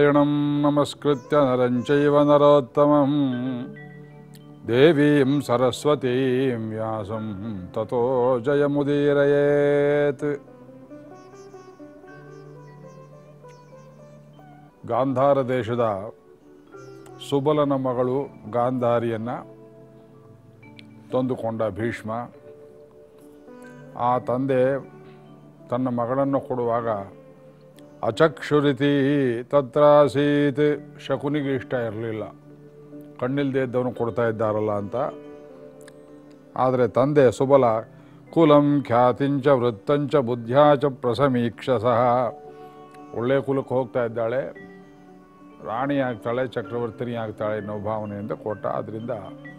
ನಾರಾಯಣಂ ನಮಸ್ಕೃತ್ಯ ನರಂಚೈವ ನರೋತ್ತಮಂ ದೇವೀಂ ಸರಸ್ವತೀಂ ವ್ಯಾಸಂ ತಥೋ ಜಯಮುದೀರಯೇತ್ ಗಾಂಧಾರ ದೇಶದ ಸುಬಲನ ಮಗಳು ಗಾಂಧಾರಿಯನ್ನು ತಂದುಕೊಂಡ ಭೀಷ್ಮ ಆ ತಂದೆ ತನ್ನ ಮಗಳನ್ನು ಕೊಡುವಾಗ ಅಚಕ್ಷುರಿತಿ ತತ್ರಾಸೀತ್ ಶಕುನಿಗೆ ಇಷ್ಟ ಇರಲಿಲ್ಲ ಕಣ್ಣಿಲ್ದೇ ಇದ್ದವನು ಕೊಡ್ತಾ ಇದ್ದಾರಲ್ಲ ಅಂತ ಆದರೆ ತಂದೆ ಸುಬಲ ಕುಲಂ ಖ್ಯಾತಿಂಚ ವೃತ್ತಂಚ ಬುದ್ಧ್ಯಾಚ ಪ್ರಸಮೀಕ್ಷ ಸಹ ಒಳ್ಳೆಯ ಕುಲಕ್ಕೆ ಹೋಗ್ತಾ ಇದ್ದಾಳೆ ರಾಣಿ ಆಗ್ತಾಳೆ ಚಕ್ರವರ್ತಿನಿ ಆಗ್ತಾಳೆ ಅನ್ನೋ ಭಾವನೆಯಿಂದ ಕೊಟ್ಟ ಅದರಿಂದ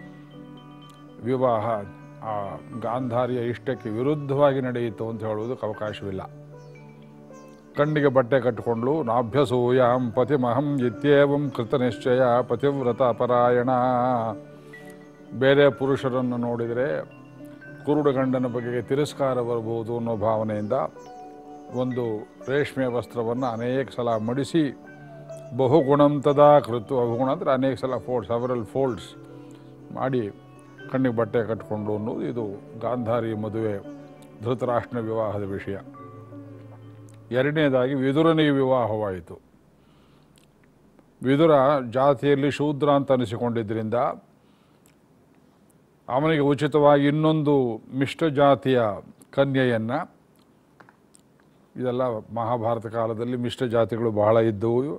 ವಿವಾಹ ಆ ಗಾಂಧಾರಿಯ ಇಷ್ಟಕ್ಕೆ ವಿರುದ್ಧವಾಗಿ ನಡೆಯಿತು ಅಂತ ಹೇಳುವುದಕ್ಕೆ ಅವಕಾಶವಿಲ್ಲ ಕಣ್ಣಿಗೆ ಬಟ್ಟೆ ಕಟ್ಟಿಕೊಂಡ್ಲು ನಾಭ್ಯಸೂಯಾಂ ಪತಿಮಹಂ ಇತ್ಯೇವಂ ಕೃತ ನಿಶ್ಚಯ ಪತಿವ್ರತ ಪರಾಯಣ ಬೇರೆ ಪುರುಷರನ್ನು ನೋಡಿದರೆ ಕುರುಡು ಗಂಡನ ಬಗೆಗೆ ತಿರಸ್ಕಾರ ಬರಬಹುದು ಅನ್ನೋ ಭಾವನೆಯಿಂದ ಒಂದು ರೇಷ್ಮೆ ವಸ್ತ್ರವನ್ನು ಅನೇಕ ಸಲ ಮಡಿಸಿ ಬಹುಗುಣಂ ತದಾ ಕೃತು ಬಹುಗುಣ ಅಂದರೆ ಅನೇಕ ಸಲ ಫೋಲ್ಡ್ ಸವರಲ್ ಫೋಲ್ಡ್ಸ್ ಮಾಡಿ ಕಣ್ಣಿಗೆ ಬಟ್ಟೆ ಕಟ್ಟಿಕೊಂಡು ಅನ್ನೋದು ಇದು ಗಾಂಧಾರಿ ಮದುವೆ ಧೃತರಾಷ್ಟ್ರನ ವಿವಾಹದ ವಿಷಯ ಎರಡನೇದಾಗಿ ವಿದುರನಿಗೆ ವಿವಾಹವಾಯಿತು ವಿದುರ ಜಾತಿಯಲ್ಲಿ ಶೂದ್ರ ಅಂತ ಅನಿಸಿಕೊಂಡಿದ್ದರಿಂದ ಅವನಿಗೆ ಉಚಿತವಾಗಿ ಇನ್ನೊಂದು ಮಿಷ್ಟ ಜಾತಿಯ ಕನ್ಯೆಯನ್ನು ಇದೆಲ್ಲ ಮಹಾಭಾರತ ಕಾಲದಲ್ಲಿ ಮಿಷ್ಟ ಜಾತಿಗಳು ಬಹಳ ಇದ್ದವು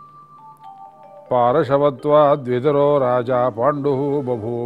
ಪಾರಶವತ್ವಾದ್ ವಿದುರೋ ರಾಜ ಪಾಂಡು ಬಭೂವ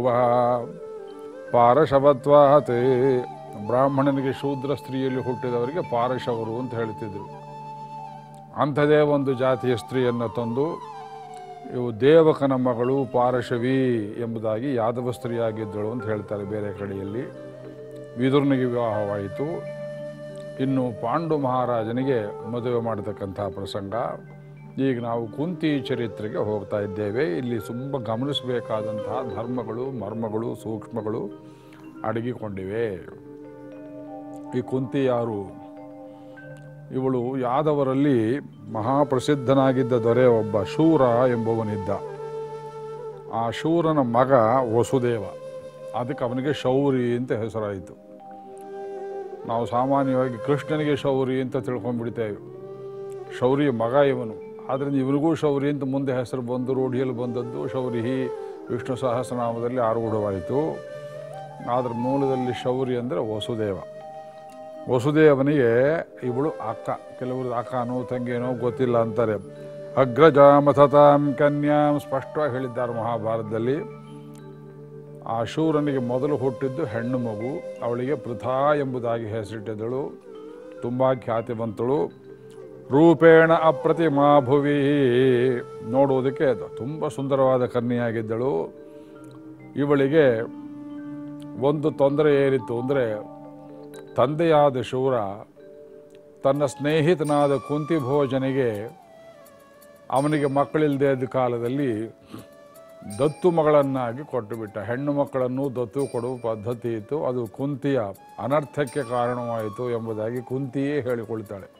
ಪಾರಶವತ್ವಾತ್ ಬ್ರಾಹ್ಮಣನಿಗೆ ಶೂದ್ರ ಸ್ತ್ರೀಯಲ್ಲಿ ಹುಟ್ಟಿದವರಿಗೆ ಪಾರಶವರು ಅಂತ ಹೇಳ್ತಿದ್ರು ಅಂಥದೇ ಒಂದು ಜಾತಿಯ ಸ್ತ್ರೀಯನ್ನು ತಂದು ಇವು ದೇವಕನ ಮಗಳು ಪಾರಶವಿ ಎಂಬುದಾಗಿ ಯಾದವ ಸ್ತ್ರೀಯಾಗಿದ್ದಳು ಅಂತ ಹೇಳ್ತಾರೆ ಬೇರೆ ಕಡೆಯಲ್ಲಿ ವಿದುರನಿಗೆ ವಿವಾಹವಾಯಿತು ಇನ್ನು ಪಾಂಡು ಮಹಾರಾಜನಿಗೆ ಮದುವೆ ಮಾಡತಕ್ಕಂಥ ಪ್ರಸಂಗ ಈಗ ನಾವು ಕುಂತಿ ಚರಿತ್ರೆಗೆ ಹೋಗ್ತಾ ಇದ್ದೇವೆ ಇಲ್ಲಿ ತುಂಬ ಗಮನಿಸಬೇಕಾದಂತಹ ಧರ್ಮಗಳು ಮರ್ಮಗಳು ಸೂಕ್ಷ್ಮಗಳು ಅಡಗಿಕೊಂಡಿವೆ ಈ ಕುಂತಿ ಯಾರು ಇವಳು ಯಾದವರಲ್ಲಿ ಮಹಾಪ್ರಸಿದ್ಧನಾಗಿದ್ದ ದೊರೆ ಒಬ್ಬ ಶೂರ ಎಂಬುವನಿದ್ದ ಆ ಶೂರನ ಮಗ ವಸುದೇವ ಅದಕ್ಕೆ ಅವನಿಗೆ ಶೌರಿ ಅಂತ ಹೆಸರಾಯಿತು ನಾವು ಸಾಮಾನ್ಯವಾಗಿ ಕೃಷ್ಣನಿಗೆ ಶೌರಿ ಅಂತ ತಿಳ್ಕೊಂಡ್ಬಿಡ್ತೇವೆ ಶೌರಿ ಮಗ ಇವನು ಆದ್ದರಿಂದ ಇವನಿಗೂ ಶೌರಿ ಅಂತ ಮುಂದೆ ಹೆಸರು ಬಂದು ರೂಢಿಯಲ್ಲಿ ಬಂದದ್ದು ಶೌರಿ ವಿಷ್ಣು ಸಹಸ್ರನಾಮದಲ್ಲಿ ಆರೂಢವಾಯಿತು ಆದರೆ ಮೂಲದಲ್ಲಿ ಶೌರಿ ಅಂದರೆ ವಸುದೇವ ವಸುದೇವನಿಗೆ ಇವಳು ಅಕ್ಕ ಕೆಲವರು ಅಕ್ಕನೋ ತಂಗಿನೋ ಗೊತ್ತಿಲ್ಲ ಅಂತಾರೆ ಅಗ್ರಜಾಮಥತಾಂ ಕನ್ಯಾಂ ಸ್ಪಷ್ಟವಾಗಿ ಹೇಳಿದ್ದಾರೆ ಮಹಾಭಾರತದಲ್ಲಿ ಆ ಶೂರನಿಗೆ ಮೊದಲು ಹುಟ್ಟಿದ್ದು ಹೆಣ್ಣು ಮಗು ಅವಳಿಗೆ ಪೃಥಾ ಎಂಬುದಾಗಿ ಹೆಸರಿಟ್ಟಿದ್ದಳು ತುಂಬ ಖ್ಯಾತಿವಂತಳು ರೂಪೇಣ ಅಪ್ರತಿಮಾ ಭುವಿ ನೋಡುವುದಕ್ಕೆ ಅದು ತುಂಬ ಸುಂದರವಾದ ಕನ್ಯೆಯಾಗಿದ್ದಳು ಇವಳಿಗೆ ಒಂದು ತೊಂದರೆ ಏರಿತ್ತು ಅಂದರೆ ತಂದೆಯಾದ ಶೂರ ತನ್ನ ಸ್ನೇಹಿತನಾದ ಕುಂತಿ ಭೋಜನಿಗೆ ಅವನಿಗೆ ಮಕ್ಕಳಿಲ್ಲದೆ ಇದ್ದ ಕಾಲದಲ್ಲಿ ದತ್ತು ಮಗಳನ್ನಾಗಿ ಕೊಟ್ಟು ಬಿಟ್ಟ ಹೆಣ್ಣು ಮಕ್ಕಳನ್ನು ದತ್ತು ಕೊಡುವ ಪದ್ಧತಿ ಇತ್ತು ಅದು ಕುಂತಿಯ ಅನರ್ಥಕ್ಕೆ ಕಾರಣವಾಯಿತು ಎಂಬುದಾಗಿ ಕುಂತಿಯೇ ಹೇಳಿಕೊಳ್ತಾಳೆ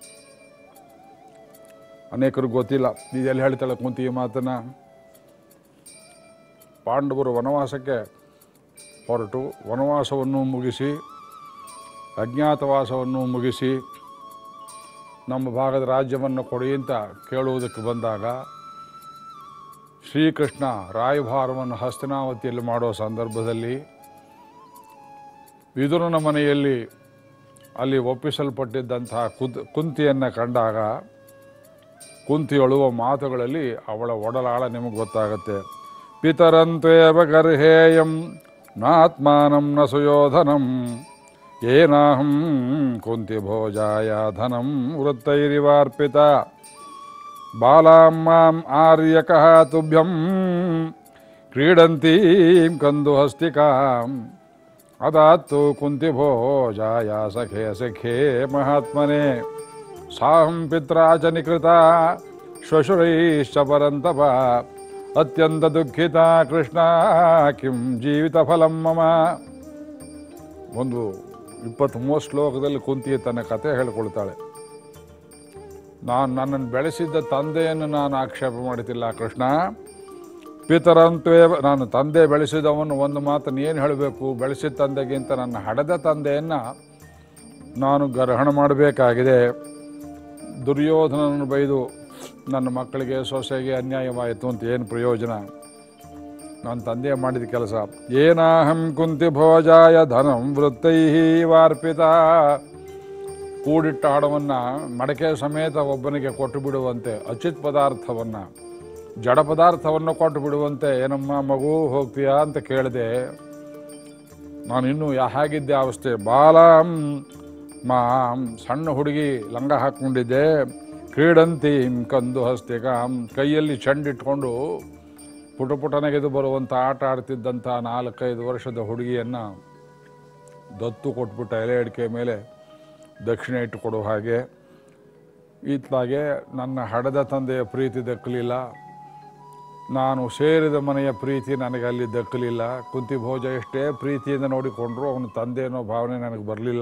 ಅನೇಕರು ಗೊತ್ತಿಲ್ಲ ಇದೆಲ್ಲ ಹೇಳ್ತಾಳೆ ಕುಂತಿ ಈ ಮಾತನ್ನ ಪಾಂಡವರು ವನವಾಸಕ್ಕೆ ಹೊರಟು ವನವಾಸವನ್ನು ಮುಗಿಸಿ ಅಜ್ಞಾತವಾಸವನ್ನು ಮುಗಿಸಿ ನಮ್ಮ ಭಾಗದ ರಾಜ್ಯವನ್ನು ಕೊಡಿ ಅಂತ ಕೇಳುವುದಕ್ಕೆ ಬಂದಾಗ ಶ್ರೀಕೃಷ್ಣ ರಾಯಭಾರವನ್ನು ಹಸ್ತನಾವತಿಯಲ್ಲಿ ಮಾಡೋ ಸಂದರ್ಭದಲ್ಲಿ ವಿದುರನ ಮನೆಯಲ್ಲಿ ಅಲ್ಲಿ ಒಪ್ಪಿಸಲ್ಪಟ್ಟಿದ್ದಂತಹ ಕುದ್ ಕುಂತಿಯನ್ನು ಕಂಡಾಗ ಕುಂತಿ ಅಳುವ ಮಾತುಗಳಲ್ಲಿ ಅವಳ ಒಡಲಾಳ ನಿಮಗೆ ಗೊತ್ತಾಗತ್ತೆ ಪಿತರಂತ್ವೇವ ಗರ್ಹೇಯಂ ನಾತ್ಮಾನಂ ನ ಸುಯೋಧನಂ ಏನಾಹಂ ಕುಂತಿ ಭೋಜಾಯ ಧನಂ ವೃತ್ತೈರಿವಾರ್ಪಿತ ಬಾಲಾಂ ಮಾಂ ಆರ್ಯಕಃ ತುಭ್ಯಂ ಕ್ರೀಡಂತೀಂ ಕಂದು ಹಸ್ತಿಕಾಂ ಅದಾತ್ತು ಕುಂತಿ ಭೋಜಾಯ ಸಖೇ ಸಖೇ ಮಹಾತ್ಮನೆ ಸಾಹಂ ಪಿತ್ರಾ ಚ ನಿಕೃತ ಶ್ವಶುರೈಶ್ಚ ಪರಂತಪ ಅತ್ಯಂತ ದುಃಖಿತ ಕೃಷ್ಣ ಕಿಂ ಜೀವಿತ ಫಲಂ ಮಮ ಒಂದು ಇಪ್ಪತ್ತ್ಮೂರು ಶ್ಲೋಕದಲ್ಲಿ ಕುಂತಿ ತನ್ನ ಕತೆ ಹೇಳ್ಕೊಳ್ತಾಳೆ ನಾನು ನನ್ನನ್ನು ಬೆಳೆಸಿದ್ದ ತಂದೆಯನ್ನು ನಾನು ಆಕ್ಷೇಪ ಮಾಡುತ್ತಿಲ್ಲ ಕೃಷ್ಣ ಪಿತರಂತ್ವೇ ನಾನು ತಂದೆ ಬೆಳೆಸಿದವನು ಒಂದು ಮಾತನ್ನು ಏನು ಹೇಳಬೇಕು ಬೆಳೆಸಿದ ತಂದೆಗಿಂತ ನನ್ನ ಹಡೆದ ತಂದೆಯನ್ನು ನಾನು ಗ್ರಹಣ ಮಾಡಬೇಕಾಗಿದೆ ದುರ್ಯೋಧನನ್ನು ಬೈದು ನನ್ನ ಮಕ್ಕಳಿಗೆ ಸೊಸೆಗೆ ಅನ್ಯಾಯವಾಯಿತು ಅಂತ ಏನು ಪ್ರಯೋಜನ ನನ್ನ ತಂದೆ ಮಾಡಿದ ಕೆಲಸ ಏನಾಹಂ ಕುಂತಿ ಭೋಜಾಯ ಧನಂ ವೃತ್ತೈ ವಾರ್ಪಿತ ಕೂಡಿಟ್ಟ ಹಣವನ್ನು ಮಡಕೆ ಸಮೇತ ಒಬ್ಬನಿಗೆ ಕೊಟ್ಟು ಬಿಡುವಂತೆ ಅಚಿತ್ ಪದಾರ್ಥವನ್ನು ಜಡ ಪದಾರ್ಥವನ್ನು ಕೊಟ್ಟು ಬಿಡುವಂತೆ ಏನಮ್ಮ ಮಗು ಹೋಗ್ತೀಯಾ ಅಂತ ಕೇಳಿದೆ ನಾನು ಇನ್ನೂ ಯಾ- ಹೇಗಿದ್ದೆ ಅವಸ್ಥೆ ಬಾಲಾಂ ಮಾಂ ಸಣ್ಣ ಹುಡುಗಿ ಲಂಗ ಹಾಕ್ಕೊಂಡಿದ್ದೆ ಕ್ರೀಡಂತಿ ಕಂದು ಹಸ್ತಿಕಾಂ ಕೈಯಲ್ಲಿ ಚೆಂಡಿಟ್ಕೊಂಡು ಪುಟ ಪುಟನೆಗೆದು ಬರುವಂಥ ಆಟ ಆಡ್ತಿದ್ದಂಥ ನಾಲ್ಕೈದು ವರ್ಷದ ಹುಡುಗಿಯನ್ನು ದತ್ತು ಕೊಟ್ಬಿಟ್ಟ ಎಲೆ ಅಡಿಕೆ ಮೇಲೆ ದಕ್ಷಿಣ ಇಟ್ಟು ಕೊಡೋ ಹಾಗೆ ಇತ್ಲಾಗೆ ನನ್ನ ಹಡೆದ ತಂದೆಯ ಪ್ರೀತಿ ದಕ್ಕಲಿಲ್ಲ ನಾನು ಸೇರಿದ ಮನೆಯ ಪ್ರೀತಿ ನನಗೆ ಅಲ್ಲಿ ದಕ್ಕಲಿಲ್ಲ ಕುಂತಿ ಭೋಜ ಎಷ್ಟೇ ಪ್ರೀತಿಯಿಂದ ನೋಡಿಕೊಂಡ್ರು ಅವನ ತಂದೆ ಅನ್ನೋ ಭಾವನೆ ನನಗೆ ಬರಲಿಲ್ಲ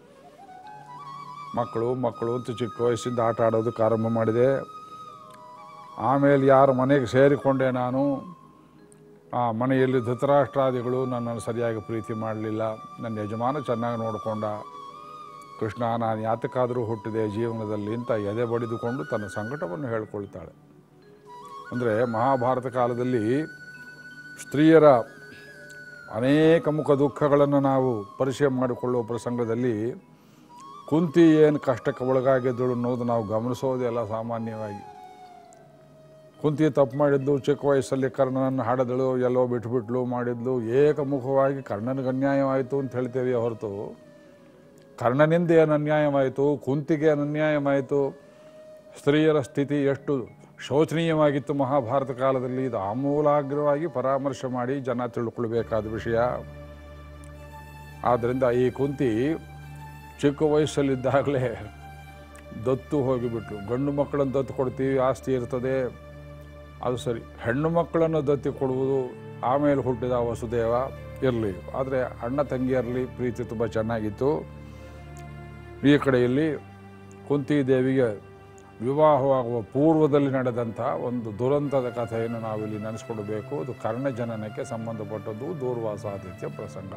ಮಕ್ಕಳು ಮಕ್ಕಳು ಅಂತ ಚಿಕ್ಕ ವಯಸ್ಸಿಂದ ಆಟ ಆಡೋದಕ್ಕೆ ಆರಂಭ ಮಾಡಿದೆ ಆಮೇಲೆ ಯಾರ ಮನೆಗೆ ಸೇರಿಕೊಂಡೆ ನಾನು ಆ ಮನೆಯಲ್ಲಿ ಧೃತರಾಷ್ಟ್ರಾದಿಗಳು ನನ್ನನ್ನು ಸರಿಯಾಗಿ ಪ್ರೀತಿ ಮಾಡಲಿಲ್ಲ ನನ್ನ ಯಜಮಾನ ಚೆನ್ನಾಗಿ ನೋಡಿಕೊಂಡ ಕೃಷ್ಣ ನಾನು ಯಾತಕ್ಕಾದರೂ ಹುಟ್ಟಿದೆ ಜೀವನದಲ್ಲಿ ಅಂತ ಎದೆ ಬಡಿದುಕೊಂಡು ತನ್ನ ಸಂಕಟವನ್ನು ಹೇಳ್ಕೊಳ್ತಾಳೆ ಅಂದರೆ ಮಹಾಭಾರತ ಕಾಲದಲ್ಲಿ ಸ್ತ್ರೀಯರ ಅನೇಕ ಮುಖ ದುಃಖಗಳನ್ನು ನಾವು ಪರಿಚಯ ಮಾಡಿಕೊಳ್ಳುವ ಪ್ರಸಂಗದಲ್ಲಿ ಕುಂತಿ ಏನು ಕಷ್ಟಕ್ಕೆ ಒಳಗಾಗಿದ್ದಳು ಅನ್ನೋದು ನಾವು ಗಮನಿಸೋದೇ ಅಲ್ಲ ಸಾಮಾನ್ಯವಾಗಿ ಕುಂತಿ ತಪ್ಪು ಮಾಡಿದ್ದು ಚಿಕ್ಕ ವಯಸ್ಸಲ್ಲಿ ಕರ್ಣನನ್ನು ಹಾಡಿದಳು ಎಲ್ಲೋ ಬಿಟ್ಬಿಟ್ಲು ಮಾಡಿದ್ಲು ಏಕಮುಖವಾಗಿ ಕರ್ಣನಿಗೆ ಅನ್ಯಾಯವಾಯಿತು ಅಂತ ಹೇಳ್ತೇವೆ ಹೊರತು ಕರ್ಣನಿಂದ ಏನು ಅನ್ಯಾಯವಾಯಿತು ಕುಂತಿಗೆ ಏನು ಅನ್ಯಾಯವಾಯಿತು ಸ್ತ್ರೀಯರ ಸ್ಥಿತಿ ಎಷ್ಟು ಶೋಚನೀಯವಾಗಿತ್ತು ಮಹಾಭಾರತ ಕಾಲದಲ್ಲಿ ಇದು ಆಮೂಲಾಗ್ರವಾಗಿ ಪರಾಮರ್ಶೆ ಮಾಡಿ ಜನ ತಿಳ್ಕೊಳ್ಬೇಕಾದ ವಿಷಯ ಆದ್ದರಿಂದ ಈ ಕುಂತಿ ಚಿಕ್ಕ ವಯಸ್ಸಲ್ಲಿದ್ದಾಗಲೇ ದತ್ತು ಹೋಗಿಬಿಟ್ರು ಗಂಡು ಮಕ್ಕಳನ್ನು ದತ್ತು ಕೊಡ್ತೀವಿ ಆಸ್ತಿ ಇರ್ತದೆ ಅದು ಸರಿ ಹೆಣ್ಣು ಮಕ್ಕಳನ್ನು ದತ್ತಿ ಕೊಡುವುದು ಆಮೇಲೆ ಹುಟ್ಟಿದ ವಸುದೇವ ಇರಲಿ ಆದರೆ ಅಣ್ಣ ತಂಗಿಯರಲ್ಲಿ ಪ್ರೀತಿ ತುಂಬ ಚೆನ್ನಾಗಿತ್ತು ಈ ಕಡೆಯಲ್ಲಿ ಕುಂತಿ ದೇವಿಗೆ ವಿವಾಹವಾಗುವ ಪೂರ್ವದಲ್ಲಿ ನಡೆದಂಥ ಒಂದು ದುರಂತದ ಕಥೆಯನ್ನು ನಾವಿಲ್ಲಿ ನೆನೆಸ್ಕೊಳ್ಬೇಕು ಅದು ಕರ್ಣ ಜನನಕ್ಕೆ ಸಂಬಂಧಪಟ್ಟದ್ದು ದೂರ್ವಾಸಾದಿತ್ಯ ಪ್ರಸಂಗ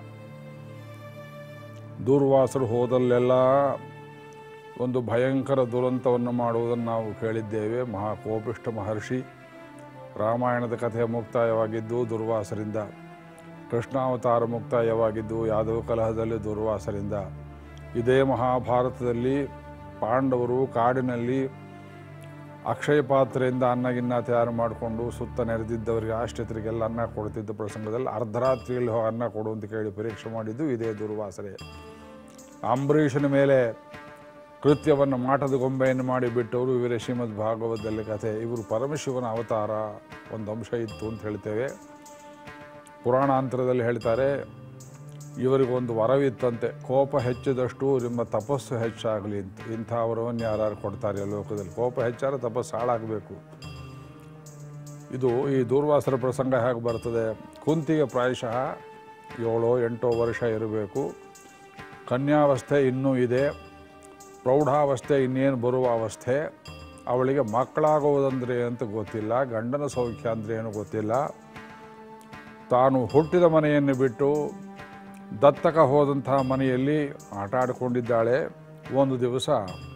ದೂರ್ವಾಸರು ಹೋದಲ್ಲೆಲ್ಲ ಒಂದು ಭಯಂಕರ ದುರಂತವನ್ನು ಮಾಡುವುದನ್ನು ನಾವು ಕೇಳಿದ್ದೇವೆ ಮಹಾಕೋಪಿಷ್ಠ ಮಹರ್ಷಿ ರಾಮಾಯಣದ ಕಥೆ ಮುಕ್ತಾಯವಾಗಿದ್ದು ದುರ್ವಾಸರಿಂದ ಕೃಷ್ಣಾವತಾರ ಮುಕ್ತಾಯವಾಗಿದ್ದು ಯಾದವ ಕಲಹದಲ್ಲಿ ದುರ್ವಾಸರಿಂದ ಇದೇ ಮಹಾಭಾರತದಲ್ಲಿ ಪಾಂಡವರು ಕಾಡಿನಲ್ಲಿ ಅಕ್ಷಯ ಪಾತ್ರೆಯಿಂದ ಅನ್ನಗಿನ್ನ ತಯಾರು ಮಾಡಿಕೊಂಡು ಸುತ್ತ ನೆರೆದಿದ್ದವರಿಗೆ ಆಶ್ರಿತರಿಗೆಲ್ಲ ಅನ್ನ ಕೊಡ್ತಿದ್ದ ಪ್ರಸಂಗದಲ್ಲಿ ಅರ್ಧರಾತ್ರಿಯಲ್ಲಿ ಹೋಗಿ ಅನ್ನ ಕೊಡು ಅಂತ ಕೇಳಿ ಪರೀಕ್ಷೆ ಮಾಡಿದ್ದು ಇದೇ ದುರ್ವಾಸರೆ ಅಂಬರೀಷನ ಮೇಲೆ ಕೃತ್ಯವನ್ನು ಮಾಟದ ಗೊಂಬೆಯನ್ನು ಮಾಡಿ ಬಿಟ್ಟವರು ಇವರೇ ಶ್ರೀಮದ್ ಭಾಗವತದಲ್ಲಿ ಕಥೆ ಇವರು ಪರಮಶಿವನ ಅವತಾರ ಒಂದು ಅಂಶ ಇತ್ತು ಅಂತ ಹೇಳ್ತೇವೆ ಪುರಾಣಾಂತರದಲ್ಲಿ ಹೇಳ್ತಾರೆ ಇವರಿಗೊಂದು ವರವಿತ್ತಂತೆ ಕೋಪ ಹೆಚ್ಚಿದಷ್ಟು ನಿಮ್ಮ ತಪಸ್ಸು ಹೆಚ್ಚಾಗಲಿ ಅಂತ ಇಂಥ ವರವನ್ನು ಯಾರು ಕೊಡ್ತಾರೆ ಲೋಕದಲ್ಲಿ ಕೋಪ ಹೆಚ್ಚಾದ್ರೆ ತಪಸ್ಸು ಹಾಳಾಗಬೇಕು ಇದು ಈ ದೂರ್ವಾಸರ ಪ್ರಸಂಗ ಹೇಗೆ ಬರ್ತದೆ ಕುಂತಿಗೆ ಪ್ರಾಯಶಃ ಏಳೋ ಎಂಟೋ ವರ್ಷ ಇರಬೇಕು ಕನ್ಯಾವಸ್ಥೆ ಇನ್ನೂ ಇದೆ ಪ್ರೌಢಾವಸ್ಥೆ ಇನ್ನೇನು ಬರುವ ಅವಸ್ಥೆ ಅವಳಿಗೆ ಮಕ್ಕಳಾಗುವುದಂದ್ರೆ ಅಂತ ಗೊತ್ತಿಲ್ಲ ಗಂಡನ ಸೌಖ್ಯ ಅಂದರೆ ಏನು ಗೊತ್ತಿಲ್ಲ ತಾನು ಹುಟ್ಟಿದ ಮನೆಯನ್ನು ಬಿಟ್ಟು ದತ್ತಕ ಹೋದಂತಹ ಮನೆಯಲ್ಲಿ ಆಟ ಆಡಿಕೊಂಡಿದ್ದಾಳೆ ಒಂದು ದಿವಸ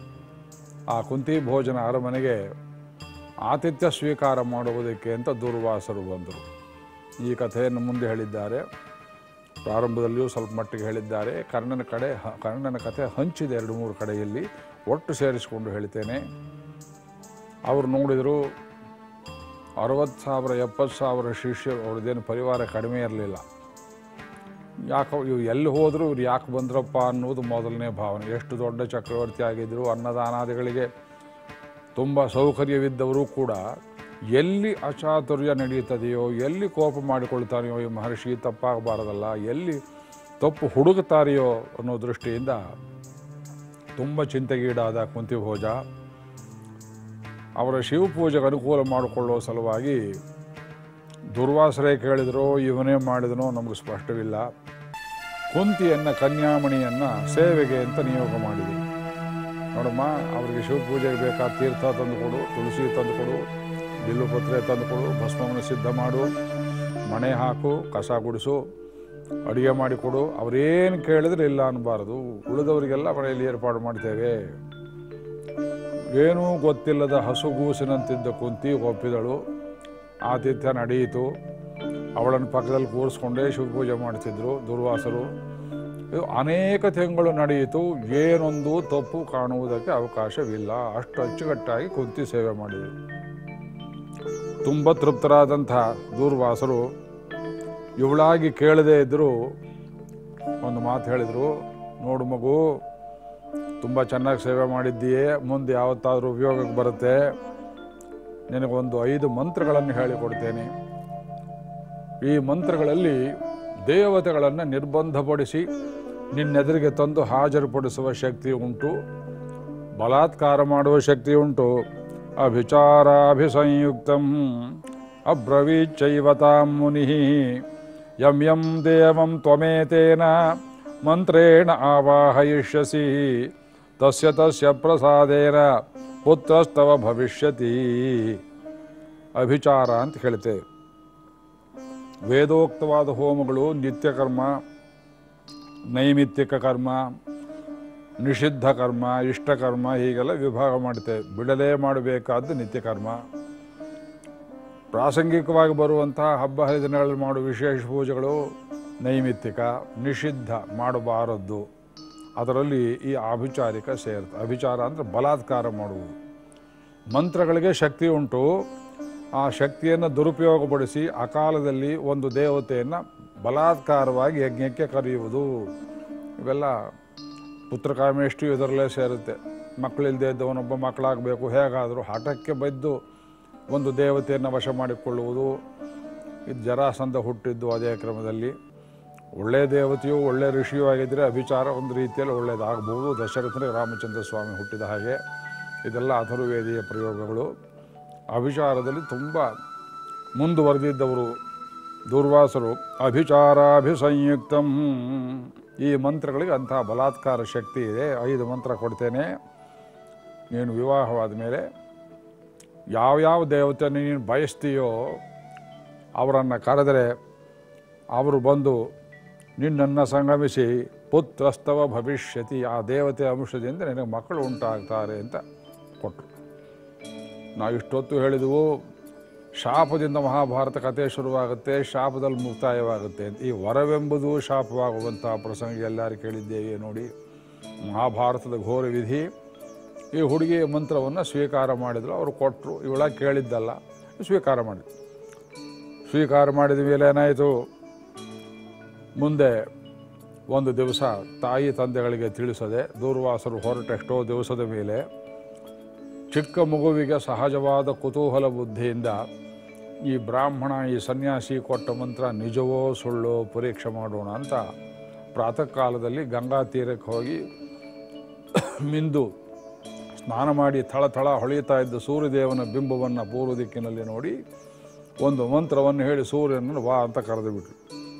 ಆ ಕುಂತಿ ಭೋಜನ ಅರಮನೆಗೆ ಆತಿಥ್ಯ ಸ್ವೀಕಾರ ಮಾಡುವುದಕ್ಕೆ ಅಂತ ದುರ್ವಾಸರು ಬಂದರು ಈ ಕಥೆಯನ್ನು ಮುಂದೆ ಹೇಳಿದ್ದಾರೆ ಪ್ರಾರಂಭದಲ್ಲಿಯೂ ಸ್ವಲ್ಪ ಮಟ್ಟಿಗೆ ಹೇಳಿದ್ದಾರೆ ಕರ್ಣನ ಕಡೆ ಹ- ಕರ್ಣನ ಕಥೆ ಹಂಚಿದೆ ಎರಡು ಮೂರು ಕಡೆಯಲ್ಲಿ ಒಟ್ಟು ಸೇರಿಸಿಕೊಂಡು ಹೇಳ್ತೇನೆ ಅವರು ನೋಡಿದರು ಅರವತ್ತು ಸಾವಿರ ಎಪ್ಪತ್ತು ಸಾವಿರ ಶಿಷ್ಯರು ಅವ್ರದ್ದೇನು ಪರಿವಾರ ಕಡಿಮೆ ಇರಲಿಲ್ಲ ಯಾಕೆ ಇವು ಎಲ್ಲಿ ಹೋದರೂ ಇವ್ರು ಯಾಕೆ ಬಂದ್ರಪ್ಪ ಅನ್ನೋದು ಮೊದಲನೇ ಭಾವನೆ ಎಷ್ಟು ದೊಡ್ಡ ಚಕ್ರವರ್ತಿ ಆಗಿದ್ದರು ಅನ್ನದಾನಾದಿಗಳಿಗೆ ತುಂಬ ಸೌಕರ್ಯವಿದ್ದವರು ಕೂಡ ಎಲ್ಲಿ ಅಚಾತುರ್ಯ ನಡೆಯುತ್ತದೆಯೋ ಎಲ್ಲಿ ಕೋಪ ಮಾಡಿಕೊಳ್ತಾನೆಯೋ ಈ ಮಹರ್ಷಿ ತಪ್ಪಾಗಬಾರದಲ್ಲ ಎಲ್ಲಿ ತಪ್ಪು ಹುಡುಗುತ್ತಾರೆಯೋ ಅನ್ನೋ ದೃಷ್ಟಿಯಿಂದ ತುಂಬ ಚಿಂತೆಗೀಡಾದ ಕುಂತಿಭೋಜ ಅವರ ಶಿವಪೂಜೆಗೆ ಅನುಕೂಲ ಮಾಡಿಕೊಳ್ಳುವ ಸಲುವಾಗಿ ದುರ್ವಾಸರೇ ಕೇಳಿದರೋ ಇವನೇ ಮಾಡಿದನೋ ನಮಗೆ ಸ್ಪಷ್ಟವಿಲ್ಲ ಕುಂತಿಯನ್ನು ಕನ್ಯಾಮಣಿಯನ್ನು ಸೇವೆಗೆ ಅಂತ ನಿಯೋಗ ಮಾಡಿದೆ ನೋಡಮ್ಮ ಅವರಿಗೆ ಶಿವಪೂಜೆಗೆ ಬೇಕಾದ ತೀರ್ಥ ತಂದುಕೊಡು ತುಳಸಿ ತಂದುಕೊಡು ಬಿಲ್ಲುಪತ್ರೆ ತಂದುಕೊಡು ಭಸ್ಮವನ್ನು ಸಿದ್ಧ ಮಾಡು ಮಣೆ ಹಾಕು ಕಸ ಗುಡಿಸು ಅಡುಗೆ ಮಾಡಿಕೊಡು ಅವರೇನು ಕೇಳಿದ್ರೆ ಇಲ್ಲ ಅನ್ನಬಾರದು ಉಳಿದವರಿಗೆಲ್ಲ ಮನೆಯಲ್ಲಿ ಏರ್ಪಾಡು ಮಾಡ್ತೇವೆ ಏನೂ ಗೊತ್ತಿಲ್ಲದ ಹಸುಗೂಸಿನಂತಿದ್ದ ಕುಂತಿ ಒಪ್ಪಿದಳು ಆತಿಥ್ಯ ನಡೆಯಿತು ಅವಳನ್ನು ಪಕ್ಕದಲ್ಲಿ ಕೂರಿಸ್ಕೊಂಡೇ ಶಿವಪೂಜೆ ಮಾಡ್ತಿದ್ರು ದುರ್ವಾಸರು ಇದು ಅನೇಕ ತಿಂಗಳು ನಡೆಯಿತು ಏನೊಂದು ತಪ್ಪು ಕಾಣುವುದಕ್ಕೆ ಅವಕಾಶವಿಲ್ಲ ಅಷ್ಟು ಅಚ್ಚುಕಟ್ಟಾಗಿ ಕುಂತಿ ಸೇವೆ ಮಾಡಿದರು ತುಂಬ ತೃಪ್ತರಾದಂಥ ದೂರ್ವಾಸರು ಇವಳಾಗಿ ಕೇಳದೇ ಇದ್ದರೂ ಒಂದು ಮಾತು ಹೇಳಿದರು ನೋಡು ಮಗು ತುಂಬ ಚೆನ್ನಾಗಿ ಸೇವೆ ಮಾಡಿದ್ದೀಯೇ ಮುಂದೆ ಯಾವತ್ತಾದರೂ ಉಪಯೋಗಕ್ಕೆ ಬರುತ್ತೆ ನಿನಗೊಂದು ಐದು ಮಂತ್ರಗಳನ್ನು ಹೇಳಿಕೊಡ್ತೇನೆ ಈ ಮಂತ್ರಗಳಲ್ಲಿ ದೇವತೆಗಳನ್ನು ನಿರ್ಬಂಧಪಡಿಸಿ ನಿನ್ನೆದುರಿಗೆ ತಂದು ಹಾಜರುಪಡಿಸುವ ಶಕ್ತಿ ಉಂಟು ಬಲಾತ್ಕಾರ ಮಾಡುವ ಶಕ್ತಿ ಉಂಟು ಅಭಿಚಾರಾಭಿಸಂಯುಕ್ತಂ ಅಬ್ರವೀಚೈವತಾಂ ಮುನಿ ಯಂ ಯಂ ದೇವಂ ತ್ವಮೇತೇನ ಮಂತ್ರೇಣ ಆವಾಹಯಿಷ್ಯಸಿ ತಸ್ಯ ತಸ್ಯ ಪ್ರಸಾದೇನ ಪುತ್ರಸ್ತವ ಭವಿಷ್ಯತಿ ಅಭಿಚಾರ ಅಂತ ಹೇಳ್ತೇವೆ ವೇದೋಕ್ತವಾದ ಹೋಮಗಳು ನಿತ್ಯ ಕರ್ಮ ನೈಮಿತ್ತಿಕ ಕರ್ಮ ನಿಷಿದ್ಧ ಕರ್ಮ ಇಷ್ಟಕರ್ಮ ಹೀಗೆಲ್ಲ ವಿಭಾಗ ಮಾಡ್ತೇವೆ ಬಿಡಲೇ ಮಾಡಬೇಕಾದ್ದು ನಿತ್ಯ ಕರ್ಮ ಪ್ರಾಸಂಗಿಕವಾಗಿ ಬರುವಂತಹ ಹಬ್ಬ ಹರಿದಿನಗಳಲ್ಲಿ ಮಾಡುವ ವಿಶೇಷ ಪೂಜೆಗಳು ನೈಮಿತ್ತಿಕ ನಿಷಿದ್ಧ ಮಾಡಬಾರದ್ದು ಅದರಲ್ಲಿ ಈ ಅಭಿಚಾರಿಕ ಸೇರುತ್ತೆ ಅಭಿಚಾರ ಅಂದರೆ ಬಲಾತ್ಕಾರ ಮಾಡುವುದು ಮಂತ್ರಗಳಿಗೆ ಶಕ್ತಿ ಉಂಟು ಆ ಶಕ್ತಿಯನ್ನು ದುರುಪಯೋಗಪಡಿಸಿ ಅಕಾಲದಲ್ಲಿ ಒಂದು ದೇವತೆಯನ್ನು ಬಲಾತ್ಕಾರವಾಗಿ ಯಜ್ಞಕ್ಕೆ ಕರೆಯುವುದು ಇವೆಲ್ಲ ಪುತ್ರಕಾಮೇಷ್ಟಿ ಇದರಲ್ಲೇ ಸೇರುತ್ತೆ ಮಕ್ಕಳಿಲ್ಲದೆ ಇದ್ದವನೊಬ್ಬ ಮಕ್ಕಳಾಗಬೇಕು ಹೇಗಾದರೂ ಹಠಕ್ಕೆ ಬದ್ದು ಒಂದು ದೇವತೆಯನ್ನು ವಶ ಮಾಡಿಕೊಳ್ಳುವುದು ಇದು ಜರಾಸಂಧ ಹುಟ್ಟಿದ್ದು ಅದೇ ಕ್ರಮದಲ್ಲಿ ಒಳ್ಳೆಯ ದೇವತೆಯು ಒಳ್ಳೆಯ ಋಷಿಯೂ ಆಗಿದ್ದರೆ ಅಭಿಚಾರ ಒಂದು ರೀತಿಯಲ್ಲಿ ಒಳ್ಳೆಯದಾಗಬಹುದು ದಶರಥನಿಗೆ ರಾಮಚಂದ್ರ ಸ್ವಾಮಿ ಹುಟ್ಟಿದ ಹಾಗೆ ಇದೆಲ್ಲ ಅಥರ್ವೇದಿಯ ಪ್ರಯೋಗಗಳು ಅಭಿಚಾರದಲ್ಲಿ ತುಂಬ ಮುಂದುವರೆದಿದ್ದವರು ದುರ್ವಾಸರು ಅಭಿಚಾರಾಭಿಸಂಯುಕ್ತಂ ಈ ಮಂತ್ರಗಳಿಗೆ ಅಂಥ ಬಲಾತ್ಕಾರ ಶಕ್ತಿ ಇದೆ ಐದು ಮಂತ್ರ ಕೊಡ್ತೇನೆ ನೀನು ವಿವಾಹವಾದ ಮೇಲೆ ಯಾವ್ಯಾವ ದೇವತೆಯನ್ನು ನೀನು ಬಯಸ್ತೀಯೋ ಅವರನ್ನು ಕರೆದರೆ ಅವರು ಬಂದು ನಿನ್ನನ್ನು ಸಂಗಮಿಸಿ ಪುತ್ರಸ್ತವ ಭವಿಷ್ಯತಿ ಆ ದೇವತೆ ಅಂಶದಿಂದ ನಿನಗೆ ಮಕ್ಕಳು ಉಂಟಾಗ್ತಾರೆ ಅಂತ ಕೊಟ್ಟರು ನಾವು ಇಷ್ಟೊತ್ತು ಹೇಳಿದವು ಶಾಪದಿಂದ ಮಹಾಭಾರತ ಕಥೆ ಶುರುವಾಗುತ್ತೆ ಶಾಪದಲ್ಲಿ ಮುಕ್ತಾಯವಾಗುತ್ತೆ ಅಂತ ಈ ವರವೆಂಬುದು ಶಾಪವಾಗುವಂತಹ ಪ್ರಸಂಗ ಎಲ್ಲರೂ ಕೇಳಿದ್ದೇವೆ ನೋಡಿ ಮಹಾಭಾರತದ ಘೋರ ವಿಧಿ ಈ ಹುಡುಗಿಯ ಮಂತ್ರವನ್ನು ಸ್ವೀಕಾರ ಮಾಡಿದ್ರು ಅವರು ಕೊಟ್ಟರು ಇವಳ ಕೇಳಿದ್ದಲ್ಲ ಸ್ವೀಕಾರ ಮಾಡಿದ್ರು ಸ್ವೀಕಾರ ಮಾಡಿದ ಮೇಲೆ ಏನಾಯಿತು ಮುಂದೆ ಒಂದು ದಿವಸ ತಾಯಿ ತಂದೆಗಳಿಗೆ ತಿಳಿಸದೆ ದೂರ್ವಾಸರು ಹೊರಟೆಷ್ಟೋ ದಿವಸದ ಮೇಲೆ ಚಿಕ್ಕ ಮಗುವಿಗೆ ಸಹಜವಾದ ಕುತೂಹಲ ಬುದ್ಧಿಯಿಂದ ಈ ಬ್ರಾಹ್ಮಣ ಈ ಸನ್ಯಾಸಿ ಕೊಟ್ಟ ಮಂತ್ರ ನಿಜವೋ ಸುಳ್ಳೋ ಪರೀಕ್ಷೆ ಮಾಡೋಣ ಅಂತ ಪ್ರಾತಃ ಕಾಲದಲ್ಲಿ ಗಂಗಾ ತೀರಕ್ಕೆ ಹೋಗಿ ಮಿಂದು ಸ್ನಾನ ಮಾಡಿ ಥಳ ಥಳ ಹೊಳೆಯುತ್ತಾ ಇದ್ದ ಸೂರ್ಯದೇವನ ಬಿಂಬವನ್ನು ಪೂರ್ವ ದಿಕ್ಕಿನಲ್ಲಿ ನೋಡಿ ಒಂದು ಮಂತ್ರವನ್ನು ಹೇಳಿ ಸೂರ್ಯನನ್ನು ವಾ ಅಂತ ಕರೆದು ಬಿಟ್ರು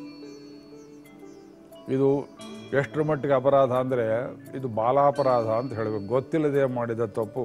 ಇದು ಎಷ್ಟರ ಮಟ್ಟಿಗೆ ಅಪರಾಧ ಅಂದರೆ ಇದು ಬಾಲಾಪರಾಧ ಅಂತ ಹೇಳಬೇಕು ಗೊತ್ತಿಲ್ಲದೆ ಮಾಡಿದ ತಪ್ಪು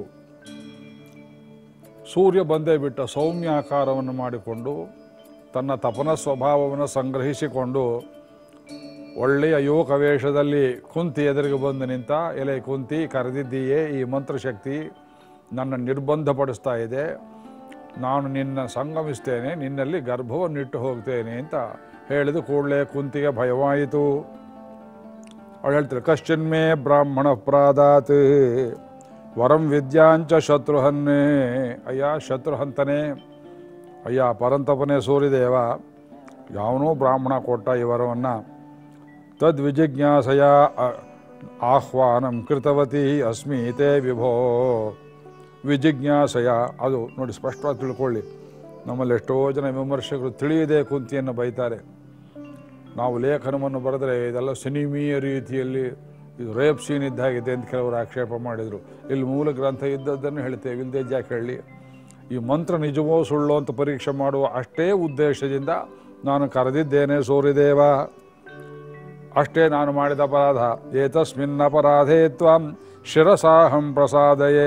ಸೂರ್ಯ ಬಂದೇ ಬಿಟ್ಟ ಸೌಮ್ಯ ಆಕಾರವನ್ನು ಮಾಡಿಕೊಂಡು ತನ್ನ ತಪನ ಸ್ವಭಾವವನ್ನು ಸಂಗ್ರಹಿಸಿಕೊಂಡು ಒಳ್ಳೆಯ ಯುವಕ ವೇಷದಲ್ಲಿ ಕುಂತಿ ಎದುರಿಗೆ ಬಂದು ನಿಂತ ಎಲೆ ಕುಂತಿ ಕರೆದಿದ್ದೀಯೇ ಈ ಮಂತ್ರಶಕ್ತಿ ನನ್ನ ನಿರ್ಬಂಧಪಡಿಸ್ತಾ ಇದೆ ನಾನು ನಿನ್ನ ಸಂಗಮಿಸ್ತೇನೆ ನಿನ್ನಲ್ಲಿ ಗರ್ಭವನ್ನಿಟ್ಟು ಹೋಗ್ತೇನೆ ಅಂತ ಹೇಳಿದ ಕೂಡಲೇ ಕುಂತಿಗೆ ಭಯವಾಯಿತು ಅವಳು ಹೇಳ್ತಾರೆ ಕಶ್ಚಿನ್ಮೇ ಬ್ರಾಹ್ಮಣ ಪ್ರಾದಾತ್ ವರಂ ವಿದ್ಯಾಂಚ ಶತ್ರುಹನ್ನೇ ಅಯ್ಯ ಶತ್ರುಹಂತನೇ ಅಯ್ಯ ಪರಂತಪನೇ ಸೂರ್ಯದೇವ ಯಾವನೋ ಬ್ರಾಹ್ಮಣ ಕೊಟ್ಟ ಈ ವರವನ್ನು ತದ್ವಿಜಿಜ್ಞಾಸಯ ಅ- ಆಹ್ವಾನಂ ಕೃತವತಿ ಅಸ್ಮೀತೆ ವಿಭೋ ವಿಜಿಜ್ಞಾಸಯ ಅದು ನೋಡಿ ಸ್ಪಷ್ಟವಾಗಿ ತಿಳ್ಕೊಳ್ಳಿ ನಮ್ಮಲ್ಲಿ ಎಷ್ಟೋ ಜನ ವಿಮರ್ಶಕರು ತಿಳಿಯದೆ ಕುಂತಿಯನ್ನು ಬೈತಾರೆ ನಾವು ಲೇಖನವನ್ನು ಬರೆದರೆ ಇದೆಲ್ಲ ಸಿನಿಮೀಯ ರೀತಿಯಲ್ಲಿ ಇದು ರೇಪ್ ಸೀನ್ ಇದ್ದಾಗಿದೆ ಅಂತ ಕೆಲವರು ಆಕ್ಷೇಪ ಮಾಡಿದರು ಇಲ್ಲಿ ಮೂಲ ಗ್ರಂಥ ಇದ್ದದ್ದನ್ನು ಹೇಳ್ತೇವೆ ಇಲ್ಲದೆ ಜಾಕೆ ಹೇಳಿ ಈ ಮಂತ್ರ ನಿಜವೋ ಸುಳ್ಳೋ ಅಂತ ಪರೀಕ್ಷೆ ಮಾಡುವ ಅಷ್ಟೇ ಉದ್ದೇಶದಿಂದ ನಾನು ಕರೆದಿದ್ದೇನೆ ಸೂರ್ಯದೇವ ಅಷ್ಟೇ ನಾನು ಮಾಡಿದ ಅಪರಾಧ ಏತಸ್ಮಿನ್ ಅಪರಾಧೇ ತ್ವಂ ಶಿರಸಾಹಂ ಪ್ರಸಾದಯೇ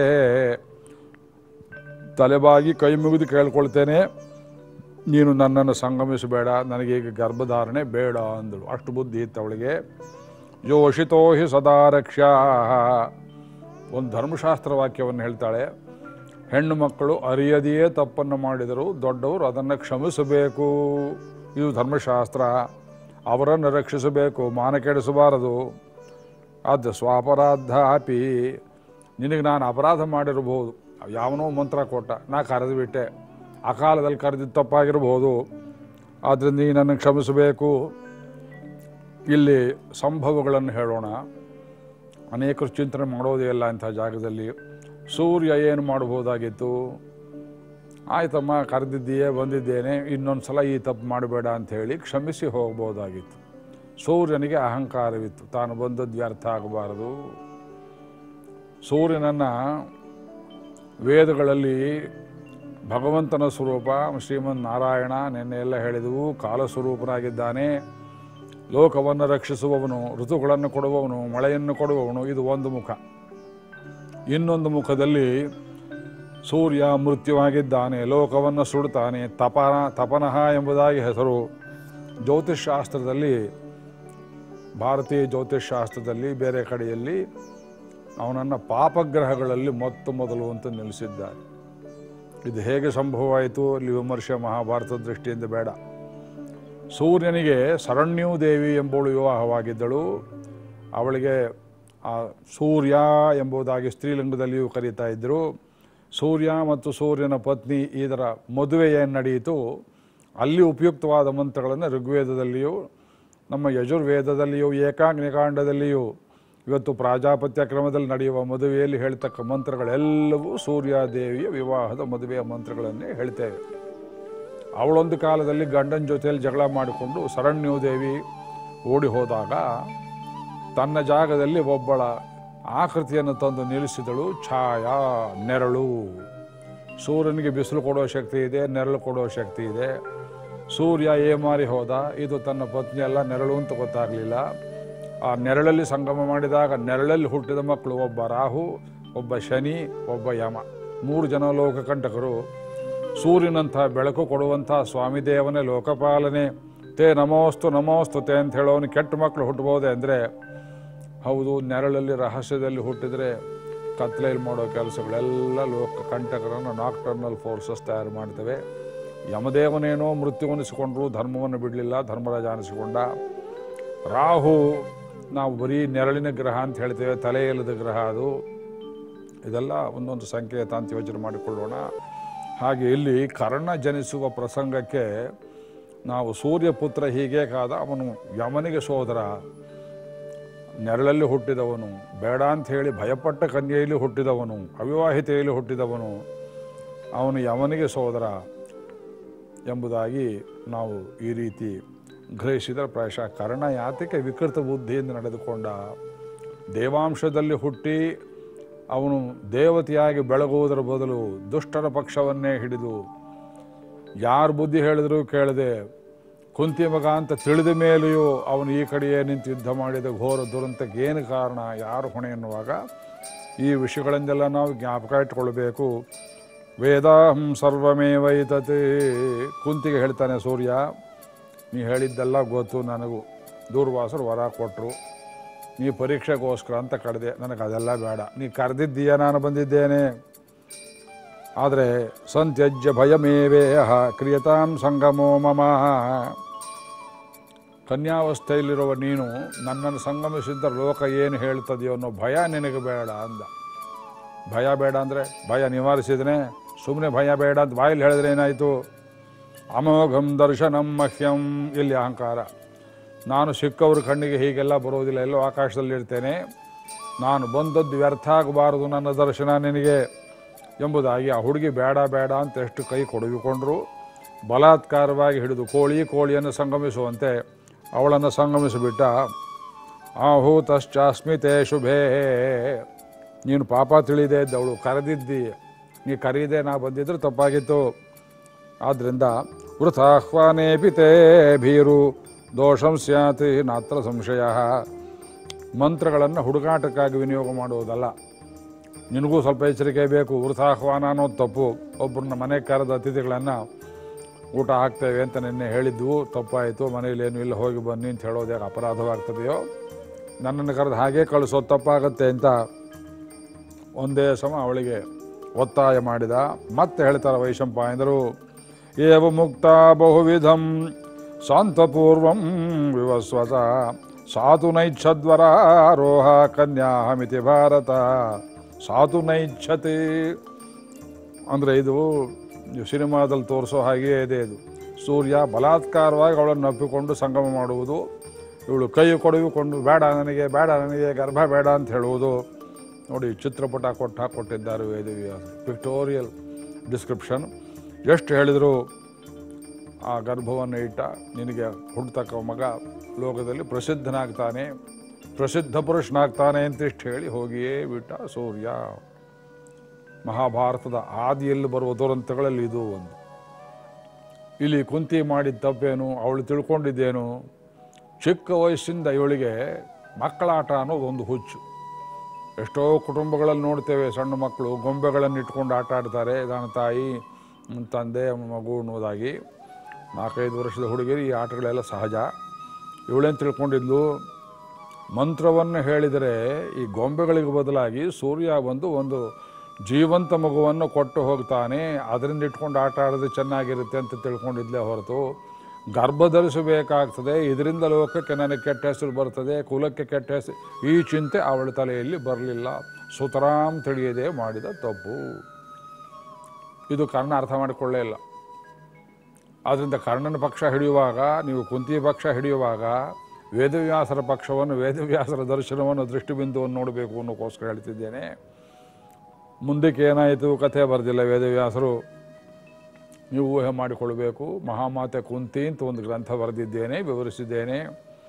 ತಲೆಬಾಗಿ ಕೈ ಮುಗಿದು ಕೇಳ್ಕೊಳ್ತೇನೆ ನೀನು ನನ್ನನ್ನು ಸಂಗಮಿಸಬೇಡ ನನಗೀಗ ಗರ್ಭಧಾರಣೆ ಬೇಡ ಅಂದಳು ಅಷ್ಟು ಬುದ್ಧಿ ಇತ್ತು ಅವಳಿಗೆ ಯೋಷಿತೋ ಹಿ ಸದಾ ರಕ್ಷಾ ಒಂದು ಧರ್ಮಶಾಸ್ತ್ರ ವಾಕ್ಯವನ್ನು ಹೇಳ್ತಾಳೆ ಹೆಣ್ಣು ಮಕ್ಕಳು ಅರಿಯದೆಯೇ ತಪ್ಪನ್ನು ಮಾಡಿದರು ದೊಡ್ಡವರು ಅದನ್ನು ಕ್ಷಮಿಸಬೇಕು ಇದು ಧರ್ಮಶಾಸ್ತ್ರ ಅವರನ್ನು ರಕ್ಷಿಸಬೇಕು ಮಾನ ಕೆಡಿಸಬಾರದು ಅದು ಸ್ವಾಪರಾಧ ಅಪಿ ನಿನಗೆ ನಾನು ಅಪರಾಧ ಮಾಡಿರಬಹುದು ಯಾವನೋ ಮಂತ್ರ ಕೊಟ್ಟ ನಾ ಕರೆದು ಬಿಟ್ಟೆ ಆ ಕಾಲದಲ್ಲಿ ಕರೆದಿದ್ದು ತಪ್ಪಾಗಿರ್ಬೋದು ಆದ್ದರಿಂದ ನೀ ನನ್ನ ಕ್ಷಮಿಸಬೇಕು ಇಲ್ಲಿ ಸಂಭವಗಳನ್ನು ಹೇಳೋಣ ಅನೇಕರು ಚಿಂತನೆ ಮಾಡೋದೇ ಇಲ್ಲ ಇಂಥ ಜಾಗದಲ್ಲಿ ಸೂರ್ಯ ಏನು ಮಾಡಬಹುದಾಗಿತ್ತು ಆಯ್ತಮ್ಮ ಕರೆದಿದ್ದೀಯೇ ಬಂದಿದ್ದೇನೆ ಇನ್ನೊಂದು ಸಲ ಈ ತಪ್ಪು ಮಾಡಬೇಡ ಅಂತ ಹೇಳಿ ಕ್ಷಮಿಸಿ ಹೋಗ್ಬೋದಾಗಿತ್ತು ಸೂರ್ಯನಿಗೆ ಅಹಂಕಾರವಿತ್ತು ತಾನು ಬಂದದ್ದು ವ್ಯರ್ಥ ಆಗಬಾರದು ಸೂರ್ಯನನ್ನು ವೇದಗಳಲ್ಲಿ ಭಗವಂತನ ಸ್ವರೂಪ ಶ್ರೀಮನ್ ನಾರಾಯಣ ನಿನ್ನೆ ಎಲ್ಲ ಹೇಳಿದವು ಕಾಲಸ್ವರೂಪನಾಗಿದ್ದಾನೆ ಲೋಕವನ್ನು ರಕ್ಷಿಸುವವನು ಋತುಗಳನ್ನು ಕೊಡುವವನು ಮಳೆಯನ್ನು ಕೊಡುವವನು ಇದು ಒಂದು ಮುಖ ಇನ್ನೊಂದು ಮುಖದಲ್ಲಿ ಸೂರ್ಯ ಮೃತ್ಯುವಾಗಿದ್ದಾನೆ ಲೋಕವನ್ನು ಸುಡುತ್ತಾನೆ ತಪನ ತಪನಃ ಎಂಬುದಾಗಿ ಹೆಸರು ಜ್ಯೋತಿಷ್ಶಾಸ್ತ್ರದಲ್ಲಿ ಭಾರತೀಯ ಜ್ಯೋತಿಷ್ಶಾಸ್ತ್ರದಲ್ಲಿ ಬೇರೆ ಕಡೆಯಲ್ಲಿ ಅವನನ್ನು ಪಾಪಗ್ರಹಗಳಲ್ಲಿ ಮೊತ್ತ ಮೊದಲು ಅಂತ ನಿಲ್ಲಿಸಿದ್ದಾರೆ ಇದು ಹೇಗೆ ಸಂಭವವಾಯಿತು ಇಲ್ಲಿ ವಿಮರ್ಶೆ ಮಹಾಭಾರತ ದೃಷ್ಟಿಯಿಂದ ಬೇಡ ಸೂರ್ಯನಿಗೆ ಶರಣ್ಯೂ ದೇವಿ ಎಂಬುಳು ವಿವಾಹವಾಗಿದ್ದಳು ಅವಳಿಗೆ ಆ ಸೂರ್ಯ ಎಂಬುದಾಗಿ ಸ್ತ್ರೀಲಿಂಗದಲ್ಲಿಯೂ ಕರೀತಾ ಇದ್ದರು ಸೂರ್ಯ ಮತ್ತು ಸೂರ್ಯನ ಪತ್ನಿ ಇದರ ಮದುವೆ ಏನು ನಡೆಯಿತು ಅಲ್ಲಿ ಉಪಯುಕ್ತವಾದ ಮಂತ್ರಗಳನ್ನು ಋಗ್ವೇದದಲ್ಲಿಯೂ ನಮ್ಮ ಯಜುರ್ವೇದದಲ್ಲಿಯೂ ಏಕಾಗ್ನಿಕಾಂಡದಲ್ಲಿಯೂ ಇವತ್ತು ಪ್ರಾಜಾಪತ್ಯ ಕ್ರಮದಲ್ಲಿ ನಡೆಯುವ ಮದುವೆಯಲ್ಲಿ ಹೇಳ್ತಕ್ಕ ಮಂತ್ರಗಳೆಲ್ಲವೂ ಸೂರ್ಯಾದೇವಿಯ ವಿವಾಹದ ಮದುವೆಯ ಮಂತ್ರಗಳನ್ನೇ ಹೇಳ್ತೇವೆ ಅವಳೊಂದು ಕಾಲದಲ್ಲಿ ಗಂಡನ ಜೊತೆಯಲ್ಲಿ ಜಗಳ ಮಾಡಿಕೊಂಡು ಶರಣ್ಯೋದೇವಿ ಓಡಿ ಹೋದಾಗ ತನ್ನ ಜಾಗದಲ್ಲಿ ಒಬ್ಬಳ ಆಕೃತಿಯನ್ನು ತಂದು ನಿಲ್ಲಿಸಿದಳು ಛಾಯಾ ನೆರಳು ಸೂರ್ಯನಿಗೆ ಬಿಸಿಲು ಕೊಡೋ ಶಕ್ತಿ ಇದೆ ನೆರಳು ಕೊಡೋ ಶಕ್ತಿ ಇದೆ ಸೂರ್ಯ ಏಮಾರಿ ಹೋದ ಇದು ತನ್ನ ಪತ್ನಿಯಲ್ಲ ನೆರಳು ಅಂತ ಗೊತ್ತಾಗಲಿಲ್ಲ ಆ ನೆರಳಲ್ಲಿ ಸಂಗಮ ಮಾಡಿದಾಗ ನೆರಳಲ್ಲಿ ಹುಟ್ಟಿದ ಮಕ್ಕಳು ಒಬ್ಬ ರಾಹು ಒಬ್ಬ ಶನಿ ಒಬ್ಬ ಯಮ ಮೂರು ಜನ ಲೋಕಕಂಟಕರು ಸೂರ್ಯನಂಥ ಬೆಳಕು ಕೊಡುವಂಥ ಸ್ವಾಮಿದೇವನೇ ಲೋಕಪಾಲನೆ ತೇ ನಮೋಸ್ತು ನಮೋಸ್ತು ತೇ ಅಂತ ಹೇಳೋನು ಕೆಟ್ಟ ಮಕ್ಕಳು ಹುಟ್ಟಬಹುದೇ ಅಂದರೆ ಹೌದು ನೆರಳಲ್ಲಿ ರಹಸ್ಯದಲ್ಲಿ ಹುಟ್ಟಿದರೆ ಕತ್ಲೆಯಲ್ಲಿ ಮಾಡೋ ಕೆಲಸಗಳೆಲ್ಲ ಲೋಕ ಕಂಟಕರನ್ನು ನಾಕ್ಟರ್ನಲ್ ಫೋರ್ಸಸ್ ತಯಾರು ಮಾಡ್ತವೆ ಯಮದೇವನೇನೋ ಮೃತ್ಯುವನಿಸಿಕೊಂಡ್ರು ಧರ್ಮವನ್ನು ಬಿಡಲಿಲ್ಲ ಧರ್ಮರಾಜ ಅನಿಸಿಕೊಂಡ ರಾಹು ನಾವು ಬರೀ ನೆರಳಿನ ಗ್ರಹ ಅಂತ ಹೇಳ್ತೇವೆ ತಲೆ ಇಲ್ಲದ ಗ್ರಹ ಅದು ಇದೆಲ್ಲ ಒಂದೊಂದು ಸಂಕೇತ ಅಂತ ಯೋಚನೆ ಮಾಡಿಕೊಳ್ಳೋಣ ಹಾಗೆ ಇಲ್ಲಿ ಕರ್ಣ ಜನಿಸುವ ಪ್ರಸಂಗಕ್ಕೆ ನಾವು ಸೂರ್ಯಪುತ್ರ ಹೀಗೆ ಕಾದ ಅವನು ಯಮನಿಗೆ ಸೋದರ ನೆರಳಲ್ಲಿ ಹುಟ್ಟಿದವನು ಬೇಡ ಅಂತ ಹೇಳಿ ಭಯಪಟ್ಟ ಕನ್ಯೆಯಲ್ಲಿ ಹುಟ್ಟಿದವನು ಅವಿವಾಹಿತೆಯಲ್ಲಿ ಹುಟ್ಟಿದವನು ಅವನು ಯಮನಿಗೆ ಸೋದರ ಎಂಬುದಾಗಿ ನಾವು ಈ ರೀತಿ ಗ್ರಹಿಸಿದರೆ ಪ್ರಾಯಶಃ ಕರ್ಣ ಯಾತಕ್ಕೆ ವಿಕೃತ ಬುದ್ಧಿಯಿಂದ ನಡೆದುಕೊಂಡ ದೇವಾಂಶದಲ್ಲಿ ಹುಟ್ಟಿ ಅವನು ದೇವತೆಯಾಗಿ ಬೆಳಗುವುದರ ಬದಲು ದುಷ್ಟರ ಪಕ್ಷವನ್ನೇ ಹಿಡಿದು ಯಾರು ಬುದ್ಧಿ ಹೇಳಿದರೂ ಕೇಳದೆ ಕುಂತಿ ಮಗ ಅಂತ ತಿಳಿದ ಮೇಲೆಯೂ ಅವನು ಈ ಕಡೆಯೇ ನಿಂತು ಯುದ್ಧ ಮಾಡಿದ ಘೋರ ದುರಂತಕ್ಕೆ ಏನು ಕಾರಣ ಯಾರು ಹೊಣೆ ಎನ್ನುವಾಗ ಈ ವಿಷಯಗಳನ್ನೆಲ್ಲ ನಾವು ಜ್ಞಾಪಕ ಇಟ್ಕೊಳ್ಬೇಕು ವೇದಾಹಂ ಸರ್ವಮೇವೈತತೆ ಕುಂತಿಗೆ ಹೇಳ್ತಾನೆ ಸೂರ್ಯ ನೀ ಹೇಳಿದ್ದೆಲ್ಲ ಗೊತ್ತು ನನಗೂ ದೂರ್ವಾಸರು ವರ ಕೊಟ್ಟರು ನೀ ಪರೀಕ್ಷೆಗೋಸ್ಕರ ಅಂತ ಕರೆದೆ ನನಗೆ ಅದೆಲ್ಲ ಬೇಡ ನೀ ಕರೆದಿದ್ದೀಯ ನಾನು ಬಂದಿದ್ದೇನೆ ಆದರೆ ಸಂತ್ಯಜ್ಯ ಭಯಮೇವೇಹ ಕ್ರಿಯತಾಂ ಸಂಗಮೋ ಮಮ ಕನ್ಯಾವಸ್ಥೆಯಲ್ಲಿರುವ ನೀನು ನನ್ನನ್ನು ಸಂಗಮಿಸಿದ್ದ ಲೋಕ ಏನು ಹೇಳ್ತದೆಯೋ ಅನ್ನೋ ಭಯ ನಿನಗೆ ಬೇಡ ಅಂದ ಭಯ ಬೇಡ ಅಂದರೆ ಭಯ ನಿವಾರಿಸಿದನೆ ಸುಮ್ಮನೆ ಭಯ ಬೇಡ ಅಂತ ಬಾಯಲ್ಲಿ ಹೇಳಿದ್ರೆ ಏನಾಯಿತು ಅಮೋಘಂ ದರ್ಶನಂ ಮಹ್ಯಂ ಇಲ್ಲಿ ಅಹಂಕಾರ ನಾನು ಸಿಕ್ಕವ್ರ ಕಣ್ಣಿಗೆ ಹೀಗೆಲ್ಲ ಬರೋದಿಲ್ಲ ಎಲ್ಲೋ ಆಕಾಶದಲ್ಲಿ ಇರ್ತೇನೆ ನಾನು ಬಂದದ್ದು ವ್ಯರ್ಥ ಆಗಬಾರದು ನನ್ನ ದರ್ಶನ ನಿನಗೆ ಎಂಬುದಾಗಿ ಆ ಹುಡುಗಿ ಬೇಡ ಬೇಡ ಅಂತ ಎಷ್ಟು ಕೈ ಕೊಡಗಿಕೊಂಡ್ರು ಬಲಾತ್ಕಾರವಾಗಿ ಹಿಡಿದು ಕೋಳಿ ಕೋಳಿಯನ್ನು ಸಂಗಮಿಸುವಂತೆ ಅವಳನ್ನು ಸಂಗಮಿಸಿಬಿಟ್ಟ ಆಹೂತಶ್ಚಾಸ್ಮಿತೆ ಶುಭೇ ನೀನು ಪಾಪ ತಿಳಿದೇ ಇದ್ದವಳು ಕರೆದಿದ್ದಿ ನೀ ಕರೀದೆ ನಾ ಬಂದಿದ್ರೆ ತಪ್ಪಾಗಿತ್ತು ಆದ್ದರಿಂದ ವೃಥಾಹ್ವಾನೇ ಪಿತೇ ಭೀರು ದೋಷಂ ಸ್ಯಾತ್ ನಾತ್ರ ಸಂಶಯ ಮಂತ್ರಗಳನ್ನು ಹುಡುಕಾಟಕ್ಕಾಗಿ ವಿನಿಯೋಗ ಮಾಡುವುದಲ್ಲ ನಿನಗೂ ಸ್ವಲ್ಪ ಎಚ್ಚರಿಕೆ ಬೇಕು ವೃಥಾಹ್ವಾನ ಅನ್ನೋದು ತಪ್ಪು ಒಬ್ಬರನ್ನ ಮನೆಗೆ ಕರೆದ ಅತಿಥಿಗಳನ್ನು ಊಟ ಹಾಕ್ತೇವೆ ಅಂತ ನಿನ್ನೆ ಹೇಳಿದ್ವು ತಪ್ಪಾಯಿತು ಮನೇಲಿ ಏನು ಇಲ್ಲ ಹೋಗಿ ಬನ್ನಿ ಅಂತ ಹೇಳೋದು ಯಾಕೆ ಅಪರಾಧವಾಗ್ತದೆಯೋ ನನ್ನನ್ನು ಕರೆದು ಹಾಗೇ ಕಳಿಸೋದು ತಪ್ಪಾಗತ್ತೆ ಅಂತ ಒಂದೇ ಸಮ ಅವಳಿಗೆ ಒತ್ತಾಯ ಮಾಡಿದ ಮತ್ತೆ ಹೇಳ್ತಾರೆ ವೈಶಂಪಾಯನರು ಏವ ಮುಕ್ತ ಬಹುವಿಧಂ ಶಾಂತಪೂರ್ವಂ ವಿವಸ್ವಸ ಸಾತು ನೈಚ್ಛದ್ವರಾರೋಹ ಕನ್ಯಾಹಮಿತಿ ಭಾರತ ಸಾತು ನೈಚ್ಛತೆ ಅಂದರೆ ಇದು ಸಿನಿಮಾದಲ್ಲಿ ತೋರಿಸೋ ಹಾಗೆಯೇ ಇದೆ ಇದು ಸೂರ್ಯ ಬಲಾತ್ಕಾರವಾಗಿ ಅವಳನ್ನು ಅಪ್ಪಿಕೊಂಡು ಸಂಗಮ ಮಾಡುವುದು ಇವಳು ಕೈ ಕೊಡುವಿಕೊಂಡು ಬೇಡ ನನಗೆ ಬೇಡ ನನಗೆ ಗರ್ಭ ಬೇಡ ಅಂತ ಹೇಳುವುದು ನೋಡಿ ಚಿತ್ರಪಟ ಕೊಟ್ಟು ಹಾಕ್ಕೊಟ್ಟಿದ್ದಾರೆ ವೇದವ್ಯಾಸ ಪಿಕ್ಟೋರಿಯಲ್ ಡಿಸ್ಕ್ರಿಪ್ಷನ್ ಎಷ್ಟು ಹೇಳಿದರು ಆ ಗರ್ಭವನ್ನು ಇಟ್ಟ ನಿನಗೆ ಹುಡ್ತಕ್ಕ ಮಗ ಲೋಕದಲ್ಲಿ ಪ್ರಸಿದ್ಧನಾಗ್ತಾನೆ ಪ್ರಸಿದ್ಧ ಪುರುಷನಾಗ್ತಾನೆ ಅಂತ ಇಷ್ಟು ಹೇಳಿ ಹೋಗಿಯೇ ಬಿಟ್ಟ ಸೂರ್ಯ ಮಹಾಭಾರತದ ಆದಿಯಲ್ಲಿ ಬರುವ ದುರಂತಗಳಲ್ಲಿ ಇದು ಒಂದು ಇಲ್ಲಿ ಕುಂತಿ ಮಾಡಿದ ತಪ್ಪೇನು ಅವಳು ತಿಳ್ಕೊಂಡಿದ್ದೇನು ಚಿಕ್ಕ ವಯಸ್ಸಿಂದ ಇವಳಿಗೆ ಮಕ್ಕಳಾಟ ಅನ್ನೋದು ಒಂದು ಹುಚ್ಚು ಎಷ್ಟೋ ಕುಟುಂಬಗಳಲ್ಲಿ ನೋಡ್ತೇವೆ ಸಣ್ಣ ಮಕ್ಕಳು ಗೊಂಬೆಗಳನ್ನು ಇಟ್ಕೊಂಡು ಆಟ ಆಡ್ತಾರೆ ನನ್ನ ತಾಯಿ ನನ್ನ ತಂದೆ ಮಗು ಅನ್ನೋದಾಗಿ ನಾಲ್ಕೈದು ವರ್ಷದ ಹುಡುಗಿರು ಈ ಆಟಗಳೆಲ್ಲ ಸಹಜ ಇವಳೇನು ತಿಳ್ಕೊಂಡಿದ್ಲು ಮಂತ್ರವನ್ನು ಹೇಳಿದರೆ ಈ ಗೊಂಬೆಗಳಿಗೆ ಬದಲಾಗಿ ಸೂರ್ಯ ಬಂದು ಒಂದು ಜೀವಂತ ಮಗುವನ್ನು ಕೊಟ್ಟು ಹೋಗ್ತಾನೆ ಅದರಿಂದ ಇಟ್ಕೊಂಡು ಆಟ ಆಡೋದು ಚೆನ್ನಾಗಿರುತ್ತೆ ಅಂತ ತಿಳ್ಕೊಂಡಿದ್ಲೇ ಹೊರತು ಗರ್ಭ ಧರಿಸಬೇಕಾಗ್ತದೆ ಇದರಿಂದ ಲೋಕಕ್ಕೆ ನನಗೆ ಕೆಟ್ಟ ಹೆಸರು ಬರ್ತದೆ ಕುಲಕ್ಕೆ ಕೆಟ್ಟ ಹೆಸರು ಈ ಚಿಂತೆ ಅವಳ ತಲೆಯಲ್ಲಿ ಬರಲಿಲ್ಲ ಸುತರಾಮ್ ತಿಳಿಯದೆ ಮಾಡಿದ ತಪ್ಪು ಇದು ಕರ್ಣ ಅರ್ಥ ಮಾಡಿಕೊಳ್ಳೇ ಇಲ್ಲ ಆದ್ದರಿಂದ ಕರ್ಣನ ಪಕ್ಷ ಹಿಡಿಯುವಾಗ ನೀವು ಕುಂತಿ ಪಕ್ಷ ಹಿಡಿಯುವಾಗ ವೇದವ್ಯಾಸರ ಪಕ್ಷವನ್ನು ವೇದವ್ಯಾಸರ ದರ್ಶನವನ್ನು ದೃಷ್ಟಿಬಿಂದುವನ್ನು ನೋಡಬೇಕು ಅನ್ನೋಕ್ಕೋಸ್ಕರ ಹೇಳ್ತಿದ್ದೇನೆ ಮುಂದಕ್ಕೆ ಏನಾಯಿತು ಕಥೆ ಬರೆದಿಲ್ಲ ವೇದವ್ಯಾಸರು ನೀವು ಊಹೆ ಮಾಡಿಕೊಳ್ಬೇಕು ಮಹಾಮಾತೆ ಕುಂತಿ ಅಂತ ಒಂದು ಗ್ರಂಥ ಬರೆದಿದ್ದೇನೆ ವಿವರಿಸಿದ್ದೇನೆ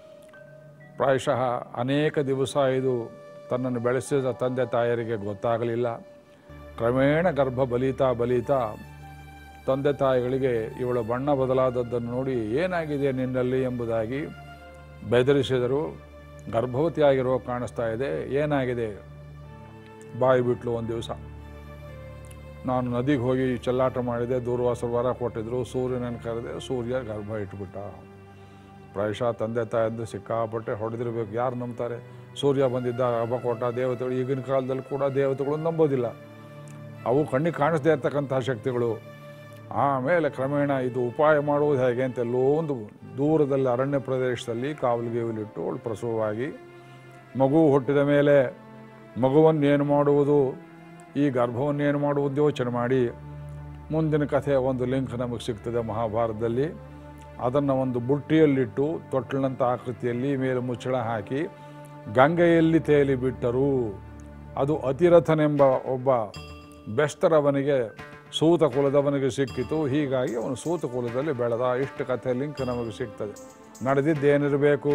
ಪ್ರಾಯಶಃ ಅನೇಕ ದಿವಸ ಇದು ತನ್ನನ್ನು ಬೆಳೆಸಿದ ತಂದೆ ತಾಯರಿಗೆ ಗೊತ್ತಾಗಲಿಲ್ಲ ಕ್ರಮೇಣ ಗರ್ಭ ಬಲಿತಾ ಬಲಿತಾ ತಂದೆ ತಾಯಿಗಳಿಗೆ ಇವಳ ಬಣ್ಣ ಬದಲಾದದ್ದನ್ನು ನೋಡಿ ಏನಾಗಿದೆ ನಿನ್ನಲ್ಲಿ ಎಂಬುದಾಗಿ ಬೆದರಿಸಿದರು ಗರ್ಭವತಿಯಾಗಿರೋ ಕಾಣಿಸ್ತಾ ಇದೆ ಏನಾಗಿದೆ ಬಾಯಿ ಬಿಟ್ಲು ಒಂದು ದಿವಸ ನಾನು ನದಿಗೆ ಹೋಗಿ ಚೆಲ್ಲಾಟ ಮಾಡಿದೆ ದೂರ್ವಾಸರು ವರ ಕೊಟ್ಟಿದ್ರು ಸೂರ್ಯನನ್ನು ಕರೆದೆ ಸೂರ್ಯ ಗರ್ಭ ಇಟ್ಬಿಟ್ಟ ಪ್ರಾಯಶಃ ತಂದೆ ತಾಯಂದು ಸಿಕ್ಕಾಪಟ್ಟೆ ಹೊಡೆದಿರ್ಬೇಕು ಯಾರು ನಂಬ್ತಾರೆ ಸೂರ್ಯ ಬಂದಿದ್ದ ಹಬ್ಬ ಕೊಟ್ಟ ದೇವತೆಗಳು ಈಗಿನ ಕಾಲದಲ್ಲಿ ಕೂಡ ದೇವತೆಗಳು ನಂಬೋದಿಲ್ಲ ಅವು ಕಣ್ಣಿಗೆ ಕಾಣಿಸದೇ ಇರ್ತಕ್ಕಂತಹ ಶಕ್ತಿಗಳು ಆಮೇಲೆ ಕ್ರಮೇಣ ಇದು ಉಪಾಯ ಮಾಡುವುದು ಹೇಗೆ ಅಂತ ಎಲ್ಲೋ ಒಂದು ದೂರದಲ್ಲಿ ಅರಣ್ಯ ಪ್ರದೇಶದಲ್ಲಿ ಕಾವಲಿಗೇವಲಿಟ್ಟು ಅವಳು ಪ್ರಸವವಾಗಿ ಮಗು ಹುಟ್ಟಿದ ಮೇಲೆ ಮಗುವನ್ನು ಏನು ಮಾಡುವುದು ಈ ಗರ್ಭವನ್ನು ಏನು ಮಾಡುವುದು ಯೋಚನೆ ಮಾಡಿ ಮುಂದಿನ ಕಥೆ ಒಂದು ಲಿಂಕ್ ನಮಗೆ ಸಿಗ್ತದೆ ಮಹಾಭಾರತದಲ್ಲಿ ಅದನ್ನು ಒಂದು ಬುಟ್ಟಿಯಲ್ಲಿಟ್ಟು ತೊಟ್ಟಲಂಥ ಆಕೃತಿಯಲ್ಲಿ ಮೇಲೆ ಮುಚ್ಚಳ ಹಾಕಿ ಗಂಗೆಯಲ್ಲಿ ತೇಲಿ ಬಿಟ್ಟರು ಅದು ಅತಿರಥನೆಂಬ ಒಬ್ಬ ಬೆಸ್ತರವನಿಗೆ ಸೂತ ಕುಲದವನಿಗೆ ಸಿಕ್ಕಿತು ಹೀಗಾಗಿ ಅವನು ಸೂತ ಕುಲದಲ್ಲಿ ಬೆಳೆದ ಇಷ್ಟು ಕಥೆ ಲಿಂಕ್ ನಮಗೆ ಸಿಗ್ತದೆ ನಡೆದಿದ್ದೇನಿರಬೇಕು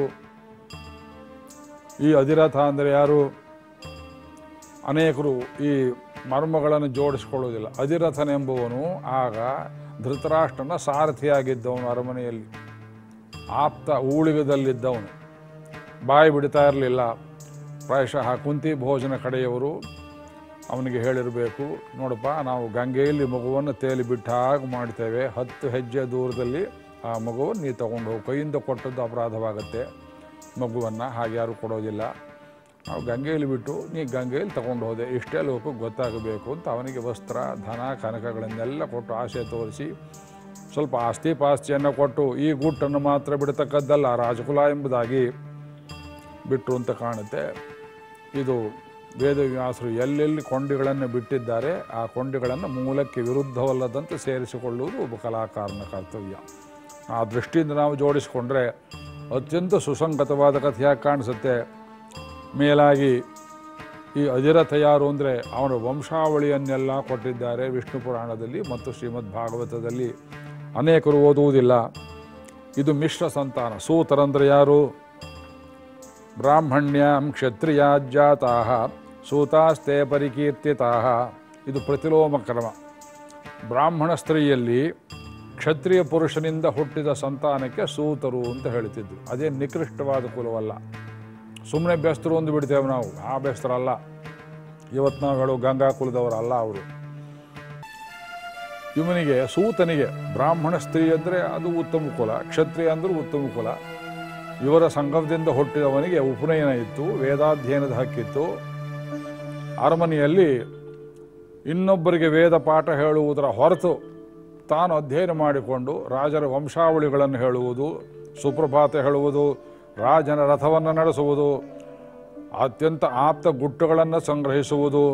ಈ ಅಧಿರಥ ಅಂದರೆ ಯಾರು ಅನೇಕರು ಈ ಮರ್ಮಗಳನ್ನು ಜೋಡಿಸ್ಕೊಳ್ಳೋದಿಲ್ಲ ಅಧಿರಥನೆಂಬುವನು ಆಗ ಧೃತರಾಷ್ಟ್ರನ ಸಾರಥಿಯಾಗಿದ್ದವನು ಅರಮನೆಯಲ್ಲಿ ಆಪ್ತ ಊಳಿಗದಲ್ಲಿದ್ದವನು ಬಾಯಿ ಬಿಡ್ತಾ ಇರಲಿಲ್ಲ ಪ್ರಾಯಶಃ ಕುಂತಿ ಭೋಜನ ಕಡೆಯವರು ಅವನಿಗೆ ಹೇಳಿರಬೇಕು ನೋಡಪ್ಪ ನಾವು ಗಂಗೆಯಲ್ಲಿ ಮಗುವನ್ನು ತೇಲಿ ಬಿಟ್ಟ ಹಾಗೆ ಮಾಡ್ತೇವೆ ಹತ್ತು ಹೆಜ್ಜೆ ದೂರದಲ್ಲಿ ಆ ಮಗುವನ್ನು ನೀ ತಗೊಂಡು ಹೋಗು ಕೈಯಿಂದ ಕೊಟ್ಟದ್ದು ಅಪರಾಧವಾಗುತ್ತೆ ಮಗುವನ್ನು ಹಾಗೆ ಯಾರು ಕೊಡೋದಿಲ್ಲ ನಾವು ಗಂಗೆಯಲ್ಲಿ ಬಿಟ್ಟು ನೀ ಗಂಗೆಯಲ್ಲಿ ತಗೊಂಡು ಹೋದೆ ಇಷ್ಟೇ ಲೋಕಕ್ಕೆ ಗೊತ್ತಾಗಬೇಕು ಅಂತ ಅವನಿಗೆ ವಸ್ತ್ರ ಧನ ಕನಕಗಳನ್ನೆಲ್ಲ ಕೊಟ್ಟು ಆಸೆ ತೋರಿಸಿ ಸ್ವಲ್ಪ ಆಸ್ತಿ ಪಾಸ್ತಿಯನ್ನು ಕೊಟ್ಟು ಈ ಗುಟ್ಟನ್ನು ಮಾತ್ರ ಬಿಡತಕ್ಕದ್ದಲ್ಲ ರಾಜಕುಲ ಎಂಬುದಾಗಿ ಬಿಟ್ಟರು ಅಂತ ಕಾಣುತ್ತೆ ಇದು ವೇದವ್ಯಾಸರು ಎಲ್ಲೆಲ್ಲಿ ಕೊಂಡಿಗಳನ್ನು ಬಿಟ್ಟಿದ್ದಾರೆ ಆ ಕೊಂಡಿಗಳನ್ನು ಮೂಲಕ್ಕೆ ವಿರುದ್ಧವಲ್ಲದಂತೆ ಸೇರಿಸಿಕೊಳ್ಳುವುದು ಒಬ್ಬ ಕಲಾಕಾರನ ಕರ್ತವ್ಯ ಆ ದೃಷ್ಟಿಯಿಂದ ನಾವು ಜೋಡಿಸಿಕೊಂಡ್ರೆ ಅತ್ಯಂತ ಸುಸಂಗತವಾದ ಕಥೆಯಾಗಿ ಕಾಣಿಸುತ್ತೆ ಮೇಲಾಗಿ ಈ ಅಧಿರಥ ಯಾರು ಅಂದರೆ ಅವನ ವಂಶಾವಳಿಯನ್ನೆಲ್ಲ ಕೊಟ್ಟಿದ್ದಾರೆ ವಿಷ್ಣು ಪುರಾಣದಲ್ಲಿ ಮತ್ತು ಶ್ರೀಮದ್ ಭಾಗವತದಲ್ಲಿ ಅನೇಕರು ಓದುವುದಿಲ್ಲ ಇದು ಮಿಶ್ರ ಸಂತಾನ ಸೂತರಂದ್ರೆ ಯಾರು ಬ್ರಾಹ್ಮಣ್ಯಂ ಕ್ಷತ್ರಿಯಾಜ್ಜಾತಾ ಸೂತಾಸ್ತೆ ಪರಿಕೀರ್ತಿತಾ ಇದು ಪ್ರತಿಲೋಮ ಕ್ರಮ ಬ್ರಾಹ್ಮಣ ಸ್ತ್ರೀಯಲ್ಲಿ ಕ್ಷತ್ರಿಯ ಪುರುಷನಿಂದ ಹುಟ್ಟಿದ ಸಂತಾನಕ್ಕೆ ಸೂತರು ಅಂತ ಹೇಳ್ತಿದ್ರು ಅದೇ ನಿಕೃಷ್ಟವಾದ ಕುಲವಲ್ಲ ಸುಮ್ಮನೆ ಬೆಸ್ತರು ಒಂದು ಬಿಡ್ತೇವೆ ನಾವು ಆ ಬೆಸ್ತರಲ್ಲ ಇವತ್ತು ನಾವು ಹೇಳೋ ಗಂಗಾ ಕುಲದವರಲ್ಲ ಅವರು ಇವನಿಗೆ ಸೂತನಿಗೆ ಬ್ರಾಹ್ಮಣ ಸ್ತ್ರೀ ಅಂದರೆ ಅದು ಉತ್ತಮ ಕುಲ ಕ್ಷತ್ರಿಯ ಅಂದರೂ ಉತ್ತಮ ಕುಲ ಇವರ ಸಂಘದಿಂದ ಹುಟ್ಟಿದವನಿಗೆ ಉಪನಯನ ಇತ್ತು ವೇದಾಧ್ಯಯನದ ಹಕ್ಕಿತ್ತು ಅರಮನೆಯಲ್ಲಿ ಇನ್ನೊಬ್ಬರಿಗೆ ವೇದ ಪಾಠ ಹೇಳುವುದರ ಹೊರತು ತಾನು ಅಧ್ಯಯನ ಮಾಡಿಕೊಂಡು ರಾಜರ ವಂಶಾವಳಿಗಳನ್ನು ಹೇಳುವುದು ಸುಪ್ರಭಾತ ಹೇಳುವುದು ರಾಜನ ರಥವನ್ನು ನಡೆಸುವುದು ಅತ್ಯಂತ ಆಪ್ತ ಗುಟ್ಟುಗಳನ್ನು ಸಂಗ್ರಹಿಸುವುದು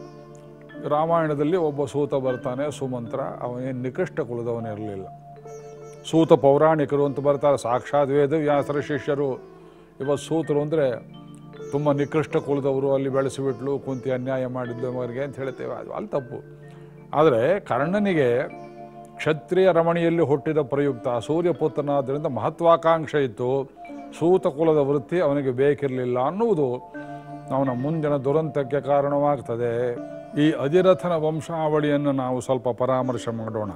ರಾಮಾಯಣದಲ್ಲಿ ಒಬ್ಬ ಸೂತ ಬರ್ತಾನೆ ಸುಮಂತ್ರ ಅವನೇನು ನಿಕೃಷ್ಟ ಕುಲದವನಿರಲಿಲ್ಲ ಸೂತ ಪೌರಾಣಿಕರು ಅಂತ ಬರ್ತಾರೆ ಸಾಕ್ಷಾತ್ ವೇದವ್ಯಾಸರ ಶಿಷ್ಯರು ಇವತ್ತು ಸೂತರು ಅಂದರೆ ತುಂಬ ನಿಕೃಷ್ಟ ಕುಲದವರು ಅಲ್ಲಿ ಬೆಳೆಸಿಬಿಟ್ಲು ಕುಂತಿ ಅನ್ಯಾಯ ಮಾಡಿದ್ದು ಅವರಿಗೆ ಅಂತ ಹೇಳ್ತೇವೆ ಅದು ಅಲ್ಲಿ ತಪ್ಪು ಆದರೆ ಕರ್ಣನಿಗೆ ಕ್ಷತ್ರಿಯ ರಮಣಿಯಲ್ಲಿ ಹುಟ್ಟಿದ ಪ್ರಯುಕ್ತ ಸೂರ್ಯಪುತ್ರನಾದ್ದರಿಂದ ಮಹತ್ವಾಕಾಂಕ್ಷೆ ಇತ್ತು ಸೂತ ಕುಲದ ವೃತ್ತಿ ಅವನಿಗೆ ಬೇಕಿರಲಿಲ್ಲ ಅನ್ನುವುದು ಅವನ ಮುಂದಿನ ದುರಂತಕ್ಕೆ ಕಾರಣವಾಗ್ತದೆ ಈ ಅಧಿರಥನ ವಂಶಾವಳಿಯನ್ನು ನಾವು ಸ್ವಲ್ಪ ಪರಾಮರ್ಶೆ ಮಾಡೋಣ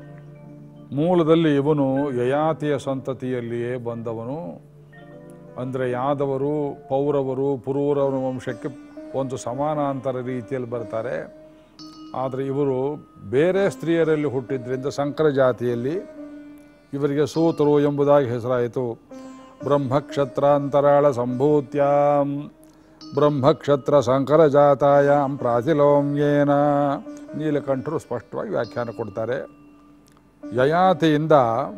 ಮೂಲದಲ್ಲಿ ಇವನು ಯಯಾತಿಯ ಸಂತತಿಯಲ್ಲಿಯೇ ಬಂದವನು ಅಂದರೆ ಯಾದವರು ಪೌರವರು ಪುರೂರವರ ವಂಶಕ್ಕೆ ಒಂದು ಸಮಾನಾಂತರ ರೀತಿಯಲ್ಲಿ ಬರ್ತಾರೆ ಆದರೆ ಇವರು ಬೇರೆ ಸ್ತ್ರೀಯರಲ್ಲಿ ಹುಟ್ಟಿದ್ರಿಂದ ಸಂಕರ ಜಾತಿಯಲ್ಲಿ ಇವರಿಗೆ ಸೂತರು ಎಂಬುದಾಗಿ ಹೆಸರಾಯಿತು ಬ್ರಹ್ಮಕ್ಷತ್ರಾಂತರಾಳ ಸಂಭೂತ್ಯಾಂ ಬ್ರಹ್ಮಕ್ಷತ್ರ ಸಂಕರ ಜಾತಾಯಾಂ ಪ್ರಾತಿಲೋಮ್ಯೇನ ನೀಲಕಂಠರು ಸ್ಪಷ್ಟವಾಗಿ ವ್ಯಾಖ್ಯಾನ ಕೊಡ್ತಾರೆ ಯಯಾತಿಯಿಂದ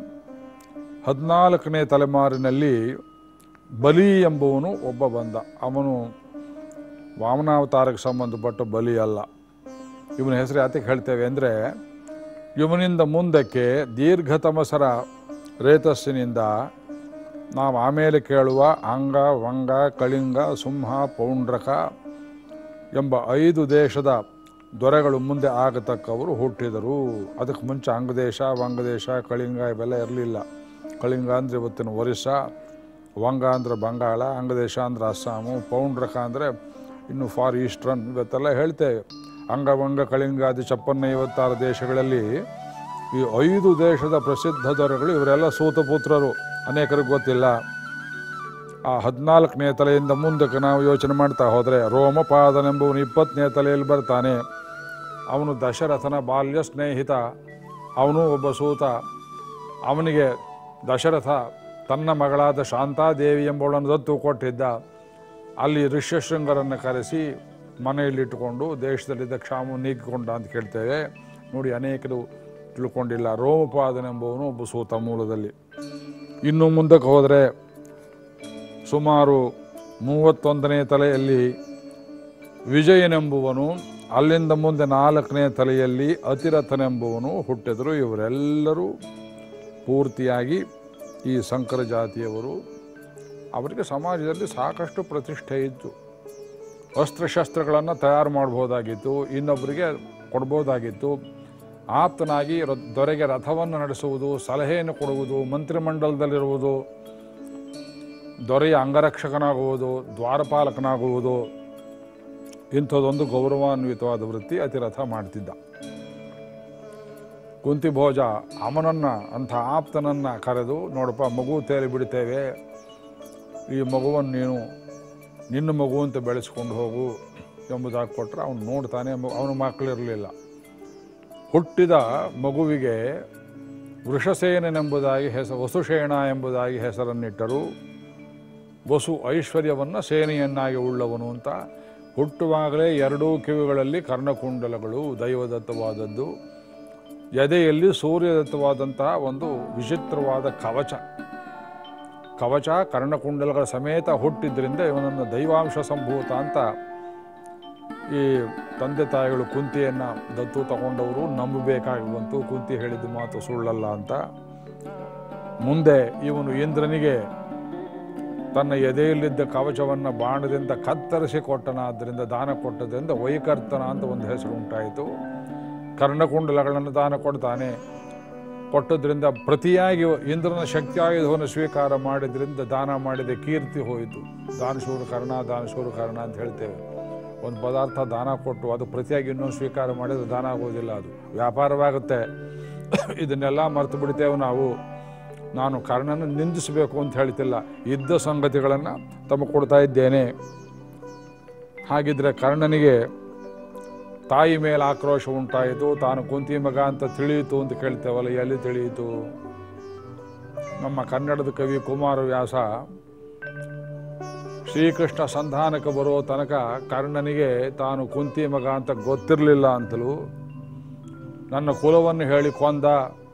ಹದಿನಾಲ್ಕನೇ ತಲೆಮಾರಿನಲ್ಲಿ ಬಲಿ ಎಂಬುವನು ಒಬ್ಬ ಬಂದ ಅವನು ವಾಮನಾವತಾರಕ್ಕೆ ಸಂಬಂಧಪಟ್ಟ ಬಲಿ ಅಲ್ಲ ಇವನ ಹೆಸರು ಯಾತಕ್ಕೆ ಹೇಳ್ತೇವೆ ಅಂದರೆ ಇವನಿಂದ ಮುಂದಕ್ಕೆ ದೀರ್ಘತಮಸರ ರೇತಸ್ಸಿನಿಂದ ನಾವು ಆಮೇಲೆ ಕೇಳುವ ಅಂಗ ವಂಗ ಕಳಿಂಗ ಸಿಂಹ ಪೌಂಡ್ರಕ ಎಂಬ ಐದು ದೇಶದ ದೊರೆಗಳು ಮುಂದೆ ಆಗತಕ್ಕವರು ಹುಟ್ಟಿದರು ಅದಕ್ಕೆ ಮುಂಚೆ ಅಂಗದೇಶ ವಂಗದೇಶ ಕಳಿಂಗ ಇವೆಲ್ಲ ಇರಲಿಲ್ಲ ಕಳಿಂಗ ಅಂದರೆ ಇವತ್ತಿನ ಒರಿಸ್ಸಾ ವಂಗ ಅಂದರೆ ಬಂಗಾಳ ಅಂಗದೇಶ ಅಂದರೆ ಅಸ್ಸಾಮು ಪೌಂಡ್ರಕ ಅಂದರೆ ಇನ್ನು ಫಾರ್ ಈಸ್ಟರ್ನ್ ಇವತ್ತೆಲ್ಲ ಹೇಳ್ತೇವೆ ಅಂಗವಂಗ ಕಳಿಂಗಾದಿ ಚಪ್ಪನ್ನ ಐವತ್ತಾರು ದೇಶಗಳಲ್ಲಿ ಈ ಐದು ದೇಶದ ಪ್ರಸಿದ್ಧ ದೊರೆಗಳು ಇವರೆಲ್ಲ ಸೂತಪುತ್ರರು ಅನೇಕರಿಗೆ ಗೊತ್ತಿಲ್ಲ ಆ ಹದಿನಾಲ್ಕನೇ ತಲೆಯಿಂದ ಮುಂದಕ್ಕೆ ನಾವು ಯೋಚನೆ ಮಾಡ್ತಾ ಹೋದರೆ ರೋಮಪಾದನೆಂಬುವನು ಇಪ್ಪತ್ತನೇ ತಲೆಯಲ್ಲಿ ಬರ್ತಾನೆ ಅವನು ದಶರಥನ ಬಾಲ್ಯ ಸ್ನೇಹಿತ ಅವನು ಒಬ್ಬ ಸೂತ ಅವನಿಗೆ ದಶರಥ ತನ್ನ ಮಗಳಾದ ಶಾಂತಾದೇವಿ ಎಂಬುವಳನ್ನು ದತ್ತು ಕೊಟ್ಟಿದ್ದ ಅಲ್ಲಿ ಋಷ್ಯಶೃಂಗರನ್ನು ಕರೆಸಿ ಮನೆಯಲ್ಲಿಟ್ಟುಕೊಂಡು ದೇಶದಲ್ಲಿದ್ದ ಕ್ಷಾಮ ನೀಗಿಕೊಂಡ ಅಂತ ಕೇಳ್ತೇವೆ ನೋಡಿ ಅನೇಕರು ತಿಳ್ಕೊಂಡಿಲ್ಲ ರೋಮಪಾದನೆಂಬುವನು ಒಬ್ಬ ಸೂತ ಮೂಲದಲ್ಲಿ ಇನ್ನು ಮುಂದಕ್ಕೆ ಹೋದರೆ ಸುಮಾರು ಮೂವತ್ತೊಂದನೇ ತಲೆಯಲ್ಲಿ ವಿಜಯನೆಂಬುವನು ಅಲ್ಲಿಂದ ಮುಂದೆ ನಾಲ್ಕನೇ ತಲೆಯಲ್ಲಿ ಅತಿರಥನೆಂಬುವನು ಹುಟ್ಟಿದರು ಇವರೆಲ್ಲರೂ ಪೂರ್ತಿಯಾಗಿ ಈ ಸಂಕರ ಜಾತಿಯವರು ಅವರಿಗೆ ಸಮಾಜದಲ್ಲಿ ಸಾಕಷ್ಟು ಪ್ರತಿಷ್ಠೆ ಇತ್ತು ಅಸ್ತ್ರಶಸ್ತ್ರಗಳನ್ನು ತಯಾರು ಮಾಡ್ಬೋದಾಗಿತ್ತು ಇನ್ನೊಬ್ಬರಿಗೆ ಕೊಡ್ಬೋದಾಗಿತ್ತು ಆಪ್ತನಾಗಿ ರ- ದೊರೆಗೆ ರಥವನ್ನು ನಡೆಸುವುದು ಸಲಹೆಯನ್ನು ಕೊಡುವುದು ಮಂತ್ರಿಮಂಡಲದಲ್ಲಿರುವುದು ದೊರೆಯ ಅಂಗರಕ್ಷಕನಾಗುವುದು ದ್ವಾರಪಾಲಕನಾಗುವುದು ಇಂಥದ್ದೊಂದು ಗೌರವಾನ್ವಿತವಾದ ವೃತ್ತಿ ಅತಿರಥ ಮಾಡ್ತಿದ್ದ ಕುಂತಿಭೋಜ ಅವನನ್ನು ಅಂಥ ಆಪ್ತನನ್ನು ಕರೆದು ನೋಡಪ್ಪ ಮಗು ತೇಲಿ ಬಿಡ್ತೇವೆ ಈ ಮಗುವನ್ನು ನೀನು ನಿನ್ನ ಮಗು ಅಂತ ಬೆಳೆಸ್ಕೊಂಡು ಹೋಗು ಎಂಬುದಾಗಿ ಕೊಟ್ಟರೆ ಅವನು ನೋಡ್ತಾನೆ ಅವನ ಮಕ್ಕಳಿರಲಿಲ್ಲ ಹುಟ್ಟಿದ ಮಗುವಿಗೆ ವೃಷಸೇನೆಂಬುದಾಗಿ ಹೆಸರು ವಸುಷೇಣ ಎಂಬುದಾಗಿ ಹೆಸರನ್ನಿಟ್ಟರು ವಸು ಐಶ್ವರ್ಯವನ್ನು ಸೇನೆಯನ್ನಾಗಿ ಉಳ್ಳವನು ಅಂತ ಹುಟ್ಟುವಾಗಲೇ ಎರಡೂ ಕಿವಿಗಳಲ್ಲಿ ಕರ್ಣಕುಂಡಲಗಳು ದೈವದತ್ತವಾದದ್ದು ಎದೆಯಲ್ಲಿ ಸೂರ್ಯದತ್ತವಾದಂತಹ ಒಂದು ವಿಚಿತ್ರವಾದ ಕವಚ ಕವಚ ಕರ್ಣಕುಂಡಲಗಳ ಸಮೇತ ಹುಟ್ಟಿದ್ರಿಂದ ಇವನನ್ನು ದೈವಾಂಶ ಸಂಭೂತ ಅಂತ ಈ ತಂದೆ ತಾಯಿಗಳು ಕುಂತಿಯನ್ನು ದತ್ತು ತಗೊಂಡವರು ನಂಬಬೇಕಾಗಿ ಬಂತು ಕುಂತಿ ಹೇಳಿದ ಮಾತು ಸುಳ್ಳಲ್ಲ ಅಂತ ಮುಂದೆ ಇವನು ಇಂದ್ರನಿಗೆ ತನ್ನ ಎದೆಯಲ್ಲಿದ್ದ ಕವಚವನ್ನು ಬಾಣದಿಂದ ಕತ್ತರಿಸಿ ಕೊಟ್ಟನಾದ್ದರಿಂದ ದಾನ ಕೊಟ್ಟದ್ರಿಂದ ವೈಕರ್ತನ ಅಂತ ಒಂದು ಹೆಸರು ಉಂಟಾಯಿತು ಕರ್ಣಕುಂಡಲಗಳನ್ನು ದಾನ ಕೊಡ್ತಾನೆ ಕೊಟ್ಟದ್ರಿಂದ ಪ್ರತಿಯಾಗಿ ಇಂದ್ರನ ಶಕ್ತಿಯಾಯುಧವನ್ನು ಸ್ವೀಕಾರ ಮಾಡಿದ್ರಿಂದ ದಾನ ಮಾಡಿದ ಕೀರ್ತಿ ಹೋಯಿತು ದಾನಶೂರ ಕರ್ಣ ದಾನಶೂರ ಕರ್ಣ ಅಂತ ಹೇಳ್ತೇವೆ ಒಂದು ಪದಾರ್ಥ ದಾನ ಕೊಟ್ಟು ಅದು ಪ್ರತಿಯಾಗಿ ಇನ್ನೊಂದು ಸ್ವೀಕಾರ ಮಾಡಿದ್ರೆ ದಾನ ಆಗೋದಿಲ್ಲ ಅದು ವ್ಯಾಪಾರವಾಗುತ್ತೆ ಇದನ್ನೆಲ್ಲ ಮರೆತು ಬಿಡ್ತೇವೆ ನಾವು ನಾನು ಕರ್ಣನ ನಿಂದಿಸಬೇಕು ಅಂತ ಹೇಳ್ತಿಲ್ಲ ಇದ್ದ ಸಂಗತಿಗಳನ್ನು ತಮಗೆ ಕೊಡ್ತಾ ಇದ್ದೇನೆ ಹಾಗಿದ್ರೆ ಕರ್ಣನಿಗೆ ತಾಯಿ ಮೇಲೆ ಆಕ್ರೋಶ ಉಂಟಾಯಿತು ತಾನು ಕುಂತಿ ಮಗ ಅಂತ ತಿಳಿಯಿತು ಅಂತ ಕೇಳ್ತೇವಲ್ಲ ಎಲ್ಲಿ ತಿಳಿಯಿತು ನಮ್ಮ ಕನ್ನಡದ ಕವಿ ಕುಮಾರವ್ಯಾಸ ಶ್ರೀಕೃಷ್ಣ ಸಂಧಾನಕ್ಕೆ ಬರೋ ತನಕ ಕರ್ಣನಿಗೆ ತಾನು ಕುಂತಿ ಮಗ ಅಂತ ಗೊತ್ತಿರಲಿಲ್ಲ ಅಂತಲೂ ನನ್ನ ಕುಲವನ್ನು ಹೇಳಿ ಕೊಂದ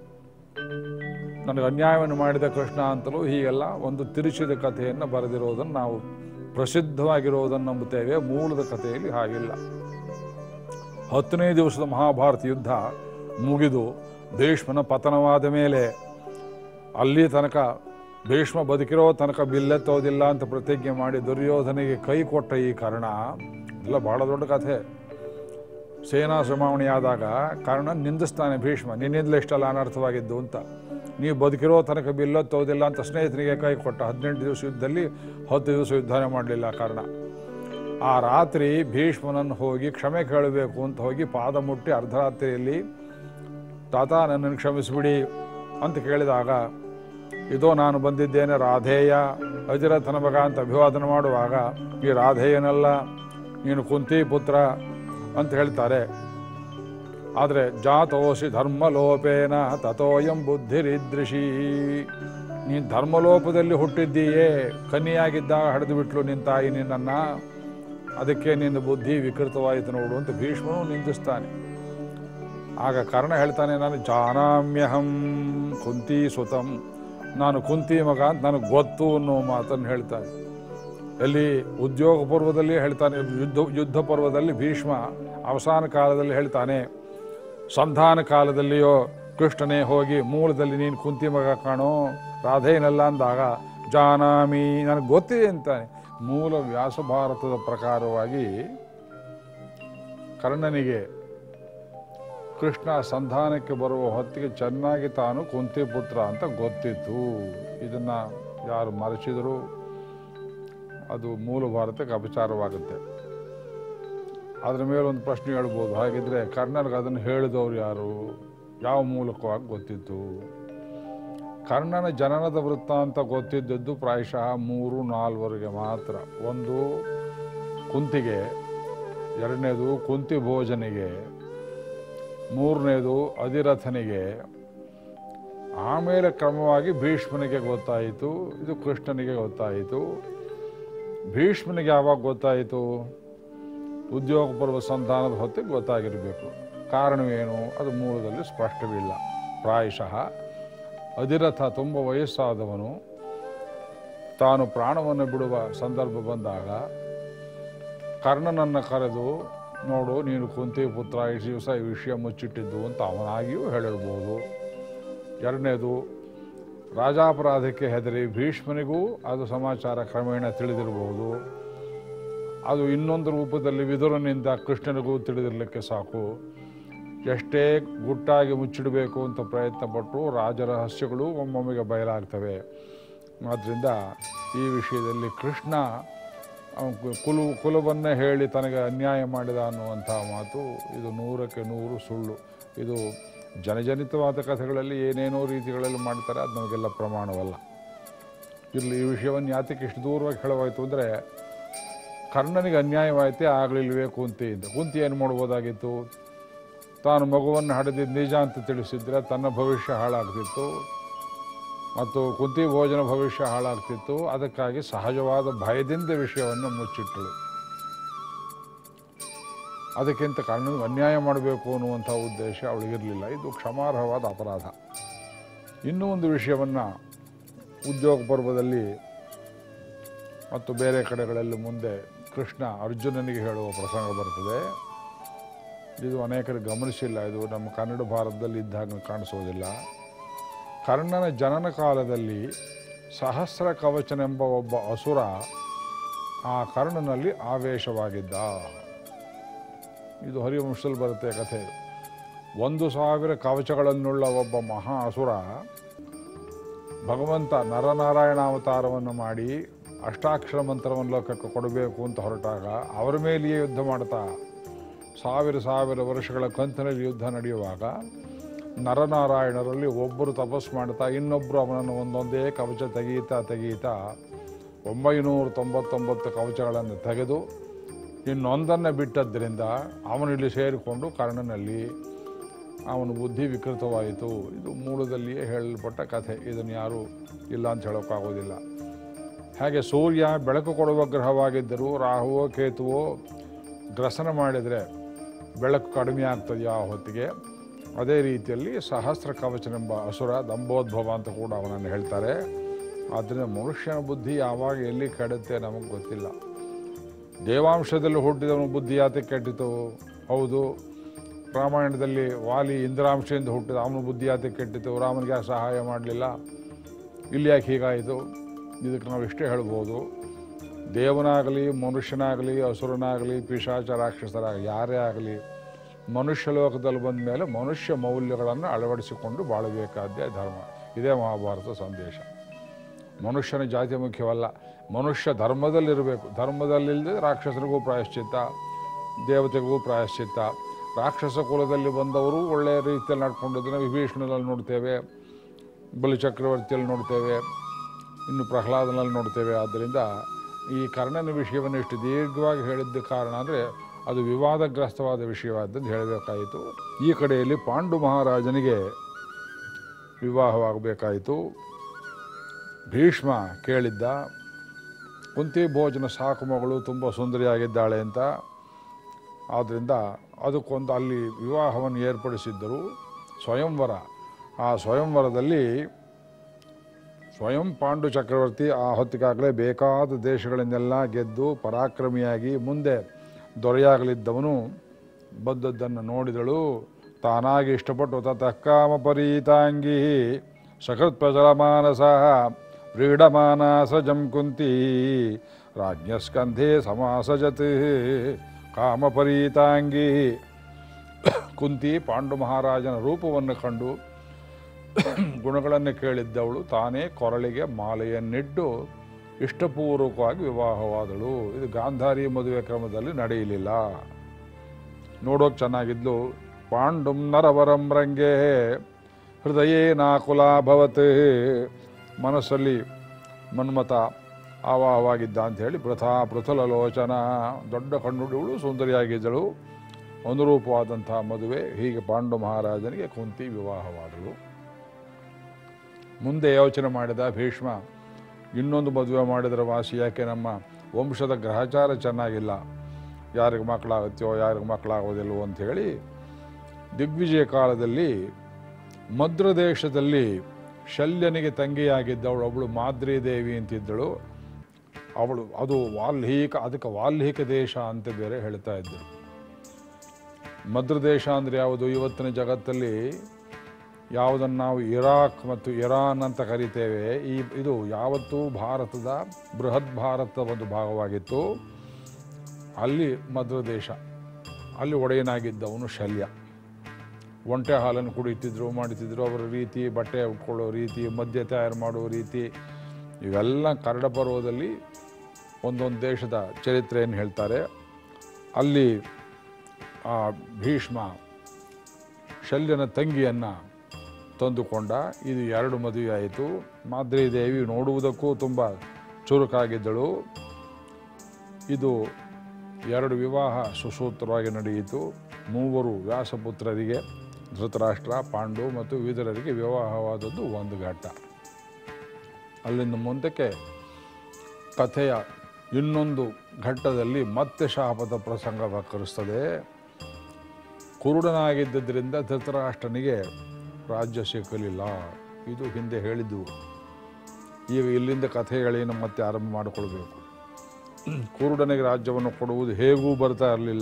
ನನಗೆ ಅನ್ಯಾಯವನ್ನು ಮಾಡಿದ ಕೃಷ್ಣ ಅಂತಲೂ ಹೀಗೆಲ್ಲ ಒಂದು ತಿರುಚಿದ ಕಥೆಯನ್ನು ಬರೆದಿರೋದನ್ನು ನಾವು ಪ್ರಸಿದ್ಧವಾಗಿರೋದನ್ನು ನಂಬುತ್ತೇವೆ ಮೂಲದ ಕಥೆಯಲ್ಲಿ ಹಾಗಿಲ್ಲ ಹತ್ತನೇ ದಿವಸದ ಮಹಾಭಾರತ ಯುದ್ಧ ಮುಗಿದು ಭೀಷ್ಮನ ಪತನವಾದ ಮೇಲೆ ಅಲ್ಲಿ ತನಕ ಭೀಷ್ಮ ಬದುಕಿರೋ ತನಕ ಬಿಲ್ಲೆತ್ತೋದಿಲ್ಲ ಅಂತ ಪ್ರತಿಜ್ಞೆ ಮಾಡಿ ದುರ್ಯೋಧನಿಗೆ ಕೈ ಕೊಟ್ಟ ಈ ಕಾರಣ ಎಲ್ಲ ಬಹಳ ದೊಡ್ಡ ಕಥೆ ಸೇನಾ ಸುಮಾವಣಿಯಾದಾಗ ಕಾರಣ ನಿಂದಿಸ್ತಾನೆ ಭೀಷ್ಮ ನಿನ್ನಿಂದಲೇ ಇಷ್ಟೆಲ್ಲ ಅನರ್ಥವಾಗಿದ್ದು ಅಂತ ನೀವು ಬದುಕಿರೋ ತನಕ ಬಿಲ್ಲತ್ತೋದಿಲ್ಲ ಅಂತ ಸ್ನೇಹಿತನಿಗೆ ಕೈ ಕೊಟ್ಟ ಹದಿನೆಂಟು ದಿವಸ ಯುದ್ಧದಲ್ಲಿ ಹತ್ತು ದಿವಸ ಯುದ್ಧನೇ ಮಾಡಲಿಲ್ಲ ಕಾರಣ ಆ ರಾತ್ರಿ ಭೀಷ್ಮನನ್ನು ಹೋಗಿ ಕ್ಷಮೆ ಕೇಳಬೇಕು ಅಂತ ಹೋಗಿ ಪಾದ ಮುಟ್ಟಿ ಅರ್ಧರಾತ್ರಿಯಲ್ಲಿ ತಾತ ನನ್ನನ್ನು ಕ್ಷಮಿಸಿಬಿಡಿ ಅಂತ ಕೇಳಿದಾಗ ಇದೋ ನಾನು ಬಂದಿದ್ದೇನೆ ರಾಧೇಯ ಅಜಿರಥನ ಮಗ ಅಂತ ಅಭಿವಾದನ ಮಾಡುವಾಗ ಈ ರಾಧೇಯನಲ್ಲ ನೀನು ಕುಂತಿ ಪುತ್ರ ಅಂತ ಹೇಳ್ತಾರೆ ಆದರೆ ಜಾತೋಸಿ ಧರ್ಮಲೋಪೇನ ತಥೋಯಂ ಬುದ್ಧಿರಿದೃಶಿ ನೀನು ಧರ್ಮಲೋಪದಲ್ಲಿ ಹುಟ್ಟಿದ್ದೀಯೇ ಕನ್ನಿಯಾಗಿದ್ದಾಗ ಹಡಿದು ಬಿಟ್ಲು ನಿನ್ನ ತಾಯಿ ನಿನ್ನನ್ನು ಅದಕ್ಕೆ ನಿನ್ನ ಬುದ್ಧಿ ವಿಕೃತವಾಯಿತು ನೋಡು ಅಂತ ಭೀಷ್ಮನು ನಿಂದಿಸ್ತಾನೆ ಆಗ ಕರ್ಣ ಹೇಳ್ತಾನೆ ನಾನು ಜಾನಾಮ್ಯಹಂ ಕುಂತಿ ಸುತಂ ನಾನು ಕುಂತಿ ಮಗ ಅಂತ ನನಗೆ ಗೊತ್ತು ಅನ್ನೋ ಮಾತನ್ನು ಹೇಳ್ತಾನೆ ಎಲ್ಲಿ ಉದ್ಯೋಗ ಪರ್ವದಲ್ಲಿ ಹೇಳ್ತಾನೆ ಯುದ್ಧ ಯುದ್ಧ ಪರ್ವದಲ್ಲಿ ಭೀಷ್ಮ ಅವಸಾನ ಕಾಲದಲ್ಲಿ ಹೇಳ್ತಾನೆ ಸಂಧಾನ ಕಾಲದಲ್ಲಿಯೋ ಕೃಷ್ಣನೇ ಹೋಗಿ ಮೂಲದಲ್ಲಿ ನೀನು ಕುಂತಿ ಮಗ ಕಾಣೋ ರಾಧೇನಲ್ಲ ಅಂದಾಗ ಜಾನಾಮಿ ನನಗೆ ಗೊತ್ತಿದೆ ಅಂತಾನೆ ಮೂಲ ವ್ಯಾಸ ಭಾರತದ ಪ್ರಕಾರವಾಗಿ ಕರ್ಣನಿಗೆ ಕೃಷ್ಣ ಸಂಧಾನಕ್ಕೆ ಬರುವ ಹೊತ್ತಿಗೆ ಚೆನ್ನಾಗಿ ತಾನು ಕುಂತಿ ಪುತ್ರ ಅಂತ ಗೊತ್ತಿತ್ತು ಇದನ್ನು ಯಾರು ಮರೆಸಿದರೂ ಅದು ಮೂಲ ಭಾರತಕ್ಕೆ ಅಪಚಾರವಾಗುತ್ತೆ ಅದರ ಮೇಲೆ ಒಂದು ಪ್ರಶ್ನೆ ಹೇಳ್ಬೋದು ಹಾಗಿದ್ರೆ ಕರ್ಣನಿಗೆ ಅದನ್ನು ಹೇಳಿದವರು ಯಾರು ಯಾವ ಮೂಲಕವಾಗಿ ಗೊತ್ತಿತ್ತು ಕರ್ಣನ ಜನನದ ವೃತ್ತಾಂತ ಗೊತ್ತಿದ್ದದ್ದು ಪ್ರಾಯಶಃ ಮೂರು ನಾಲ್ವರಿಗೆ ಮಾತ್ರ ಒಂದು ಕುಂತಿಗೆ ಎರಡನೇದು ಕುಂತಿ ಭೋಜನಿಗೆ ಮೂರನೇದು ಅಧಿರಥನಿಗೆ ಆಮೇಲೆ ಕ್ರಮವಾಗಿ ಭೀಷ್ಮನಿಗೆ ಗೊತ್ತಾಯಿತು ಇದು ಕೃಷ್ಣನಿಗೆ ಗೊತ್ತಾಯಿತು ಭೀಷ್ಮನಿಗೆ ಯಾವಾಗ ಗೊತ್ತಾಯಿತು ಉದ್ಯೋಗ ಪರ್ವ ಸಂಧಾನದ ಹೊತ್ತಿಗೆ ಗೊತ್ತಾಗಿರಬೇಕು ಕಾರಣವೇನು ಅದು ಮೂಲದಲ್ಲಿ ಸ್ಪಷ್ಟವಿಲ್ಲ ಪ್ರಾಯಶಃ ಅಧಿರಥ ತುಂಬ ವಯಸ್ಸಾದವನು ತಾನು ಪ್ರಾಣವನ್ನು ಬಿಡುವ ಸಂದರ್ಭ ಬಂದಾಗ ಕರ್ಣನನ್ನು ಕರೆದು ನೋಡು ನೀನು ಕುಂತಿ ಪುತ್ರ ಇಷ್ಟು ದಿವಸ ಈ ವಿಷಯ ಮುಚ್ಚಿಟ್ಟಿದ್ದು ಅಂತ ಅವನಾಗಿಯೂ ಹೇಳಿರ್ಬೋದು ಎರಡನೇದು ರಾಜಾಪರಾಧಕ್ಕೆ ಹೆದರಿ ಭೀಷ್ಮನಿಗೂ ಅದು ಸಮಾಚಾರ ಕ್ರಮೇಣ ತಿಳಿದಿರಬಹುದು ಅದು ಇನ್ನೊಂದು ರೂಪದಲ್ಲಿ ವಿದುರನಿಂದ ಕೃಷ್ಣನಿಗೂ ತಿಳಿದಿರಲಿಕ್ಕೆ ಸಾಕು ಎಷ್ಟೇ ಗುಟ್ಟಾಗಿ ಮುಚ್ಚಿಡಬೇಕು ಅಂತ ಪ್ರಯತ್ನ ಪಟ್ಟರು ರಾಜರಹಸ್ಯಗಳು ಒಮ್ಮೊಮ್ಮೆಗೆ ಬಯಲಾಗ್ತವೆ ಆದ್ದರಿಂದ ಈ ವಿಷಯದಲ್ಲಿ ಕೃಷ್ಣ ಅವನು ಕು- ಕುಲು ಕುಲವನ್ನೇ ಹೇಳಿ ತನಗೆ ಅನ್ಯಾಯ ಮಾಡಿದ ಅನ್ನುವಂಥ ಮಾತು ಇದು ನೂರಕ್ಕೆ ನೂರು ಸುಳ್ಳು ಇದು ಜನಜನಿತವಾದ ಕಥೆಗಳಲ್ಲಿ ಏನೇನೋ ರೀತಿಗಳಲ್ಲಿ ಮಾಡ್ತಾರೆ ಅದು ನಮಗೆಲ್ಲ ಪ್ರಮಾಣವಲ್ಲ ಇರಲಿ ಈ ವಿಷಯವನ್ನು ಯಾತಕ್ಕೆ ಇಷ್ಟು ದೂರವಾಗಿ ಹೇಳವಾಯಿತು ಅಂದರೆ ಕರ್ಣನಿಗೆ ಅನ್ಯಾಯವಾಯಿತೆ ಆಗಲಿಲ್ವೇ ಕುಂತಿ ಇದ್ದ ಕುಂತಿ ಏನು ಮಾಡ್ಬೋದಾಗಿತ್ತು ತಾನು ಮಗುವನ್ನು ಹಡೆದಿದ್ದು ನಿಜ ಅಂತ ತಿಳಿಸಿದ್ರೆ ತನ್ನ ಭವಿಷ್ಯ ಹಾಳಾಗ್ತಿತ್ತು ಮತ್ತು ಕುಂತಿ ಭೋಜನ ಭವಿಷ್ಯ ಹಾಳಾಗ್ತಿತ್ತು ಅದಕ್ಕಾಗಿ ಸಹಜವಾದ ಭಯದಿಂದ ವಿಷಯವನ್ನು ಮುಚ್ಚಿಟ್ಟಳು ಅದಕ್ಕಿಂತ ಕರ್ಣನಿಗೆ ಅನ್ಯಾಯ ಮಾಡಬೇಕು ಅನ್ನುವಂಥ ಉದ್ದೇಶ ಅವಳಿಗಿರಲಿಲ್ಲ ಇದು ಕ್ಷಮಾರ್ಹವಾದ ಅಪರಾಧ ಇನ್ನೂ ಒಂದು ವಿಷಯವನ್ನು ಉದ್ಯೋಗ ಪರ್ವದಲ್ಲಿ ಮತ್ತು ಬೇರೆ ಕಡೆಗಳಲ್ಲಿ ಮುಂದೆ ಕೃಷ್ಣ ಅರ್ಜುನನಿಗೆ ಹೇಳುವ ಪ್ರಸಂಗ ಬರ್ತದೆ ಇದು ಅನೇಕರು ಗಮನಿಸಿಲ್ಲ ಇದು ನಮ್ಮ ಕನ್ನಡ ಭಾರತದಲ್ಲಿ ಇದ್ದಾಗ ಕಾಣಿಸೋದಿಲ್ಲ ಕರ್ಣನ ಜನನ ಕಾಲದಲ್ಲಿ ಸಹಸ್ರ ಕವಚನೆಂಬ ಒಬ್ಬ ಅಸುರ ಆ ಕರ್ಣನಲ್ಲಿ ಆವೇಶವಾಗಿದ್ದ ಇದು ಹರಿವಂಶದಲ್ಲಿ ಬರುತ್ತೆ ಕಥೆ ಒಂದು ಸಾವಿರ ಕವಚಗಳನ್ನುಳ್ಳ ಒಬ್ಬ ಮಹಾ ಅಸುರ ಭಗವಂತ ನರನಾರಾಯಣ ಅವತಾರವನ್ನು ಮಾಡಿ ಅಷ್ಟಾಕ್ಷರ ಮಂತ್ರವನ್ನು ಲೋಕಕ್ಕೆ ಕೊಡಬೇಕು ಅಂತ ಹೊರಟಾಗ ಅವರ ಮೇಲೆಯೇ ಯುದ್ಧ ಮಾಡ್ತಾ ಸಾವಿರ ಸಾವಿರ ವರ್ಷಗಳ ಕಂತಿನಲ್ಲಿ ಯುದ್ಧ ನಡೆಯುವಾಗ ನರನಾರಾಯಣರಲ್ಲಿ ಒಬ್ಬರು ತಪಸ್ ಮಾಡ್ತಾ ಇನ್ನೊಬ್ಬರು ಅವನನ್ನು ಒಂದೊಂದೇ ಕವಚ ತೆಗೀತಾ ತೆಗೀತಾ ಒಂಬೈನೂರ ತೊಂಬತ್ತೊಂಬತ್ತು ಕವಚಗಳನ್ನು ತೆಗೆದು ಇನ್ನೊಂದನ್ನು ಬಿಟ್ಟದ್ದರಿಂದ ಅವನಿಲ್ಲಿ ಸೇರಿಕೊಂಡು ಕರ್ಣನಲ್ಲಿ ಅವನ ಬುದ್ಧಿ ವಿಕೃತವಾಯಿತು ಇದು ಮೂಲದಲ್ಲಿಯೇ ಹೇಳಲ್ಪಟ್ಟ ಕಥೆ ಇದನ್ನು ಯಾರೂ ಇಲ್ಲ ಅಂತ ಹೇಳೋಕ್ಕಾಗೋದಿಲ್ಲ ಹಾಗೆ ಸೂರ್ಯ ಬೆಳಕು ಕೊಡುವ ಗ್ರಹವಾಗಿದ್ದರೂ ರಾಹುವೋ ಕೇತುವೋ ಗ್ರಸನ ಮಾಡಿದರೆ ಬೆಳಕು ಕಡಿಮೆ ಆಗ್ತದೆ ಆ ಹೊತ್ತಿಗೆ ಅದೇ ರೀತಿಯಲ್ಲಿ ಸಹಸ್ರ ಕವಚನೆಂಬ ಅಸುರ ದಂಬೋದ್ಭವ ಅಂತ ಕೂಡ ಅವನನ್ನು ಹೇಳ್ತಾರೆ ಆದ್ದರಿಂದ ಮನುಷ್ಯನ ಬುದ್ಧಿ ಯಾವಾಗ ಎಲ್ಲಿ ಕೆಡುತ್ತೆ ನಮಗೆ ಗೊತ್ತಿಲ್ಲ ದೇವಾಂಶದಲ್ಲಿ ಹುಟ್ಟಿದವನ ಬುದ್ಧಿ ಯಾತಕ್ಕೆ ಕೆಟ್ಟಿತು ಹೌದು ರಾಮಾಯಣದಲ್ಲಿ ವಾಲಿ ಇಂದ್ರಾಂಶದಿಂದ ಹುಟ್ಟಿದ ಅವನ ಬುದ್ಧಿ ಯಾತಕ್ಕೆ ಕೆಟ್ಟಿತು ರಾಮನಿಗೆ ಯಾಕೆ ಸಹಾಯ ಮಾಡಲಿಲ್ಲ ಇಲ್ಲಿ ಯಾಕೆ ಹೀಗಾಯಿತು ಇದಕ್ಕೆ ನಾವು ಇಷ್ಟೇ ಹೇಳ್ಬೋದು ದೇವನಾಗಲಿ ಮನುಷ್ಯನಾಗಲಿ ಅಸುರನಾಗಲಿ ಪಿಶಾಚ ರಾಕ್ಷಸರಾಗಲಿ ಯಾರೇ ಆಗಲಿ ಮನುಷ್ಯ ಲೋಕದಲ್ಲಿ ಬಂದ ಮೇಲೆ ಮನುಷ್ಯ ಮೌಲ್ಯಗಳನ್ನು ಅಳವಡಿಸಿಕೊಂಡು ಬಾಳಬೇಕಾದ್ದೇ ಧರ್ಮ ಇದೇ ಮಹಾಭಾರತ ಸಂದೇಶ ಮನುಷ್ಯನ ಜಾತಿ ಮುಖ್ಯವಲ್ಲ ಮನುಷ್ಯ ಧರ್ಮದಲ್ಲಿರಬೇಕು ಧರ್ಮದಲ್ಲಿಲ್ಲದೆ ರಾಕ್ಷಸರಿಗೂ ಪ್ರಾಯಶ್ಚಿತ್ತ ದೇವತೆಗೂ ಪ್ರಾಯಶ್ಚಿತ್ತ ರಾಕ್ಷಸ ಕುಲದಲ್ಲಿ ಬಂದವರು ಒಳ್ಳೆಯ ರೀತಿಯಲ್ಲಿ ನಡ್ಕೊಂಡಿದ್ದನ್ನು ವಿಭೀಷಣದಲ್ಲಿ ನೋಡ್ತೇವೆ ಬಲಿ ಚಕ್ರವರ್ತಿಯಲ್ಲಿ ನೋಡ್ತೇವೆ ಇನ್ನು ಪ್ರಹ್ಲಾದನಲ್ಲಿ ನೋಡ್ತೇವೆ ಆದ್ದರಿಂದ ಈ ಕರ್ಣನ ವಿಷಯವನ್ನು ಇಷ್ಟು ದೀರ್ಘವಾಗಿ ಹೇಳಿದ್ದ ಕಾರಣ ಅಂದರೆ ಅದು ವಿವಾದಗ್ರಸ್ತವಾದ ವಿಷಯವಾದ್ದದ್ದು ಹೇಳಬೇಕಾಯಿತು ಈ ಕಡೆಯಲ್ಲಿ ಪಾಂಡು ಮಹಾರಾಜನಿಗೆ ವಿವಾಹವಾಗಬೇಕಾಯಿತು ಭೀಷ್ಮ ಕೇಳಿದ್ದ ಕುಂತಿ ಭೋಜನ ಸಾಕು ಮಗಳು ತುಂಬ ಸುಂದರಿಯಾಗಿದ್ದಾಳೆ ಅಂತ ಆದ್ದರಿಂದ ಅದಕ್ಕೊಂದು ಅಲ್ಲಿ ವಿವಾಹವನ್ನು ಏರ್ಪಡಿಸಿದ್ದರು ಸ್ವಯಂವರ ಆ ಸ್ವಯಂವರದಲ್ಲಿ ಸ್ವಯಂ ಪಾಂಡು ಚಕ್ರವರ್ತಿ ಆ ಹೊತ್ತಿಗಾಗಲೇ ಬೇಕಾದ ದೇಶಗಳನ್ನೆಲ್ಲ ಗೆದ್ದು ಪರಾಕ್ರಮಿಯಾಗಿ ಮುಂದೆ ದೊರೆಯಾಗಲಿದ್ದವನು ಬಂದದ್ದನ್ನು ನೋಡಿದಳು ತಾನಾಗಿ ಇಷ್ಟಪಟ್ಟು ತತಃ ಕಾಮಪರೀತಾಂಗಿ ಸಕೃತ್ ಪ್ರಚಲಮಾನಸ ವ್ರೀಡಮಾನಾಸ ಜಂ ಕುಂತಿ ರಾಜ್ಞಸ್ಕಂಧೆ ಸಮಾಸಜತ್ ಕಾಮಪರೀತಾಂಗಿ ಕುಂತಿ ಪಾಂಡು ಮಹಾರಾಜನ ರೂಪವನ್ನು ಕಂಡು ಗುಣಗಳನ್ನು ಕೇಳಿದ್ದವಳು ತಾನೇ ಕೊರಳಿಗೆ ಮಾಲೆಯನ್ನಿಟ್ಟು ಇಷ್ಟಪೂರ್ವಕವಾಗಿ ವಿವಾಹವಾದಳು ಇದು ಗಾಂಧಾರಿ ಮದುವೆ ಕ್ರಮದಲ್ಲಿ ನಡೆಯಲಿಲ್ಲ ನೋಡೋಕೆ ಚೆನ್ನಾಗಿದ್ಲು ಪಾಂಡುಂ ನರವರಂ ರಂಗೇ ಹೃದಯೇ ನಾಕುಲಾಭವತ್ ಮನಸ್ಸಲ್ಲಿ ಮನ್ಮತ ಆವಾಹವಾಗಿದ್ದ ಅಂತ ಹೇಳಿ ಪ್ರಥಾ ಪೃಥುಲ ಲೋಚನ ದೊಡ್ಡ ಕಣ್ಣುಡಿಗಳು ಸುಂದರಿಯಾಗಿದ್ದಳು ಅನುರೂಪವಾದಂತಹ ಮದುವೆ ಹೀಗೆ ಪಾಂಡು ಮಹಾರಾಜನಿಗೆ ಕುಂತಿ ವಿವಾಹವಾದಳು ಮುಂದೆ ಯೋಚನೆ ಮಾಡಿದ ಭೀಷ್ಮ ಇನ್ನೊಂದು ಮದುವೆ ಮಾಡಿದರೆ ವಾಸಿ ಯಾಕೆ ನಮ್ಮ ವಂಶದ ಗ್ರಹಚಾರ ಚೆನ್ನಾಗಿಲ್ಲ ಯಾರಿಗೆ ಮಕ್ಕಳಾಗುತ್ತೆಯೋ ಯಾರಿಗೆ ಮಕ್ಕಳಾಗೋದಿಲ್ವೋ ಅಂಥೇಳಿ ದಿಗ್ವಿಜಯ ಕಾಲದಲ್ಲಿ ಮದ್ರ ದೇಶದಲ್ಲಿ ಶಲ್ಯನಿಗೆ ತಂಗಿಯಾಗಿದ್ದವಳು ಅವಳು ಮಾದ್ರಿ ದೇವಿ ಅಂತಿದ್ದಳು ಅವಳು ಅದು ವಾಲ್ಮೀಕ ಅದಕ್ಕೆ ವಾಲ್ಮೀಕ ದೇಶ ಅಂತ ಬೇರೆ ಹೇಳ್ತಾ ಇದ್ದರು ಮದ್ರ ದೇಶ ಅಂದರೆ ಯಾವುದು ಇವತ್ತಿನ ಜಗತ್ತಲ್ಲಿ ಯಾವುದನ್ನು ನಾವು ಇರಾಕ್ ಮತ್ತು ಇರಾನ್ ಅಂತ ಕರಿತೇವೆ ಈ ಇದು ಯಾವತ್ತೂ ಭಾರತದ ಬೃಹತ್ ಭಾರತದ ಒಂದು ಭಾಗವಾಗಿತ್ತು ಅಲ್ಲಿ ಮದ್ರ ದೇಶ ಅಲ್ಲಿ ಒಡೆಯನಾಗಿದ್ದವನು ಶಲ್ಯ ಒಂಟೆ ಹಾಲನ್ನು ಕುಡಿತಿದ್ರು ಮಾಡುತ್ತಿದ್ರು ಅವರ ರೀತಿ ಬಟ್ಟೆ ಉಟ್ಕೊಳ್ಳೋ ರೀತಿ ಮದ್ಯ ತಯಾರು ಮಾಡೋ ರೀತಿ ಇವೆಲ್ಲ ಕನ್ನಡ ಪರ್ವದಲ್ಲಿ ಒಂದೊಂದು ದೇಶದ ಚರಿತ್ರೆಯನ್ನು ಹೇಳ್ತಾರೆ ಅಲ್ಲಿ ಆ ಭೀಷ್ಮ ಶಲ್ಯನ ತಂಗಿಯನ್ನು ತಂದುಕೊಂಡ ಇದು ಎರಡು ಮದುವೆ ಆಯಿತು ಮಾದ್ರಿ ದೇವಿ ನೋಡುವುದಕ್ಕೂ ತುಂಬ ಚುರುಕಾಗಿದ್ದಳು ಇದು ಎರಡು ವಿವಾಹ ಸುಸೂತ್ರವಾಗಿ ನಡೆಯಿತು ಮೂವರು ವ್ಯಾಸಪುತ್ರರಿಗೆ ಧೃತರಾಷ್ಟ್ರ ಪಾಂಡು ಮತ್ತು ವಿದುರರಿಗೆ ವಿವಾಹವಾದದ್ದು ಒಂದು ಘಟ್ಟ ಅಲ್ಲಿಂದ ಮುಂದಕ್ಕೆ ಕಥೆಯ ಇನ್ನೊಂದು ಘಟ್ಟದಲ್ಲಿ ಮತ್ತೆ ಶಾಪದ ಪ್ರಸಂಗ ವಕ್ಕರಿಸ್ತದೆ ಕುರುಡನಾಗಿದ್ದರಿಂದ ಧೃತರಾಷ್ಟ್ರನಿಗೆ ರಾಜ್ಯ ಸಿಕ್ಕಲಿಲ್ಲ ಇದು ಹಿಂದೆ ಹೇಳಿದ್ದು ಈಗ ಇಲ್ಲಿಂದ ಕಥೆಗಳೇನು ಮತ್ತೆ ಆರಂಭ ಮಾಡಿಕೊಳ್ಬೇಕು ಕುರುಡನಿಗೆ ರಾಜ್ಯವನ್ನು ಕೊಡುವುದು ಹೇಗೂ ಬರ್ತಾ ಇರಲಿಲ್ಲ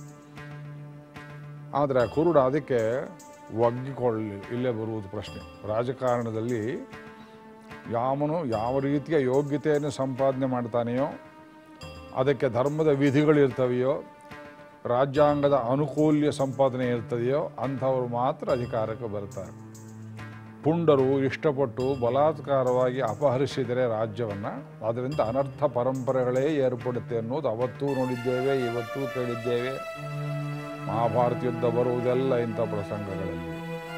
ಆದರೆ ಆ ಕುರುಡ ಅದಕ್ಕೆ ಒಗ್ಗಿಕೊಳ್ಳಲಿ ಇಲ್ಲೇ ಬರುವುದು ಪ್ರಶ್ನೆ ರಾಜಕಾರಣದಲ್ಲಿ ಯಾವನು ಯಾವ ರೀತಿಯ ಯೋಗ್ಯತೆಯನ್ನು ಸಂಪಾದನೆ ಮಾಡ್ತಾನೆಯೋ ಅದಕ್ಕೆ ಧರ್ಮದ ವಿಧಿಗಳಿರ್ತವೆಯೋ ರಾಜ್ಯಾಂಗದ ಅನುಕೂಲ್ಯ ಸಂಪಾದನೆ ಇರ್ತದೆಯೋ ಅಂಥವ್ರು ಮಾತ್ರ ಅಧಿಕಾರಕ್ಕೆ ಬರ್ತಾರೆ ಪುಂಡರು ಇಷ್ಟಪಟ್ಟು ಬಲಾತ್ಕಾರವಾಗಿ ಅಪಹರಿಸಿದರೆ ರಾಜ್ಯವನ್ನು ಅದರಿಂದ ಅನರ್ಥ ಪರಂಪರೆಗಳೇ ಏರ್ಪಡುತ್ತೆ ಅನ್ನೋದು ಅವತ್ತೂ ನೋಡಿದ್ದೇವೆ ಇವತ್ತೂ ಕೇಳಿದ್ದೇವೆ ಮಹಾಭಾರತ ಯುದ್ಧ ಬರುವುದೆಲ್ಲ ಇಂಥ ಪ್ರಸಂಗಗಳಲ್ಲಿ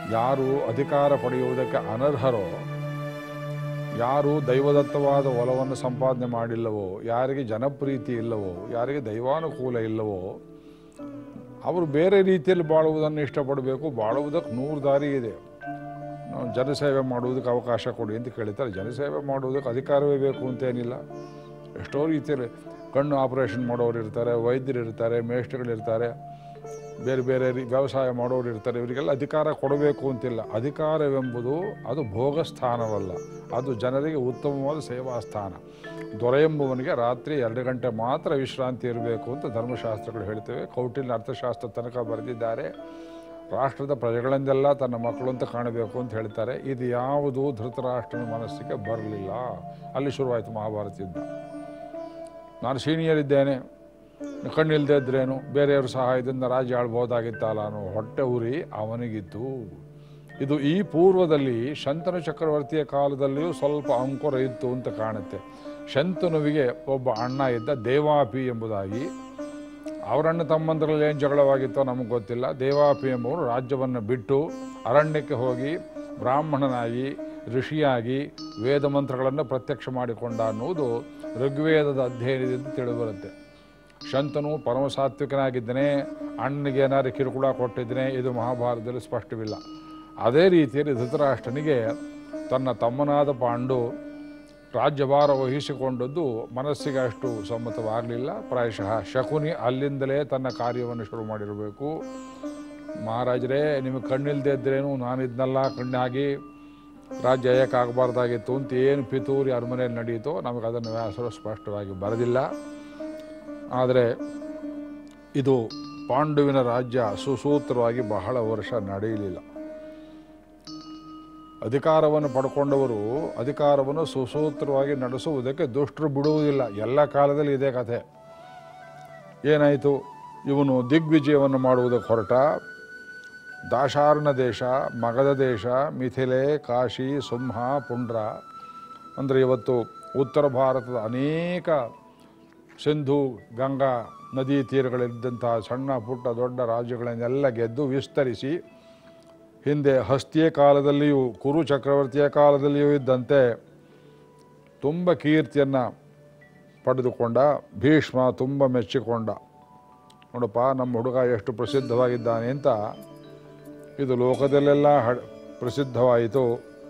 ಯಾರು ಅಧಿಕಾರ ಪಡೆಯುವುದಕ್ಕೆ ಅನರ್ಹರೋ ಯಾರು ದೈವದತ್ತವಾದ ಒಲವನ್ನು ಸಂಪಾದನೆ ಮಾಡಿಲ್ಲವೋ ಯಾರಿಗೆ ಜನಪ್ರೀತಿ ಇಲ್ಲವೋ ಯಾರಿಗೆ ದೈವಾನುಕೂಲ ಇಲ್ಲವೋ ಅವರು ಬೇರೆ ರೀತಿಯಲ್ಲಿ ಬಾಳುವುದನ್ನು ಇಷ್ಟಪಡಬೇಕು ಬಾಳುವುದಕ್ಕೆ ನೂರು ದಾರಿ ಇದೆ ನಾವು ಜನಸೇವೆ ಮಾಡುವುದಕ್ಕೆ ಅವಕಾಶ ಕೊಡಿ ಅಂತ ಕೇಳ್ತಾರೆ ಜನಸೇವೆ ಮಾಡುವುದಕ್ಕೆ ಅಧಿಕಾರವೇ ಬೇಕು ಅಂತೇನಿಲ್ಲ ಎಷ್ಟೋ ರೀತಿಯಲ್ಲಿ ಕಣ್ಣು ಆಪರೇಷನ್ ಮಾಡೋರು ಇರ್ತಾರೆ ವೈದ್ಯರು ಇರ್ತಾರೆ ಮೇಷ್ಟ್ರುಗಳಿರ್ತಾರೆ ಬೇರೆ ಬೇರೆ ರೀ ವ್ಯವಸಾಯ ಮಾಡೋರು ಇರ್ತಾರೆ ಇವರಿಗೆಲ್ಲ ಅಧಿಕಾರ ಕೊಡಬೇಕು ಅಂತಿಲ್ಲ ಅಧಿಕಾರವೆಂಬುದು ಅದು ಭೋಗ ಸ್ಥಾನವಲ್ಲ ಅದು ಜನರಿಗೆ ಉತ್ತಮವಾದ ಸೇವಾ ಸ್ಥಾನ ದೊರೆ ಎಂಬುವನಿಗೆ ರಾತ್ರಿ ಎರಡು ಗಂಟೆ ಮಾತ್ರ ವಿಶ್ರಾಂತಿ ಇರಬೇಕು ಅಂತ ಧರ್ಮಶಾಸ್ತ್ರಗಳು ಹೇಳ್ತೇವೆ ಕೌಟಿಲ್ಯ ಅರ್ಥಶಾಸ್ತ್ರ ತನಕ ಬರೆದಿದ್ದಾರೆ ರಾಷ್ಟ್ರದ ಪ್ರಜೆಗಳನ್ನೆಲ್ಲ ತನ್ನ ಮಕ್ಕಳು ಅಂತ ಕಾಣಬೇಕು ಅಂತ ಹೇಳ್ತಾರೆ ಇದು ಯಾವುದು ಧೃತರಾಷ್ಟ್ರನ ಮನಸ್ಸಿಗೆ ಬರಲಿಲ್ಲ ಅಲ್ಲಿ ಶುರುವಾಯಿತು ಮಹಾಭಾರತ ಯುದ್ಧ ನಾನು ಸೀನಿಯರ್ ಇದ್ದೇನೆ ಕಣ್ಣಿಲ್ದೇ ಇದ್ರೇನು ಬೇರೆಯವ್ರ ಸಹಾಯದಿಂದ ರಾಜ್ಯ ಆಳ್ಬೋದಾಗಿತ್ತಲ್ಲ ಅನ್ನೋ ಹೊಟ್ಟೆ ಉರಿ ಅವನಿಗಿತ್ತು ಇದು ಈ ಪೂರ್ವದಲ್ಲಿ ಶಂತನು ಚಕ್ರವರ್ತಿಯ ಕಾಲದಲ್ಲಿಯೂ ಸ್ವಲ್ಪ ಅಂಕುರ ಇತ್ತು ಅಂತ ಕಾಣುತ್ತೆ ಶಂತನುವಿಗೆ ಒಬ್ಬ ಅಣ್ಣ ಇದ್ದ ದೇವಾಪಿ ಎಂಬುದಾಗಿ ಅವರಣ್ಣ ತಮ್ಮಂದರಲ್ಲಿ ಏನು ಜಗಳವಾಗಿತ್ತೋ ನಮಗೆ ಗೊತ್ತಿಲ್ಲ ದೇವಾಪಿ ಎಂಬುವರು ರಾಜ್ಯವನ್ನು ಬಿಟ್ಟು ಅರಣ್ಯಕ್ಕೆ ಹೋಗಿ ಬ್ರಾಹ್ಮಣನಾಗಿ ಋಷಿಯಾಗಿ ವೇದ ಮಂತ್ರಗಳನ್ನು ಪ್ರತ್ಯಕ್ಷ ಮಾಡಿಕೊಂಡ ಅನ್ನುವುದು ಋಗ್ವೇದದ ಅಧ್ಯಯನದಿಂದ ತಿಳಿಬರುತ್ತೆ ಶಂತನು ಪರಮಸಾತ್ವಿಕನಾಗಿದ್ದನೇ ಅಣ್ಣನಿಗೆ ಏನಾದ್ರು ಕಿರುಕುಳ ಕೊಟ್ಟಿದ್ದನೇ ಇದು ಮಹಾಭಾರತದಲ್ಲಿ ಸ್ಪಷ್ಟವಿಲ್ಲ ಅದೇ ರೀತಿಯಲ್ಲಿ ಧೃತರಾಷ್ಟ್ರನಿಗೆ ತನ್ನ ತಮ್ಮನಾದ ಪಾಂಡು ರಾಜ್ಯಭಾರ ವಹಿಸಿಕೊಂಡದ್ದು ಮನಸ್ಸಿಗೆ ಅಷ್ಟು ಸಮ್ಮತವಾಗಲಿಲ್ಲ ಪ್ರಾಯಶಃ ಶಕುನಿ ಅಲ್ಲಿಂದಲೇ ತನ್ನ ಕಾರ್ಯವನ್ನು ಶುರು ಮಾಡಿರಬೇಕು ಮಹಾರಾಜರೇ ನಿಮಗೆ ಕಣ್ಣಿಲ್ದೇ ಇದ್ರೇನು ನಾನಿದ್ನಲ್ಲ ಕಣ್ಣಾಗಿ ರಾಜ್ಯ ಏಕಾಗಬಾರ್ದಾಗಿತ್ತು ಅಂತ ಏನು ಪಿತೂರಿ ಅರಮನೆಯಲ್ಲಿ ನಡೆಯಿತೋ ನಮಗೆ ಅದನ್ನು ವ್ಯಾಸರು ಸ್ಪಷ್ಟವಾಗಿ ಬರೆದಿಲ್ಲ ಆದರೆ ಇದು ಪಾಂಡುವಿನ ರಾಜ್ಯ ಸುಸೂತ್ರವಾಗಿ ಬಹಳ ವರ್ಷ ನಡೆಯಲಿಲ್ಲ ಅಧಿಕಾರವನ್ನು ಪಡ್ಕೊಂಡವರು ಅಧಿಕಾರವನ್ನು ಸುಸೂತ್ರವಾಗಿ ನಡೆಸುವುದಕ್ಕೆ ದುಷ್ಟರು ಬಿಡುವುದಿಲ್ಲ ಎಲ್ಲ ಕಾಲದಲ್ಲಿ ಇದೇ ಕಥೆ ಏನಾಯಿತು ಇವನು ದಿಗ್ವಿಜಯವನ್ನು ಮಾಡುವುದಕ್ಕೆ ಹೊರಟ ದಾಶಾರ್ಣ ದೇಶ ಮಗಧ ದೇಶ ಮಿಥಿಲೆ ಕಾಶಿ ಸಿಂಹ ಪುಂಡ್ರ ಅಂದರೆ ಇವತ್ತು ಉತ್ತರ ಭಾರತದ ಅನೇಕ ಸಿಂಧು ಗಂಗಾ ನದಿ ತೀರಗಳಿದ್ದಂತಹ ಸಣ್ಣ ಪುಟ್ಟ ದೊಡ್ಡ ರಾಜ್ಯಗಳನ್ನೆಲ್ಲ ಗೆದ್ದು ವಿಸ್ತರಿಸಿ ಹಿಂದೆ ಹಸ್ತಿಯ ಕಾಲದಲ್ಲಿಯೂ ಕುರು ಚಕ್ರವರ್ತಿಯ ಕಾಲದಲ್ಲಿಯೂ ಇದ್ದಂತೆ ತುಂಬ ಕೀರ್ತಿಯನ್ನು ಪಡೆದುಕೊಂಡ ಭೀಷ್ಮ ತುಂಬ ಮೆಚ್ಚಿಕೊಂಡ ನೋಡಪ್ಪ ನಮ್ಮ ಹುಡುಗ ಎಷ್ಟು ಪ್ರಸಿದ್ಧವಾಗಿದ್ದಾನೆ ಅಂತ ಇದು ಲೋಕದಲ್ಲೆಲ್ಲ ಹ ಪ್ರಸಿದ್ಧವಾಯಿತು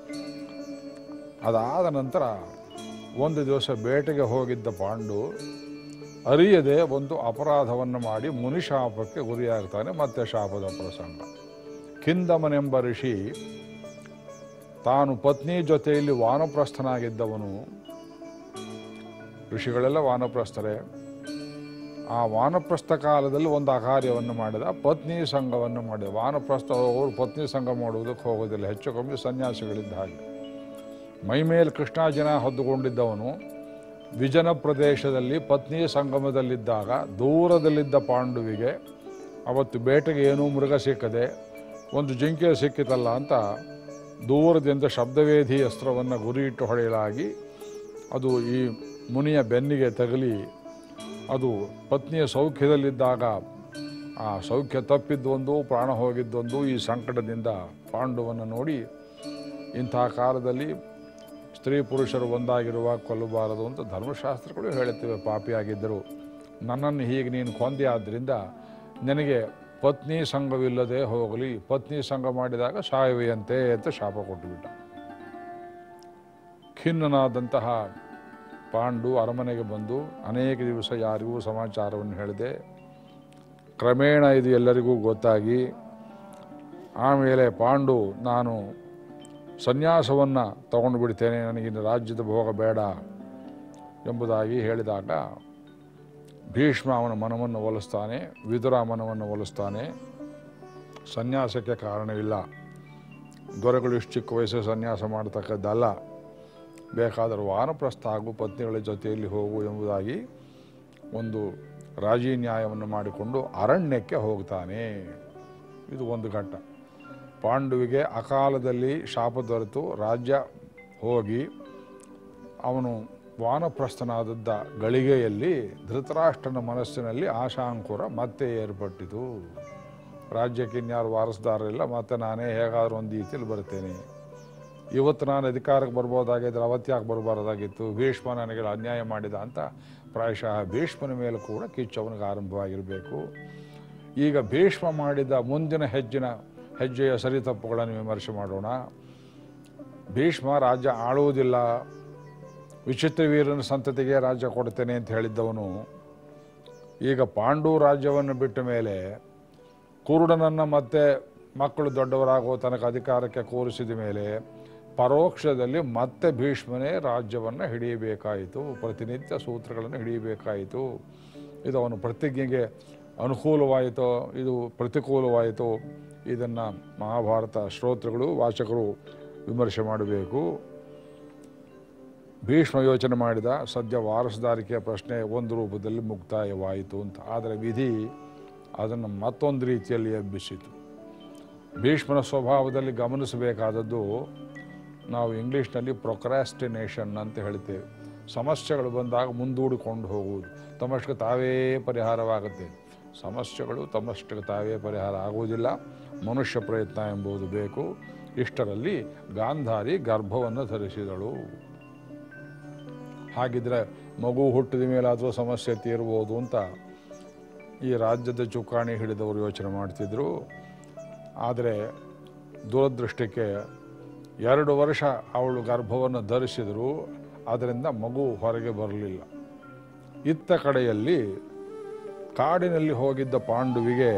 ಅದಾದ ನಂತರ ಒಂದು ದಿವಸ ಬೇಟೆಗೆ ಹೋಗಿದ್ದ ಪಾಂಡು ಅರಿಯದೆ ಒಂದು ಅಪರಾಧವನ್ನು ಮಾಡಿ ಮುನಿಶಾಪಕ್ಕೆ ಗುರಿಯಾಗ್ತಾನೆ ಮತ್ತೆ ಶಾಪದ ಪ್ರಸಂಗ ಕಿಂದಮನೆಂಬ ಋಷಿ ತಾನು ಪತ್ನಿ ಜೊತೆಯಲ್ಲಿ ವಾನಪ್ರಸ್ಥನಾಗಿದ್ದವನು ಋಷಿಗಳೆಲ್ಲ ವಾನಪ್ರಸ್ಥರೇ ಆ ವಾನಪ್ರಸ್ಥ ಕಾಲದಲ್ಲಿ ಒಂದು ಅಕಾರ್ಯವನ್ನು ಮಾಡಿದ ಪತ್ನಿ ಸಂಘವನ್ನು ಮಾಡಿದ ವಾನಪ್ರಸ್ಥ ಹೋಗೋರು ಪತ್ನಿ ಸಂಘ ಮಾಡುವುದಕ್ಕೆ ಹೋಗೋದಿಲ್ಲ ಹೆಚ್ಚು ಕಮ್ಮಿ ಸನ್ಯಾಸಿಗಳಿದ್ದ ಹಾಗೆ ಮೈಮೇಲೆ ಕೃಷ್ಣಾಜಿನ ಹೊದ್ದುಕೊಂಡಿದ್ದವನು ವಿಜನ ಪ್ರದೇಶದಲ್ಲಿ ಪತ್ನಿ ಸಂಗಮದಲ್ಲಿದ್ದಾಗ ದೂರದಲ್ಲಿದ್ದ ಪಾಂಡುವಿಗೆ ಅವತ್ತು ಬೇಟೆಗೆ ಏನೂ ಮೃಗ ಸಿಕ್ಕದೆ ಒಂದು ಜಿಂಕೆ ಸಿಕ್ಕಿತಲ್ಲ ಅಂತ ದೂರದಿಂದ ಶಬ್ದವೇಧಿ ಅಸ್ತ್ರವನ್ನು ಗುರಿಯಿಟ್ಟು ಹೊಡೆಯಲಾಗಿ ಅದು ಈ ಮುನಿಯ ಬೆನ್ನಿಗೆ ತಗಲಿ ಅದು ಪತ್ನಿಯ ಸೌಖ್ಯದಲ್ಲಿದ್ದಾಗ ಆ ಸೌಖ್ಯ ತಪ್ಪಿದ್ದೊಂದು ಪ್ರಾಣ ಹೋಗಿದ್ದೊಂದು ಈ ಸಂಕಟದಿಂದ ಪಾಂಡುವನ್ನು ನೋಡಿ ಇಂಥ ಕಾಲದಲ್ಲಿ ಸ್ತ್ರೀ ಪುರುಷರು ಒಂದಾಗಿರುವ ಕೊಲ್ಲಬಾರದು ಅಂತ ಧರ್ಮಶಾಸ್ತ್ರಗಳು ಹೇಳುತ್ತವೆ ಪಾಪಿಯಾಗಿದ್ದರು ನನ್ನನ್ನು ಹೀಗೆ ನೀನು ಕೊಂದೆ ಆದ್ದರಿಂದ ನನಗೆ ಪತ್ನಿ ಸಂಘವಿಲ್ಲದೆ ಹೋಗಲಿ ಪತ್ನಿ ಸಂಘ ಮಾಡಿದಾಗ ಸಾಯುವೆಯಂತೆ ಅಂತ ಶಾಪ ಕೊಟ್ಟುಬಿಟ್ಟ ಖಿನ್ನನಾದಂತಹ ಪಾಂಡು ಅರಮನೆಗೆ ಬಂದು ಅನೇಕ ದಿವಸ ಯಾರಿಗೂ ಸಮಾಚಾರವನ್ನು ಹೇಳಿದೆ ಕ್ರಮೇಣ ಇದು ಎಲ್ಲರಿಗೂ ಗೊತ್ತಾಗಿ ಆಮೇಲೆ ಪಾಂಡು ನಾನು ಸನ್ಯಾಸವನ್ನು ತಗೊಂಡು ಬಿಡ್ತೇನೆ ನನಗಿನ್ನು ರಾಜ್ಯದ ಭೋಗ ಬೇಡ ಎಂಬುದಾಗಿ ಹೇಳಿದಾಗ ಭೀಷ್ಮ ಅವನ ಮನವನ್ನು ಒಲಿಸ್ತಾನೆ ವಿದುರ ಮನವನ್ನು ಒಲಿಸ್ತಾನೆ ಸನ್ಯಾಸಕ್ಕೆ ಕಾರಣವಿಲ್ಲ ದೊರೆಗಳು ಇಷ್ಟು ಚಿಕ್ಕ ವಯಸ್ಸು ಸನ್ಯಾಸ ಮಾಡತಕ್ಕದ್ದಲ್ಲ ಬೇಕಾದರೂ ವಾನಪ್ರಸ್ಥ ಹಾಗೂ ಪತ್ನಿಗಳ ಜೊತೆಯಲ್ಲಿ ಹೋಗು ಎಂಬುದಾಗಿ ಒಂದು ರಾಜಿ ನ್ಯಾಯವನ್ನು ಮಾಡಿಕೊಂಡು ಅರಣ್ಯಕ್ಕೆ ಹೋಗ್ತಾನೆ ಇದು ಒಂದು ಘಟ್ಟ ಪಾಂಡುವಿಗೆ ಅಕಾಲದಲ್ಲಿ ಶಾಪ ದೊರೆತು ರಾಜ್ಯ ಹೋಗಿ ಅವನು ವಾನಪ್ರಸ್ಥನಾದದ್ದ ಗಳಿಗೆಯಲ್ಲಿ ಧೃತರಾಷ್ಟ್ರನ ಮನಸ್ಸಿನಲ್ಲಿ ಆಶಾಂಕುರ ಮತ್ತೆ ಏರ್ಪಟ್ಟಿತು ರಾಜ್ಯಕ್ಕೆ ಇನ್ಯಾರು ವಾರಸ್ದಾರರಿಲ್ಲ ಮತ್ತು ನಾನೇ ಹೇಗಾದರೂ ಒಂದು ರೀತಿಯಲ್ಲಿ ಬರ್ತೇನೆ ಇವತ್ತು ನಾನು ಅಧಿಕಾರಕ್ಕೆ ಬರ್ಬೋದಾಗಿದ್ದರೆ ಅವತ್ತ್ಯಾಕೆ ಬರಬಾರ್ದಾಗಿತ್ತು ಭೀಷ್ಮ ನನಗೆ ಅನ್ಯಾಯ ಮಾಡಿದ ಅಂತ ಪ್ರಾಯಶಃ ಭೀಷ್ಮನ ಮೇಲೆ ಕೂಡ ಕಿಚ್ಚು ಅವನಿಗೆ ಆರಂಭವಾಗಿರಬೇಕು ಈಗ ಭೀಷ್ಮ ಮಾಡಿದ ಮುಂದಿನ ಹೆಜ್ಜಿನ ಹೆಜ್ಜೆಯ ಸರಿತಪ್ಪುಗಳನ್ನು ವಿಮರ್ಶೆ ಮಾಡೋಣ ಭೀಷ್ಮ ರಾಜ್ಯ ಆಳುವುದಿಲ್ಲ ವಿಚಿತ್ರ ವೀರನ ಸಂತತಿಗೆ ರಾಜ್ಯ ಕೊಡ್ತೇನೆ ಅಂತ ಹೇಳಿದ್ದವನು ಈಗ ಪಾಂಡು ರಾಜ್ಯವನ್ನು ಬಿಟ್ಟ ಮೇಲೆ ಕುರುಡನನ್ನು ಮತ್ತೆ ಮಕ್ಕಳು ದೊಡ್ಡವರಾಗೋ ತನಕ ಅಧಿಕಾರಕ್ಕೆ ಕೂರಿಸಿದ ಮೇಲೆ ಪರೋಕ್ಷದಲ್ಲಿ ಮತ್ತೆ ಭೀಷ್ಮನೇ ರಾಜ್ಯವನ್ನು ಹಿಡಿಯಬೇಕಾಯಿತು ಪ್ರತಿನಿತ್ಯ ಸೂತ್ರಗಳನ್ನು ಹಿಡಿಯಬೇಕಾಯಿತು ಇದು ಅವನ ಪ್ರತಿಜ್ಞೆಗೆ ಅನುಕೂಲವಾಯಿತೋ ಇದು ಪ್ರತಿಕೂಲವಾಯಿತೋ ಇದನ್ನು ಮಹಾಭಾರತ ಶ್ರೋತೃಗಳು ವಾಚಕರು ವಿಮರ್ಶೆ ಮಾಡಬೇಕು ಭೀಷ್ಮ ಯೋಚನೆ ಮಾಡಿದ ಸದ್ಯ ವಾರಸದಾರಿಕೆಯ ಪ್ರಶ್ನೆ ಒಂದು ರೂಪದಲ್ಲಿ ಮುಕ್ತಾಯವಾಯಿತು ಅಂತ ಆದರೆ ವಿಧಿ ಅದನ್ನು ಮತ್ತೊಂದು ರೀತಿಯಲ್ಲಿ ಎಬ್ಬಿಸಿತು ಭೀಷ್ಮನ ಸ್ವಭಾವದಲ್ಲಿ ಗಮನಿಸಬೇಕಾದದ್ದು ನಾವು ಇಂಗ್ಲೀಷ್ನಲ್ಲಿ ಪ್ರೊಕ್ರಾಸ್ಟಿನೇಷನ್ ಅಂತ ಹೇಳ್ತೇವೆ ಸಮಸ್ಯೆಗಳು ಬಂದಾಗ ಮುಂದೂಡಿಕೊಂಡು ಹೋಗುವುದು ತಮ್ಮಷ್ಟಕ್ಕೆ ತಾವೇ ಪರಿಹಾರವಾಗುತ್ತೆ ಸಮಸ್ಯೆಗಳು ತಮ್ಮಷ್ಟಕ್ಕೆ ತಾವೇ ಪರಿಹಾರ ಆಗುವುದಿಲ್ಲ ಮನುಷ್ಯ ಪ್ರಯತ್ನ ಎಂಬುದು ಬೇಕು ಇಷ್ಟರಲ್ಲಿ ಗಾಂಧಾರಿ ಗರ್ಭವನ್ನು ಧರಿಸಿದಳು ಹಾಗಿದ್ರೆ ಮಗು ಹುಟ್ಟಿದ ಮೇಲೆ ಅಥವಾ ಸಮಸ್ಯೆ ತೀರ್ಬೋದು ಅಂತ ಈ ರಾಜ್ಯದ ಚುಕ್ಕಾಣಿ ಹಿಡಿದವರು ಯೋಚನೆ ಮಾಡ್ತಿದ್ರು ಆದರೆ ದುರದೃಷ್ಟಕ್ಕೆ ಎರಡು ವರ್ಷ ಅವಳು ಗರ್ಭವನ್ನು ಧರಿಸಿದರು ಅದರಿಂದ ಮಗು ಹೊರಗೆ ಬರಲಿಲ್ಲ ಇತ್ತ ಕಡೆಯಲ್ಲಿ ಕಾಡಿನಲ್ಲಿ ಹೋಗಿದ್ದ ಪಾಂಡುವಿಗೆ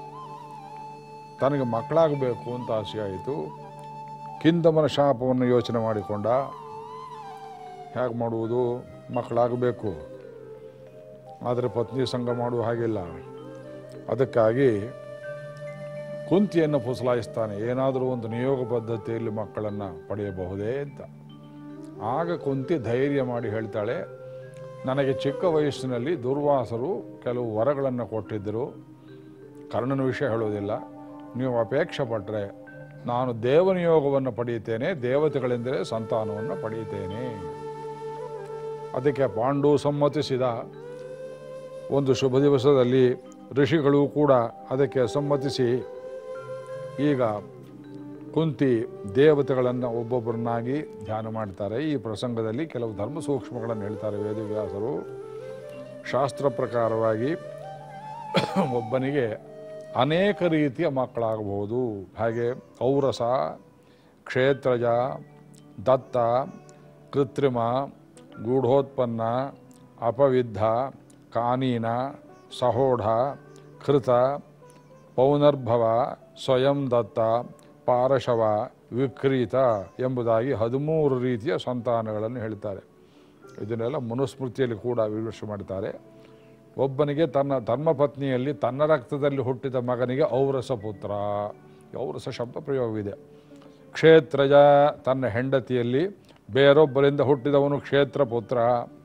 ತನಗೆ ಮಕ್ಕಳಾಗಬೇಕು ಅಂತ ಆಸೆಯಾಯಿತು ಕಿಂದಮನ ಶಾಪವನ್ನು ಯೋಚನೆ ಮಾಡಿಕೊಂಡ ಹೇಗೆ ಮಾಡುವುದು ಮಕ್ಕಳಾಗಬೇಕು ಆದರೆ ಪತ್ನಿ ಸಂಘ ಮಾಡುವ ಹಾಗಿಲ್ಲ ಅದಕ್ಕಾಗಿ ಕುಂತಿಯನ್ನು ಫುಸಲಾಯಿಸ್ತಾನೆ ಏನಾದರೂ ಒಂದು ನಿಯೋಗ ಪದ್ಧತಿಯಲ್ಲಿ ಮಕ್ಕಳನ್ನು ಪಡೆಯಬಹುದೇ ಅಂತ ಆಗ ಕುಂತಿ ಧೈರ್ಯ ಮಾಡಿ ಹೇಳ್ತಾಳೆ ನನಗೆ ಚಿಕ್ಕ ವಯಸ್ಸಿನಲ್ಲಿ ದುರ್ವಾಸರು ಕೆಲವು ವರಗಳನ್ನು ಕೊಟ್ಟಿದ್ದರು ಕರ್ಣನ ವಿಷಯ ಹೇಳೋದಿಲ್ಲ ನೀವು ಅಪೇಕ್ಷೆ ಪಟ್ಟರೆ ನಾನು ದೇವನಿಯೋಗವನ್ನು ಪಡೆಯುತ್ತೇನೆ ದೇವತೆಗಳೆಂದರೆ ಸಂತಾನವನ್ನು ಪಡೆಯುತ್ತೇನೆ ಅದಕ್ಕೆ ಪಾಂಡು ಸಮ್ಮತಿಸಿದ ಒಂದು ಶುಭ ದಿವಸದಲ್ಲಿ ಋಷಿಗಳು ಕೂಡ ಅದಕ್ಕೆ ಸಮ್ಮತಿಸಿ ಈಗ ಕುಂತಿ ದೇವತೆಗಳನ್ನು ಒಬ್ಬೊಬ್ಬರನ್ನಾಗಿ ಧ್ಯಾನ ಮಾಡ್ತಾರೆ ಈ ಪ್ರಸಂಗದಲ್ಲಿ ಕೆಲವು ಧರ್ಮ ಸೂಕ್ಷ್ಮಗಳನ್ನು ಹೇಳ್ತಾರೆ ವೇದವ್ಯಾಸರು ಶಾಸ್ತ್ರ ಪ್ರಕಾರವಾಗಿ ಒಬ್ಬನಿಗೆ ಅನೇಕ ರೀತಿಯ ಮಕ್ಕಳಾಗಬಹುದು ಹಾಗೆ ಔರಸ ಕ್ಷೇತ್ರಜ ದತ್ತ ಕೃತ್ರಿಮ ಗೂಢೋತ್ಪನ್ನ ಅಪವಿದ್ಧ ಕಾನೀನ ಸಹೋಢ ಕೃತ ಪೌನರ್ಭವ ಸ್ವಯಂ ದತ್ತ ಪಾರಶವ ವಿಕ್ರೀತ ಎಂಬುದಾಗಿ ಹದಿಮೂರು ರೀತಿಯ ಸಂತಾನಗಳನ್ನು ಹೇಳ್ತಾರೆ ಇದನ್ನೆಲ್ಲ ಮನುಸ್ಮೃತಿಯಲ್ಲಿ ಕೂಡ ವಿಮರ್ಶೆ ಮಾಡ್ತಾರೆ ಒಬ್ಬನಿಗೆ ತನ್ನ ಧರ್ಮಪತ್ನಿಯಲ್ಲಿ ತನ್ನ ರಕ್ತದಲ್ಲಿ ಹುಟ್ಟಿದ ಮಗನಿಗೆ ಔರಸ ಪುತ್ರ ಔರಸ ಶಬ್ದ ಪ್ರಯೋಗವಿದೆ ಕ್ಷೇತ್ರಜ ತನ್ನ ಹೆಂಡತಿಯಲ್ಲಿ ಬೇರೊಬ್ಬರಿಂದ ಹುಟ್ಟಿದವನು ಕ್ಷೇತ್ರ ಪುತ್ರ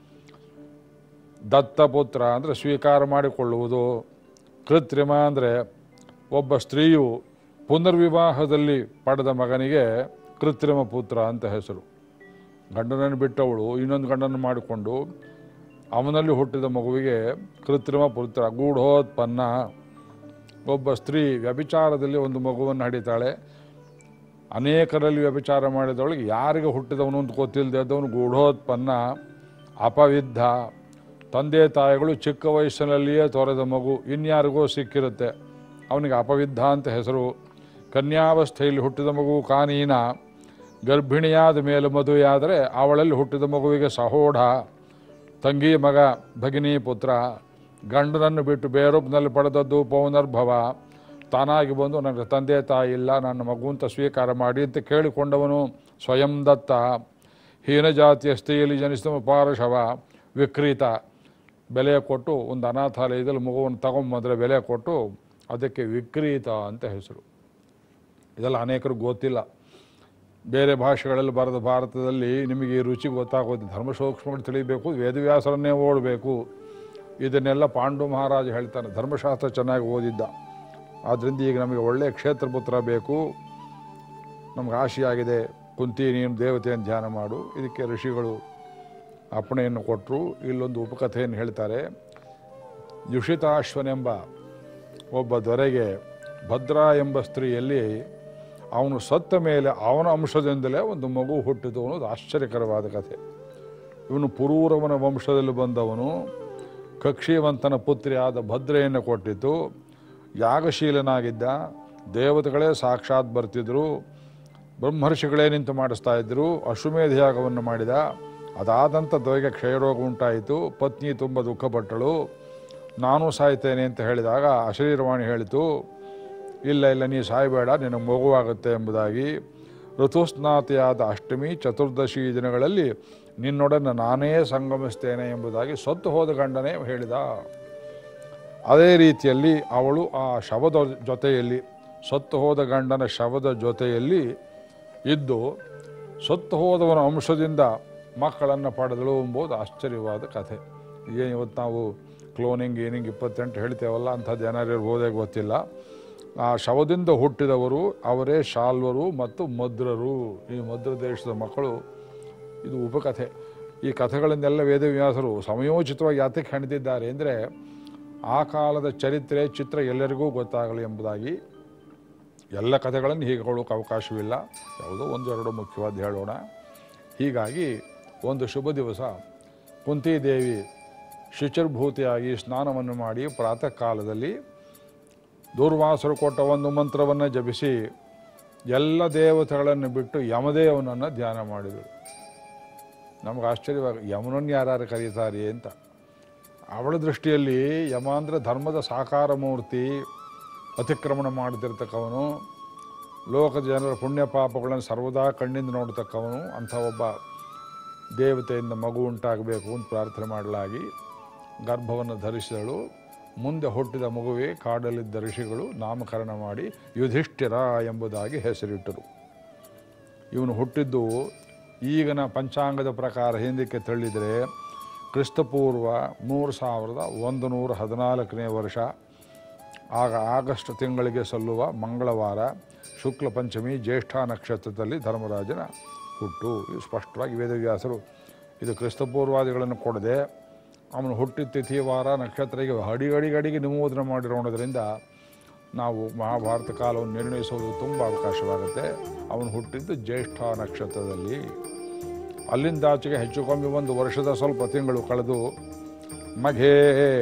ದತ್ತಪುತ್ರ ಅಂದರೆ ಸ್ವೀಕಾರ ಮಾಡಿಕೊಳ್ಳುವುದು ಕೃತ್ರಿಮ ಅಂದರೆ ಒಬ್ಬ ಸ್ತ್ರೀಯು ಪುನರ್ವಿವಾಹದಲ್ಲಿ ಪಡೆದ ಮಗನಿಗೆ ಕೃತ್ರಿಮ ಪುತ್ರ ಅಂತ ಹೆಸರು ಗಂಡನನ್ನು ಬಿಟ್ಟವಳು ಇನ್ನೊಂದು ಗಂಡನ್ನು ಮಾಡಿಕೊಂಡು ಅವನಲ್ಲಿ ಹುಟ್ಟಿದ ಮಗುವಿಗೆ ಕೃತ್ರಿಮ ಪುತ್ರ ಗೂಢೋತ್ಪನ್ನ ಒಬ್ಬ ಸ್ತ್ರೀ ವ್ಯಭಿಚಾರದಲ್ಲಿ ಒಂದು ಮಗುವನ್ನು ಹಡಿತಾಳೆ ಅನೇಕರಲ್ಲಿ ವ್ಯಭಿಚಾರ ಮಾಡಿದವಳಿಗೆ ಯಾರಿಗೆ ಹುಟ್ಟಿದವನು ಅಂತ ಗೊತ್ತಿಲ್ಲದೆ ಅದವನು ಗೂಢೋತ್ಪನ್ನ ಅಪವಿದ್ಧ ತಂದೆ ತಾಯಿಗಳು ಚಿಕ್ಕ ವಯಸ್ಸಿನಲ್ಲಿಯೇ ತೊರೆದ ಮಗು ಇನ್ಯಾರಿಗೋ ಸಿಕ್ಕಿರುತ್ತೆ ಅವನಿಗೆ ಅಪವಿದ್ಧ ಅಂತ ಹೆಸರು ಕನ್ಯಾವಸ್ಥೆಯಲ್ಲಿ ಹುಟ್ಟಿದ ಮಗು ಕಾನೀನ ಗರ್ಭಿಣಿಯಾದ ಮೇಲೆ ಮದುವೆಯಾದರೆ ಅವಳಲ್ಲಿ ಹುಟ್ಟಿದ ಮಗುವಿಗೆ ಸಹೋಢ ತಂಗಿ ಮಗ ಭಗಿನಿ ಪುತ್ರ ಗಂಡನನ್ನು ಬಿಟ್ಟು ಬೇರೊಬ್ಬನಲ್ಲಿ ಪಡೆದದ್ದು ಪೌನರ್ಭವ ತಾನಾಗಿ ಬಂದು ನನಗೆ ತಂದೆ ತಾಯಿ ಇಲ್ಲ ನನ್ನ ಮಗು ಅಂತ ಸ್ವೀಕಾರ ಮಾಡಿ ಅಂತ ಕೇಳಿಕೊಂಡವನು ಸ್ವಯಂ ದತ್ತ ಹೀನ ಜಾತಿಯ ಸ್ತ್ರೀಯಲ್ಲಿ ಜನಿಸಿದ ಪಾರಶವ ವಿಕ್ರೀತ ಬೆಲೆ ಕೊಟ್ಟು ಒಂದು ಅನಾಥಾಲಯದಲ್ಲಿ ಮಗುವನ್ನು ತಗೊಂಬಂದರೆ ಬೆಲೆ ಕೊಟ್ಟು ಅದಕ್ಕೆ ವಿಕ್ರೀತ ಅಂತ ಹೆಸರು ಇದೆಲ್ಲ ಅನೇಕರಿಗೆ ಗೊತ್ತಿಲ್ಲ ಬೇರೆ ಭಾಷೆಗಳಲ್ಲಿ ಬರೆದ ಭಾರತದಲ್ಲಿ ನಿಮಗೆ ಈ ರುಚಿ ಗೊತ್ತಾಗೋದು ಧರ್ಮ ಸೂಕ್ಷ್ಮಗಳು ತಿಳಿಬೇಕು ವೇದವ್ಯಾಸರನ್ನೇ ಓಡಬೇಕು ಇದನ್ನೆಲ್ಲ ಪಾಂಡು ಮಹಾರಾಜ ಹೇಳ್ತಾನೆ ಧರ್ಮಶಾಸ್ತ್ರ ಚೆನ್ನಾಗಿ ಓದಿದ್ದ ಆದ್ದರಿಂದ ಈಗ ನಮಗೆ ಒಳ್ಳೆಯ ಕ್ಷೇತ್ರ ಪುತ್ರ ಬೇಕು ನಮ್ಗೆ ಆಶೆಯಾಗಿದೆ ಕುಂತಿ ನೀನು ದೇವತೆಯನ್ನು ಧ್ಯಾನ ಮಾಡು ಇದಕ್ಕೆ ಋಷಿಗಳು ಅಪ್ಪಣೆಯನ್ನು ಕೊಟ್ಟರು ಇಲ್ಲೊಂದು ಉಪಕಥೆಯನ್ನು ಹೇಳ್ತಾರೆ ಯುಷಿತಾಶ್ವನೆಂಬ ಒಬ್ಬ ದೊರೆಗೆ ಭದ್ರಾ ಎಂಬ ಸ್ತ್ರೀಯಲ್ಲಿ ಅವನು ಸತ್ತ ಮೇಲೆ ಅವನ ಅಂಶದಿಂದಲೇ ಒಂದು ಮಗು ಹುಟ್ಟಿತು ಅನ್ನೋದು ಆಶ್ಚರ್ಯಕರವಾದ ಕಥೆ ಇವನು ಪುರೂರವನ ವಂಶದಲ್ಲಿ ಬಂದವನು ಕಕ್ಷಿವಂತನ ಪುತ್ರಿಯಾದ ಭದ್ರೆಯನ್ನು ಕೊಟ್ಟಿದ್ದು ಯಾಗಶೀಲನಾಗಿದ್ದ ದೇವತೆಗಳೇ ಸಾಕ್ಷಾತ್ ಬರ್ತಿದ್ರು ಬ್ರಹ್ಮರ್ಷಿಗಳೇ ನಿಂತು ಮಾಡಿಸ್ತಾ ಇದ್ದರು ಅಶ್ವಮೇಧ ಯಾಗವನ್ನು ಮಾಡಿದ ಅದಾದಂಥ ದೊರೆಗೆ ಕ್ಷಯರೋಗ ಉಂಟಾಯಿತು ಪತ್ನಿ ತುಂಬ ದುಃಖಪಟ್ಟಳು ನಾನು ಸಾಯ್ತೇನೆ ಅಂತ ಹೇಳಿದಾಗ ಅಶರೀರವಾಣಿ ಹೇಳಿತು ಇಲ್ಲ ಇಲ್ಲ ನೀ ಸಾಯಬೇಡ ನಿನಗೆ ಮಗುವಾಗುತ್ತೆ ಎಂಬುದಾಗಿ ಋತುಸ್ನಾತಿಯಾದ ಅಷ್ಟಮಿ ಚತುರ್ದಶಿ ದಿನಗಳಲ್ಲಿ ನಿನ್ನೊಡನೆ ನಾನೇ ಸಂಗಮಿಸ್ತೇನೆ ಎಂಬುದಾಗಿ ಸತ್ತು ಹೋದ ಗಂಡನೇ ಹೇಳಿದ ಅದೇ ರೀತಿಯಲ್ಲಿ ಅವಳು ಆ ಶವದ ಜೊತೆಯಲ್ಲಿ ಸತ್ತು ಹೋದ ಗಂಡನ ಶವದ ಜೊತೆಯಲ್ಲಿ ಇದ್ದು ಸತ್ತು ಹೋದವನ ಅಂಶದಿಂದ ಮಕ್ಕಳನ್ನು ಪಡೆದಳು ಎಂಬುದು ಆಶ್ಚರ್ಯವಾದ ಕಥೆ ಏನು ಇವತ್ತು ನಾವು ಕ್ಲೋನಿಂಗ್ ಏನಿಂಗ್ ಇಪ್ಪತ್ತೆಂಟು ಹೇಳ್ತೇವಲ್ಲ ಅಂಥದ್ದು ಏನಾರು ಇರ್ಬೋದೇ ಗೊತ್ತಿಲ್ಲ ಆ ಶವದಿಂದ ಹುಟ್ಟಿದವರು ಅವರೇ ಶಾಲ್ವರು ಮತ್ತು ಮದ್ರರು ಈ ಮದ್ರ ದೇಶದ ಮಕ್ಕಳು ಇದು ಉಪಕಥೆ ಈ ಕಥೆಗಳನ್ನೆಲ್ಲ ವೇದವ್ಯಾಸರು ಸಮಯೋಚಿತವಾಗಿ ಯಾತಕ್ಕೆ ಹೆಣೆದಿದ್ದಾರೆ ಅಂದರೆ ಆ ಕಾಲದ ಚರಿತ್ರೆ ಚಿತ್ರ ಎಲ್ಲರಿಗೂ ಗೊತ್ತಾಗಲಿ ಎಂಬುದಾಗಿ ಎಲ್ಲ ಕಥೆಗಳನ್ನು ಹೀಗೆ ಹೇಳೋಕೆ ಅವಕಾಶವಿಲ್ಲ ಯಾವುದೋ ಒಂದೆರಡು ಮುಖ್ಯವಾದ ಹೇಳೋಣ ಹೀಗಾಗಿ ಒಂದು ಶುಭ ದಿವಸ ಕುಂತಿದೇವಿ ಶುಚಿರ್ಭೂತಿಯಾಗಿ ಸ್ನಾನವನ್ನು ಮಾಡಿ ಪ್ರಾತಃ ಕಾಲದಲ್ಲಿ ದೂರ್ವಾಸರು ಕೊಟ್ಟ ಒಂದು ಮಂತ್ರವನ್ನು ಜಪಿಸಿ ಎಲ್ಲ ದೇವತೆಗಳನ್ನು ಬಿಟ್ಟು ಯಮದೇವನನ್ನು ಧ್ಯಾನ ಮಾಡಿದರು ನಮಗೆ ಆಶ್ಚರ್ಯವಾಗ ಯಮನನ್ನು ಯಾರು ಕರೀತಾರೆ ಅಂತ ಅವಳ ದೃಷ್ಟಿಯಲ್ಲಿ ಯಮ ಅಂದರೆ ಧರ್ಮದ ಸಾಕಾರ ಮೂರ್ತಿ ಅತಿಕ್ರಮಣ ಮಾಡದಿರ್ತಕ್ಕವನು ಲೋಕದ ಜನರ ಪುಣ್ಯ ಪಾಪಗಳನ್ನು ಸರ್ವದಾ ಕಣ್ಣಿಂದ ನೋಡ್ತಕ್ಕವನು ಅಂಥ ಒಬ್ಬ ದೇವತೆಯಿಂದ ಮಗು ಉಂಟಾಗಬೇಕು ಅಂತ ಪ್ರಾರ್ಥನೆ ಮಾಡಲಾಗಿ ಗರ್ಭವನ್ನು ಧರಿಸಿದಳು ಮುಂದೆ ಹುಟ್ಟಿದ ಮಗುವೆ ಕಾಡಲ್ಲಿದ್ದ ಋಷಿಗಳು ನಾಮಕರಣ ಮಾಡಿ ಯುಧಿಷ್ಠಿರ ಎಂಬುದಾಗಿ ಹೆಸರಿಟ್ಟರು ಇವನು ಹುಟ್ಟಿದ್ದು ಈಗಿನ ಪಂಚಾಂಗದ ಪ್ರಕಾರ ಹಿಂದಕ್ಕೆ ತಳ್ಳಿದರೆ ಕ್ರಿಸ್ತಪೂರ್ವ ಮೂರು ಸಾವಿರದ ಒಂದು ನೂರ ಹದಿನಾಲ್ಕನೇ ವರ್ಷ ಆಗ ಆಗಸ್ಟ್ ತಿಂಗಳಿಗೆ ಸಲ್ಲುವ ಮಂಗಳವಾರ ಶುಕ್ಲ ಪಂಚಮಿ ಜ್ಯೇಷ್ಠ ನಕ್ಷತ್ರದಲ್ಲಿ ಧರ್ಮರಾಜನ ಹುಟ್ಟು ಇದು ಸ್ಪಷ್ಟವಾಗಿ ವೇದವ್ಯಾಸರು ಇದು ಕ್ರಿಸ್ತಪೂರ್ವಾದಿಗಳನ್ನು ಕೊಡದೆ ಅವನು ಹುಟ್ಟಿದ ತಿಥಿ ವಾರ ನಕ್ಷತ್ರಕ್ಕೆ ಅಡಿಗಡಿಗಡಿಗೆ ನಿಮೋದನೆ ಮಾಡಿರೋಣದ್ರಿಂದ ನಾವು ಮಹಾಭಾರತ ಕಾಲವನ್ನು ನಿರ್ಣಯಿಸೋದು ತುಂಬ ಅವಕಾಶವಾಗುತ್ತೆ ಅವನು ಹುಟ್ಟಿದ್ದು ಜ್ಯೇಷ್ಠ ನಕ್ಷತ್ರದಲ್ಲಿ ಅಲ್ಲಿಂದಾಚೆಗೆ ಹೆಚ್ಚು ಕಮ್ಮಿ ಒಂದು ವರ್ಷದ ಸ್ವಲ್ಪ ತಿಂಗಳು ಕಳೆದು ಮಘೇ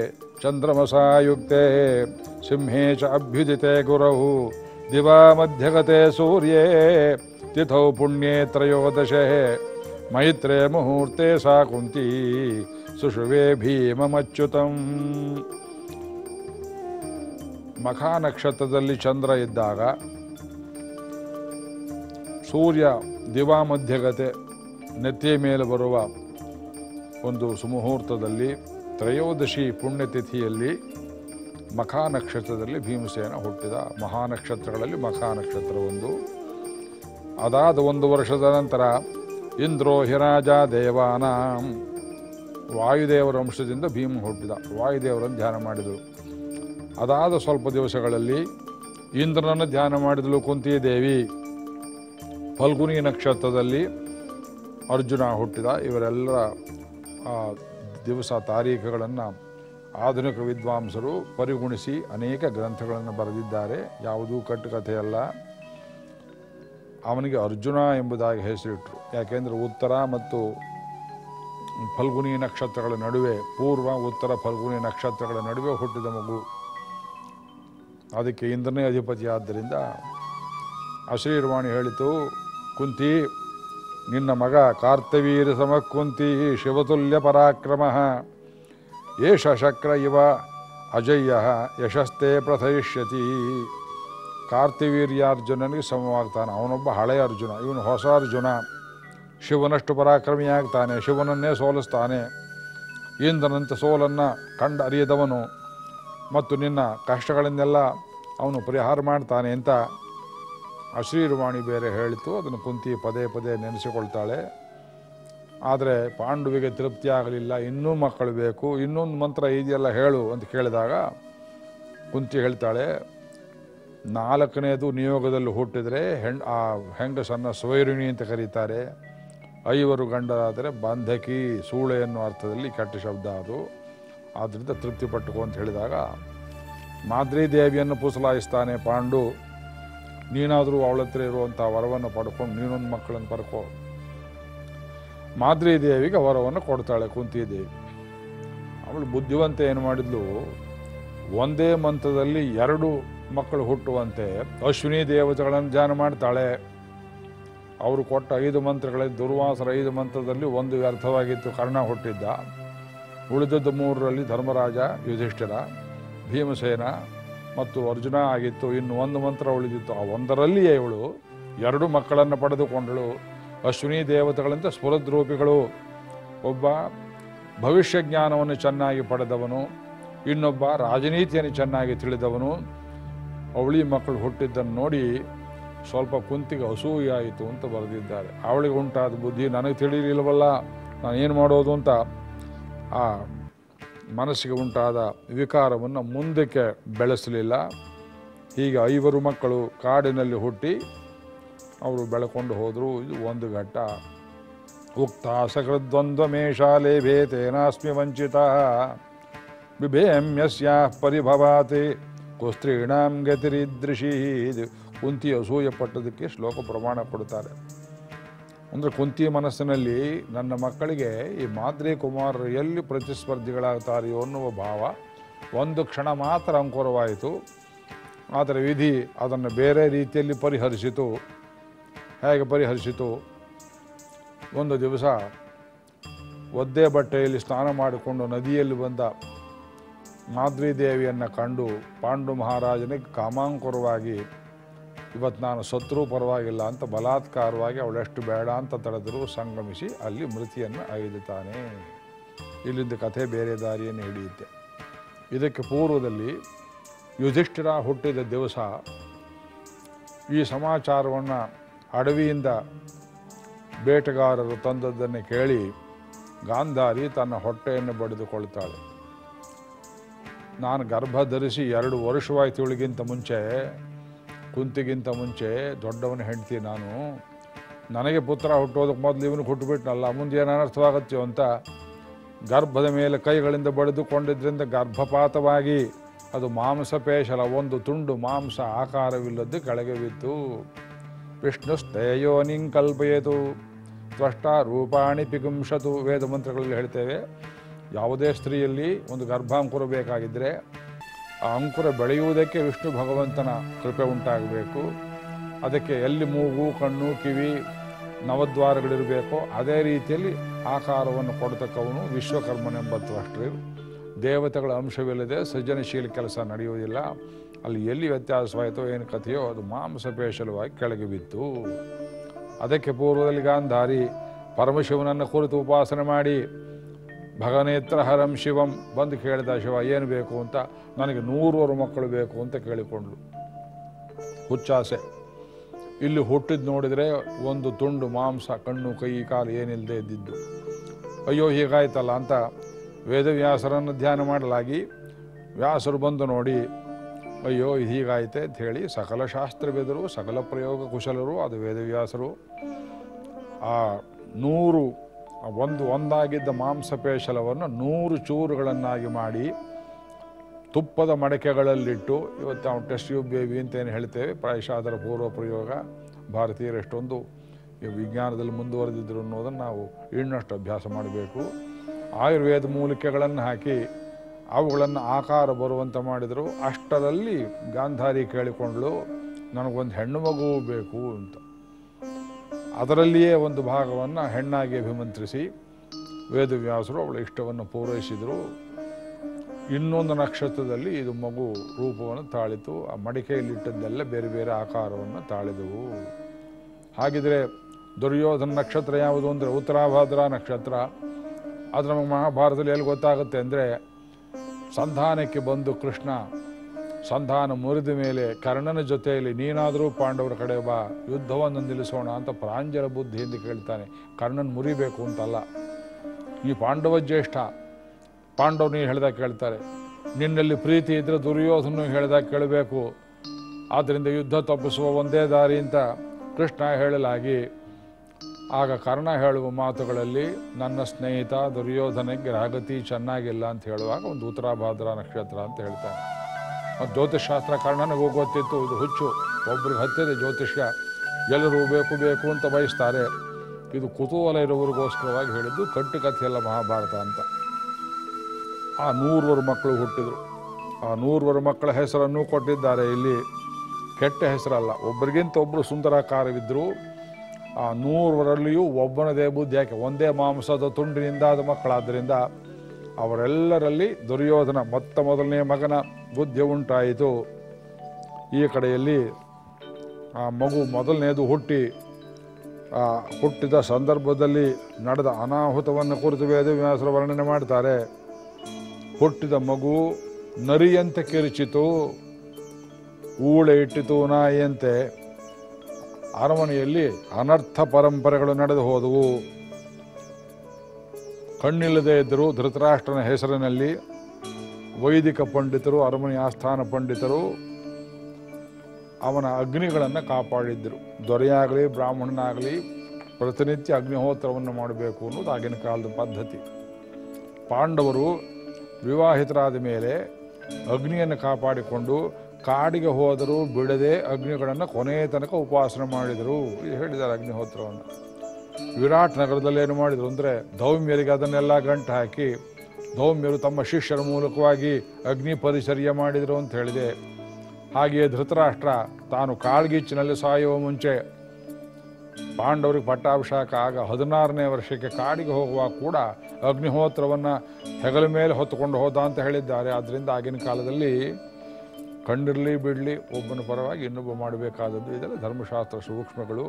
ಚಂದ್ರಮಸಾಯುಕ್ತೆ ಸಿಂಹೇ ಚ ಅಭ್ಯುದಿತೆ ಗುರವು ದಿವಾ ಮಧ್ಯಗತೆ ಸೂರ್ಯೇ ತಿಥೌ ಪುಣ್ಯೇ ತ್ರಯೋದಶೆ ಮೈತ್ರೇ ಮುಹೂರ್ತೆ ಸಾ ಕುಂತಿ ಸುಷುವೆ ಭೀಮಮಚ್ಯುತಂ ಮಖಾ ನಕ್ಷತ್ರದಲ್ಲಿ ಚಂದ್ರ ಇದ್ದಾಗ ಸೂರ್ಯ ದಿವಾ ಮಧ್ಯಗತೆ ನೆತ್ತಿಯ ಮೇಲೆ ಬರುವ ಒಂದು ಸುಮುಹೂರ್ತದಲ್ಲಿ ತ್ರಯೋದಶಿ ಪುಣ್ಯತಿಥಿಯಲ್ಲಿ ಮಖಾ ನಕ್ಷತ್ರದಲ್ಲಿ ಭೀಮಸೇನ ಹುಟ್ಟಿದ ಮಹಾನಕ್ಷತ್ರಗಳಲ್ಲಿ ಮಖಾ ನಕ್ಷತ್ರ ಒಂದು ಅದಾದ ಒಂದು ವರ್ಷದ ನಂತರ ಇಂದ್ರೋ ಹಿರಾಜ ದೇವಾನಾಂ ವಾಯುದೇವರ ಅಂಶದಿಂದ ಭೀಮ ಹುಟ್ಟಿದ ವಾಯುದೇವರನ್ನು ಧ್ಯಾನ ಮಾಡಿದರು ಅದಾದ ಸ್ವಲ್ಪ ದಿವಸಗಳಲ್ಲಿ ಇಂದ್ರನನ್ನು ಧ್ಯಾನ ಮಾಡಿದಳು ಕುಂತಿ ದೇವಿ ಫಲ್ಗುನಿ ನಕ್ಷತ್ರದಲ್ಲಿ ಅರ್ಜುನ ಹುಟ್ಟಿದ ಇವರೆಲ್ಲರ ಆ, ದಿವಸ ತಾರೀಖುಗಳನ್ನು ಆಧುನಿಕ ವಿದ್ವಾಂಸರು ಪರಿಗುಣಿಸಿ ಅನೇಕ ಗ್ರಂಥಗಳನ್ನು ಬರೆದಿದ್ದಾರೆ ಯಾವುದೂ ಕಟ್ಟುಕಥೆಯಲ್ಲ ಅವನಿಗೆ ಅರ್ಜುನ ಎಂಬುದಾಗಿ ಹೆಸರಿಟ್ಟರು ಯಾಕೆಂದರೆ ಉತ್ತರ ಮತ್ತು ಫಲ್ಗುನಿ ನಕ್ಷತ್ರಗಳ ನಡುವೆ ಪೂರ್ವ ಉತ್ತರ ಫಲ್ಗುನಿ ನಕ್ಷತ್ರಗಳ ನಡುವೆ ಹುಟ್ಟಿದ ಮಗು ಅದಕ್ಕೆ ಇಂದ್ರನೇ ಅಧಿಪತಿ ಆದ್ದರಿಂದ ಅಶ್ರೀರ್ವಾಣಿ ಹೇಳಿತು ಕುಂತಿ ನಿನ್ನ ಮಗ ಕಾರ್ತವೀರ ಸಮಕುಂತಿ ಶಿವತುಲ್ಯ ಪರಾಕ್ರಮ ಏಷ ಶಕ್ರ ಇವ ಅಜಯ್ಯ ಯಶಸ್ತೆ ಪ್ರಥಯಿಷ್ಯತಿ ಕಾರ್ತಿವೀರ್ಯಾರ್ಜುನನಿಗೆ ಸಮವಾಗ್ತಾನೆ ಅವನೊಬ್ಬ ಹಳೆಯ ಅರ್ಜುನ ಇವನು ಹೊಸ ಅರ್ಜುನ ಶಿವನಷ್ಟು ಪರಾಕ್ರಮಿಯಾಗ್ತಾನೆ ಶಿವನನ್ನೇ ಸೋಲಿಸ್ತಾನೆ ಇಂದ್ರನಂತೆ ಸೋಲನ್ನು ಕಂಡು ಅರಿಯದವನು ಮತ್ತು ನಿನ್ನ ಕಷ್ಟಗಳನ್ನೆಲ್ಲ ಅವನು ಪರಿಹಾರ ಮಾಡ್ತಾನೆ ಅಂತ ಅಶ್ರೀರ್ವಾಣಿ ಬೇರೆ ಹೇಳಿತು ಅದನ್ನು ಕುಂತಿ ಪದೇ ಪದೇ ನೆನೆಸಿಕೊಳ್ತಾಳೆ ಆದರೆ ಪಾಂಡುವಿಗೆ ತೃಪ್ತಿ ಆಗಲಿಲ್ಲ ಇನ್ನೂ ಮಕ್ಕಳು ಬೇಕು ಇನ್ನೊಂದು ಮಂತ್ರ ಇದೆಯಲ್ಲ ಹೇಳು ಅಂತ ಕೇಳಿದಾಗ ಕುಂತಿ ಹೇಳ್ತಾಳೆ ನಾಲ್ಕನೇದು ನಿಯೋಗದಲ್ಲಿ ಹುಟ್ಟಿದರೆ ಹೆಣ್ ಆ ಹೆಂಗಸನ್ನು ಸ್ವೈರುಣಿ ಅಂತ ಕರೀತಾರೆ ಐವರು ಗಂಡರಾದರೆ ಬಾಂಧಕಿ ಸೂಳೆ ಅನ್ನೋ ಅರ್ಥದಲ್ಲಿ ಕೆಟ್ಟ ಶಬ್ದ ಅದು ಆದ್ದರಿಂದ ತೃಪ್ತಿ ಪಟ್ಟುಕೋ ಅಂತ ಹೇಳಿದಾಗ ಮಾದ್ರಿ ದೇವಿಯನ್ನು ಪುಸಲಾಯಿಸ್ತಾನೆ ಪಾಂಡು ನೀನಾದರೂ ಅವಳ ಹತ್ರ ಇರುವಂಥ ವರವನ್ನು ಪಡ್ಕೊಂಡು ನೀನೊಂದು ಮಕ್ಕಳನ್ನು ಪಡ್ಕೋ ಮಾದ್ರಿ ದೇವಿಗೆ ವರವನ್ನು ಕೊಡ್ತಾಳೆ ಕುಂತಿದೇವಿ ಅವಳು ಬುದ್ಧಿವಂತ ಏನು ಮಾಡಿದ್ಲು ಒಂದೇ ಮಂತ್ರದಲ್ಲಿ ಎರಡು ಮಕ್ಕಳು ಹುಟ್ಟುವಂತೆ ಅಶ್ವಿನಿ ದೇವತೆಗಳನ್ನು ಧ್ಯಾನ ಮಾಡ್ತಾಳೆ ಅವರು ಕೊಟ್ಟ ಐದು ಮಂತ್ರಗಳಲ್ಲಿ ದುರ್ವಾಸರ ಐದು ಮಂತ್ರದಲ್ಲಿ ಒಂದು ವ್ಯರ್ಥವಾಗಿತ್ತು ಕರ್ಣ ಹುಟ್ಟಿದ್ದ ಉಳಿದದ್ದು ಮೂರರಲ್ಲಿ ಧರ್ಮರಾಜ ಯುಧಿಷ್ಠಿರ ಭೀಮಸೇನ ಮತ್ತು ಅರ್ಜುನ ಆಗಿತ್ತು ಇನ್ನು ಒಂದು ಮಂತ್ರ ಉಳಿದಿತ್ತು ಆ ಒಂದರಲ್ಲಿಯೇ ಇವಳು ಎರಡು ಮಕ್ಕಳನ್ನು ಪಡೆದುಕೊಂಡಳು ಅಶ್ವಿನಿ ದೇವತೆಗಳಂತೆ ಸ್ಫುರದ್ರೂಪಿಗಳು ಒಬ್ಬ ಭವಿಷ್ಯ ಜ್ಞಾನವನ್ನು ಚೆನ್ನಾಗಿ ಪಡೆದವನು ಇನ್ನೊಬ್ಬ ರಾಜನೀತಿಯನ್ನು ಚೆನ್ನಾಗಿ ತಿಳಿದವನು ಅವಳಿ ಮಕ್ಕಳು ಹುಟ್ಟಿದ್ದನ್ನು ನೋಡಿ ಸ್ವಲ್ಪ ಕುಂತಿಗೆ ಅಸೂಯಾಯಿತು ಅಂತ ಬರೆದಿದ್ದಾರೆ ಅವಳಿಗೆ ಉಂಟಾದ ಬುದ್ಧಿ ನನಗೆ ತಿಳಿಲಿಲ್ವಲ್ಲ ನಾನು ಏನು ಮಾಡೋದು ಅಂತ ಆ ಮನಸ್ಸಿಗೆ ಉಂಟಾದ ವಿಕಾರವನ್ನು ಮುಂದಕ್ಕೆ ಬೆಳೆಸಲಿಲ್ಲ ಹೀಗೆ ಐವರು ಮಕ್ಕಳು ಕಾಡಿನಲ್ಲಿ ಹುಟ್ಟಿ ಅವರು ಬೆಳಕೊಂಡು ಹೋದರು ಇದು ಒಂದು ಘಟ್ಟ ಉಕ್ತ ಸಕೃದ್ವಂದ್ವಮೇ ಶಾಲೆ ಭೇತೇನಾಸ್ಮಿ ವಂಚಿತ ಬಿಭೇಮ್ಯಸ್ಯ ಪರಿಭವಾತೆ ಕುಸ್ತ್ರೀಣಾಂ ಗತಿರಿದೃಶಿ ಇದು ಕುಂತಿ ಅಸೂಯೆ ಪಟ್ಟದಕ್ಕೆ ಶ್ಲೋಕ ಪ್ರಮಾಣ ಕೊಡ್ತಾರೆ ಅಂದರೆ ಕುಂತಿ ಮನಸ್ಸಿನಲ್ಲಿ ನನ್ನ ಮಕ್ಕಳಿಗೆ ಈ ಮಾದ್ರಿ ಕುಮಾರರು ಎಲ್ಲಿ ಪ್ರತಿಸ್ಪರ್ಧಿಗಳಾಗ್ತಾರೆಯೋ ಅನ್ನುವ ಭಾವ ಒಂದು ಕ್ಷಣ ಮಾತ್ರ ಅಂಕುರವಾಯಿತು ಆದರೆ ವಿಧಿ ಅದನ್ನು ಬೇರೆ ರೀತಿಯಲ್ಲಿ ಪರಿಹರಿಸಿತು ಹೇಗೆ ಪರಿಹರಿಸಿತು ಒಂದು ದಿವಸ ಒದ್ದೆ ಬಟ್ಟೆಯಲ್ಲಿ ಸ್ನಾನ ಮಾಡಿಕೊಂಡು ನದಿಯಲ್ಲಿ ಬಂದ ಮಾದ್ರಿ ದೇವಿಯನ್ನು ಕಂಡು ಪಾಂಡು ಮಹಾರಾಜನಿಗೆ ಕಾಮಾಂಕುರವಾಗಿ ಇವತ್ತು ನಾನು ಸತ್ರೂ ಪರವಾಗಿಲ್ಲ ಅಂತ ಬಲಾತ್ಕಾರವಾಗಿ ಅವಳೆಷ್ಟು ಬೇಡ ಅಂತ ತಡೆದರೂ ಸಂಗಮಿಸಿ ಅಲ್ಲಿ ಮೃತಿಯನ್ನು ಐದುತ್ತಾನೆ ಇಲ್ಲಿಂದ ಕಥೆ ಬೇರೆ ದಾರಿಯನ್ನು ಹಿಡಿಯುತ್ತೆ ಇದಕ್ಕೆ ಪೂರ್ವದಲ್ಲಿ ಯುಧಿಷ್ಠಿರ ಹುಟ್ಟಿದ ದಿವಸ ಈ ಸಮಾಚಾರವನ್ನು ಅಡವಿಯಿಂದ ಬೇಟೆಗಾರರು ತಂದದ್ದನ್ನು ಕೇಳಿ ಗಾಂಧಾರಿ ತನ್ನ ಹೊಟ್ಟೆಯನ್ನು ಬಡಿದುಕೊಳ್ತಾಳೆ ನಾನು ಗರ್ಭ ಧರಿಸಿ ಎರಡು ವರ್ಷವಾಯ್ತು ಇವಳಿಗಿಂತ ಮುಂಚೆ ಕುಂತಿಗಿಂತ ಮುಂಚೆ ದೊಡ್ಡವನ ಹೆಂಡ್ತಿ ನಾನು ನನಗೆ ಪುತ್ರ ಹುಟ್ಟೋದಕ್ಕೆ ಮೊದಲು ಇವನು ಹುಟ್ಟುಬಿಟ್ನಲ್ಲ ಮುಂದೆ ಏನು ಅನರ್ಥವಾಗತ್ತೆಯೋ ಅಂತ ಗರ್ಭದ ಮೇಲೆ ಕೈಗಳಿಂದ ಬಡಿದುಕೊಂಡಿದ್ದರಿಂದ ಗರ್ಭಪಾತವಾಗಿ ಅದು ಮಾಂಸಪೇಶಲ ಒಂದು ತುಂಡು ಮಾಂಸ ಆಕಾರವಿಲ್ಲದ್ದು ಕೆಳಗೆ ಬಿತ್ತು ವಿಷ್ಣು ಸ್ಥೇಯೋನಿಂ ಕಲ್ಪಯೇತು ತ್ವಷ್ಟ ರೂಪಾಣಿ ಪಿಗುಂಶತು ವೇದ ಮಂತ್ರಗಳಲ್ಲಿ ಹೇಳ್ತೇವೆ ಯಾವುದೇ ಸ್ತ್ರೀಯಲ್ಲಿ ಒಂದು ಗರ್ಭಾಂಕುರ ಬೇಕಾಗಿದ್ದರೆ ಆ ಅಂಕುರ ಬೆಳೆಯುವುದಕ್ಕೆ ವಿಷ್ಣು ಭಗವಂತನ ಕೃಪೆ ಉಂಟಾಗಬೇಕು ಅದಕ್ಕೆ ಎಲ್ಲಿ ಮೂಗು ಕಣ್ಣು ಕಿವಿ ನವದ್ವಾರಗಳಿರಬೇಕೋ ಅದೇ ರೀತಿಯಲ್ಲಿ ಆಕಾರವನ್ನು ಕೊಡ್ತಕ್ಕವನು ವಿಶ್ವಕರ್ಮನೆಂಬತ್ತು ಅಷ್ಟೇ ದೇವತೆಗಳ ಅಂಶವಿಲ್ಲದೆ ಸೃಜನಶೀಲ ಕೆಲಸ ನಡೆಯುವುದಿಲ್ಲ ಅಲ್ಲಿ ಎಲ್ಲಿ ವ್ಯತ್ಯಾಸವಾಯಿತೋ ಏನು ಕಥೆಯೋ ಅದು ಮಾಂಸಪೇಶಲವಾಗಿ ಕೆಳಗೆ ಬಿತ್ತು ಅದಕ್ಕೆ ಪೂರ್ವದಲ್ಲಿ ಗಾಂಧಾರಿ ಪರಮಶಿವನನ್ನು ಕುರಿತು ಉಪಾಸನೆ ಮಾಡಿ ಭಗನೇತ್ರ ಹರಂ ಶಿವಂ ಬಂದು ಕೇಳಿದ ಶಿವ ಏನು ಬೇಕು ಅಂತ ನನಗೆ ನೂರೂರು ಮಕ್ಕಳು ಬೇಕು ಅಂತ ಕೇಳಿಕೊಂಡ್ಳು ಹುಚ್ಚಾಸೆ ಇಲ್ಲಿ ಹುಟ್ಟಿದ್ ನೋಡಿದರೆ ಒಂದು ತುಂಡು ಮಾಂಸ ಕಣ್ಣು ಕೈ ಕಾಲು ಏನಿಲ್ಲದೆ ಇದ್ದಿದ್ದು ಅಯ್ಯೋ ಹೀಗಾಯ್ತಲ್ಲ ಅಂತ ವೇದವ್ಯಾಸರನ್ನು ಧ್ಯಾನ ಮಾಡಲಾಗಿ ವ್ಯಾಸರು ಬಂದು ನೋಡಿ ಅಯ್ಯೋ ಇದು ಹೀಗಾಯ್ತೆ ಅಂತ ಹೇಳಿ ಸಕಲ ಶಾಸ್ತ್ರವೇದರು ಸಕಲ ಪ್ರಯೋಗ ಕುಶಲರು ಅದು ವೇದವ್ಯಾಸರು ಆ ನೂರು ಆ ಒಂದು ಒಂದಾಗಿದ್ದ ಮಾಂಸಪೇಶಲವನ್ನು ನೂರು ಚೂರುಗಳನ್ನಾಗಿ ಮಾಡಿ ತುಪ್ಪದ ಮಡಕೆಗಳಲ್ಲಿಟ್ಟು ಇವತ್ತು ನಾವು ಟೆಸ್ಟ್ ಟ್ಯೂಬ್ ಬೇಬಿ ಅಂತ ಏನು ಹೇಳ್ತೇವೆ ಪ್ರಾಯಶಃ ಅದರ ಪೂರ್ವ ಪ್ರಯೋಗ ಭಾರತೀಯರು ಎಷ್ಟೊಂದು ಈ ವಿಜ್ಞಾನದಲ್ಲಿ ಮುಂದುವರೆದಿದ್ರು ಅನ್ನೋದನ್ನು ನಾವು ಇನ್ನಷ್ಟು ಅಭ್ಯಾಸ ಮಾಡಬೇಕು ಆಯುರ್ವೇದ ಮೂಲಿಕೆಗಳನ್ನು ಹಾಕಿ ಅವುಗಳನ್ನು ಆಕಾರ ಬರುವಂತೆ ಮಾಡಿದರು ಅಷ್ಟರಲ್ಲಿ ಗಾಂಧಾರಿ ಕೇಳಿಕೊಂಡ್ಳು ನನಗೊಂದು ಹೆಣ್ಣು ಮಗು ಬೇಕು ಅಂತ ಅದರಲ್ಲಿಯೇ ಒಂದು ಭಾಗವನ್ನು ಹೆಣ್ಣಾಗಿ ಅಭಿಮಂತ್ರಿಸಿ ವೇದವ್ಯಾಸರು ಅವಳ ಇಷ್ಟವನ್ನು ಪೂರೈಸಿದರು ಇನ್ನೊಂದು ನಕ್ಷತ್ರದಲ್ಲಿ ಇದು ಮಗು ರೂಪವನ್ನು ತಾಳಿತು ಆ ಮಡಿಕೆಯಲ್ಲಿಟ್ಟದ್ದೆಲ್ಲ ಬೇರೆ ಬೇರೆ ಆಕಾರವನ್ನು ತಾಳಿದವು ಹಾಗಿದ್ರೆ ದುರ್ಯೋಧನ ನಕ್ಷತ್ರ ಯಾವುದು ಅಂದರೆ ಉತ್ತರಾಭಾದ್ರ ನಕ್ಷತ್ರ ಅದು ನಮಗೆ ಮಹಾಭಾರತದಲ್ಲಿ ಎಲ್ಲಿ ಗೊತ್ತಾಗುತ್ತೆ ಅಂದರೆ ಸಂಧಾನಕ್ಕೆ ಬಂದು ಕೃಷ್ಣ ಸಂಧಾನ ಮುರಿದ ಮೇಲೆ ಕರ್ಣನ ಜೊತೆಯಲ್ಲಿ ನೀನಾದರೂ ಪಾಂಡವರ ಕಡೆ ಬಾ ಯುದ್ಧವನ್ನು ನಿಲ್ಲಿಸೋಣ ಅಂತ ಪ್ರಾಂಜಲ ಬುದ್ಧಿಯಿಂದ ಕೇಳ್ತಾನೆ ಕರ್ಣನ್ ಮುರಿಬೇಕು ಅಂತಲ್ಲ ಈ ಪಾಂಡವ ಜ್ಯೇಷ್ಠ ಪಾಂಡವ್ ನೀ ಹೇಳ್ದಾಗ ಕೇಳ್ತಾರೆ ನಿನ್ನಲ್ಲಿ ಪ್ರೀತಿ ಇದ್ದರೆ ದುರ್ಯೋಧನ ಹೇಳ್ದಾಗ ಕೇಳಬೇಕು ಆದ್ದರಿಂದ ಯುದ್ಧ ತಪ್ಪಿಸುವ ಒಂದೇ ದಾರಿ ಅಂತ ಕೃಷ್ಣ ಹೇಳಲಾಗಿ ಆಗ ಕರ್ಣ ಹೇಳುವ ಮಾತುಗಳಲ್ಲಿ ನನ್ನ ಸ್ನೇಹಿತ ದುರ್ಯೋಧನಕ್ಕೆ ರಾಗತಿ ಚೆನ್ನಾಗಿಲ್ಲ ಅಂತ ಹೇಳುವಾಗ ಒಂದು ಉತ್ತರಾಭಾದ್ರ ನಕ್ಷತ್ರ ಅಂತ ಹೇಳ್ತಾನೆ ಮತ್ತು ಜ್ಯೋತಿಷ್ಶಾಸ್ತ್ರ ಕಾರಣ ನನಗೂ ಗೊತ್ತಿತ್ತು ಇದು ಹುಚ್ಚು ಒಬ್ರಿಗೆ ಹತ್ತಿದೆ ಜ್ಯೋತಿಷ್ಯ ಎಲ್ಲರೂ ಬೇಕು ಬೇಕು ಅಂತ ಬಯಸ್ತಾರೆ ಇದು ಕುತೂಹಲ ಇರುವವರಿಗೋಸ್ಕರವಾಗಿ ಹೇಳಿದ್ದು ಕಟ್ಟು ಕಥೆಯಲ್ಲ ಮಹಾಭಾರತ ಅಂತ ಆ ನೂರ್ವರು ಮಕ್ಕಳು ಹುಟ್ಟಿದರು ಆ ನೂರ್ವರು ಮಕ್ಕಳ ಹೆಸರನ್ನು ಕೊಟ್ಟಿದ್ದಾರೆ ಇಲ್ಲಿ ಕೆಟ್ಟ ಹೆಸರಲ್ಲ ಒಬ್ಬರಿಗಿಂತ ಒಬ್ಬರು ಸುಂದರಕಾರವಿದ್ದರು ಆ ನೂರವರಲ್ಲಿಯೂ ಒಬ್ಬನದೇ ಬುದ್ಧಿ ಯಾಕೆ ಒಂದೇ ಮಾಂಸದ ತುಂಡಿನಿಂದಾದ ಮಕ್ಕಳಾದ್ದರಿಂದ ಅವರೆಲ್ಲರಲ್ಲಿ ದುರ್ಯೋಧನ ಮೊತ್ತ ಮೊದಲನೇ ಮಗನ ಬುದ್ಧಿ ಉಂಟಾಯಿತು ಈ ಕಡೆಯಲ್ಲಿ ಆ ಮಗು ಮೊದಲನೇದು ಹುಟ್ಟಿ ಆ ಹುಟ್ಟಿದ ಸಂದರ್ಭದಲ್ಲಿ ನಡೆದ ಅನಾಹುತವನ್ನು ಕುರಿತು ವೇದವ್ಯಾಸರ ವರ್ಣನೆ ಮಾಡ್ತಾರೆ ಹುಟ್ಟಿದ ಮಗು ನರಿಯಂತೆ ಕಿರಿಚಿತು ಊಳೆ ಇಟ್ಟಿತು ನಾಯಿಯಂತೆ ಅರಮನೆಯಲ್ಲಿ ಅನರ್ಥ ಪರಂಪರೆಗಳು ನಡೆದು ಹೋದವು ಕಣ್ಣಿಲ್ಲದೆ ಇದ್ದರು ಧೃತರಾಷ್ಟ್ರನ ಹೆಸರಿನಲ್ಲಿ ವೈದಿಕ ಪಂಡಿತರು ಅರಮನೆ ಆಸ್ಥಾನ ಪಂಡಿತರು ಅವನ ಅಗ್ನಿಗಳನ್ನು ಕಾಪಾಡಿದ್ದರು ದೊರೆಯಾಗಲಿ ಬ್ರಾಹ್ಮಣನಾಗಲಿ ಪ್ರತಿನಿತ್ಯ ಅಗ್ನಿಹೋತ್ರವನ್ನು ಮಾಡಬೇಕು ಅನ್ನೋದು ಆಗಿನ ಕಾಲದ ಪದ್ಧತಿ ಪಾಂಡವರು ವಿವಾಹಿತರಾದ ಮೇಲೆ ಅಗ್ನಿಯನ್ನು ಕಾಪಾಡಿಕೊಂಡು ಕಾಡಿಗೆ ಹೋದರೂ ಬಿಡದೆ ಅಗ್ನಿಗಳನ್ನು ಕೊನೆಯ ತನಕ ಉಪವಾಸನೆ ಮಾಡಿದರು ಇದು ಹೇಳಿದ್ದಾರೆ ಅಗ್ನಿಹೋತ್ರವನ್ನು ವಿರಾಟ್ ನಗರದಲ್ಲಿ ಏನು ಮಾಡಿದರು ಅಂದರೆ ಧೌಮ್ಯರಿಗೆ ಅದನ್ನೆಲ್ಲ ಗಂಟು ಹಾಕಿ ಧೌಮ್ಯರು ತಮ್ಮ ಶಿಷ್ಯರ ಮೂಲಕವಾಗಿ ಅಗ್ನಿ ಪರಿಚರ್ಯ ಮಾಡಿದರು ಅಂತ ಹೇಳಿದೆ ಹಾಗೆಯೇ ಧೃತರಾಷ್ಟ್ರ ತಾನು ಕಾಳ್ಗಿಚ್ಚಿನಲ್ಲಿ ಸಾಯುವ ಮುಂಚೆ ಪಾಂಡವರಿಗೆ ಪಟ್ಟಾಭಿಷೇಕ ಆಗ ಹದಿನಾರನೇ ವರ್ಷಕ್ಕೆ ಕಾಡಿಗೆ ಹೋಗುವಾಗ ಕೂಡ ಅಗ್ನಿಹೋತ್ರವನ್ನು ಹೆಗಲ ಮೇಲೆ ಹೊತ್ತುಕೊಂಡು ಹೋದ ಅಂತ ಹೇಳಿದ್ದಾರೆ ಆದ್ದರಿಂದ ಆಗಿನ ಕಾಲದಲ್ಲಿ ಕಂಡಿರಲಿ ಬಿಡಲಿ ಒಬ್ಬನ ಪರವಾಗಿ ಇನ್ನೊಬ್ಬ ಮಾಡಬೇಕಾದದ್ದು ಇದೆಲ್ಲ ಧರ್ಮಶಾಸ್ತ್ರ ಸೂಕ್ಷ್ಮಗಳು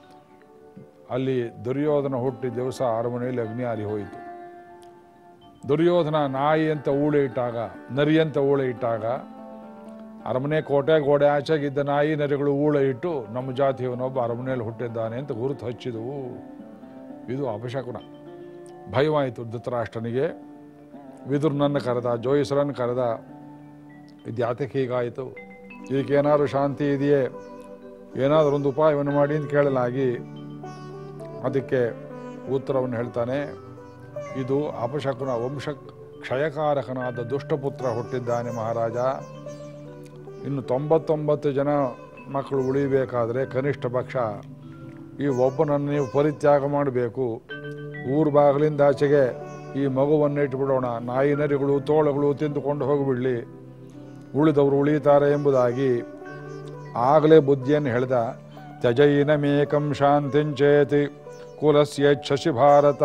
ಅಲ್ಲಿ ದುರ್ಯೋಧನ ಹುಟ್ಟಿದ ದಿವಸ ಅರಮನೆಯಲ್ಲಿ ಅಗ್ನಿ ಆರಿ ಹೋಯಿತು ದುರ್ಯೋಧನ ನಾಯಿ ಅಂತ ಊಳೆ ಇಟ್ಟಾಗ ನರಿ ಅಂತ ಊಳೆ ಇಟ್ಟಾಗ ಅರಮನೆ ಕೋಟೆ ಗೋಡೆ ಆಚೆಗಿದ್ದ ನಾಯಿ ನರಿಗಳು ಊಳೆ ಇಟ್ಟು ನಮ್ಮ ಜಾತಿಯವನೊಬ್ಬ ಅರಮನೆಯಲ್ಲಿ ಹುಟ್ಟಿದ್ದಾನೆ ಅಂತ ಗುರುತು ಹಚ್ಚಿದವು ಇದು ಅಪಶಕುನ ಭಯವಾಯಿತು ಧೃತರಾಷ್ಟ್ರನಿಗೆ ವಿದುರ್ನನ್ನು ಕರೆದ ಜೋಯಿಸರನ್ನು ಕರೆದ ಇದು ಯಾತಕ್ಕೆ ಹೀಗಾಯಿತು ಇದಕ್ಕೇನಾದ್ರು ಶಾಂತಿ ಇದೆಯೇ ಏನಾದರೂ ಒಂದು ಉಪಾಯವನ್ನು ಮಾಡಿ ಅಂತ ಕೇಳಲಾಗಿ ಅದಕ್ಕೆ ಉತ್ತರವನ್ನು ಹೇಳ್ತಾನೆ ಇದು ಅಪಶಕುನ ವಂಶ ಕ್ಷಯಕಾರಕನಾದ ದುಷ್ಟಪುತ್ರ ಹುಟ್ಟಿದ್ದಾನೆ ಮಹಾರಾಜ ಇನ್ನು ತೊಂಬತ್ತೊಂಬತ್ತು ಜನ ಮಕ್ಕಳು ಉಳಿಬೇಕಾದ್ರೆ ಕನಿಷ್ಠ ಪಕ್ಷ ಈ ಒಬ್ಬನನ್ನು ನೀವು ಪರಿತ್ಯಾಗ ಮಾಡಬೇಕು ಊರು ಬಾಗಿಲಿಂದ ಆಚೆಗೆ ಈ ಮಗುವನ್ನು ಇಟ್ಬಿಡೋಣ ನಾಯಿ ನರಿಗಳು ತೋಳಗಳು ತಿಂದುಕೊಂಡು ಹೋಗಿಬಿಡಲಿ ಉಳಿದವರು ಉಳಿತಾರೆ ಎಂಬುದಾಗಿ ಆಗಲೇ ಬುದ್ಧಿಯನ್ನು ಹೇಳ್ದ ತ್ಯಜೈನಮೇಕಂ ಶಾಂತಿಂಚೇತಿ ಕುಲಸ್ಯ ಶಶಿ ಭಾರತ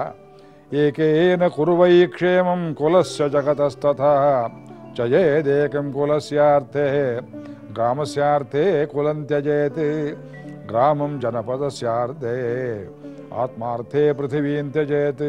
ಏಕೇನ ಕುರುವೈ ಕ್ಷೇಮಂ ಕುಲಸ್ಯ ಜಗತಸ್ತಥಾ ಚಯೇದೇಕಂ ಕುಲಸ್ಯಾರ್ಥೇ ಗ್ರಾಮಸ್ಯಾರ್ಥೇ ಕುಲಂ ತ್ಯಜೇತಿ ಗ್ರಾಮಂ ಜನಪದಸ್ಯಾರ್ಥೇ ಆತ್ಮಾರ್ಥೇ ಪೃಥಿವೀಂ ತ್ಯಜೇತ್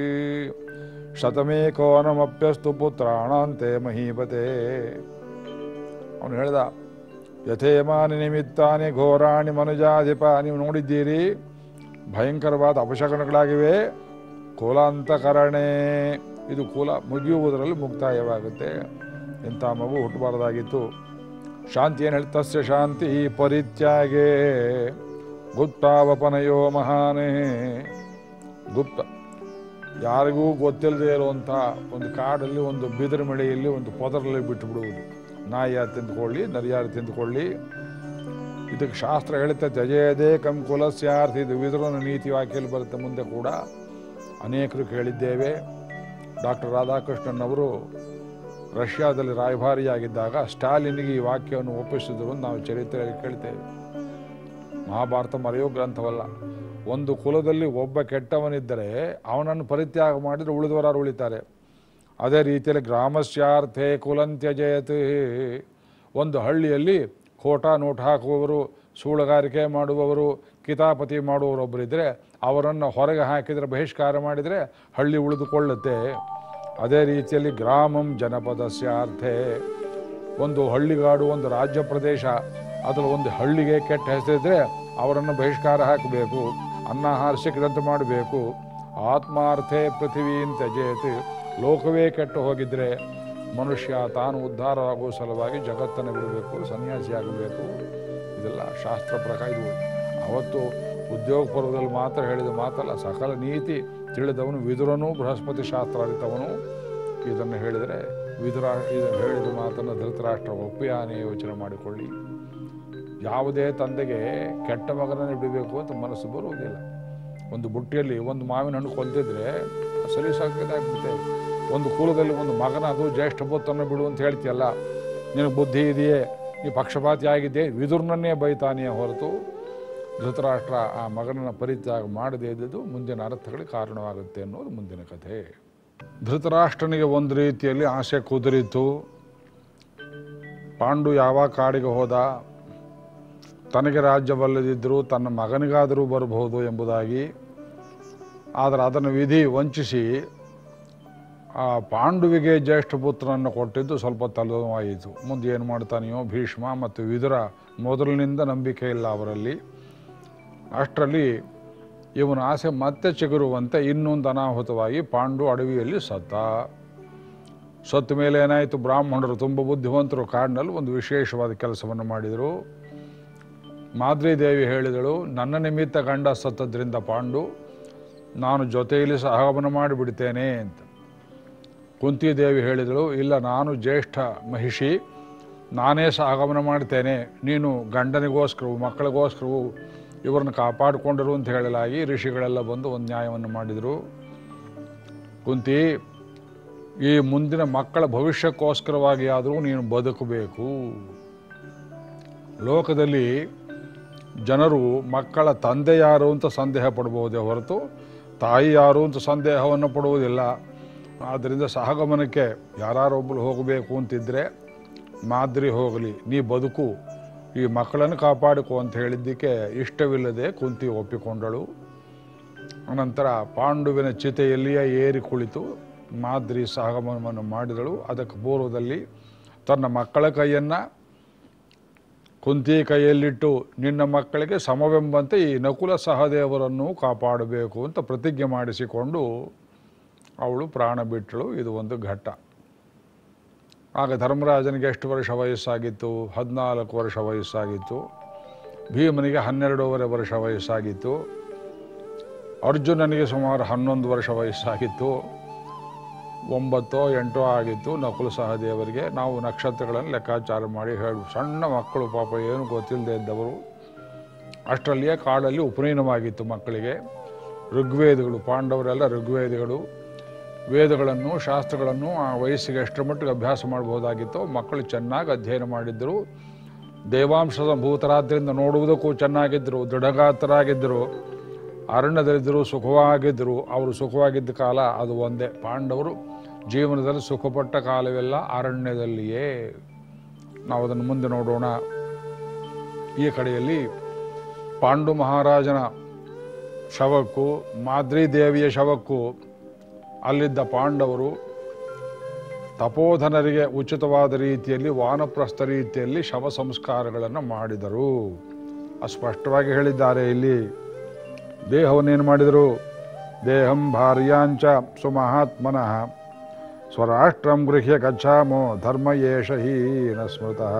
ಶತಮೇಕೋನಮಪ್ಯಸ್ತು ಪುತ್ರಾಣಾಂತೆ ಮಹೀಪತೆ ಅವನು ಹೇಳ್ದ ಯಥೇಮಾನಿ ನಿಮಿತ್ತಾನಿ ಘೋರಾಣಿ ಮನುಜಾಧಿಪ ನೀವು ನೋಡಿದ್ದೀರಿ ಭಯಂಕರವಾದ ಅಪಶಕನಗಳಾಗಿವೆ ಕುಲಾಂತಕರಣೆ ಇದು ಕುಲ ಮುಗಿಯುವುದರಲ್ಲಿ ಮುಕ್ತಾಯವಾಗುತ್ತೆ ಇಂಥ ಮಗು ಹುಟ್ಟಬಾರ್ದಾಗಿತ್ತು ಶಾಂತಿ ಏನು ಹೇಳಿ ತಸ್ಯ ಶಾಂತಿ ಪರಿತ್ಯಾಗೆ ಗುಪ್ತಾವಪನಯೋ ಮಹಾನೇ ಗುಪ್ತ ಯಾರಿಗೂ ಗೊತ್ತಿಲ್ಲದೆ ಇರುವಂಥ ಒಂದು ಕಾಡಲ್ಲಿ ಒಂದು ಬಿದಿರು ಮಳೆಯಲ್ಲಿ ಒಂದು ಪೊದರಲ್ಲಿ ಬಿಟ್ಟು ಬಿಡುವುದು ನಾಯಿ ಯಾರು ತಿಂದುಕೊಳ್ಳಿ ನರಿಯಾರು ತಿಂದುಕೊಳ್ಳಿ ಇದಕ್ಕೆ ಶಾಸ್ತ್ರ ಹೇಳುತ್ತೆ ತ್ಯಜೇದೇ ಕಂ ಕುಲಸ್ಯಾರ್ಥ ಇದು ವಿದುರನ ನೀತಿ ವಾಕ್ಯಲ್ಲಿ ಬರುತ್ತೆ ಮುಂದೆ ಕೂಡ ಅನೇಕರು ಕೇಳಿದ್ದೇವೆ ಡಾಕ್ಟರ್ ರಾಧಾಕೃಷ್ಣನ್ ಅವರು ರಷ್ಯಾದಲ್ಲಿ ರಾಯಭಾರಿಯಾಗಿದ್ದಾಗ ಸ್ಟಾಲಿನ್ಗೆ ಈ ವಾಕ್ಯವನ್ನು ಒಪ್ಪಿಸಿದ್ರು ಅಂತ ನಾವು ಚರಿತ್ರೆಯಲ್ಲಿ ಕೇಳ್ತೇವೆ ಮಹಾಭಾರತ ಮರೆಯೋ ಗ್ರಂಥವಲ್ಲ ಒಂದು ಕುಲದಲ್ಲಿ ಒಬ್ಬ ಕೆಟ್ಟವನಿದ್ದರೆ ಅವನನ್ನು ಪರಿತ್ಯಾಗ ಮಾಡಿದರೆ ಉಳಿದವರಾರು ಉಳಿತಾರೆ ಅದೇ ರೀತಿಯಲ್ಲಿ ಗ್ರಾಮಸ್ಯಾರ್ಥೇ ಕುಲಂತ್ಯಜಯತ್ ಒಂದು ಹಳ್ಳಿಯಲ್ಲಿ ಖೋಟ ನೋಟ್ ಹಾಕುವವರು ಸೂಳುಗಾರಿಕೆ ಮಾಡುವವರು ಕಿತಾಪತಿ ಮಾಡುವವರೊಬ್ಬರಿದ್ದರೆ ಅವರನ್ನು ಹೊರಗೆ ಹಾಕಿದರೆ ಬಹಿಷ್ಕಾರ ಮಾಡಿದರೆ ಹಳ್ಳಿ ಉಳಿದುಕೊಳ್ಳುತ್ತೆ ಅದೇ ರೀತಿಯಲ್ಲಿ ಗ್ರಾಮಂ ಜನಪದಸ್ಯಾರ್ಥೇ ಒಂದು ಹಳ್ಳಿಗಾಡು ಒಂದು ರಾಜ್ಯ ಪ್ರದೇಶ ಅದರ ಒಂದು ಹಳ್ಳಿಗೆ ಕೆಟ್ಟ ಹೆಸರಿದ್ರೆ ಅವರನ್ನು ಬಹಿಷ್ಕಾರ ಹಾಕಬೇಕು ಅನ್ನಾಹಾರ ಸಿಕ್ಕದಂತೆ ಮಾಡಬೇಕು ಆತ್ಮಾರ್ಥೇ ಪೃಥಿವೀನ್ ತ್ಯಜೇತ್ ಲೋಕವೇ ಕೆಟ್ಟು ಹೋಗಿದ್ರೆ ಮನುಷ್ಯ ತಾನು ಉದ್ಧಾರವಾಗುವ ಸಲುವಾಗಿ ಜಗತ್ತನ್ನು ಬಿಡಬೇಕು ಸನ್ಯಾಸಿಯಾಗಬೇಕು ಇದೆಲ್ಲ ಶಾಸ್ತ್ರ ಪ್ರಕಾರ ಇದು ಅವತ್ತು ಉದ್ಯೋಗ ಪರ್ವದಲ್ಲಿ ಮಾತ್ರ ಹೇಳಿದ ಮಾತಲ್ಲ ಸಕಲ ನೀತಿ ತಿಳಿದವನು ವಿದುರನು ಬೃಹಸ್ಪತಿ ಶಾಸ್ತ್ರ ಅರಿತವನು ಇದನ್ನು ಹೇಳಿದರೆ ವಿಧುರ ಇದು ಹೇಳಿದ ಮಾತನ್ನು ಧೃತರಾಷ್ಟ್ರ ಒಪ್ಪಿಯಾನೆ ಯೋಚನೆ ಮಾಡಿಕೊಳ್ಳಿ ಯಾವುದೇ ತಂದೆಗೆ ಕೆಟ್ಟ ಮಗನನ್ನು ಬಿಡಬೇಕು ಅಂತ ಮನಸ್ಸು ಬರುವುದಿಲ್ಲ ಒಂದು ಬುಟ್ಟಿಯಲ್ಲಿ ಒಂದು ಮಾವಿನ ಹಣ್ಣು ಕೊಲ್ತಿದ್ರೆ ಸಲೀಸಾಗ್ಬಿಡುತ್ತೆ ಒಂದು ಕುಲದಲ್ಲಿ ಒಂದು ಮಗನ ಅದು ಜ್ಯೇಷ್ಠ ಬೊತ್ತನ್ನು ಬಿಡು ಅಂತ ಹೇಳ್ತೀಯಲ್ಲ ನಿನಗೆ ಬುದ್ಧಿ ಇದೆಯೇ ನೀ ಪಕ್ಷಪಾತಿ ಆಗಿದ್ದೆ ವಿದುರ್ನನ್ನೇ ಬೈತಾನೆಯೇ ಹೊರತು ಧೃತರಾಷ್ಟ್ರ ಆ ಮಗನನ್ನು ಪರಿತ್ಯಾಗ ಮಾಡದೇ ಇದ್ದದ್ದು ಮುಂದಿನ ಅರ್ಥಗಳಿಗೆ ಕಾರಣವಾಗುತ್ತೆ ಅನ್ನೋದು ಮುಂದಿನ ಕಥೆ ಧೃತರಾಷ್ಟ್ರನಿಗೆ ಒಂದು ರೀತಿಯಲ್ಲಿ ಆಸೆ ಕುದುರಿತು ಪಾಂಡು ಯಾವ ಕಾಡಿಗೆ ಹೋದ ತನಗೆ ರಾಜ್ಯವಲ್ಲದಿದ್ದರೂ ತನ್ನ ಮಗನಿಗಾದರೂ ಬರಬಹುದು ಎಂಬುದಾಗಿ ಆದರೆ ಅದನ್ನು ವಿಧಿ ವಂಚಿಸಿ ಆ ಪಾಂಡುವಿಗೆ ಜ್ಯೇಷ್ಠ ಪುತ್ರನನ್ನು ಕೊಟ್ಟಿದ್ದು ಸ್ವಲ್ಪ ತಲೆನೋವಾಯಿತು ಮುಂದೆ ಏನು ಮಾಡ್ತಾನೆಯೋ ಭೀಷ್ಮ ಮತ್ತು ವಿದುರ ಮೊದಲಿನಿಂದ ನಂಬಿಕೆ ಇಲ್ಲ ಅವರಲ್ಲಿ ಅಷ್ಟರಲ್ಲಿ ಇವನ ಆಸೆ ಮತ್ತೆ ಚಿಗುರುವಂತೆ ಇನ್ನೊಂದು ಅನಾಹುತವಾಗಿ ಪಾಂಡು ಅಡವಿಯಲ್ಲಿ ಸತ್ತ ಸತ್ತ ಮೇಲೆ ಏನಾಯಿತು ಬ್ರಾಹ್ಮಣರು ತುಂಬ ಬುದ್ಧಿವಂತರು ಕಾಡಿನಲ್ಲಿ ಒಂದು ವಿಶೇಷವಾದ ಕೆಲಸವನ್ನು ಮಾಡಿದರು ಮಾದ್ರಿ ದೇವಿ ಹೇಳಿದಳು ನನ್ನ ನಿಮಿತ್ತ ಗಂಡ ಸತ್ತದ್ರಿಂದ ಪಾಂಡು ನಾನು ಜೊತೆಯಲ್ಲಿ ಸಹಗಮನ ಮಾಡಿಬಿಡ್ತೇನೆ ಅಂತ ಕುಂತಿದೇವಿ ಹೇಳಿದಳು ಇಲ್ಲ ನಾನು ಜ್ಯೇಷ್ಠ ಮಹಿಷಿ ನಾನೇ ಸಹಗಮನ ಮಾಡ್ತೇನೆ ನೀನು ಗಂಡನಿಗೋಸ್ಕರವು ಮಕ್ಕಳಿಗೋಸ್ಕರವು ಇವರನ್ನು ಕಾಪಾಡಿಕೊಂಡರು ಅಂತ ಹೇಳಲಾಗಿ ಋಷಿಗಳೆಲ್ಲ ಬಂದು ಒಂದು ನ್ಯಾಯವನ್ನು ಮಾಡಿದರು ಕುಂತಿ ಈ ಮುಂದಿನ ಮಕ್ಕಳ ಭವಿಷ್ಯಕ್ಕೋಸ್ಕರವಾಗಿ ಆದರೂ ನೀನು ಬದುಕಬೇಕು ಲೋಕದಲ್ಲಿ ಜನರು ಮಕ್ಕಳ ತಂದೆ ಯಾರು ಅಂತ ಸಂದೇಹ ಪಡಬಹುದೇ ಹೊರತು ತಾಯಿ ಯಾರು ಅಂತ ಸಂದೇಹವನ್ನು ಪಡುವುದಿಲ್ಲ ಆದ್ದರಿಂದ ಸಹಗಮನಕ್ಕೆ ಯಾರೊಬ್ಬರು ಹೋಗಬೇಕು ಅಂತಿದ್ದರೆ ಮಾದ್ರಿ ಹೋಗಲಿ ನೀ ಬದುಕು ಈ ಮಕ್ಕಳನ್ನು ಕಾಪಾಡಿಕೊ ಅಂತ ಹೇಳಿದ್ದಕ್ಕೆ ಇಷ್ಟವಿಲ್ಲದೆ ಕುಂತಿ ಒಪ್ಪಿಕೊಂಡಳು ಅನಂತರ ಪಾಂಡುವಿನ ಚಿತೆಯಲ್ಲಿಯೇ ಏರಿ ಕುಳಿತು ಮಾದ್ರಿ ಸಹಗಮನವನ್ನು ಮಾಡಿದಳು ಅದಕ್ಕೆ ಪೂರ್ವದಲ್ಲಿ ತನ್ನ ಮಕ್ಕಳ ಕೈಯನ್ನು ಕುಂತಿ ಕೈಯಲ್ಲಿಟ್ಟು ನಿನ್ನ ಮಕ್ಕಳಿಗೆ ಸಮವೆಂಬಂತೆ ಈ ನಕುಲ ಸಹದೇವರನ್ನು ಕಾಪಾಡಬೇಕು ಅಂತ ಪ್ರತಿಜ್ಞೆ ಮಾಡಿಸಿಕೊಂಡು ಅವಳು ಪ್ರಾಣ ಬಿಟ್ಟಳು ಇದು ಒಂದು ಘಟ್ಟ ಆಗ ಧರ್ಮರಾಜನಿಗೆ ಎಷ್ಟು ವರ್ಷ ವಯಸ್ಸಾಗಿತ್ತು ಹದಿನಾಲ್ಕು ವರ್ಷ ವಯಸ್ಸಾಗಿತ್ತು ಭೀಮನಿಗೆ ಹನ್ನೆರಡೂವರೆ ವರ್ಷ ವಯಸ್ಸಾಗಿತ್ತು ಅರ್ಜುನನಿಗೆ ಸುಮಾರು ಹನ್ನೊಂದು ವರ್ಷ ವಯಸ್ಸಾಗಿತ್ತು ಒಂಬತ್ತೋ ಎಂಟೋ ಆಗಿತ್ತು ನಕುಲ ಸಹದೇವರಿಗೆ ನಾವು ನಕ್ಷತ್ರಗಳನ್ನು ಲೆಕ್ಕಾಚಾರ ಮಾಡಿ ಹೇಳಿ ಸಣ್ಣ ಮಕ್ಕಳು ಪಾಪ ಏನು ಗೊತ್ತಿಲ್ಲದೆ ಇದ್ದವರು ಅಷ್ಟರಲ್ಲಿಯೇ ಕಾಡಲ್ಲಿ ಉಪನಯನವಾಗಿತ್ತು ಮಕ್ಕಳಿಗೆ ಋಗ್ವೇದಗಳು ಪಾಂಡವರೆಲ್ಲ ಋಗ್ವೇದಗಳು ವೇದಗಳನ್ನು ಶಾಸ್ತ್ರಗಳನ್ನು ಆ ವಯಸ್ಸಿಗೆ ಎಷ್ಟರ ಮಟ್ಟಿಗೆ ಅಭ್ಯಾಸ ಮಾಡಬಹುದಾಗಿತ್ತು ಮಕ್ಕಳು ಚೆನ್ನಾಗಿ ಅಧ್ಯಯನ ಮಾಡಿದ್ದರು ದೇವಾಂಶದ ಭೂತರಾದ್ರಿಂದ ನೋಡುವುದಕ್ಕೂ ಚೆನ್ನಾಗಿದ್ದರು ದೃಢಗಾತರಾಗಿದ್ದರು ಅರಣ್ಯದಲ್ಲಿದ್ದರು ಸುಖವಾಗಿದ್ದರು ಅವರು ಸುಖವಾಗಿದ್ದ ಕಾಲ ಅದು ಒಂದೇ ಪಾಂಡವರು ಜೀವನದಲ್ಲಿ ಸುಖಪಟ್ಟ ಕಾಲವೆಲ್ಲ ಅರಣ್ಯದಲ್ಲಿಯೇ ನಾವು ಅದನ್ನು ಮುಂದೆ ನೋಡೋಣ ಈ ಕಡೆಯಲ್ಲಿ ಪಾಂಡು ಮಹಾರಾಜನ ಶವಕ್ಕೂ ಮಾದ್ರಿ ದೇವಿಯ ಶವಕ್ಕೂ ಅಲ್ಲಿದ್ದ ಪಾಂಡವರು ತಪೋಧನರಿಗೆ ಉಚಿತವಾದ ರೀತಿಯಲ್ಲಿ ವಾನಪ್ರಸ್ಥ ರೀತಿಯಲ್ಲಿ ಶವ ಸಂಸ್ಕಾರಗಳನ್ನು ಮಾಡಿದರು ಅಸ್ಪಷ್ಟವಾಗಿ ಹೇಳಿದ್ದಾರೆ ಇಲ್ಲಿ ದೇಹವನ್ನೇನು ಮಾಡಿದರು ದೇಹಂ ಭಾರ್ಯಾಂಚ ಸುಮಹಾತ್ಮನಃ ಸ್ವರಾಷ್ಟ್ರಂ ಗೃಹ್ಯ ಗಚ್ಚಾಮೋ ಧರ್ಮ ಏಷ ಹೀನ ಸ್ಮೃತಃ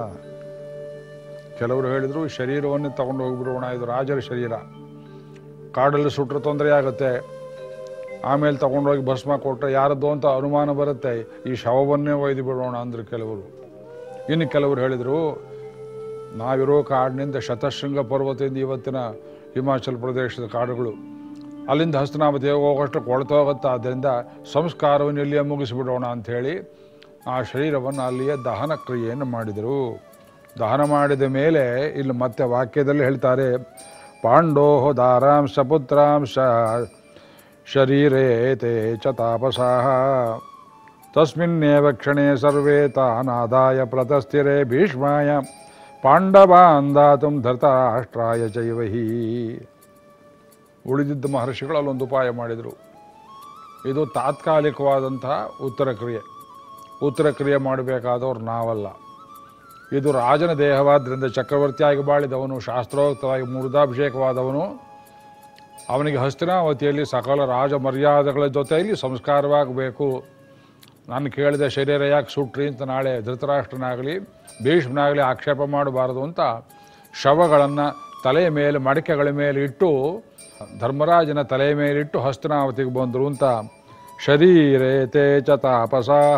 ಕೆಲವರು ಹೇಳಿದರು ಶರೀರವನ್ನು ತಗೊಂಡು ಹೋಗ್ಬಿಡೋಣ ಇದು ರಾಜರ ಶರೀರ ಕಾಡಲ್ಲಿ ಸುಟ್ಟರೆ ತೊಂದರೆ ಆಗುತ್ತೆ ಆಮೇಲೆ ತಗೊಂಡೋಗಿ ಭಸ್ಮ ಕೊಟ್ಟರೆ ಯಾರದ್ದು ಅಂತ ಅನುಮಾನ ಬರುತ್ತೆ ಈ ಶವವನ್ನೇ ಒಯ್ದು ಬಿಡೋಣ ಅಂದರು ಕೆಲವರು ಇನ್ನು ಕೆಲವರು ಹೇಳಿದರು ನಾವಿರೋ ಕಾಡಿನಿಂದ ಶತಶೃಂಗ ಪರ್ವತದಿಂದ ಇವತ್ತಿನ ಹಿಮಾಚಲ ಪ್ರದೇಶದ ಕಾಡುಗಳು ಅಲ್ಲಿಂದ ಹಸ್ತನಾಮತಿಗೆ ಹೋಗೋಷ್ಟು ಕೊಳ್ತಾ ಹೋಗುತ್ತೆ ಆದ್ದರಿಂದ ಸಂಸ್ಕಾರವನ್ನು ಇಲ್ಲಿಯೇ ಮುಗಿಸಿಬಿಡೋಣ ಅಂಥೇಳಿ ಆ ಶರೀರವನ್ನು ಅಲ್ಲಿಯೇ ದಹನ ಕ್ರಿಯೆಯನ್ನು ಮಾಡಿದರು ದಹನ ಮಾಡಿದ ಮೇಲೆ ಇಲ್ಲಿ ಮತ್ತೆ ವಾಕ್ಯದಲ್ಲಿ ಹೇಳ್ತಾರೆ ಪಾಂಡೋ ದಾರಾಂಶ ಪುತ್ರಾಂಶ ಶರೀರೇ ತೇ ಚ ತಾಪಸಾಹ ತಸ್ಮಿನ್ನೇವ ಕ್ಷಣೇ ಸರ್ವೇ ತಾನಾದಾಯ ಪ್ರತಸ್ಥಿರೇ ಭೀಷ್ಮಾಯ ಪಾಂಡವಾನ್ ದಾತುಂ ಧೃತರಾಷ್ಟ್ರಾಯ ಚೈವ ಹೀ ಉಳಿದಿದ್ದ ಮಹರ್ಷಿಗಳು ಅಲ್ಲೊಂದು ಉಪಾಯ ಮಾಡಿದರು ಇದು ತಾತ್ಕಾಲಿಕವಾದಂತಹ ಉತ್ತರ ಕ್ರಿಯೆ ಉತ್ತರ ಕ್ರಿಯೆ ಮಾಡಬೇಕಾದವ್ರು ನಾವಲ್ಲ ಇದು ರಾಜನ ದೇಹವಾದ್ದರಿಂದ ಚಕ್ರವರ್ತಿಯಾಗಿ ಬಾಳಿದವನು ಶಾಸ್ತ್ರೋಕ್ತವಾಗಿ ಮೂರ್ಧಾಭಿಷೇಕವಾದವನು ಅವನಿಗೆ ಹಸ್ತಿನಾವತಿಯಲ್ಲಿ ಸಕಲ ರಾಜ ಮರ್ಯಾದೆಗಳ ಜೊತೆಯಲ್ಲಿ ಸಂಸ್ಕಾರವಾಗಬೇಕು ನಾನು ಕೇಳಿದ ಶರೀರ ಯಾಕೆ ಸುಟ್ರಿ ಅಂತ ನಾಳೆ ಧೃತರಾಷ್ಟ್ರನಾಗಲಿ ಭೀಷ್ಮನಾಗಲಿ ಆಕ್ಷೇಪ ಮಾಡಬಾರದು ಅಂತ ಶವಗಳನ್ನು ತಲೆಯ ಮೇಲೆ ಮಡಿಕೆಗಳ ಮೇಲೆ ಇಟ್ಟು ಧರ್ಮರಾಜನ ತಲೆಯ ಮೇಲಿಟ್ಟು ಹಸ್ತನಾವತಿಗೆ ಬಂದರು ಅಂತ ಶರೀರೇ ತೇ ಚ ತಾಪಸಾಹ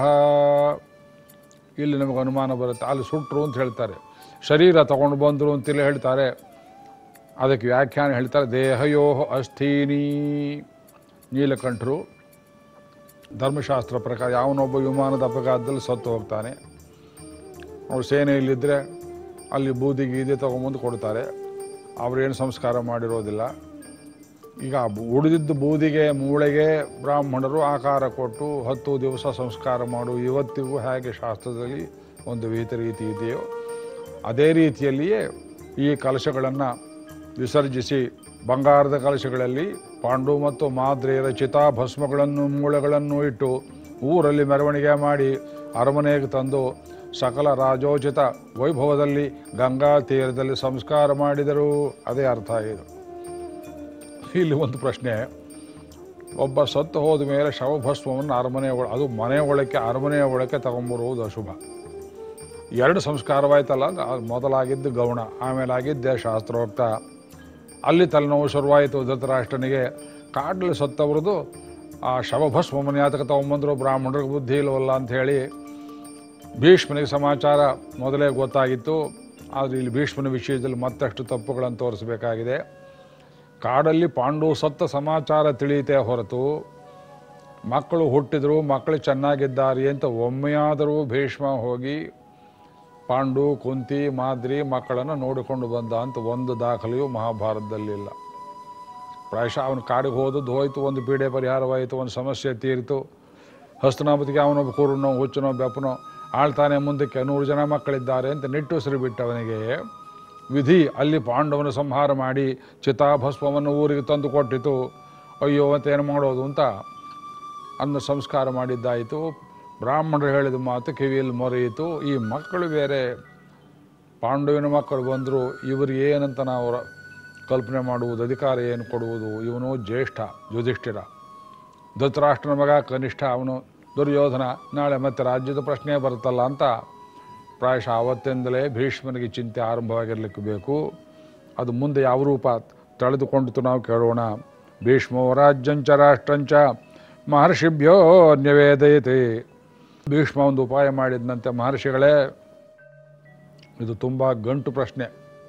ಇಲ್ಲಿ ನಮಗೆ ಅನುಮಾನ ಬರುತ್ತೆ ಅಲ್ಲಿ ಸುಟ್ಟರು ಅಂತ ಹೇಳ್ತಾರೆ ಶರೀರ ತಗೊಂಡು ಬಂದರು ಅಂತಿಲ್ಲ ಹೇಳ್ತಾರೆ ಅದಕ್ಕೆ ವ್ಯಾಖ್ಯಾನ ಹೇಳ್ತಾರೆ ದೇಹಯೋ ಅಸ್ಥೀನಿ ನೀಲಕಂಠರು ಧರ್ಮಶಾಸ್ತ್ರ ಪ್ರಕಾರ ಯಾವನೊಬ್ಬ ವಿಮಾನದ ಅಪಘಾತದಲ್ಲಿ ಸತ್ತು ಹೋಗ್ತಾನೆ ಅವ್ರು ಸೇನೆಯಲ್ಲಿದ್ದರೆ ಅಲ್ಲಿ ಬೂದಿ ಗೀದಿ ತೊಗೊಂಬಂದು ಕೊಡ್ತಾರೆ ಅವ್ರೇನು ಸಂಸ್ಕಾರ ಮಾಡಿರೋದಿಲ್ಲ ಈಗ ಉಳಿದಿದ್ದ ಬೂದಿಗೆ ಮೂಳೆಗೆ ಬ್ರಾಹ್ಮಣರು ಆಕಾರ ಕೊಟ್ಟು ಹತ್ತು ದಿವಸ ಸಂಸ್ಕಾರ ಮಾಡು ಇವತ್ತಿಗೂ ಹೇಗೆ ಶಾಸ್ತ್ರದಲ್ಲಿ ಒಂದು ವಿಹಿತ ರೀತಿ ಇದೆಯೋ ಅದೇ ರೀತಿಯಲ್ಲಿಯೇ ಈ ಕಲಶಗಳನ್ನು ವಿಸರ್ಜಿಸಿ ಬಂಗಾರದ ಕಲಶಗಳಲ್ಲಿ ಪಾಂಡು ಮತ್ತು ಮಾದ್ರೆಯರ ಚಿತಾಭಸ್ಮಗಳನ್ನು ಮೂಳೆಗಳನ್ನು ಇಟ್ಟು ಊರಲ್ಲಿ ಮೆರವಣಿಗೆ ಮಾಡಿ ಅರಮನೆಗೆ ತಂದು ಸಕಲ ರಾಜೋಚಿತ ವೈಭವದಲ್ಲಿ ಗಂಗಾ ತೀರದಲ್ಲಿ ಸಂಸ್ಕಾರ ಮಾಡಿದರು ಅದೇ ಅರ್ಥ ಇದು ಇಲ್ಲಿ ಒಂದು ಪ್ರಶ್ನೆ ಒಬ್ಬ ಸತ್ತು ಹೋದ ಮೇಲೆ ಶವಭಸ್ಮವನ್ನು ಅರಮನೆ ಒಳ ಅದು ಮನೆ ಒಳಕ್ಕೆ ಅರಮನೆಯ ಒಳಕ್ಕೆ ತಗೊಂಬರುವುದು ಅಶುಭ ಎರಡು ಸಂಸ್ಕಾರವಾಯ್ತಲ್ಲ ಅದು ಮೊದಲಾಗಿದ್ದು ಗೌಣ ಆಮೇಲೆ ಆಗಿದ್ದೆ ಶಾಸ್ತ್ರೋಕ್ತ ಅಲ್ಲಿ ತಲೆನೋವು ಶುರುವಾಯಿತು ಧೃತರಾಷ್ಟ್ರನಿಗೆ ಕಾಡಲ್ಲಿ ಸತ್ತವ್ರದ್ದು ಆ ಶವಭಸ್ಮವನ್ನು ಯಾತಕ ತಗೊಂಬಂದರು ಬ್ರಾಹ್ಮಣರಿಗೆ ಬುದ್ಧಿ ಇಲ್ವಲ್ಲ ಅಂತ ಹೇಳಿ ಭೀಷ್ಮನಿಗೆ ಸಮಾಚಾರ ಮೊದಲೇ ಗೊತ್ತಾಗಿತ್ತು ಆದರೆ ಇಲ್ಲಿ ಭೀಷ್ಮನ ವಿಷಯದಲ್ಲಿ ಮತ್ತಷ್ಟು ತಪ್ಪುಗಳನ್ನು ತೋರಿಸಬೇಕಾಗಿದೆ ಕಾಡಲ್ಲಿ ಪಾಂಡು ಸತ್ತ ಸಮಾಚಾರ ತಿಳಿಯುತ್ತೆ ಹೊರತು ಮಕ್ಕಳು ಹುಟ್ಟಿದ್ರು ಮಕ್ಕಳು ಚೆನ್ನಾಗಿದ್ದಾರೆ ಅಂತ ಒಮ್ಮೆಯಾದರೂ ಭೀಷ್ಮ ಹೋಗಿ ಪಾಂಡು ಕುಂತಿ ಮಾದ್ರಿ ಮಕ್ಕಳನ್ನು ನೋಡಿಕೊಂಡು ಬಂದ ಅಂತ ಒಂದು ದಾಖಲೆಯು ಮಹಾಭಾರತದಲ್ಲಿಲ್ಲ ಪ್ರಾಯಶಃ ಅವನು ಕಾಡಿಗೆ ಹೋದದ್ದು ಹೋಯಿತು ಒಂದು ಪೀಡೆ ಪರಿಹಾರವಾಯಿತು ಒಂದು ಸಮಸ್ಯೆ ತೀರಿತು ಹಸ್ತನಾಪತಿಗೆ ಅವನೊಬ್ಬ ಕೂರನೋ ಹುಚ್ಚನೋ ಬೆಪ್ಪನೋ ಆಳ್ತಾನೆ ಮುಂದಕ್ಕೆ ನೂರು ಜನ ಮಕ್ಕಳಿದ್ದಾರೆ ಅಂತ ನಿಟ್ಟುಸಿರು ಬಿಟ್ಟವನಿಗೆ ವಿಧಿ ಅಲ್ಲಿ ಪಾಂಡವನ ಸಂಹಾರ ಮಾಡಿ ಚಿತಾಭಸ್ಮವನ್ನು ಊರಿಗೆ ತಂದು ಕೊಟ್ಟಿತು ಅಯ್ಯೋ ಅಂತ ಏನು ಮಾಡೋದು ಅಂತ ಅನ್ನ ಸಂಸ್ಕಾರ ಮಾಡಿದ್ದಾಯಿತು ಬ್ರಾಹ್ಮಣರು ಹೇಳಿದ ಮಾತು ಕಿವಿಯಲ್ಲಿ ಮೊರೆಯಿತು ಈ ಮಕ್ಕಳು ಬೇರೆ ಪಾಂಡವಿನ ಮಕ್ಕಳು ಬಂದರು ಇವ್ರಿಗೆ ಏನಂತ ನಾವು ರ- ಕಲ್ಪನೆ ಮಾಡುವುದು ಅಧಿಕಾರ ಏನು ಕೊಡುವುದು ಇವನು ಜ್ಯೇಷ್ಠ ಯುಧಿಷ್ಠಿರ ಧೃತರಾಷ್ಟ್ರನ ಮಗ ಕನಿಷ್ಠ ಅವನು ದುರ್ಯೋಧನ ನಾಳೆ ಮತ್ತೆ ರಾಜ್ಯದ ಪ್ರಶ್ನೆ ಬರುತ್ತಲ್ಲ ಅಂತ ಪ್ರಾಯಶಃ ಆವತ್ತಿಂದಲೇ ಭೀಷ್ಮನಿಗೆ ಚಿಂತೆ ಆರಂಭವಾಗಿರಲಿಕ್ಕೆ ಬೇಕು ಅದು ಮುಂದೆ ಯಾವ ರೂಪ ತಳೆದುಕೊಂಡಿತು ನಾವು ಕೇಳೋಣ ಭೀಷ್ಮೋ ರಾಜ್ಯಂಚ ರಾಷ್ಟ್ರಂಚ ಮಹರ್ಷಿಭ್ಯೋ ನ್ಯವೇದಯತೆ ಭೀಷ್ಮ ಒಂದು ಉಪಾಯ ಮಾಡಿದಂತೆ ಮಹರ್ಷಿಗಳೇ ಇದು ತುಂಬ ಗಂಟು ಪ್ರಶ್ನೆ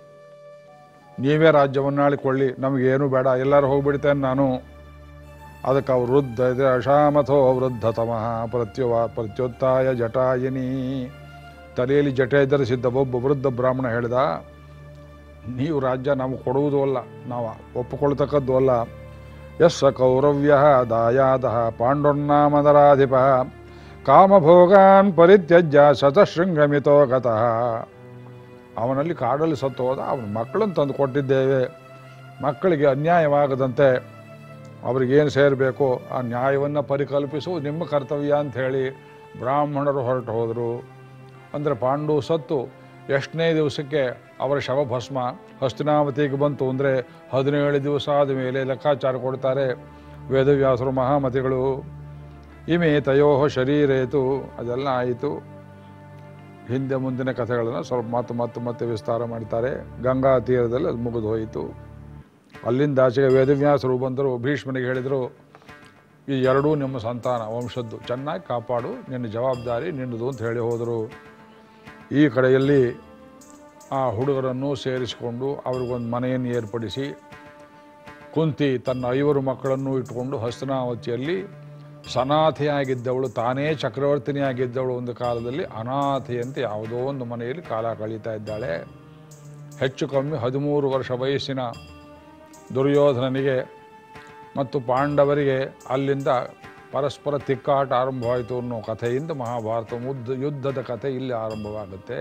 ನೀವೇ ರಾಜ್ಯವನ್ನು ಆಳಿಕೊಳ್ಳಿ ನಮಗೇನು ಬೇಡ ಎಲ್ಲರೂ ಹೋಗ್ಬಿಡ್ತೇನೆ ನಾನು ಅದಕ್ಕೆ ಅವ್ರು ವೃದ್ಧ ಇದೆ ಅಶಾಮಥೋ ವೃದ್ಧತಮಃ ಪ್ರತ್ಯುವ ಪ್ರತ್ಯುತ್ತಾಯ ಜಟಾಯಿನಿ ತಲೆಯಲ್ಲಿ ಜಟೆ ಧರಿಸಿದ್ದ ಒಬ್ಬ ವೃದ್ಧ ಬ್ರಾಹ್ಮಣ ಹೇಳಿದ ನೀವು ರಾಜ್ಯ ನಮಗೆ ಕೊಡುವುದೂ ಅಲ್ಲ ನಾವು ಒಪ್ಪಿಕೊಳ್ತಕ್ಕದ್ದು ಅಲ್ಲ ಯಸ್ಸ ಕೌರವ್ಯ ದಾಯಾದ ಪಾಂಡುರ್ನಾಮದರಾಧಿಪ ಕಾಮಭೋಗಾನ್ ಪರಿತ್ಯಜ್ಯ ಶತಶೃಂಗಮಿತೋ ಗತಃ ಅವನಲ್ಲಿ ಕಾಡಲ್ಲಿ ಸತ್ತು ಹೋದ ಅವನ ಮಕ್ಕಳನ್ನು ತಂದು ಕೊಟ್ಟಿದ್ದೇವೆ ಮಕ್ಕಳಿಗೆ ಅನ್ಯಾಯವಾಗದಂತೆ ಅವ್ರಿಗೇನು ಸೇರಬೇಕು ಆ ನ್ಯಾಯವನ್ನು ಪರಿಕಲ್ಪಿಸುವುದು ನಿಮ್ಮ ಕರ್ತವ್ಯ ಅಂತ ಹೇಳಿ ಬ್ರಾಹ್ಮಣರು ಹೊರಟು ಹೋದರು ಅಂದರೆ ಪಾಂಡು ಸತ್ತು ಎಷ್ಟನೇ ದಿವಸಕ್ಕೆ ಅವರ ಶವಭಸ್ಮ ಹಸ್ತಿನಾವತಿಗೆ ಬಂತು ಅಂದರೆ ಹದಿನೇಳು ದಿವಸ ಆದ ಮೇಲೆ ಲೆಕ್ಕಾಚಾರ ಕೊಡ್ತಾರೆ ವೇದವ್ಯಾಸರು ಮಹಾಮತಿಗಳು ಇಮೆ ತಯೋ ಶರೀರೇತು ಅದೆಲ್ಲ ಆಯಿತು ಹಿಂದೆ ಮುಂದಿನ ಕಥೆಗಳನ್ನು ಸ್ವಲ್ಪ ಮತ್ತೆ ಮತ್ತೆ ಮತ್ತೆ ವಿಸ್ತಾರ ಮಾಡ್ತಾರೆ ಗಂಗಾ ತೀರದಲ್ಲಿ ಅದು ಮುಗಿದು ಹೋಯಿತು ಅಲ್ಲಿಂದ ಆಚೆಗೆ ವೇದವ್ಯಾಸರು ಬಂದರು ಭೀಷ್ಮನಿಗೆ ಹೇಳಿದರು ಈ ಎರಡೂ ನಿಮ್ಮ ಸಂತಾನ ವಂಶದ್ದು ಚೆನ್ನಾಗಿ ಕಾಪಾಡು ನಿನ್ನ ಜವಾಬ್ದಾರಿ ನಿನ್ನದು ಅಂತ ಹೇಳಿ ಹೋದರು ಈ ಕಡೆಯಲ್ಲಿ ಆ ಹುಡುಗರನ್ನು ಸೇರಿಸಿಕೊಂಡು ಅವ್ರಿಗೊಂದು ಮನೆಯನ್ನು ಏರ್ಪಡಿಸಿ ಕುಂತಿ ತನ್ನ ಐವರು ಮಕ್ಕಳನ್ನು ಇಟ್ಟುಕೊಂಡು ಹಸ್ತನಾವತಿಯಲ್ಲಿ ಸನಾಥೆಯಾಗಿದ್ದವಳು ತಾನೇ ಚಕ್ರವರ್ತಿನಿಯಾಗಿದ್ದವಳು ಒಂದು ಕಾಲದಲ್ಲಿ ಅನಾಥೆಯಂತೆ ಯಾವುದೋ ಒಂದು ಮನೆಯಲ್ಲಿ ಕಾಲ ಕಳೀತಾ ಇದ್ದಾಳೆ ಹೆಚ್ಚು ಕಮ್ಮಿ ಹದಿಮೂರು ವರ್ಷ ವಯಸ್ಸಿನ ದುರ್ಯೋಧನನಿಗೆ ಮತ್ತು ಪಾಂಡವರಿಗೆ ಅಲ್ಲಿಂದ ಪರಸ್ಪರ ತಿಕ್ಕಾಟ ಆರಂಭವಾಯಿತು ಅನ್ನೋ ಕಥೆಯಿಂದ ಮಹಾಭಾರತ ಮುದ್ದ ಯುದ್ಧದ ಕಥೆ ಇಲ್ಲಿ ಆರಂಭವಾಗುತ್ತೆ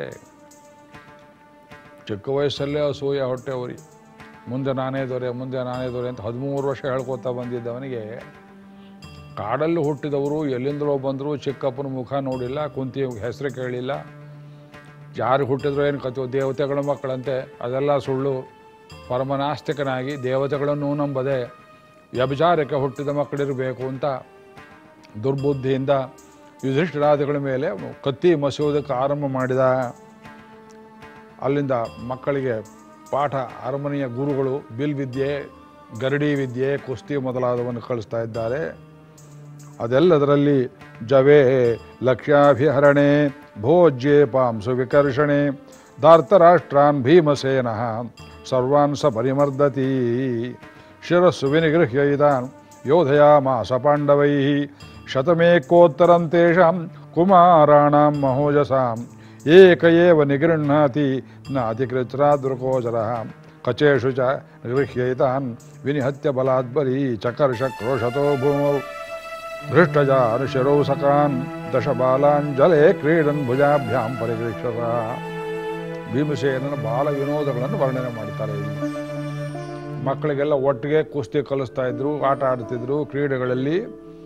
ಚಿಕ್ಕ ವಯಸ್ಸಲ್ಲೇ ಅಸೂಯ ಹೊಟ್ಟೆವರಿ ಮುಂದೆ ನಾನೇ ದೊರೆ ಮುಂದೆ ನಾನೇ ದೊರೆ ಅಂತ ಹದಿಮೂರು ವರ್ಷ ಹೇಳ್ಕೊತಾ ಬಂದಿದ್ದವನಿಗೆ ಕಾಡಲ್ಲಿ ಹುಟ್ಟಿದವರು ಎಲ್ಲಿಂದಲೋ ಬಂದರು ಚಿಕ್ಕಪ್ಪನ ಮುಖ ನೋಡಿಲ್ಲ ಕುಂತಿ ಹೆಸರು ಕೇಳಿಲ್ಲ ಯಾರು ಹುಟ್ಟಿದ್ರು ಏನು ಕಥೆ ದೇವತೆಗಳ ಮಕ್ಕಳಂತೆ ಅದೆಲ್ಲ ಸುಳ್ಳು ಪರಮನಾಸ್ತಿಕನಾಗಿ ದೇವತೆಗಳನ್ನು ನಂಬದೆ ವ್ಯಭಿಚಾರಕ್ಕೆ ಹುಟ್ಟಿದ ಮಕ್ಕಳಿರಬೇಕು ಅಂತ ದುರ್ಬುದ್ಧಿಯಿಂದ ಯುಧಿಷ್ಠಿರಾದಿಗಳ ಮೇಲೆ ಅವನು ಕತ್ತಿ ಮಸೆಯುವುದಕ್ಕೆ ಆರಂಭ ಮಾಡಿದ ಅಲ್ಲಿಂದ ಮಕ್ಕಳಿಗೆ ಪಾಠ ಅರಮನೆಯ ಗುರುಗಳು ಬಿಲ್ ವಿದ್ಯೆ ಗರಡಿ ವಿದ್ಯೆ ಕುಸ್ತಿ ಮೊದಲಾದವನ್ನು ಕಳಿಸ್ತಾ ಇದ್ದಾರೆ ಅದೆಲ್ಲದರಲ್ಲಿ ಜವೇ ಲಕ್ಷ್ಯಾಭಿಹರಣೆ ಭೋಜ್ಯೆ ಪಾಂಸು ವಿಕರ್ಷಣೆ ಧಾರ್ತರಾಷ್ಟ್ರಾನ್ ಭೀಮಸೇನ ಸರ್ವಾನ್ ಸ ಪರಿಮರ್ದತಿ ಶಿರಸ್ಸು ವಿನಿಗೃಹ್ಯ ಇದಾನ್ ಯೋಧಯಾಮಾಸ ಪಾಂಡವೈ ಶತಮೇಕೋತ್ತರಂ ತೇಷಾಂ ಕುಮಾರಾಣಾಂ ಮಹೋಜಸಾಂ ಏಕ ಏವ ನಿಗೃಹ್ಣಾತಿ ನ ಅತಿಕೃತ್ರಾದೃಕೋಚರ ಕಚೇಷು ಚ ನಿಗೃಹ್ಯೈತಾನ್ ವಿನಿಹತ್ಯ ಬಲಾದ್ಬಲಿ ಚಕರ್ಷ ಕ್ರೋಶತೋ ಭೂಮೌ ಧೃಷ್ಟಜಾನುಶಿರೌ ಸಕಾನ್ ದಶಬಾಲಾನ್ ಜಲೆ ಕ್ರೀಡನ್ ಭುಜಾಭ್ಯಾಂ ಪರಿಗೃಕ್ಷತ ಭೀಮಸೇನನ ಬಾಲ ವಿನೋದಗಳನ್ನು ವರ್ಣನೆ ಮಾಡ್ತಾರೆ ಇಲ್ಲಿ ಮಕ್ಕಳಿಗೆಲ್ಲ ಒಟ್ಟಿಗೆ ಕುಸ್ತಿ ಕಲಿಸ್ತಾ ಇದ್ರು ಆಟ ಆಡ್ತಿದ್ರು ಕ್ರೀಡೆಗಳಲ್ಲಿ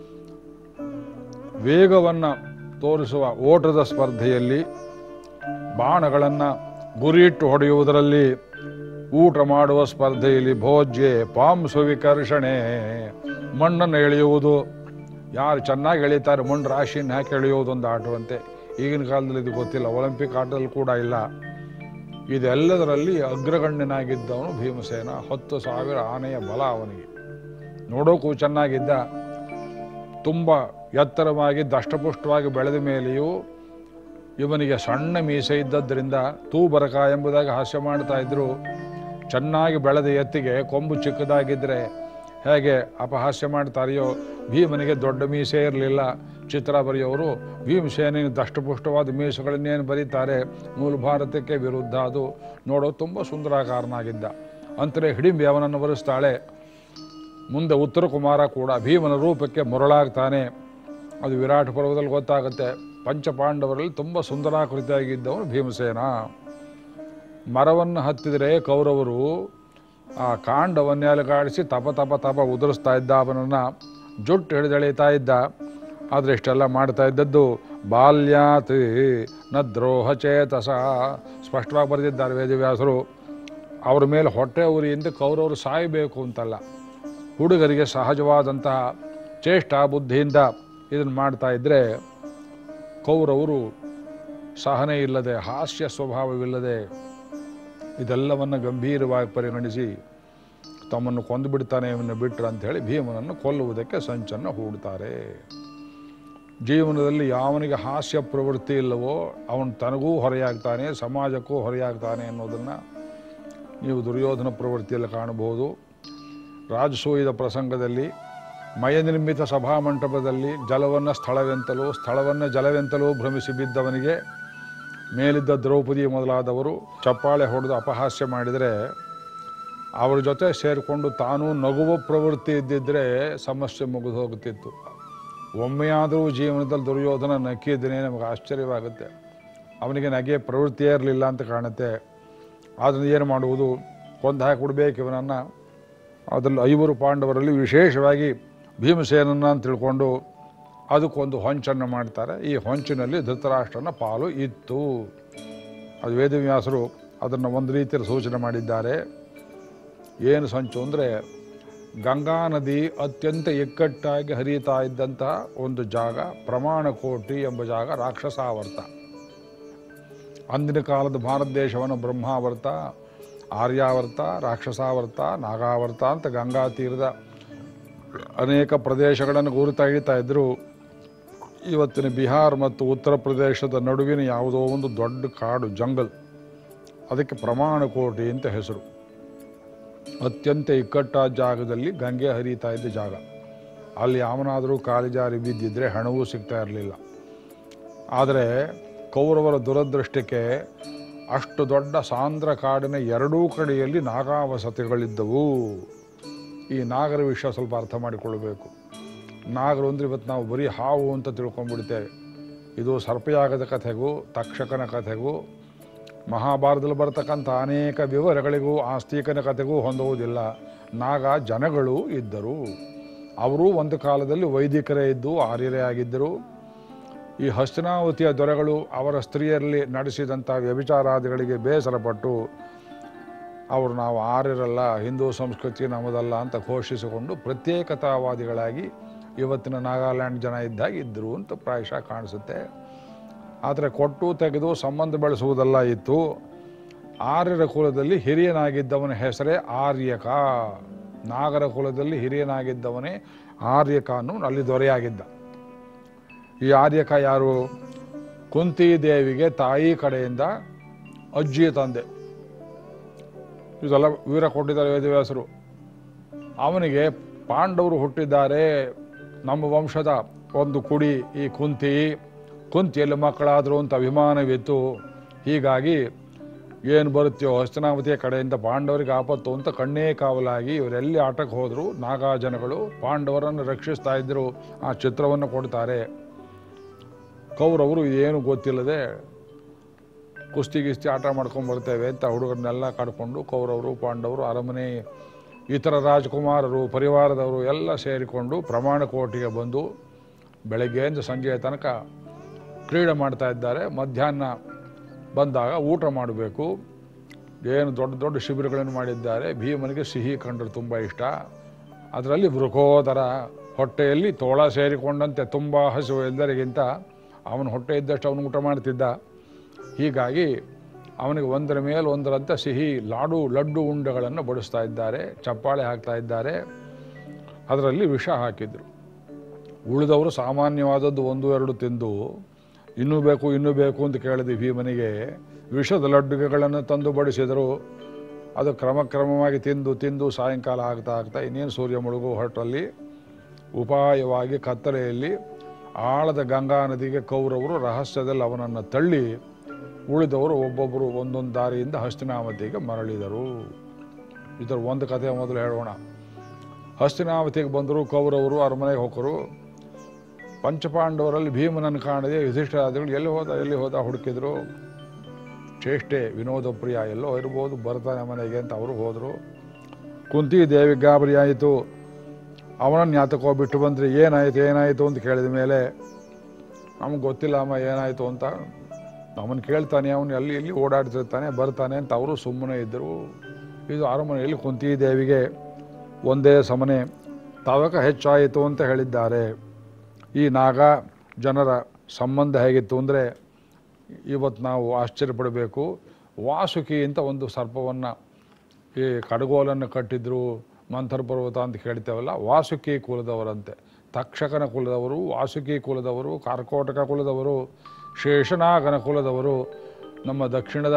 ವೇಗವನ್ನು ತೋರಿಸುವ ಓಟದ ಸ್ಪರ್ಧೆಯಲ್ಲಿ ಬಾಣಗಳನ್ನು ಗುರಿಯಿಟ್ಟು ಹೊಡೆಯುವುದರಲ್ಲಿ ಊಟ ಮಾಡುವ ಸ್ಪರ್ಧೆಯಲ್ಲಿ ಭೋಜ್ಯೆ ಪಾಂಸು ವಿಕರ್ಷಣೆ ಮಣ್ಣನ್ನು ಎಳೆಯುವುದು ಯಾರು ಚೆನ್ನಾಗಿ ಎಳಿತಾರೆ ಮಣ್ಣು ರಾಶಿಯನ್ನು ಹಾಕಿ ಎಳೆಯುವುದು ಒಂದು ಆಟವಂತೆ ಈಗಿನ ಕಾಲದಲ್ಲಿ ಇದು ಗೊತ್ತಿಲ್ಲ ಒಲಿಂಪಿಕ್ ಆಟದಲ್ಲಿ ಕೂಡ ಇಲ್ಲ ಇದೆಲ್ಲದರಲ್ಲಿ ಅಗ್ರಗಣ್ಯನಾಗಿದ್ದವನು ಭೀಮಸೇನ ಹತ್ತು ಸಾವಿರ ಆನೆಯ ಬಲ ಅವನಿಗೆ ನೋಡೋಕ್ಕೂ ಚೆನ್ನಾಗಿದ್ದ ತುಂಬ ಎತ್ತರವಾಗಿ ದಷ್ಟಪುಷ್ಟವಾಗಿ ಬೆಳೆದ ಮೇಲೆಯೂ ಇವನಿಗೆ ಸಣ್ಣ ಮೀಸೆ ಇದ್ದದ್ದರಿಂದ ತೂಬರಕ ಎಂಬುದಾಗಿ ಹಾಸ್ಯ ಮಾಡ್ತಾ ಇದ್ರು ಚೆನ್ನಾಗಿ ಬೆಳೆದ ಎತ್ತಿಗೆ ಕೊಂಬು ಚಿಕ್ಕದಾಗಿದ್ದರೆ ಹೇಗೆ ಅಪಹಾಸ್ಯ ಮಾಡ್ತಾರೆಯೋ ಭೀಮನಿಗೆ ದೊಡ್ಡ ಮೀಸೆ ಇರಲಿಲ್ಲ ಚಿತ್ರ ಬರೆಯೋರು ಭೀಮಸೇನಿನ ದಷ್ಟಪುಷ್ಟವಾದ ಮೀಸೆಗಳನ್ನೇನು ಬರೀತಾರೆ ಮೂಲ ಭಾರತಕ್ಕೆ ವಿರುದ್ಧ ಅದು ನೋಡೋ ತುಂಬ ಸುಂದರಾಕಾರನಾಗಿದ್ದ ಅಂತಲೇ ಹಿಡಿಂಬಿ ಅವನನ್ನು ಬರೆಸ್ತಾಳೆ ಮುಂದೆ ಉತ್ತರ ಕುಮಾರ ಕೂಡ ಭೀಮನ ರೂಪಕ್ಕೆ ಮರಳಾಗ್ತಾನೆ ಅದು ವಿರಾಟ ಪರ್ವದಲ್ಲಿ ಗೊತ್ತಾಗುತ್ತೆ ಪಂಚಪಾಂಡವರಲ್ಲಿ ತುಂಬ ಸುಂದರಾಕೃತಿಯಾಗಿದ್ದವನು ಭೀಮಸೇನ ಮರವನ್ನು ಹತ್ತಿದರೆ ಕೌರವರು ಆ ಕಾಂಡವನ್ನೇ ಅಲುಗಾಡಿಸಿ ತಪ ತಪ ತಪ ಉದುರಿಸ್ತಾ ಇದ್ದ ಅವನನ್ನು ಜುಟ್ಟು ಹಿಡಿದೆಳೀತಾ ಇದ್ದ ಆದರೆ ಇಷ್ಟೆಲ್ಲ ಮಾಡ್ತಾ ಇದ್ದದ್ದು ಬಾಲ್ಯಾತ್ ನ ದ್ರೋಹ ಚೇತಸ ಸ್ಪಷ್ಟವಾಗಿ ಬರೆದಿದ್ದಾರೆ ವೇದವ್ಯಾಸರು ಅವ್ರ ಮೇಲೆ ಹೊಟ್ಟೆ ಉರಿಯಿಂದ ಕೌರವರು ಸಾಯಬೇಕು ಅಂತಲ್ಲ ಹುಡುಗರಿಗೆ ಸಹಜವಾದಂತಹ ಚೇಷ್ಟ ಬುದ್ಧಿಯಿಂದ ಇದನ್ನು ಮಾಡ್ತಾ ಇದ್ದರೆ ಕೌರವರು ಸಹನೆ ಇಲ್ಲದೆ ಹಾಸ್ಯ ಸ್ವಭಾವವಿಲ್ಲದೆ ಇದೆಲ್ಲವನ್ನು ಗಂಭೀರವಾಗಿ ಪರಿಗಣಿಸಿ ತಮ್ಮನ್ನು ಕೊಂದು ಬಿಡ್ತಾನೆ ಇವನ್ನ ಬಿಟ್ರು ಅಂಥೇಳಿ ಭೀಮನನ್ನು ಕೊಲ್ಲುವುದಕ್ಕೆ ಸಂಚನ್ನು ಹೂಡ್ತಾರೆ ಜೀವನದಲ್ಲಿ ಯಾವನಿಗೆ ಹಾಸ್ಯ ಪ್ರವೃತ್ತಿ ಇಲ್ಲವೋ ಅವನು ತನಗೂ ಹೊರೆಯಾಗ್ತಾನೆ ಸಮಾಜಕ್ಕೂ ಹೊರೆಯಾಗ್ತಾನೆ ಅನ್ನೋದನ್ನು ನೀವು ದುರ್ಯೋಧನ ಪ್ರವೃತ್ತಿಯಲ್ಲಿ ಕಾಣಬಹುದು ರಾಜಸೂಯದ ಪ್ರಸಂಗದಲ್ಲಿ ಮಯನಿರ್ಮಿತ ಸಭಾಮಂಟಪದಲ್ಲಿ ಜಲವನ್ನು ಸ್ಥಳವೆಂತಲೂ ಸ್ಥಳವನ್ನು ಜಲವೆಂತಲೂ ಭ್ರಮಿಸಿ ಬಿದ್ದವನಿಗೆ ಮೇಲಿದ್ದ ದ್ರೌಪದಿ ಮೊದಲಾದವರು ಚಪ್ಪಾಳೆ ಹೊಡೆದು ಅಪಹಾಸ್ಯ ಮಾಡಿದರೆ ಅವರ ಜೊತೆ ಸೇರಿಕೊಂಡು ತಾನೂ ನಗುವ ಪ್ರವೃತ್ತಿ ಇದ್ದಿದ್ದರೆ ಸಮಸ್ಯೆ ಮುಗಿದು ಹೋಗುತ್ತಿತ್ತು ಒಮ್ಮೆಯಾದರೂ ಜೀವನದಲ್ಲಿ ದುರ್ಯೋಧನ ನಕ್ಕಿದ್ದೇನೆ ನಮಗೆ ಆಶ್ಚರ್ಯವಾಗುತ್ತೆ ಅವನಿಗೆ ನಗೆ ಪ್ರವೃತ್ತಿಯೇ ಇರಲಿಲ್ಲ ಅಂತ ಕಾಣುತ್ತೆ ಅದನ್ನು ಏನು ಮಾಡುವುದು ಕೊಂದು ಹಾಕಿಬಿಡ್ಬೇಕು ಇವನನ್ನು ಅದರಲ್ಲಿ ಐವರು ಪಾಂಡವರಲ್ಲಿ ವಿಶೇಷವಾಗಿ ಭೀಮಸೇನನ್ನ ಅಂತ ತಿಳ್ಕೊಂಡು ಅದಕ್ಕೊಂದು ಹೊಂಚನ್ನು ಮಾಡ್ತಾರೆ ಈ ಹೊಂಚಿನಲ್ಲಿ ಧೃತರಾಷ್ಟ್ರನ ಪಾಲು ಇತ್ತು ಅದು ವೇದವ್ಯಾಸರು ಅದನ್ನು ಒಂದು ರೀತಿಯಲ್ಲಿ ಸೂಚನೆ ಮಾಡಿದ್ದಾರೆ ಏನು ಸಂಚು ಅಂದರೆ ಗಂಗಾ ನದಿ ಅತ್ಯಂತ ಇಕ್ಕಟ್ಟಾಗಿ ಹರಿಯುತ್ತಾ ಇದ್ದಂತಹ ಒಂದು ಜಾಗ ಪ್ರಮಾಣಕೋಟಿ ಎಂಬ ಜಾಗ ರಾಕ್ಷಸಾವರ್ತ ಅಂದಿನ ಕಾಲದ ಭಾರತ ದೇಶವನ್ನು ಬ್ರಹ್ಮಾವರ್ತ ಆರ್ಯಾವರ್ತ ರಾಕ್ಷಸಾವರ್ತ ನಾಗಾವರ್ತ ಅಂತ ಗಂಗಾ ತೀರದ ಅನೇಕ ಪ್ರದೇಶಗಳನ್ನು ಗುರುತಾ ಹಿಡಿತಾ ಇದ್ದರು ಇವತ್ತಿನ ಬಿಹಾರ್ ಮತ್ತು ಉತ್ತರ ಪ್ರದೇಶದ ನಡುವಿನ ಯಾವುದೋ ಒಂದು ದೊಡ್ಡ ಕಾಡು ಜಂಗಲ್ ಅದಕ್ಕೆ ಪ್ರಮಾಣಕೋಟಿ ಅಂತ ಹೆಸರು ಅತ್ಯಂತ ಇಕ್ಕಟ್ಟಾದ ಜಾಗದಲ್ಲಿ ಗಂಗೆ ಹರಿತಾ ಇದ್ದ ಜಾಗ ಅಲ್ಲಿ ಯಾವನಾದರೂ ಕಾಲಿಜಾರಿ ಬಿದ್ದಿದ್ರೆ ಹಣವೂ ಸಿಗ್ತಾ ಇರಲಿಲ್ಲ ಆದರೆ ಕೌರವರ ದುರದೃಷ್ಟಕ್ಕೆ ಅಷ್ಟು ದೊಡ್ಡ ಸಾಂದ್ರ ಕಾಡಿನ ಎರಡೂ ಕಡೆಯಲ್ಲಿ ನಾಗಾವಸತಿಗಳಿದ್ದವು ಈ ನಾಗರ ವಿಷಯ ಸ್ವಲ್ಪ ಅರ್ಥ ಮಾಡಿಕೊಳ್ಳಬೇಕು ನಾಗರು ಅಂದರೆ ಇವತ್ತು ನಾವು ಬರೀ ಹಾವು ಅಂತ ತಿಳ್ಕೊಂಡ್ಬಿಡ್ತೇವೆ ಇದು ಸರ್ಪಯಾಗದ ಕಥೆಗೂ ತಕ್ಷಕನ ಕಥೆಗೂ ಮಹಾಭಾರತದಲ್ಲಿ ಬರ್ತಕ್ಕಂಥ ಅನೇಕ ವಿವರಗಳಿಗೂ ಆಸ್ತಿಕನ ಕಥೆಗೂ ಹೊಂದುವುದಿಲ್ಲ ನಾಗ ಜನಗಳು ಇದ್ದರು ಅವರು ಒಂದು ಕಾಲದಲ್ಲಿ ವೈದಿಕರೇ ಇದ್ದು ಆರ್ಯರೇ ಆಗಿದ್ದರು ಈ ಹಸ್ತಿನಾವತಿಯ ದೊರೆಗಳು ಅವರ ಸ್ತ್ರೀಯರಲ್ಲಿ ನಡೆಸಿದಂಥ ವ್ಯಭಿಚಾರಾದಿಗಳಿಗೆ ಬೇಸರಪಟ್ಟು ಅವರು ನಾವು ಆರ್ಯರಲ್ಲ ಹಿಂದೂ ಸಂಸ್ಕೃತಿ ನಮ್ಮದಲ್ಲ ಅಂತ ಘೋಷಿಸಿಕೊಂಡು ಪ್ರತ್ಯೇಕತಾವಾದಿಗಳಾಗಿ ಇವತ್ತಿನ ನಾಗಾಲ್ಯಾಂಡ್ ಜನ ಇದ್ದಾಗ ಇದ್ದರು ಅಂತ ಪ್ರಾಯಶಃ ಕಾಣಿಸುತ್ತೆ ಆದರೆ ಕೊಟ್ಟು ತೆಗೆದು ಸಂಬಂಧ ಬೆಳೆಸುವುದಲ್ಲ ಇತ್ತು ಆರ್ಯರ ಕುಲದಲ್ಲಿ ಹಿರಿಯನಾಗಿದ್ದವನ ಹೆಸರೇ ಆರ್ಯಕ ನಾಗರ ಕುಲದಲ್ಲಿ ಹಿರಿಯನಾಗಿದ್ದವನೇ ಆರ್ಯಕ ಅನ್ನೋ ಅಲ್ಲಿ ದೊರೆಯಾಗಿದ್ದ ಈ ಆರ್ಯಕ ಯಾರು ಕುಂತಿ ದೇವಿಗೆ ತಾಯಿ ಕಡೆಯಿಂದ ಅಜ್ಜಿ ತಂದೆ ಇದೆಲ್ಲ ವೀರ ಕೊಟ್ಟಿದ್ದಾರೆ ವೇದವ್ಯಾಸರು ಅವನಿಗೆ ಪಾಂಡವರು ಹುಟ್ಟಿದ್ದಾರೆ ನಮ್ಮ ವಂಶದ ಒಂದು ಕುಡಿ ಈ ಕುಂತಿ ಕುಂತಿಯಲ್ಲಿ ಮಕ್ಕಳಾದರು ಅಂತ ಅಭಿಮಾನವಿತ್ತು ಹೀಗಾಗಿ ಏನು ಬರುತ್ತೆಯೋ ಹಸ್ತನಾವತಿಯ ಕಡೆಯಿಂದ ಪಾಂಡವರಿಗೆ ಆಪತ್ತು ಅಂತ ಕಣ್ಣೇ ಕಾವಲಾಗಿ ಇವರೆಲ್ಲಿ ಆಟಕ್ಕೆ ಹೋದರು ನಾಗಾಜನಗಳು ಪಾಂಡವರನ್ನು ರಕ್ಷಿಸ್ತಾ ಇದ್ದರು ಆ ಚಿತ್ರವನ್ನು ಕೊಡ್ತಾರೆ ಕೌರವರು ಏನು ಗೊತ್ತಿಲ್ಲದೆ ಕುಸ್ತಿ ಗಿಸ್ತಿ ಆಟ ಮಾಡ್ಕೊಂಡು ಬರ್ತೇವೆ ಅಂತ ಹುಡುಗರನ್ನೆಲ್ಲ ಕಡ್ಕೊಂಡು ಕೌರವರು ಪಾಂಡವರು ಅರಮನೆ ಇತರ ರಾಜಕುಮಾರರು ಪರಿವಾರದವರು ಎಲ್ಲ ಸೇರಿಕೊಂಡು ಪ್ರಮಾಣ ಕೋಟಿಗೆ ಬಂದು ಬೆಳಗ್ಗೆಯಿಂದ ಸಂಜೆಯ ತನಕ ಕ್ರೀಡೆ ಮಾಡ್ತಾ ಇದ್ದಾರೆ ಮಧ್ಯಾಹ್ನ ಬಂದಾಗ ಊಟ ಮಾಡಬೇಕು ಏನು ದೊಡ್ಡ ದೊಡ್ಡ ಶಿಬಿರಗಳನ್ನು ಮಾಡಿದ್ದಾರೆ ಭೀಮನಿಗೆ ಸಿಹಿ ಕಂಡ್ರೆ ತುಂಬ ಇಷ್ಟ ಅದರಲ್ಲಿ ವೃಕೋದರ ಹೊಟ್ಟೆಯಲ್ಲಿ ತೋಳ ಸೇರಿಕೊಂಡಂತೆ ತುಂಬ ಹಸಿವು ಎಲ್ಲರಿಗಿಂತ ಅವನ ಹೊಟ್ಟೆ ಇದ್ದಷ್ಟು ಅವನು ಊಟ ಮಾಡ್ತಿದ್ದ ಹೀಗಾಗಿ ಅವನಿಗೆ ಒಂದರ ಮೇಲೆ ಒಂದರಂತೆ ಸಿಹಿ ಲಾಡು ಲಡ್ಡು ಉಂಡೆಗಳನ್ನು ಬಡಿಸ್ತಾ ಇದ್ದಾರೆ ಚಪ್ಪಾಳೆ ಹಾಕ್ತಾ ಇದ್ದಾರೆ ಅದರಲ್ಲಿ ವಿಷ ಹಾಕಿದ್ರು ಉಳಿದವರು ಸಾಮಾನ್ಯವಾದದ್ದು ಒಂದು ಎರಡು ತಿಂದು ಇನ್ನೂ ಬೇಕು ಇನ್ನೂ ಬೇಕು ಅಂತ ಕೇಳಿದ ಭೀಮನಿಗೆ ವಿಷದ ಲಡ್ಡುಗೆಗಳನ್ನು ತಂದು ಬಡಿಸಿದರು ಅದು ಕ್ರಮಕ್ರಮವಾಗಿ ತಿಂದು ತಿಂದು ಸಾಯಂಕಾಲ ಆಗ್ತಾ ಆಗ್ತಾ ಇನ್ನೇನು ಸೂರ್ಯ ಮುಳುಗು ಹೊರಟಲ್ಲಿ ಉಪಾಯವಾಗಿ ಕತ್ತಲೆಯಲ್ಲಿ ಆಳದ ಗಂಗಾ ನದಿಗೆ ಕೌರವರು ರಹಸ್ಯದಲ್ಲಿ ಅವನನ್ನು ತಳ್ಳಿ ಉಳಿದವರು ಒಬ್ಬೊಬ್ಬರು ಒಂದೊಂದು ದಾರಿಯಿಂದ ಹಸ್ತಿನಾವತಿಗೆ ಮರಳಿದರು ಇದರ ಒಂದು ಕಥೆ ಮೊದಲು ಹೇಳೋಣ ಹಸ್ತಿನಾವತಿಗೆ ಬಂದರು ಕೌರವರು ಅರಮನೆಗೆ ಹೋಗರು ಪಂಚಪಾಂಡವರಲ್ಲಿ ಭೀಮನನ್ನು ಕಾಣದೆ ಯುಧಿಷ್ಠರಾದಿಗಳು ಎಲ್ಲಿ ಹೋದ ಎಲ್ಲಿ ಹೋದ ಹುಡುಕಿದ್ರು ಚೇಷ್ಟೆ ವಿನೋದ ಪ್ರಿಯ ಎಲ್ಲೋ ಇರ್ಬೋದು ಬರ್ತಾನೆ ಮನೆಗೆ ಅಂತ ಅವರು ಹೋದರು ಕುಂತಿ ದೇವಿ ಗಾಬರಿ ಆಯಿತು ಅವನನ್ನು ಯಾತಕೋ ಬಿಟ್ಟು ಬಂದರೆ ಏನಾಯಿತು ಏನಾಯಿತು ಅಂತ ಕೇಳಿದ ಮೇಲೆ ನಮ್ಗೆ ಗೊತ್ತಿಲ್ಲ ಅಮ್ಮ ಏನಾಯಿತು ಅಂತ ಅವನು ಕೇಳ್ತಾನೆ ಅವನು ಅಲ್ಲಿ ಇಲ್ಲಿ ಓಡಾಡ್ತಿರ್ತಾನೆ ಬರ್ತಾನೆ ಅಂತ ಅವರು ಸುಮ್ಮನೆ ಇದ್ದರು ಇದು ಅರಮನೆಯಲ್ಲಿ ಕುಂತಿ ದೇವಿಗೆ ಒಂದೇ ಸಮನೆ ತವಕ ಹೆಚ್ಚಾಯಿತು ಅಂತ ಹೇಳಿದ್ದಾರೆ ಈ ನಾಗ ಜನರ ಸಂಬಂಧ ಹೇಗಿತ್ತು ಅಂದರೆ ಇವತ್ತು ನಾವು ಆಶ್ಚರ್ಯಪಡಬೇಕು ವಾಸುಕಿ ಅಂತ ಒಂದು ಸರ್ಪವನ್ನು ಈ ಕಡಗೋಲನ್ನು ಕಟ್ಟಿದ್ರು ಮಂಥರ ಪರ್ವತ ಅಂತ ಕೇಳ್ತೇವಲ್ಲ ವಾಸುಕಿ ಕುಲದವರಂತೆ ತಕ್ಷಕನ ಕುಲದವರು ವಾಸುಕಿ ಕುಲದವರು ಕಾರ್ಕೋಟಕ ಕುಲದವರು ಶೇಷನಾಗನ ಕುಲದವರು ನಮ್ಮ ದಕ್ಷಿಣದ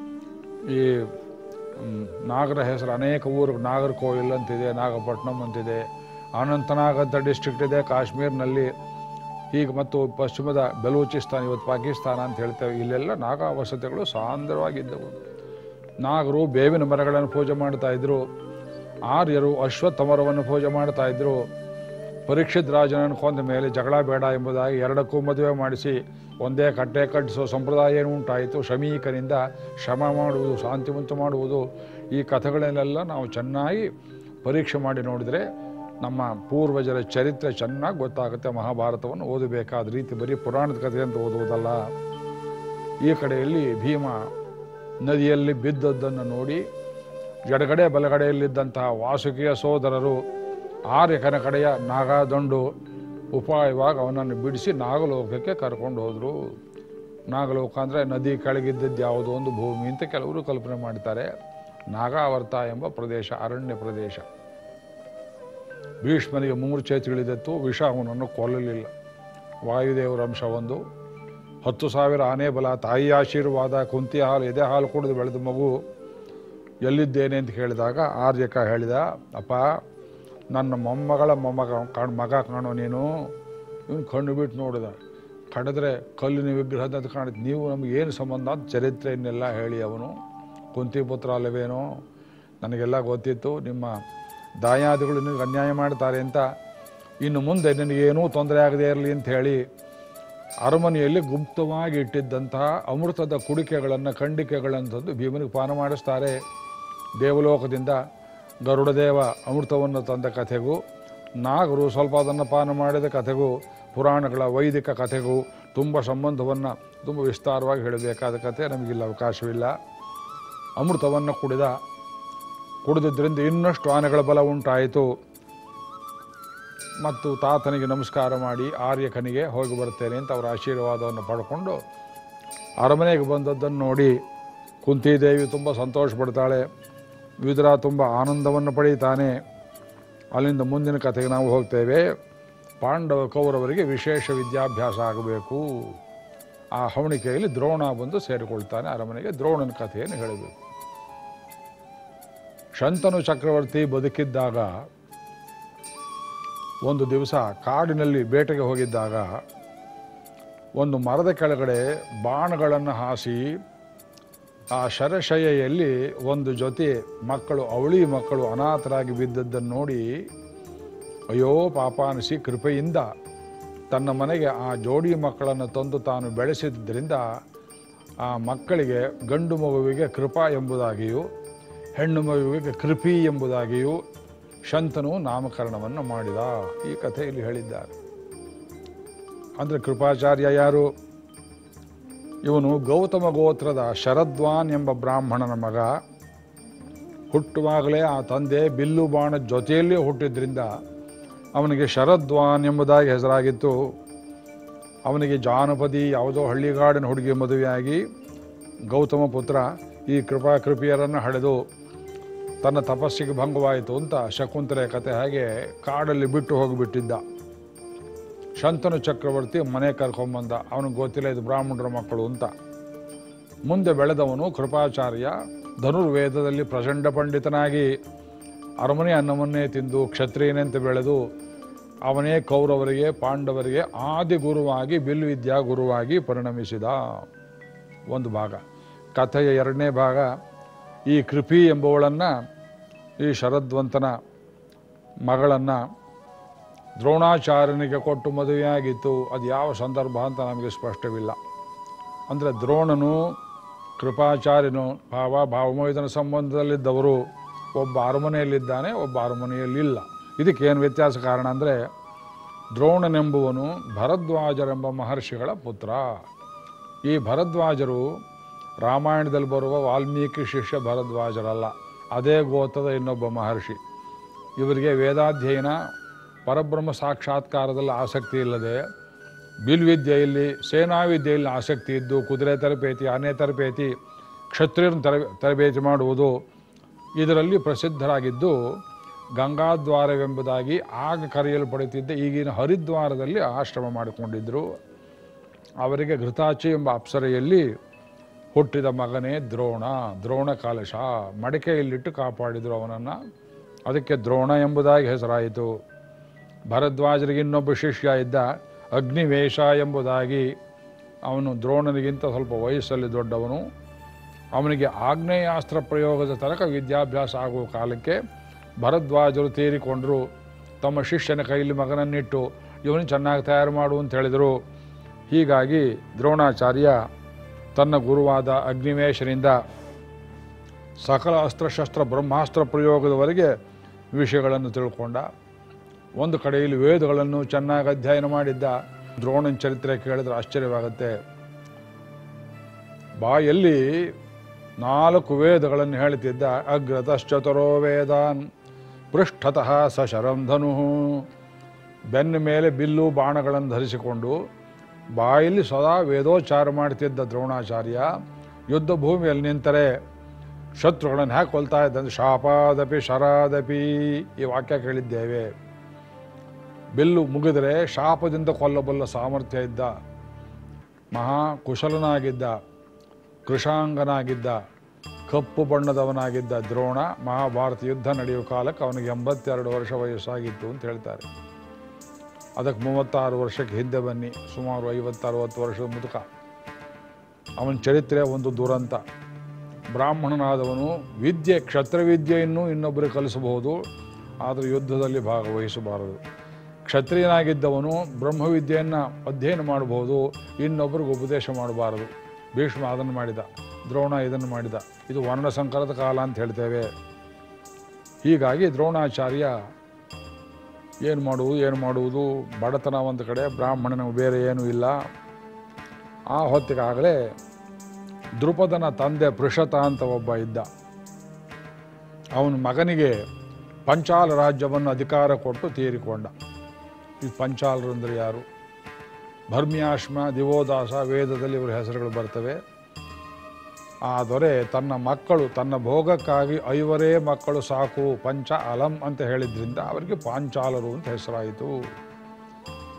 ಈ ಮ್, ನಾಗರ ಹೆಸರು ಅನೇಕ ಊರು ನಾಗರಕೋಯಿಲ್ ಅಂತಿದೆ ನಾಗಪಟ್ಟಣಂ ಅಂತಿದೆ ಅನಂತನಾಗ್ ಅಂತ ಡಿಸ್ಟ್ರಿಕ್ಟ್ ಇದೆ ಕಾಶ್ಮೀರ್ನಲ್ಲಿ ಈಗ ಮತ್ತು ಪಶ್ಚಿಮದ ಬೆಲೂಚಿಸ್ತಾನ್ ಇವತ್ತು ಪಾಕಿಸ್ತಾನ ಅಂತ ಹೇಳ್ತೇವೆ ಇಲ್ಲೆಲ್ಲ ನಾಗಾ ವಸತಿಗಳು ಸಾಂದ್ರವಾಗಿದ್ದವು ನಾಗರು ಬೇವಿನ ಮರಗಳನ್ನು ಪೂಜೆ ಮಾಡ್ತಾ ಇದ್ರು ಆರ್ಯರು ಅಶ್ವತ್ಥ ಮರವನ್ನು ಪೂಜೆ ಮಾಡ್ತಾ ಇದ್ರು ಪರೀಕ್ಷಿತ್ ರಾಜನನ್ನು ಕೊಂದ ಮೇಲೆ ಜಗಳ ಬೇಡ ಎಂಬುದಾಗಿ ಎರಡಕ್ಕೂ ಮದುವೆ ಮಾಡಿಸಿ ಒಂದೇ ಕಟ್ಟೆ ಕಟ್ಟಿಸೋ ಸಂಪ್ರದಾಯ ಏನು ಉಂಟಾಯಿತು ಶಮೀಕನಿಂದ ಶಮ ಮಾಡುವುದು ಶಾಂತಿ ಉಂಟು ಮಾಡುವುದು ಈ ಕಥೆಗಳನ್ನೆಲ್ಲ ನಾವು ಚೆನ್ನಾಗಿ ಪರೀಕ್ಷೆ ಮಾಡಿ ನೋಡಿದರೆ ನಮ್ಮ ಪೂರ್ವಜರ ಚರಿತ್ರೆ ಚೆನ್ನಾಗಿ ಗೊತ್ತಾಗುತ್ತೆ ಮಹಾಭಾರತವನ್ನು ಓದಬೇಕಾದ ರೀತಿ ಬರೀ ಪುರಾಣದ ಕಥೆ ಅಂತ ಓದುವುದಲ್ಲ ಈ ಕಡೆಯಲ್ಲಿ ಭೀಮ ನದಿಯಲ್ಲಿ ಬಿದ್ದದ್ದನ್ನು ನೋಡಿ ಎಡಗಡೆ ಬಲಗಡೆಯಲ್ಲಿದ್ದಂತಹ ವಾಸುಕಿಯ ಸೋದರರು ಆರ್ಯಕನ ಕಡೆಯ ನಾಗಾದಂಡು ಉಪಾಯವಾಗಿ ಅವನನ್ನು ಬಿಡಿಸಿ ನಾಗಲೋಕಕ್ಕೆ ಕರ್ಕೊಂಡು ಹೋದರು ನಾಗಲೋಕ ಅಂದರೆ ನದಿ ಕೆಳಗಿದ್ದದ್ದು ಯಾವುದೋ ಒಂದು ಭೂಮಿ ಅಂತ ಕೆಲವರು ಕಲ್ಪನೆ ಮಾಡ್ತಾರೆ ನಾಗಾವರ್ತ ಎಂಬ ಪ್ರದೇಶ ಅರಣ್ಯ ಪ್ರದೇಶ ಭೀಷ್ಮನಿಗೆ ಮೂರ್ಛೆ ತಿಳಿದತ್ತು ವಿಷ ಅವನನ್ನು ಕೊಲ್ಲಲಿಲ್ಲ ವಾಯುದೇವರ ಅಂಶ ಒಂದು ಹತ್ತು ಸಾವಿರ ಆನೆ ಬಲ ತಾಯಿ ಆಶೀರ್ವಾದ ಕುಂತಿ ಹಾಲು ಎದೆ ಹಾಲು ಕುಡಿದು ಬೆಳೆದ ಮಗು ಎಲ್ಲಿದ್ದೇನೆ ಅಂತ ಕೇಳಿದಾಗ ಆರ್ಯಕ ಹೇಳಿದ ಅಪ್ಪ ನನ್ನ ಮೊಮ್ಮಗಳ ಮೊಮ್ಮಗ ಕಾಣ್ ಮಗ ಕಾಣೋ ನೀನು ಇವನು ಕಣ್ಣು ಬಿಟ್ಟು ನೋಡಿದ ಕಡಿದ್ರೆ ಕಲ್ಲಿನ ವಿಗ್ರಹದ ಅಂತ ಕಾಣಿದ್ ನೀವು ನಮ್ಗೆ ಏನು ಸಂಬಂಧ ಅಂತ ಚರಿತ್ರೆಯನ್ನೆಲ್ಲ ಹೇಳಿ ಅವನು ಕುಂತಿ ಪುತ್ರ ಅಲ್ಲವೇನೋ ನನಗೆಲ್ಲ ಗೊತ್ತಿತ್ತು ನಿಮ್ಮ ದಾಯಾದಿಗಳು ನಿನಗೆ ಅನ್ಯಾಯ ಮಾಡ್ತಾರೆ ಅಂತ ಇನ್ನು ಮುಂದೆ ನಿನಗೇನೂ ತೊಂದರೆ ಆಗದೇ ಇರಲಿ ಅಂತ ಹೇಳಿ ಅರಮನೆಯಲ್ಲಿ ಗುಪ್ತವಾಗಿ ಇಟ್ಟಿದ್ದಂತಹ ಅಮೃತದ ಕುಡಿಕೆಗಳನ್ನು ಖಂಡಿಕೆಗಳನ್ನು ತಂದು ಭೀಮನಿಗೆ ಪಾನ ಮಾಡಿಸ್ತಾರೆ ದೇವಲೋಕದಿಂದ ಗರುಡದೇವ ಅಮೃತವನ್ನು ತಂದ ಕಥೆಗೂ ನಾಗರು ಸ್ವಲ್ಪ ಅದನ್ನು ಪಾನ ಮಾಡಿದ ಕಥೆಗೂ ಪುರಾಣಗಳ ವೈದಿಕ ಕಥೆಗೂ ತುಂಬ ಸಂಬಂಧವನ್ನು ತುಂಬ ವಿಸ್ತಾರವಾಗಿ ಹೇಳಬೇಕಾದ ಕಥೆ ನಮಗಿಲ್ಲ ಅವಕಾಶವಿಲ್ಲ ಅಮೃತವನ್ನು ಕುಡಿದ ಕುಡಿದಿದ್ದರಿಂದ ಇನ್ನಷ್ಟು ಆನೆಗಳ ಬಲ ಉಂಟಾಯಿತು ಮತ್ತು ತಾತನಿಗೆ ನಮಸ್ಕಾರ ಮಾಡಿ ಆರ್ಯಕನಿಗೆ ಹೋಗಿ ಬರ್ತೇನೆ ಅಂತ ಅವರ ಆಶೀರ್ವಾದವನ್ನು ಪಡ್ಕೊಂಡು ಅರಮನೆಗೆ ಬಂದದ್ದನ್ನು ನೋಡಿ ಕುಂತಿದೇವಿ ತುಂಬ ಸಂತೋಷ ಪಡ್ತಾಳೆ ವಿದುರ ತುಂಬ ಆನಂದವನ್ನು ಪಡೀತಾನೆ ಅಲ್ಲಿಂದ ಮುಂದಿನ ಕಥೆಗೆ ನಾವು ಹೋಗ್ತೇವೆ ಪಾಂಡವ ಕೌರವರಿಗೆ ವಿಶೇಷ ವಿದ್ಯಾಭ್ಯಾಸ ಆಗಬೇಕು ಆ ಹವಣಿಕೆಯಲ್ಲಿ ದ್ರೋಣ ಬಂದು ಸೇರಿಕೊಳ್ತಾನೆ ಅರಮನೆಗೆ ದ್ರೋಣನ ಕಥೆಯನ್ನು ಹೇಳಬೇಕು ಶಂತನು ಚಕ್ರವರ್ತಿ ಬದುಕಿದ್ದಾಗ ಒಂದು ದಿವಸ ಕಾಡಿನಲ್ಲಿ ಬೇಟೆಗೆ ಹೋಗಿದ್ದಾಗ ಒಂದು ಮರದ ಕೆಳಗಡೆ ಬಾಣಗಳನ್ನು ಹಾಸಿ ಆ ಶರಶಯ್ಯಲ್ಲಿ ಒಂದು ಜೊತೆ ಮಕ್ಕಳು ಅವಳಿ ಮಕ್ಕಳು ಅನಾಥರಾಗಿ ಬಿದ್ದದ್ದನ್ನು ನೋಡಿ ಅಯ್ಯೋ ಪಾಪ ಅನಿಸಿ ಕೃಪೆಯಿಂದ ತನ್ನ ಮನೆಗೆ ಆ ಜೋಡಿ ಮಕ್ಕಳನ್ನು ತಂದು ತಾನು ಬೆಳೆಸಿದ್ದರಿಂದ ಆ ಮಕ್ಕಳಿಗೆ ಗಂಡು ಮಗುವಿಗೆ ಕೃಪಾ ಎಂಬುದಾಗಿಯೂ ಹೆಣ್ಣು ಮಗುವಿಗೆ ಕೃಪಿ ಎಂಬುದಾಗಿಯೂ ಶಂತನು ನಾಮಕರಣವನ್ನು ಮಾಡಿದ ಈ ಕಥೆಯಲ್ಲಿ ಹೇಳಿದ್ದಾರೆ ಅಂದರೆ ಕೃಪಾಚಾರ್ಯ ಯಾರು ಇವನು ಗೌತಮ ಗೋತ್ರದ ಶರದ್ವಾನ್ ಎಂಬ ಬ್ರಾಹ್ಮಣನ ಮಗ ಹುಟ್ಟುವಾಗಲೇ ಆ ತಂದೆ ಬಿಲ್ಲು ಬಾಣ ಜೊತೆಯಲ್ಲೇ ಹುಟ್ಟಿದ್ರಿಂದ ಅವನಿಗೆ ಶರದ್ವಾನ್ ಎಂಬುದಾಗಿ ಹೆಸರಾಗಿತ್ತು ಅವನಿಗೆ ಜಾನಪದಿ ಯಾವುದೋ ಹಳ್ಳಿಗಾಡಿನ ಹುಡುಗಿ ಮದುವೆಯಾಗಿ ಗೌತಮ ಪುತ್ರ ಈ ಕೃಪಾ ಕೃಪಿಯರನ್ನು ಹಡೆದು ತನ್ನ ತಪಸ್ಸಿಗೆ ಭಂಗವಾಯಿತು ಅಂತ ಶಕುಂತಲೆ ಕತೆ ಹಾಗೆ ಕಾಡಲ್ಲಿ ಬಿಟ್ಟು ಹೋಗಿಬಿಟ್ಟಿದ್ದ ಶಂತನು ಚಕ್ರವರ್ತಿ ಮನೆ ಕರ್ಕೊಂಬಂದ ಅವನಿಗೆ ಗೊತ್ತಿಲ್ಲ ಇದು ಬ್ರಾಹ್ಮಣರ ಮಕ್ಕಳು ಅಂತ ಮುಂದೆ ಬೆಳೆದವನು ಕೃಪಾಚಾರ್ಯ ಧನುರ್ವೇದದಲ್ಲಿ ಪ್ರಚಂಡ ಪಂಡಿತನಾಗಿ ಅರಮನೆ ಅನ್ನವನ್ನೇ ತಿಂದು ಕ್ಷತ್ರಿಯನಂತೆ ಬೆಳೆದು ಅವನೇ ಕೌರವರಿಗೆ ಪಾಂಡವರಿಗೆ ಆದಿ ಗುರುವಾಗಿ ಬಿಲ್ವಿದ್ಯಾ ಗುರುವಾಗಿ ಪರಿಣಮಿಸಿದ ಒಂದು ಭಾಗ ಕಥೆಯ ಎರಡನೇ ಭಾಗ ಈ ಕೃಪಿ ಎಂಬುವಳನ್ನು ಈ ಶರದ್ವಂತನ ಮಗಳನ್ನು ದ್ರೋಣಾಚಾರ್ಯನಿಗೆ ಕೊಟ್ಟು ಮದುವೆಯಾಗಿತ್ತು ಅದು ಯಾವ ಸಂದರ್ಭ ಅಂತ ನಮಗೆ ಸ್ಪಷ್ಟವಿಲ್ಲ ಅಂದರೆ ದ್ರೋಣನು ಕೃಪಾಚಾರ್ಯನು ಭಾವ ಭಾವಮೋಹಿತನ ಸಂಬಂಧದಲ್ಲಿದ್ದವರು ಒಬ್ಬ ಅರಮನೆಯಲ್ಲಿದ್ದಾನೆ ಒಬ್ಬ ಅರಮನೆಯಲ್ಲಿಲ್ಲ ಇದಕ್ಕೇನು ವ್ಯತ್ಯಾಸ ಕಾರಣ ಅಂದರೆ ದ್ರೋಣನೆಂಬುವನು ಭರದ್ವಾಜರೆಂಬ ಮಹರ್ಷಿಗಳ ಪುತ್ರ ಈ ಭರದ್ವಾಜರು ರಾಮಾಯಣದಲ್ಲಿ ಬರುವ ವಾಲ್ಮೀಕಿ ಶಿಷ್ಯ ಭರದ್ವಾಜರಲ್ಲ ಅದೇ ಗೋತ್ರದ ಇನ್ನೊಬ್ಬ ಮಹರ್ಷಿ ಇವರಿಗೆ ವೇದಾಧ್ಯಯನ ಪರಬ್ರಹ್ಮ ಸಾಕ್ಷಾತ್ಕಾರದಲ್ಲಿ ಆಸಕ್ತಿ ಇಲ್ಲದೆ ಬಿಲ್ವಿದ್ಯೆಯಲ್ಲಿ ಸೇನಾವಿದ್ಯೆಯಲ್ಲಿ ಆಸಕ್ತಿ ಇದ್ದು ಕುದುರೆ ತರಬೇತಿ ಆನೆ ತರಬೇತಿ ಕ್ಷತ್ರಿಯರನ್ನು ತರಬೇ ತರಬೇತಿ ಮಾಡುವುದು ಇದರಲ್ಲಿ ಪ್ರಸಿದ್ಧರಾಗಿದ್ದು ಗಂಗಾದ್ವಾರವೆಂಬುದಾಗಿ ಆಗ ಕರೆಯಲ್ಪಡುತ್ತಿದ್ದ ಈಗಿನ ಹರಿದ್ವಾರದಲ್ಲಿ ಆಶ್ರಮ ಮಾಡಿಕೊಂಡಿದ್ದರು ಅವರಿಗೆ ಘೃತಾಚಿ ಎಂಬ ಅಪ್ಸರೆಯಲ್ಲಿ ಹುಟ್ಟಿದ ಮಗನೇ ದ್ರೋಣ ದ್ರೋಣ ಕಾಲಶ ಮಡಿಕೆಯಲ್ಲಿಟ್ಟು ಕಾಪಾಡಿದರು ಅವನನ್ನು ಅದಕ್ಕೆ ದ್ರೋಣ ಎಂಬುದಾಗಿ ಹೆಸರಾಯಿತು ಭರದ್ವಾಜರಿಗೆ ಇನ್ನೊಬ್ಬ ಶಿಷ್ಯ ಇದ್ದ ಅಗ್ನಿವೇಶ ಎಂಬುದಾಗಿ ಅವನು ದ್ರೋಣನಿಗಿಂತ ಸ್ವಲ್ಪ ವಯಸ್ಸಲ್ಲಿ ದೊಡ್ಡವನು ಅವನಿಗೆ ಆಗ್ನೇಯಾಸ್ತ್ರ ಪ್ರಯೋಗದ ತನಕ ವಿದ್ಯಾಭ್ಯಾಸ ಆಗುವ ಕಾಲಕ್ಕೆ ಭರದ್ವಾಜರು ತೀರಿಕೊಂಡರು ತಮ್ಮ ಶಿಷ್ಯನ ಕೈಲಿ ಮಗನನ್ನಿಟ್ಟು ಇವನು ಚೆನ್ನಾಗಿ ತಯಾರು ಮಾಡು ಅಂತ ಹೇಳಿದರು ಹೀಗಾಗಿ ದ್ರೋಣಾಚಾರ್ಯ ತನ್ನ ಗುರುವಾದ ಅಗ್ನಿವೇಶನಿಂದ ಸಕಲ ಅಸ್ತ್ರಶಸ್ತ್ರ ಬ್ರಹ್ಮಾಸ್ತ್ರ ಪ್ರಯೋಗದವರೆಗೆ ವಿಷಯಗಳನ್ನು ತಿಳ್ಕೊಂಡ ಒಂದು ಕಡೆಯಲ್ಲಿ ವೇದಗಳನ್ನು ಚೆನ್ನಾಗಿ ಅಧ್ಯಯನ ಮಾಡಿದ್ದ ದ್ರೋಣನ ಚರಿತ್ರೆ ಕೇಳಿದ್ರೆ ಆಶ್ಚರ್ಯವಾಗುತ್ತೆ ಬಾಯಲ್ಲಿ ನಾಲ್ಕು ವೇದಗಳನ್ನು ಹೇಳ್ತಿದ್ದ ಅಗ್ರತಶ್ಚತುರೋ ವೇದಾನ್ ಪೃಷ್ಠತಃ ಸ ಶರಂಧನು ಬೆನ್ನ ಮೇಲೆ ಬಿಲ್ಲು ಬಾಣಗಳನ್ನು ಧರಿಸಿಕೊಂಡು ಬಾಯಲ್ಲಿ ಸದಾ ವೇದೋಚ್ಚಾರ ಮಾಡ್ತಿದ್ದ ದ್ರೋಣಾಚಾರ್ಯ ಯುದ್ಧ ಭೂಮಿಯಲ್ಲಿ ನಿಂತರೆ ಶತ್ರುಗಳನ್ನು ಹ್ಯಾಕೆ ಕೊಲ್ತಾ ಇದ್ದಂದ್ರೆ ಶಾಪಾದಪಿ ಶರಾದಪಿ ಈ ವಾಕ್ಯ ಕೇಳಿದ್ದೇವೆ ಬಿಲ್ಲು ಮುಗಿದರೆ ಶಾಪದಿಂದ ಕೊಲ್ಲಬಲ್ಲ ಸಾಮರ್ಥ್ಯ ಇದ್ದ ಮಹಾ ಕುಶಲನಾಗಿದ್ದ ಕೃಷಾಂಗನಾಗಿದ್ದ ಕಪ್ಪು ಬಣ್ಣದವನಾಗಿದ್ದ ದ್ರೋಣ ಮಹಾಭಾರತ ಯುದ್ಧ ನಡೆಯುವ ಕಾಲಕ್ಕೆ ಅವನಿಗೆ ಎಂಬತ್ತೆರಡು ವರ್ಷ ವಯಸ್ಸಾಗಿತ್ತು ಅಂತ ಹೇಳ್ತಾರೆ ಅದಕ್ಕೆ ಮೂವತ್ತಾರು ವರ್ಷಕ್ಕೆ ಹಿಂದೆ ಬನ್ನಿ ಸುಮಾರು ಐವತ್ತರವತ್ತು ವರ್ಷದ ಮುದುಕ ಅವನ ಚರಿತ್ರೆ ಒಂದು ದುರಂತ ಬ್ರಾಹ್ಮಣನಾದವನು ವಿದ್ಯೆ ಕ್ಷತ್ರವಿದ್ಯೆಯನ್ನು ಇನ್ನೊಬ್ಬರಿಗೆ ಕಲಿಸಬಹುದು ಆದರೆ ಯುದ್ಧದಲ್ಲಿ ಭಾಗವಹಿಸಬಾರದು ಕ್ಷತ್ರಿಯನಾಗಿದ್ದವನು ಬ್ರಹ್ಮವಿದ್ಯೆಯನ್ನು ಅಧ್ಯಯನ ಮಾಡಬಹುದು ಇನ್ನೊಬ್ಬರಿಗೆ ಉಪದೇಶ ಮಾಡಬಾರದು ಭೀಷ್ಮ ಅದನ್ನು ಮಾಡಿದ ದ್ರೋಣ ಇದನ್ನು ಮಾಡಿದ ಇದು ವರ್ಣ ಸಂಕರದ ಕಾಲ ಅಂತ ಹೇಳ್ತೇವೆ ಹೀಗಾಗಿ ದ್ರೋಣಾಚಾರ್ಯ ಏನು ಮಾಡುವುದು ಏನು ಮಾಡುವುದು ಬಡತನ ಒಂದು ಕಡೆ ಬ್ರಾಹ್ಮಣನ ಬೇರೆ ಏನೂ ಇಲ್ಲ ಆ ಹೊತ್ತಿಗಾಗಲೇ ದೃಪದನ ತಂದೆ ಪೃಷತ ಅಂತ ಒಬ್ಬ ಇದ್ದ ಅವನ ಮಗನಿಗೆ ಪಂಚಾಲ ರಾಜ್ಯವನ್ನು ಅಧಿಕಾರ ಕೊಟ್ಟು ತೀರಿಕೊಂಡ ಈ ಪಂಚಾಲರು ಅಂದರೆ ಯಾರು ಭರ್ಮ್ಯಾಶ್ಮ ದಿವೋದಾಸ ವೇದದಲ್ಲಿ ಇವರ ಹೆಸರುಗಳು ಬರ್ತವೆ ಆ ದೊರೆ ತನ್ನ ಮಕ್ಕಳು ತನ್ನ ಭೋಗಕ್ಕಾಗಿ ಐವರೇ ಮಕ್ಕಳು ಸಾಕು ಪಂಚ ಅಲಂ ಅಂತ ಹೇಳಿದ್ರಿಂದ ಅವರಿಗೆ ಪಾಂಚಾಲರು ಅಂತ ಹೆಸರಾಯಿತು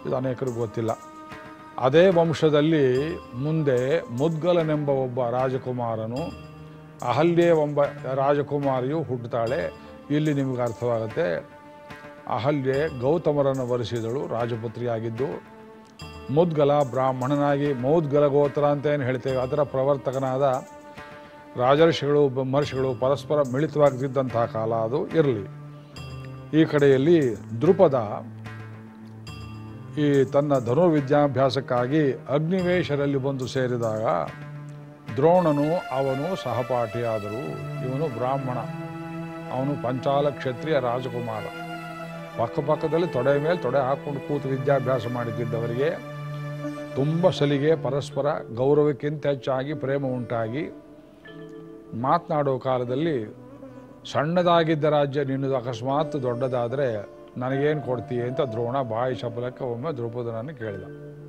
ಇದು ಅನೇಕರಿಗೆ ಗೊತ್ತಿಲ್ಲ ಅದೇ ವಂಶದಲ್ಲಿ ಮುಂದೆ ಮುದ್ಗಲನೆಂಬ ಒಬ್ಬ ರಾಜಕುಮಾರನು ಅಹಲ್ಯೆ ಎಂಬ ರಾಜಕುಮಾರಿಯು ಹುಟ್ಟುತ್ತಾಳೆ ಇಲ್ಲಿ ನಿಮಗೆ ಅರ್ಥವಾಗುತ್ತೆ ಅಹಲ್ಯೆ ಗೌತಮರನ್ನು ವರಿಸಿದಳು ರಾಜಪುತ್ರಿಯಾಗಿದ್ದು ಮುದ್ಗಲ ಬ್ರಾಹ್ಮಣನಾಗಿ ಮೌದ್ಗಲ ಗೋತ್ರ ಅಂತ ಏನು ಹೇಳ್ತೇವೆ ಅದರ ಪ್ರವರ್ತಕನಾದ ರಾಜರ್ಷಿಗಳು ಮಹರ್ಷಿಗಳು ಪರಸ್ಪರ ಮಿಳಿತವಾಗ್ತಿದ್ದಂತಹ ಕಾಲ ಅದು ಇರಲಿ ಈ ಕಡೆಯಲ್ಲಿ ದೃಪದ ಈ ತನ್ನ ಧನುರ್ವಿದ್ಯಾಭ್ಯಾಸಕ್ಕಾಗಿ ಅಗ್ನಿವೇಶರಲ್ಲಿ ಬಂದು ಸೇರಿದಾಗ ದ್ರೋಣನು ಅವನು ಸಹಪಾಠಿಯಾದರು ಇವನು ಬ್ರಾಹ್ಮಣ ಅವನು ಪಂಚಾಲ ಕ್ಷತ್ರಿಯ ರಾಜಕುಮಾರ ಪಕ್ಕಪಕ್ಕದಲ್ಲಿ ತೊಡೆ ಮೇಲೆ ತೊಡೆ ಹಾಕ್ಕೊಂಡು ಕೂತು ವಿದ್ಯಾಭ್ಯಾಸ ಮಾಡುತ್ತಿದ್ದವರಿಗೆ ತುಂಬ ಸಲಿಗೆ ಪರಸ್ಪರ ಗೌರವಕ್ಕಿಂತ ಹೆಚ್ಚಾಗಿ ಪ್ರೇಮ ಉಂಟಾಗಿ ಮಾತನಾಡೋ ಕಾಲದಲ್ಲಿ ಸಣ್ಣದಾಗಿದ್ದ ರಾಜ್ಯ ನಿನ್ನದು ಅಕಸ್ಮಾತ್ ದೊಡ್ಡದಾದರೆ ನನಗೇನು ಕೊಡ್ತೀಯ ಅಂತ ದ್ರೋಣ ಬಾಯಿ ಶಬಲಕ್ಕೆ ಒಮ್ಮೆ ದ್ರೌಪದನನ್ನು ಕೇಳಿದ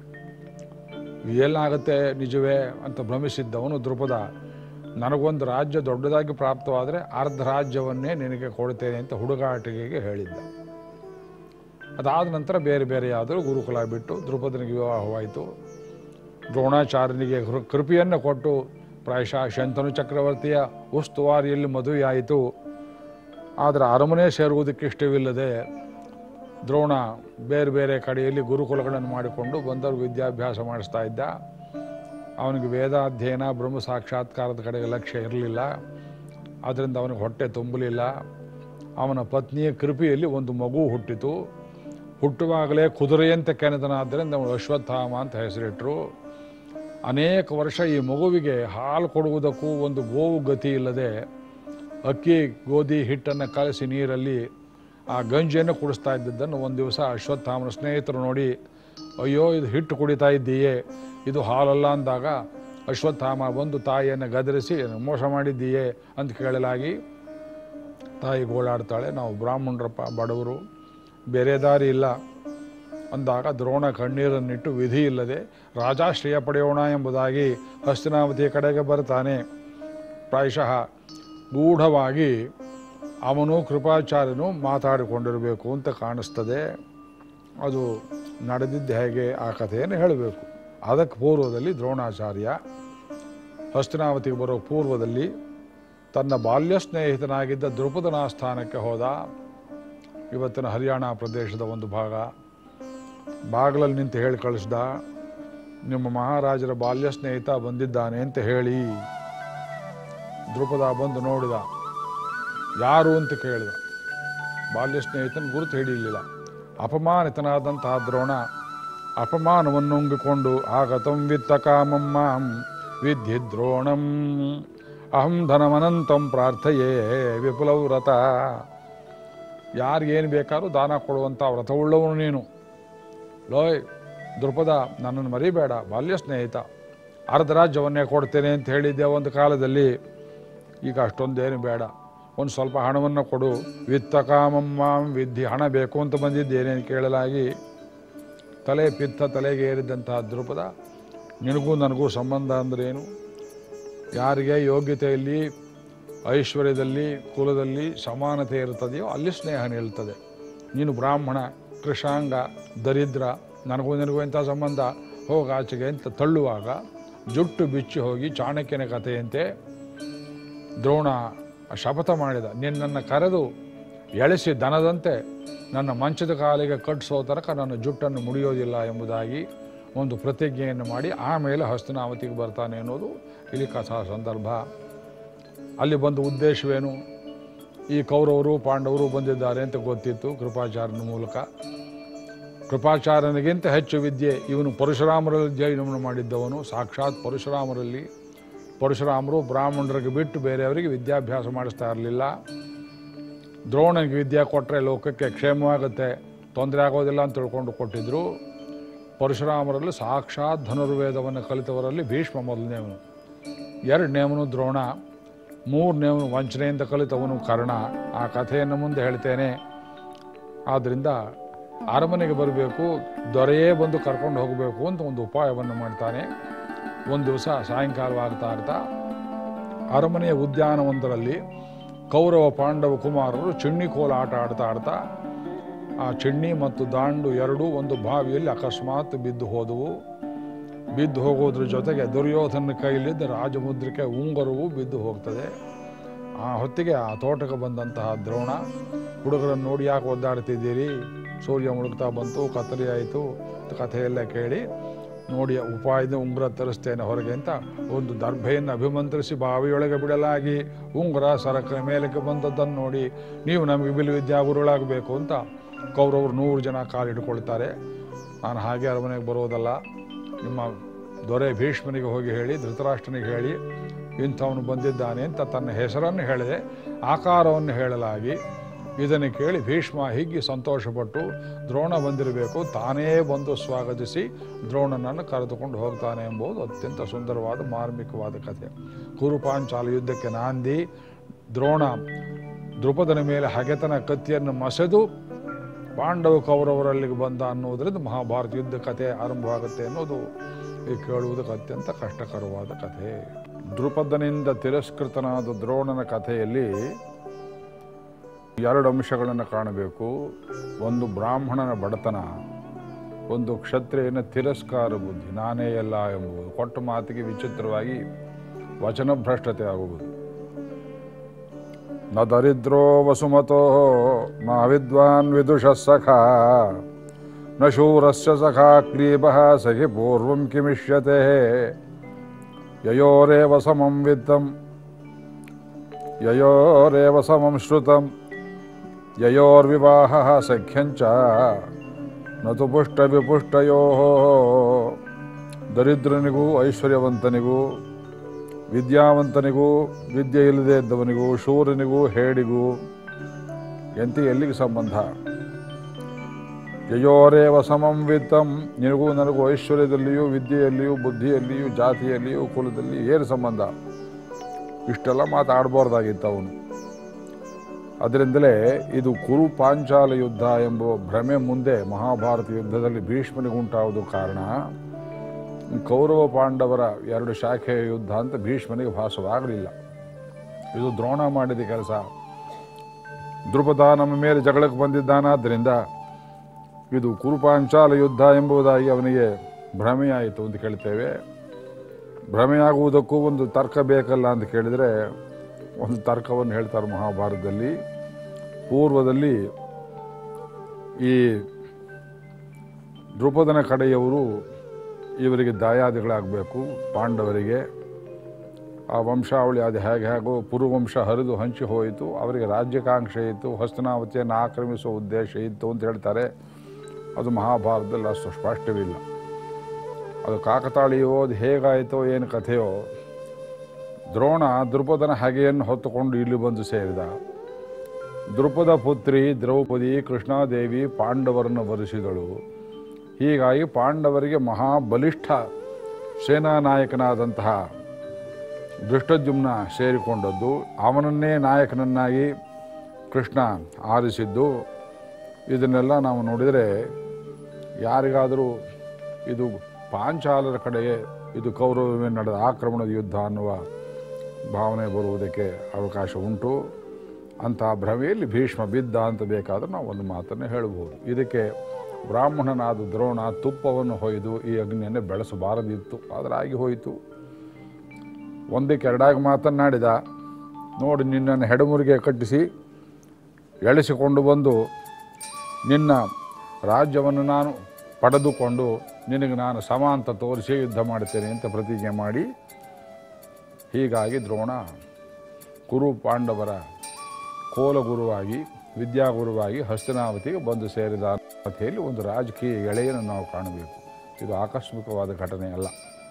ಏನಾಗುತ್ತೆ ನಿಜವೇ ಅಂತ ಭ್ರಮಿಸಿದ್ದವನು ದ್ರುಪದ ನನಗೊಂದು ರಾಜ್ಯ ದೊಡ್ಡದಾಗಿ ಪ್ರಾಪ್ತವಾದರೆ ಅರ್ಧ ರಾಜ್ಯವನ್ನೇ ನಿನಗೆ ಕೊಡ್ತೇನೆ ಅಂತ ಹುಡುಗಾಟಿಕೆಗೆ ಹೇಳಿದ್ದ ಅದಾದ ನಂತರ ಬೇರೆ ಬೇರೆಯಾದರೂ ಗುರುಕುಲ ಬಿಟ್ಟು ದ್ರುಪದನಿಗೆ ವಿವಾಹವಾಯಿತು ದ್ರೋಣಾಚಾರ್ಯನಿಗೆ ಕೃ- ಕೃಪೆಯನ್ನು ಕೊಟ್ಟು ಪ್ರಾಯಶಃ ಶಂತನು ಚಕ್ರವರ್ತಿಯ ಉಸ್ತುವಾರಿಯಲ್ಲಿ ಮದುವೆಯಾಯಿತು ಆದರೆ ಅರಮನೆ ಸೇರುವುದಕ್ಕೆ ಇಷ್ಟವಿಲ್ಲದೆ ದ್ರೋಣ ಬೇರೆ ಬೇರೆ ಕಡೆಯಲ್ಲಿ ಗುರುಕುಲಗಳನ್ನು ಮಾಡಿಕೊಂಡು ಬಂದವರು ವಿದ್ಯಾಭ್ಯಾಸ ಮಾಡಿಸ್ತಾ ಇದ್ದ ಅವನಿಗೆ ವೇದಾಧ್ಯಯನ ಬ್ರಹ್ಮ ಸಾಕ್ಷಾತ್ಕಾರದ ಕಡೆಗೆ ಲಕ್ಷ್ಯ ಇರಲಿಲ್ಲ ಆದ್ದರಿಂದ ಅವನಿಗೆ ಹೊಟ್ಟೆ ತುಂಬಲಿಲ್ಲ ಅವನ ಪತ್ನಿಯ ಕೃಪೆಯಲ್ಲಿ ಒಂದು ಮಗು ಹುಟ್ಟಿತು ಹುಟ್ಟುವಾಗಲೇ ಕುದುರೆಯಂತೆ ಕೆನೆತನಾದ್ದರಿಂದ ಅವನು ಅಶ್ವತ್ಥಾಮ ಅಂತ ಹೆಸರಿಟ್ಟರು ಅನೇಕ ವರ್ಷ ಈ ಮಗುವಿಗೆ ಹಾಲು ಕೊಡುವುದಕ್ಕೂ ಒಂದು ಗೋವು ಗತಿ ಇಲ್ಲದೆ ಅಕ್ಕಿ ಗೋಧಿ ಹಿಟ್ಟನ್ನು ಕಲಸಿ ನೀರಲ್ಲಿ ಆ ಗಂಜಿಯನ್ನು ಕುಡಿಸ್ತಾ ಇದ್ದದ್ದನ್ನು ಒಂದು ದಿವಸ ಅಶ್ವತ್ಥಾಮನ ಸ್ನೇಹಿತರು ನೋಡಿ ಅಯ್ಯೋ ಇದು ಹಿಟ್ಟು ಕುಡಿತಾ ಇದ್ದೀಯೇ ಇದು ಹಾಲಲ್ಲ ಅಂದಾಗ ಅಶ್ವತ್ಥಾಮ ಬಂದು ತಾಯಿಯನ್ನು ಗದರಿಸಿ ಮೋಸ ಮಾಡಿದ್ದೀಯೇ ಅಂತ ಕೇಳಲಾಗಿ ತಾಯಿ ಗೋಳಾಡ್ತಾಳೆ ನಾವು ಬ್ರಾಹ್ಮಣರಪ್ಪ ಬಡವರು ಬೇರೆ ದಾರಿ ಇಲ್ಲ ಅಂದಾಗ ದ್ರೋಣ ಕಣ್ಣೀರನ್ನಿಟ್ಟು ವಿಧಿ ಇಲ್ಲದೆ ರಾಜಾಶ್ರಯ ಪಡೆಯೋಣ ಎಂಬುದಾಗಿ ಹಸ್ತಿನಾವತಿಯ ಕಡೆಗೆ ಬರ್ತಾನೆ ಪ್ರಾಯಶಃ ಗೂಢವಾಗಿ ಅವನು ಕೃಪಾಚಾರ್ಯನು ಮಾತಾಡಿಕೊಂಡಿರಬೇಕು ಅಂತ ಕಾಣಿಸ್ತದೆ ಅದು ನಡೆದಿದ್ದು ಹೇಗೆ ಆ ಕಥೆಯನ್ನು ಹೇಳಬೇಕು ಅದಕ್ಕೆ ಪೂರ್ವದಲ್ಲಿ ದ್ರೋಣಾಚಾರ್ಯ ಹಸ್ತಿನಾವತಿಗೆ ಬರೋ ಪೂರ್ವದಲ್ಲಿ ತನ್ನ ಬಾಲ್ಯ ಸ್ನೇಹಿತನಾಗಿದ್ದ ದ್ರುಪದನ ಸ್ಥಾನಕ್ಕೆ ಹೋದ ಇವತ್ತಿನ ಹರಿಯಾಣ ಪ್ರದೇಶದ ಒಂದು ಭಾಗ ಬಾಗಿಲಲ್ಲಿ ನಿಂತು ಹೇಳಿ ಕಳಿಸ್ದ ನಿಮ್ಮ ಮಹಾರಾಜರ ಬಾಲ್ಯ ಸ್ನೇಹಿತ ಬಂದಿದ್ದಾನೆ ಅಂತ ಹೇಳಿ ದ್ರುಪದ ಬಂದು ನೋಡಿದ ಯಾರು ಅಂತ ಕೇಳಿದ ಬಾಲ್ಯ ಸ್ನೇಹಿತನ ಗುರುತು ಹಿಡಿಯಲಿಲ್ಲ ಅಪಮಾನಿತನಾದಂತಹ ದ್ರೋಣ ಅಪಮಾನವನ್ನುಂಗಿಕೊಂಡು ಆಗತಂ ವಿತ್ತ ಕಾಮಂ ಮಾಂ ವಿದ್ಧಿ ದ್ರೋಣಂ ಅಹಂ ಧನಮನಂತಂ ಪ್ರಾರ್ಥಯೇ ವಿಪುಲವ್ ವ್ರತ ಯಾರಿಗೇನು ಬೇಕಾದ್ರೂ ದಾನ ಕೊಡುವಂಥ ವ್ರತವುಳ್ಳವನು ನೀನು ಲೋಯ್ ದೃಪದ ನನ್ನನ್ನು ಮರಿಬೇಡ ಬಾಲ್ಯ ಸ್ನೇಹಿತ ಅರ್ಧ ರಾಜ್ಯವನ್ನೇ ಕೊಡ್ತೇನೆ ಅಂತ ಹೇಳಿದ್ದೆ ಒಂದು ಕಾಲದಲ್ಲಿ ಈಗ ಅಷ್ಟೊಂದೇನು ಬೇಡ ಒಂದು ಸ್ವಲ್ಪ ಹಣವನ್ನು ಕೊಡು ವಿತ್ತ ಕಾಮಮ್ಮಾಂ ವಿದ್ಯೆ ಹಣ ಬೇಕು ಅಂತ ಬಂದಿದ್ದೇನೆ ಅಂತ ಕೇಳಲಾಗಿ ತಲೆ ಪಿತ್ತ ತಲೆಗೆ ಏರಿದಂತಹ ದೃಪದ ನಿನಗೂ ನನಗೂ ಸಂಬಂಧ ಅಂದ್ರೇನು ಯಾರಿಗೆ ಯೋಗ್ಯತೆಯಲ್ಲಿ ಐಶ್ವರ್ಯದಲ್ಲಿ ಕುಲದಲ್ಲಿ ಸಮಾನತೆ ಇರ್ತದೆಯೋ ಅಲ್ಲಿ ಸ್ನೇಹ ನಿಲ್ತದೆ ನೀನು ಬ್ರಾಹ್ಮಣ ಕೃಷಾಂಗ ದರಿದ್ರ ನನಗೂ ನಿನಗೂ ಇಂಥ ಸಂಬಂಧ ಹೋಗ ಆಚೆಗೆ ಅಂತ ತಳ್ಳುವಾಗ ಜುಟ್ಟು ಬಿಚ್ಚಿ ಹೋಗಿ ಚಾಣಕ್ಯನ ಕಥೆಯಂತೆ ದ್ರೋಣ ಶಪಥ ಮಾಡಿದ ನಿನ್ನನ್ನು ಕರೆದು ಎಳೆಸಿ ದನದಂತೆ ನನ್ನ ಮಂಚದ ಕಾಲಿಗೆ ಕಟ್ಟಿಸೋ ತನಕ ನನ್ನ ಜುಟ್ಟನ್ನು ಮುಡಿಯೋದಿಲ್ಲ ಎಂಬುದಾಗಿ ಒಂದು ಪ್ರತಿಜ್ಞೆಯನ್ನು ಮಾಡಿ ಆಮೇಲೆ ಹಸ್ತನಾವತಿಗೆ ಬರ್ತಾನೆ ಅನ್ನೋದು ಇಲ್ಲಿ ಕಥಾ ಸಂದರ್ಭ ಅಲ್ಲಿ ಬಂದ ಉದ್ದೇಶವೇನು ಈ ಕೌರವರು ಪಾಂಡವರು ಬಂದಿದ್ದಾರೆ ಅಂತ ಗೊತ್ತಿತ್ತು ಕೃಪಾಚಾರ್ಯನ ಮೂಲಕ ಕೃಪಾಚಾರ್ಯನಿಗಿಂತ ಹೆಚ್ಚು ವಿದ್ಯೆ ಇವನು ಪರಶುರಾಮರಲ್ಲಿ ಜೈನವನ್ನು ಮಾಡಿದ್ದವನು ಸಾಕ್ಷಾತ್ ಪರಶುರಾಮರಲ್ಲಿ ಪರಶುರಾಮರು ಬ್ರಾಹ್ಮಣರಿಗೆ ಬಿಟ್ಟು ಬೇರೆಯವರಿಗೆ ವಿದ್ಯಾಭ್ಯಾಸ ಮಾಡಿಸ್ತಾ ಇರಲಿಲ್ಲ ದ್ರೋಣನಿಗೆ ವಿದ್ಯೆ ಕೊಟ್ಟರೆ ಲೋಕಕ್ಕೆ ಕ್ಷೇಮವಾಗುತ್ತೆ ತೊಂದರೆ ಆಗೋದಿಲ್ಲ ಅಂತ ತಿಳ್ಕೊಂಡು ಕೊಟ್ಟಿದ್ರು ಪರಶುರಾಮರಲ್ಲಿ ಸಾಕ್ಷಾತ್ ಧನುರ್ವೇದವನ್ನು ಕಲಿತವರಲ್ಲಿ ಭೀಷ್ಮ ಮೊದಲನೇವನು ಎರಡನೇವನು ದ್ರೋಣ ಮೂರನೇವನು ವಂಚನೆಯಿಂದ ಕಲಿತವನು ಕರ್ಣ ಆ ಕಥೆಯನ್ನು ಮುಂದೆ ಹೇಳ್ತೇನೆ ಆದ್ದರಿಂದ ಅರಮನೆಗೆ ಬರಬೇಕು ದೊರೆಯೇ ಬಂದು ಕರ್ಕೊಂಡು ಹೋಗಬೇಕು ಅಂತ ಒಂದು ಉಪಾಯವನ್ನು ಮಾಡ್ತಾನೆ ಒಂದು ದಿವಸ ಸಾಯಂಕಾಲವಾಗ್ತಾ ಇರ್ತಾ ಅರಮನೆಯ ಉದ್ಯಾನವೊಂದರಲ್ಲಿ ಕೌರವ ಪಾಂಡವ ಕುಮಾರರು ಚಿಣ್ಣಿಕೋಲ ಆಟ ಆಡ್ತಾ ಆಡ್ತಾ ಆ ಚಿಣ್ಣಿ ಮತ್ತು ದಾಂಡು ಎರಡೂ ಒಂದು ಬಾವಿಯಲ್ಲಿ ಅಕಸ್ಮಾತ್ ಬಿದ್ದು ಹೋದವು ಬಿದ್ದು ಹೋಗೋದ್ರ ಜೊತೆಗೆ ದುರ್ಯೋಧನ ಕೈಲಿದ್ದ ರಾಜಮುದ್ರಿಕೆ ಉಂಗುರವು ಬಿದ್ದು ಹೋಗ್ತದೆ ಆ ಹೊತ್ತಿಗೆ ಆ ತೋಟಕ್ಕೆ ಬಂದಂತಹ ದ್ರೋಣ ಹುಡುಗರನ್ನು ನೋಡಿ ಯಾಕೆ ಒದ್ದಾಡ್ತಿದ್ದೀರಿ ಸೂರ್ಯ ಮುಳುಗ್ತಾ ಬಂತು ಕತ್ತರಿ ಆಯಿತು ಕಥೆಯೆಲ್ಲ ಕೇಳಿ ನೋಡಿ ಉಪಾಯದ ಉಂಗುರ ತರಿಸ್ತೇನೆ ಹೊರಗೆ ಅಂತ ಒಂದು ದರ್ಭೆಯನ್ನು ಅಭಿಮಂತ್ರಿಸಿ ಬಾವಿಯೊಳಗೆ ಬಿಡಲಾಗಿ ಉಂಗುರ ಸರಕಿನ ಮೇಲಕ್ಕೆ ಬಂದದ್ದನ್ನು ನೋಡಿ ನೀವು ನಮಗೆ ಬಿಲ್ವಿದ್ಯಾ ಗುರುಳಾಗಬೇಕು ಅಂತ ಕೌರವರು ನೂರು ಜನ ಕಾಲಿಡ್ಕೊಳ್ತಾರೆ ನಾನು ಹಾಗೆ ಅರಮನೆಗೆ ಬರೋದಲ್ಲ ನಿಮ್ಮ ದೊರೆ ಭೀಷ್ಮನಿಗೆ ಹೋಗಿ ಹೇಳಿ ಧೃತರಾಷ್ಟ್ರನಿಗೆ ಹೇಳಿ ಇಂಥವನು ಬಂದಿದ್ದಾನೆ ಅಂತ ತನ್ನ ಹೆಸರನ್ನು ಹೇಳಿದೆ ಆಕಾರವನ್ನು ಹೇಳಲಾಗಿ ಇದನ್ನು ಕೇಳಿ ಭೀಷ್ಮ ಹಿಗ್ಗಿ ಸಂತೋಷಪಟ್ಟು ದ್ರೋಣ ಬಂದಿರಬೇಕು ತಾನೇ ಬಂದು ಸ್ವಾಗತಿಸಿ ದ್ರೋಣನನ್ನು ಕರೆದುಕೊಂಡು ಹೋಗ್ತಾನೆ ಎಂಬುದು ಅತ್ಯಂತ ಸುಂದರವಾದ ಮಾರ್ಮಿಕವಾದ ಕಥೆ ಕುರುಪಾಂಚಾಲ ಯುದ್ಧಕ್ಕೆ ನಾಂದಿ ದ್ರೋಣ ದೃಪದನ ಮೇಲೆ ಹಗೆತನ ಕತ್ತಿಯನ್ನು ಮಸೆದು ಪಾಂಡವ ಕೌರವರಲ್ಲಿಗೆ ಬಂದ ಅನ್ನೋದರಿಂದ ಮಹಾಭಾರತ ಯುದ್ಧ ಕಥೆ ಆರಂಭವಾಗುತ್ತೆ ಅನ್ನೋದು ಈ ಕೇಳುವುದಕ್ಕೆ ಅತ್ಯಂತ ಕಷ್ಟಕರವಾದ ಕಥೆ ದೃಪದನಿಂದ ತಿರಸ್ಕೃತನಾದ ದ್ರೋಣನ ಕಥೆಯಲ್ಲಿ ಎರಡು ಅಂಶಗಳನ್ನು ಕಾಣಬೇಕು ಒಂದು ಬ್ರಾಹ್ಮಣನ ಬಡತನ ಒಂದು ಕ್ಷತ್ರಿಯನ ತಿರಸ್ಕಾರ ಬುದ್ಧಿ ನಾನೇ ಎಲ್ಲ ಎಂಬುದು ಕೊಟ್ಟ ಮಾತಿಗೆ ವಿಚಿತ್ರವಾಗಿ ವಚನಭ್ರಷ್ಟತೆ ಆಗುವುದು ನ ದರಿದ್ರೋ ವಸುಮತೋ ನ ವಿದ್ವಾನ್ ವಿದುಷ ಸಖಾ ನ ಶೂರಸ್ಯ ಸಖಾ ಕ್ಲೀಬಃ ಸಖಿ ಪೂರ್ವಂ ಕಿಮಿಷ್ಯತೆ ಯಯೋರೇವ ಸಮಂ ವಿತ್ತಂ ಯಯೋರೇವ ಸಮಂ ಶ್ರುತಂ ಯಯೋರ್ವಿವಾಹ ಸಖ್ಯಂಚ ನತು ಪುಷ್ಟ ವಿಪುಷ್ಟಯೋ ದರಿದ್ರನಿಗೂ ಐಶ್ವರ್ಯವಂತನಿಗೂ ವಿದ್ಯಾವಂತನಿಗೂ ವಿದ್ಯೆ ಇಲ್ಲದೆ ಇದ್ದವನಿಗೂ ಶೂರನಿಗೂ ಹೇಡಿಗೂ ಎಂತಿ ಎಲ್ಲಿಗೆ ಸಂಬಂಧ ಯಯೋರೇವ ಸಮಂ ವಿತ್ತಂ ನಿನಗೂ ನನಗೂ ಐಶ್ವರ್ಯದಲ್ಲಿಯೂ ವಿದ್ಯೆಯಲ್ಲಿಯೂ ಬುದ್ಧಿಯಲ್ಲಿಯೂ ಜಾತಿಯಲ್ಲಿಯೂ ಕುಲದಲ್ಲಿ ಏನು ಸಂಬಂಧ ಇಷ್ಟೆಲ್ಲ ಮಾತಾಡಬಾರ್ದಾಗಿತ್ತು ಅವನು ಅದರಿಂದಲೇ ಇದು ಕುರು ಪಾಂಚಾಲ ಯುದ್ಧ ಎಂಬ ಭ್ರಮೆ ಮುಂದೆ ಮಹಾಭಾರತ ಯುದ್ಧದಲ್ಲಿ ಭೀಷ್ಮನಿಗುಂಟಾವುದು ಕಾರಣ ಕೌರವ ಪಾಂಡವರ ಎರಡು ಶಾಖೆಯ ಯುದ್ಧ ಅಂತ ಭೀಷ್ಮನಿಗೆ ಭಾಸವಾಗಲಿಲ್ಲ ಇದು ದ್ರೋಣ ಮಾಡಿದ ಕೆಲಸ ದೃಪದ ನಮ್ಮ ಮೇಲೆ ಜಗಳಕ್ಕೆ ಬಂದಿದ್ದಾನಾದ್ದರಿಂದ ಇದು ಕುರುಪಾಂಚಾಲ ಯುದ್ಧ ಎಂಬುದಾಗಿ ಅವನಿಗೆ ಭ್ರಮೆಯಾಯಿತು ಅಂತ ಕೇಳ್ತೇವೆ ಭ್ರಮೆಯಾಗುವುದಕ್ಕೂ ಒಂದು ತರ್ಕ ಬೇಕಲ್ಲ ಅಂತ ಕೇಳಿದರೆ ಒಂದು ತರ್ಕವನ್ನು ಹೇಳ್ತಾರೆ ಮಹಾಭಾರತದಲ್ಲಿ ಪೂರ್ವದಲ್ಲಿ ಈ ದೃಪದನ ಕಡೆಯವರು ಇವರಿಗೆ ದಾಯಾದಿಗಳಾಗಬೇಕು ಪಾಂಡವರಿಗೆ ಆ ವಂಶಾವಳಿ ಅದು ಹೇಗೆ ಹೇಗೋ ಪುರುವಂಶ ಹರಿದು ಹಂಚಿ ಹೋಯಿತು ಅವರಿಗೆ ರಾಜ್ಯಕಾಂಕ್ಷೆ ಇತ್ತು ಹಸ್ತನಾವತಿಯನ್ನು ಆಕ್ರಮಿಸುವ ಉದ್ದೇಶ ಇತ್ತು ಅಂತ ಹೇಳ್ತಾರೆ ಅದು ಮಹಾಭಾರತದಲ್ಲಿ ಅಷ್ಟು ಸ್ಪಷ್ಟವಿಲ್ಲ ಅದು ಕಾಕತಾಳಿಯೋ ಅದು ಹೇಗಾಯಿತೋ ಏನು ಕಥೆಯೋ ದ್ರೋಣ ದೃಪದನ ಹಗೆಯನ್ನು ಹೊತ್ತುಕೊಂಡು ಇಲ್ಲಿ ಬಂದು ಸೇರಿದ ದೃಪದ ಪುತ್ರಿ ದ್ರೌಪದಿ ಕೃಷ್ಣಾದೇವಿ ಪಾಂಡವರನ್ನು ವರಿಸಿದಳು ಹೀಗಾಗಿ ಪಾಂಡವರಿಗೆ ಮಹಾಬಲಿಷ್ಠ ಸೇನಾ ನಾಯಕನಾದಂತಹ ದೃಷ್ಟದ್ಯುಮ್ನ ಸೇರಿಕೊಂಡದ್ದು ಅವನನ್ನೇ ನಾಯಕನನ್ನಾಗಿ ಕೃಷ್ಣ ಆರಿಸಿದ್ದು ಇದನ್ನೆಲ್ಲ ನಾವು ನೋಡಿದರೆ ಯಾರಿಗಾದರೂ ಇದು ಪಾಂಚಾಲರ ಕಡೆಗೆ ಇದು ಕೌರವ ನಡೆದ ಆಕ್ರಮಣದ ಯುದ್ಧ ಅನ್ನುವ ಭಾವನೆ ಬರುವುದಕ್ಕೆ ಅವಕಾಶ ಉಂಟು ಅಂಥ ಭ್ರಮೆಯಲ್ಲಿ ಭೀಷ್ಮ ಬಿದ್ದ ಅಂತ ಬೇಕಾದ್ರೆ ನಾವು ಒಂದು ಮಾತನ್ನು ಹೇಳಬಹುದು ಇದಕ್ಕೆ ಬ್ರಾಹ್ಮಣನಾದ ದ್ರೋಣ ತುಪ್ಪವನ್ನು ಹೊಯ್ದು ಈ ಅಗ್ನಿಯನ್ನು ಬೆಳೆಸಬಾರದಿತ್ತು ಆದರೆ ಆಗಿ ಹೋಯಿತು ಒಂದಕ್ಕೆ ಎರಡಾಗಿ ಮಾತನ್ನಾಡಿದ ನೋಡಿ ನಿನ್ನನ್ನು ಹೆಡಮುರಿಗೆ ಕಟ್ಟಿಸಿ ಎಳೆಸಿಕೊಂಡು ಬಂದು ನಿನ್ನ ರಾಜ್ಯವನ್ನು ನಾನು ಪಡೆದುಕೊಂಡು ನಿನಗೆ ನಾನು ಸಮ ಅಂತ ತೋರಿಸಿ ಯುದ್ಧ ಮಾಡ್ತೇನೆ ಅಂತ ಪ್ರತಿಜ್ಞೆ ಮಾಡಿ ಹೀಗಾಗಿ ದ್ರೋಣ ಕುರು ಪಾಂಡವರ ಕೋಲಗುರುವಾಗಿ ವಿದ್ಯಾಗುರುವಾಗಿ ಹಸ್ತಿನಾವತಿಗೆ ಬಂದು ಸೇರಿದ ಕಥೆಯಲ್ಲಿ ಒಂದು ರಾಜಕೀಯ ಎಳೆಯನ್ನು ನಾವು ಕಾಣಬೇಕು ಇದು ಆಕಸ್ಮಿಕವಾದ ಘಟನೆ ಅಲ್ಲ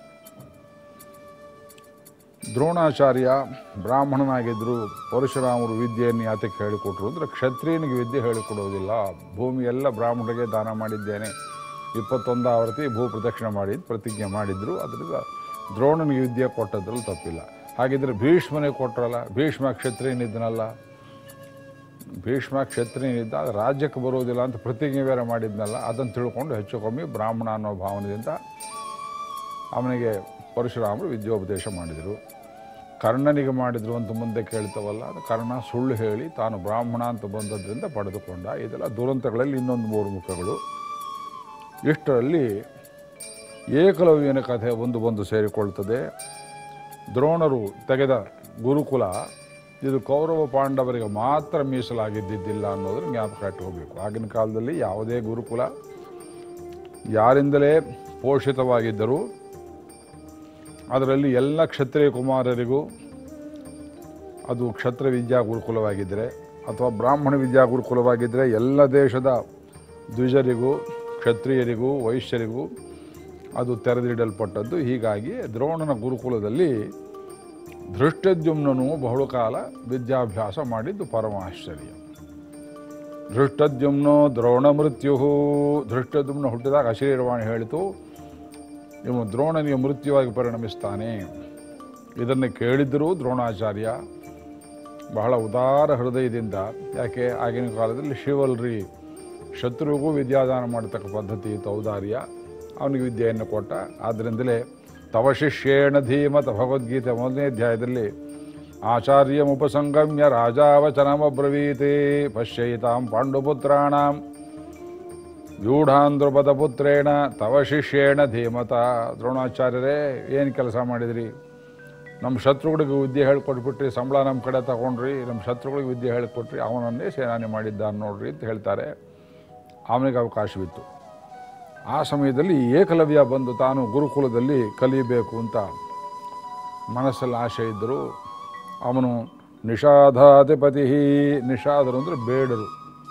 ದ್ರೋಣಾಚಾರ್ಯ ಬ್ರಾಹ್ಮಣನಾಗಿದ್ದರು ಪರಶುರಾಮರು ವಿದ್ಯೆಯನ್ನು ಯಾತಕ್ಕೆ ಹೇಳಿಕೊಟ್ರು ಅಂದರೆ ಕ್ಷತ್ರಿಯನಿಗೆ ವಿದ್ಯೆ ಹೇಳಿಕೊಡೋದಿಲ್ಲ ಭೂಮಿ ಎಲ್ಲ ಬ್ರಾಹ್ಮಣರಿಗೆ ದಾನ ಮಾಡಿದ್ದೇನೆ ಇಪ್ಪತ್ತೊಂದು ಆವೃತ್ತಿ ಭೂ ಪ್ರದಕ್ಷಿಣೆ ಮಾಡಿ ಪ್ರತಿಜ್ಞೆ ಮಾಡಿದ್ರು ಅದರಿಂದ ದ್ರೋಣನಿಗೆ ವಿದ್ಯೆ ಕೊಟ್ಟದ್ರಲ್ಲಿ ತಪ್ಪಿಲ್ಲ ಹಾಗಿದ್ರೆ ಭೀಷ್ಮನಿಗೆ ಕೊಟ್ಟರಲ್ಲ ಭೀಷ್ಮ ಕ್ಷತ್ರಿಯನಿದ್ದನಲ್ಲ ಭೀಷ್ಮ ಕ್ಷತ್ರಿಯನಿದ್ದ ಅದು ರಾಜ್ಯಕ್ಕೆ ಬರೋದಿಲ್ಲ ಅಂತ ಪ್ರತಿಜ್ಞೆ ಬೇರೆ ಮಾಡಿದ್ನಲ್ಲ ಅದನ್ನು ತಿಳ್ಕೊಂಡು ಹೆಚ್ಚು ಕಮ್ಮಿ ಬ್ರಾಹ್ಮಣ ಅನ್ನೋ ಭಾವನೆಯಿಂದ ಅವನಿಗೆ ಪರಶುರಾಮರು ವಿದ್ಯೋಪದೇಶ ಮಾಡಿದರು ಕರ್ಣನಿಗೆ ಮಾಡಿದ್ರು ಅಂತ ಮುಂದೆ ಕೇಳ್ತವಲ್ಲ ಅದು ಕರ್ಣ ಸುಳ್ಳು ಹೇಳಿ ತಾನು ಬ್ರಾಹ್ಮಣ ಅಂತ ಬಂದದ್ರಿಂದ ಪಡೆದುಕೊಂಡ ಇದೆಲ್ಲ ದುರಂತಗಳಲ್ಲಿ ಇನ್ನೊಂದು ಮೂರು ಮುಖಗಳು ಇಷ್ಟರಲ್ಲಿ ಏಕಲವ್ಯನ ಕಥೆ ಒಂದು ಬಂದು ಸೇರಿಕೊಳ್ತದೆ ದ್ರೋಣರು ತೆಗೆದ ಗುರುಕುಲ ಇದು ಕೌರವ ಪಾಂಡವರಿಗೆ ಮಾತ್ರ ಮೀಸಲಾಗಿದ್ದಿದ್ದಿಲ್ಲ ಅನ್ನೋದ್ರ ಜ್ಞಾಪಕ ಇಟ್ಕೋಬೇಕು ಆಗಿನ ಕಾಲದಲ್ಲಿ ಯಾವುದೇ ಗುರುಕುಲ ಯಾರಿಂದಲೇ ಪೋಷಿತವಾಗಿದ್ದರೂ ಅದರಲ್ಲಿ ಎಲ್ಲ ಕ್ಷತ್ರಿಯ ಕುಮಾರರಿಗೂ ಅದು ಕ್ಷತ್ರ ವಿದ್ಯಾ ಗುರುಕುಲವಾಗಿದ್ದರೆ ಅಥವಾ ಬ್ರಾಹ್ಮಣ ವಿದ್ಯಾ ಗುರುಕುಲವಾಗಿದ್ದರೆ ಎಲ್ಲ ದೇಶದ ದ್ವಿಜರಿಗೂ ಕ್ಷತ್ರಿಯರಿಗೂ ವೈಶ್ಯರಿಗೂ ಅದು ತೆರೆದಿಡಲ್ಪಟ್ಟದ್ದು ಹೀಗಾಗಿ ದ್ರೋಣನ ಗುರುಕುಲದಲ್ಲಿ ಧೃಷ್ಟದ್ಯುಮ್ನನು ಬಹುಕಾಲ ವಿದ್ಯಾಭ್ಯಾಸ ಮಾಡಿದ್ದು ಪರಮಾಶ್ಚರ್ಯ ಧೃಷ್ಟದ್ಯುಮ್ನೋ ದ್ರೋಣ ಮೃತ್ಯು ಧೃಷ್ಟದ್ಯುಮ್ನ ಹುಟ್ಟಿದಾಗ ಅಶರೀರವಾಣಿ ಹೇಳಿತು ಇವನು ದ್ರೋಣನಿಗೆ ಮೃತ್ಯುವಾಗಿ ಪರಿಣಮಿಸ್ತಾನೆ ಇದನ್ನು ಕೇಳಿದ್ದರೂ ದ್ರೋಣಾಚಾರ್ಯ ಬಹಳ ಉದಾರ ಹೃದಯದಿಂದ ಯಾಕೆ ಆಗಿನ ಕಾಲದಲ್ಲಿ ಶಿವಲ್ರಿ ಶತ್ರುವಿಗೂ ವಿದ್ಯಾದಾನ ಮಾಡತಕ್ಕ ಪದ್ಧತಿ ಇತ್ತು ಔದಾರ್ಯ ಅವನಿಗೆ ವಿದ್ಯೆಯನ್ನು ಕೊಟ್ಟ ಆದ್ದರಿಂದಲೇ ತವ ಶಿಷ್ಯೇಣ ಧೀಮತ ಭಗವದ್ಗೀತೆ ಮೊದಲನೇ ಅಧ್ಯಾಯದಲ್ಲಿ ಆಚಾರ್ಯಮುಪಸಂಗಮ್ಯ ರಾಜಾವಚನಮಬ್ರವೀತೆ ಪಶ್ಯಯಿತಾಂ ಪಾಂಡುಪುತ್ರಾಣಾಂ ವ್ಯೂಢಾಂಧ್ರಪದ ಪುತ್ರೇಣ ತವ ಶಿಷ್ಯೇಣ ಧೀಮತ ದ್ರೋಣಾಚಾರ್ಯರೇ ಏನು ಕೆಲಸ ಮಾಡಿದ್ರಿ ನಮ್ಮ ಶತ್ರುಗಳಿಗೆ ವಿದ್ಯೆ ಹೇಳ್ಕೊಟ್ಬಿಟ್ರಿ ಸಂಬಳ ನಮ್ಮ ಕಡೆ ತಗೊಂಡ್ರಿ ನಮ್ಮ ಶತ್ರುಗಳಿಗೆ ವಿದ್ಯೆ ಹೇಳಿಕೊಟ್ರಿ ಅವನನ್ನೇ ಸೇನಾನಿ ಮಾಡಿದ್ದಾನೆ ನೋಡ್ರಿ ಅಂತ ಹೇಳ್ತಾರೆ ಅವನಿಗೆ ಅವಕಾಶವಿತ್ತು ಆ ಸಮಯದಲ್ಲಿ ಏಕಲವ್ಯ ಬಂದು ತಾನು ಗುರುಕುಲದಲ್ಲಿ ಕಲಿಯಬೇಕು ಅಂತ ಮನಸ್ಸಲ್ಲಿ ಆಸೆ ಇದ್ದರು ಅವನು ನಿಷಾಧಾಧಿಪತಿ ನಿಷಾದರು ಅಂದರೆ ಬೇಡರು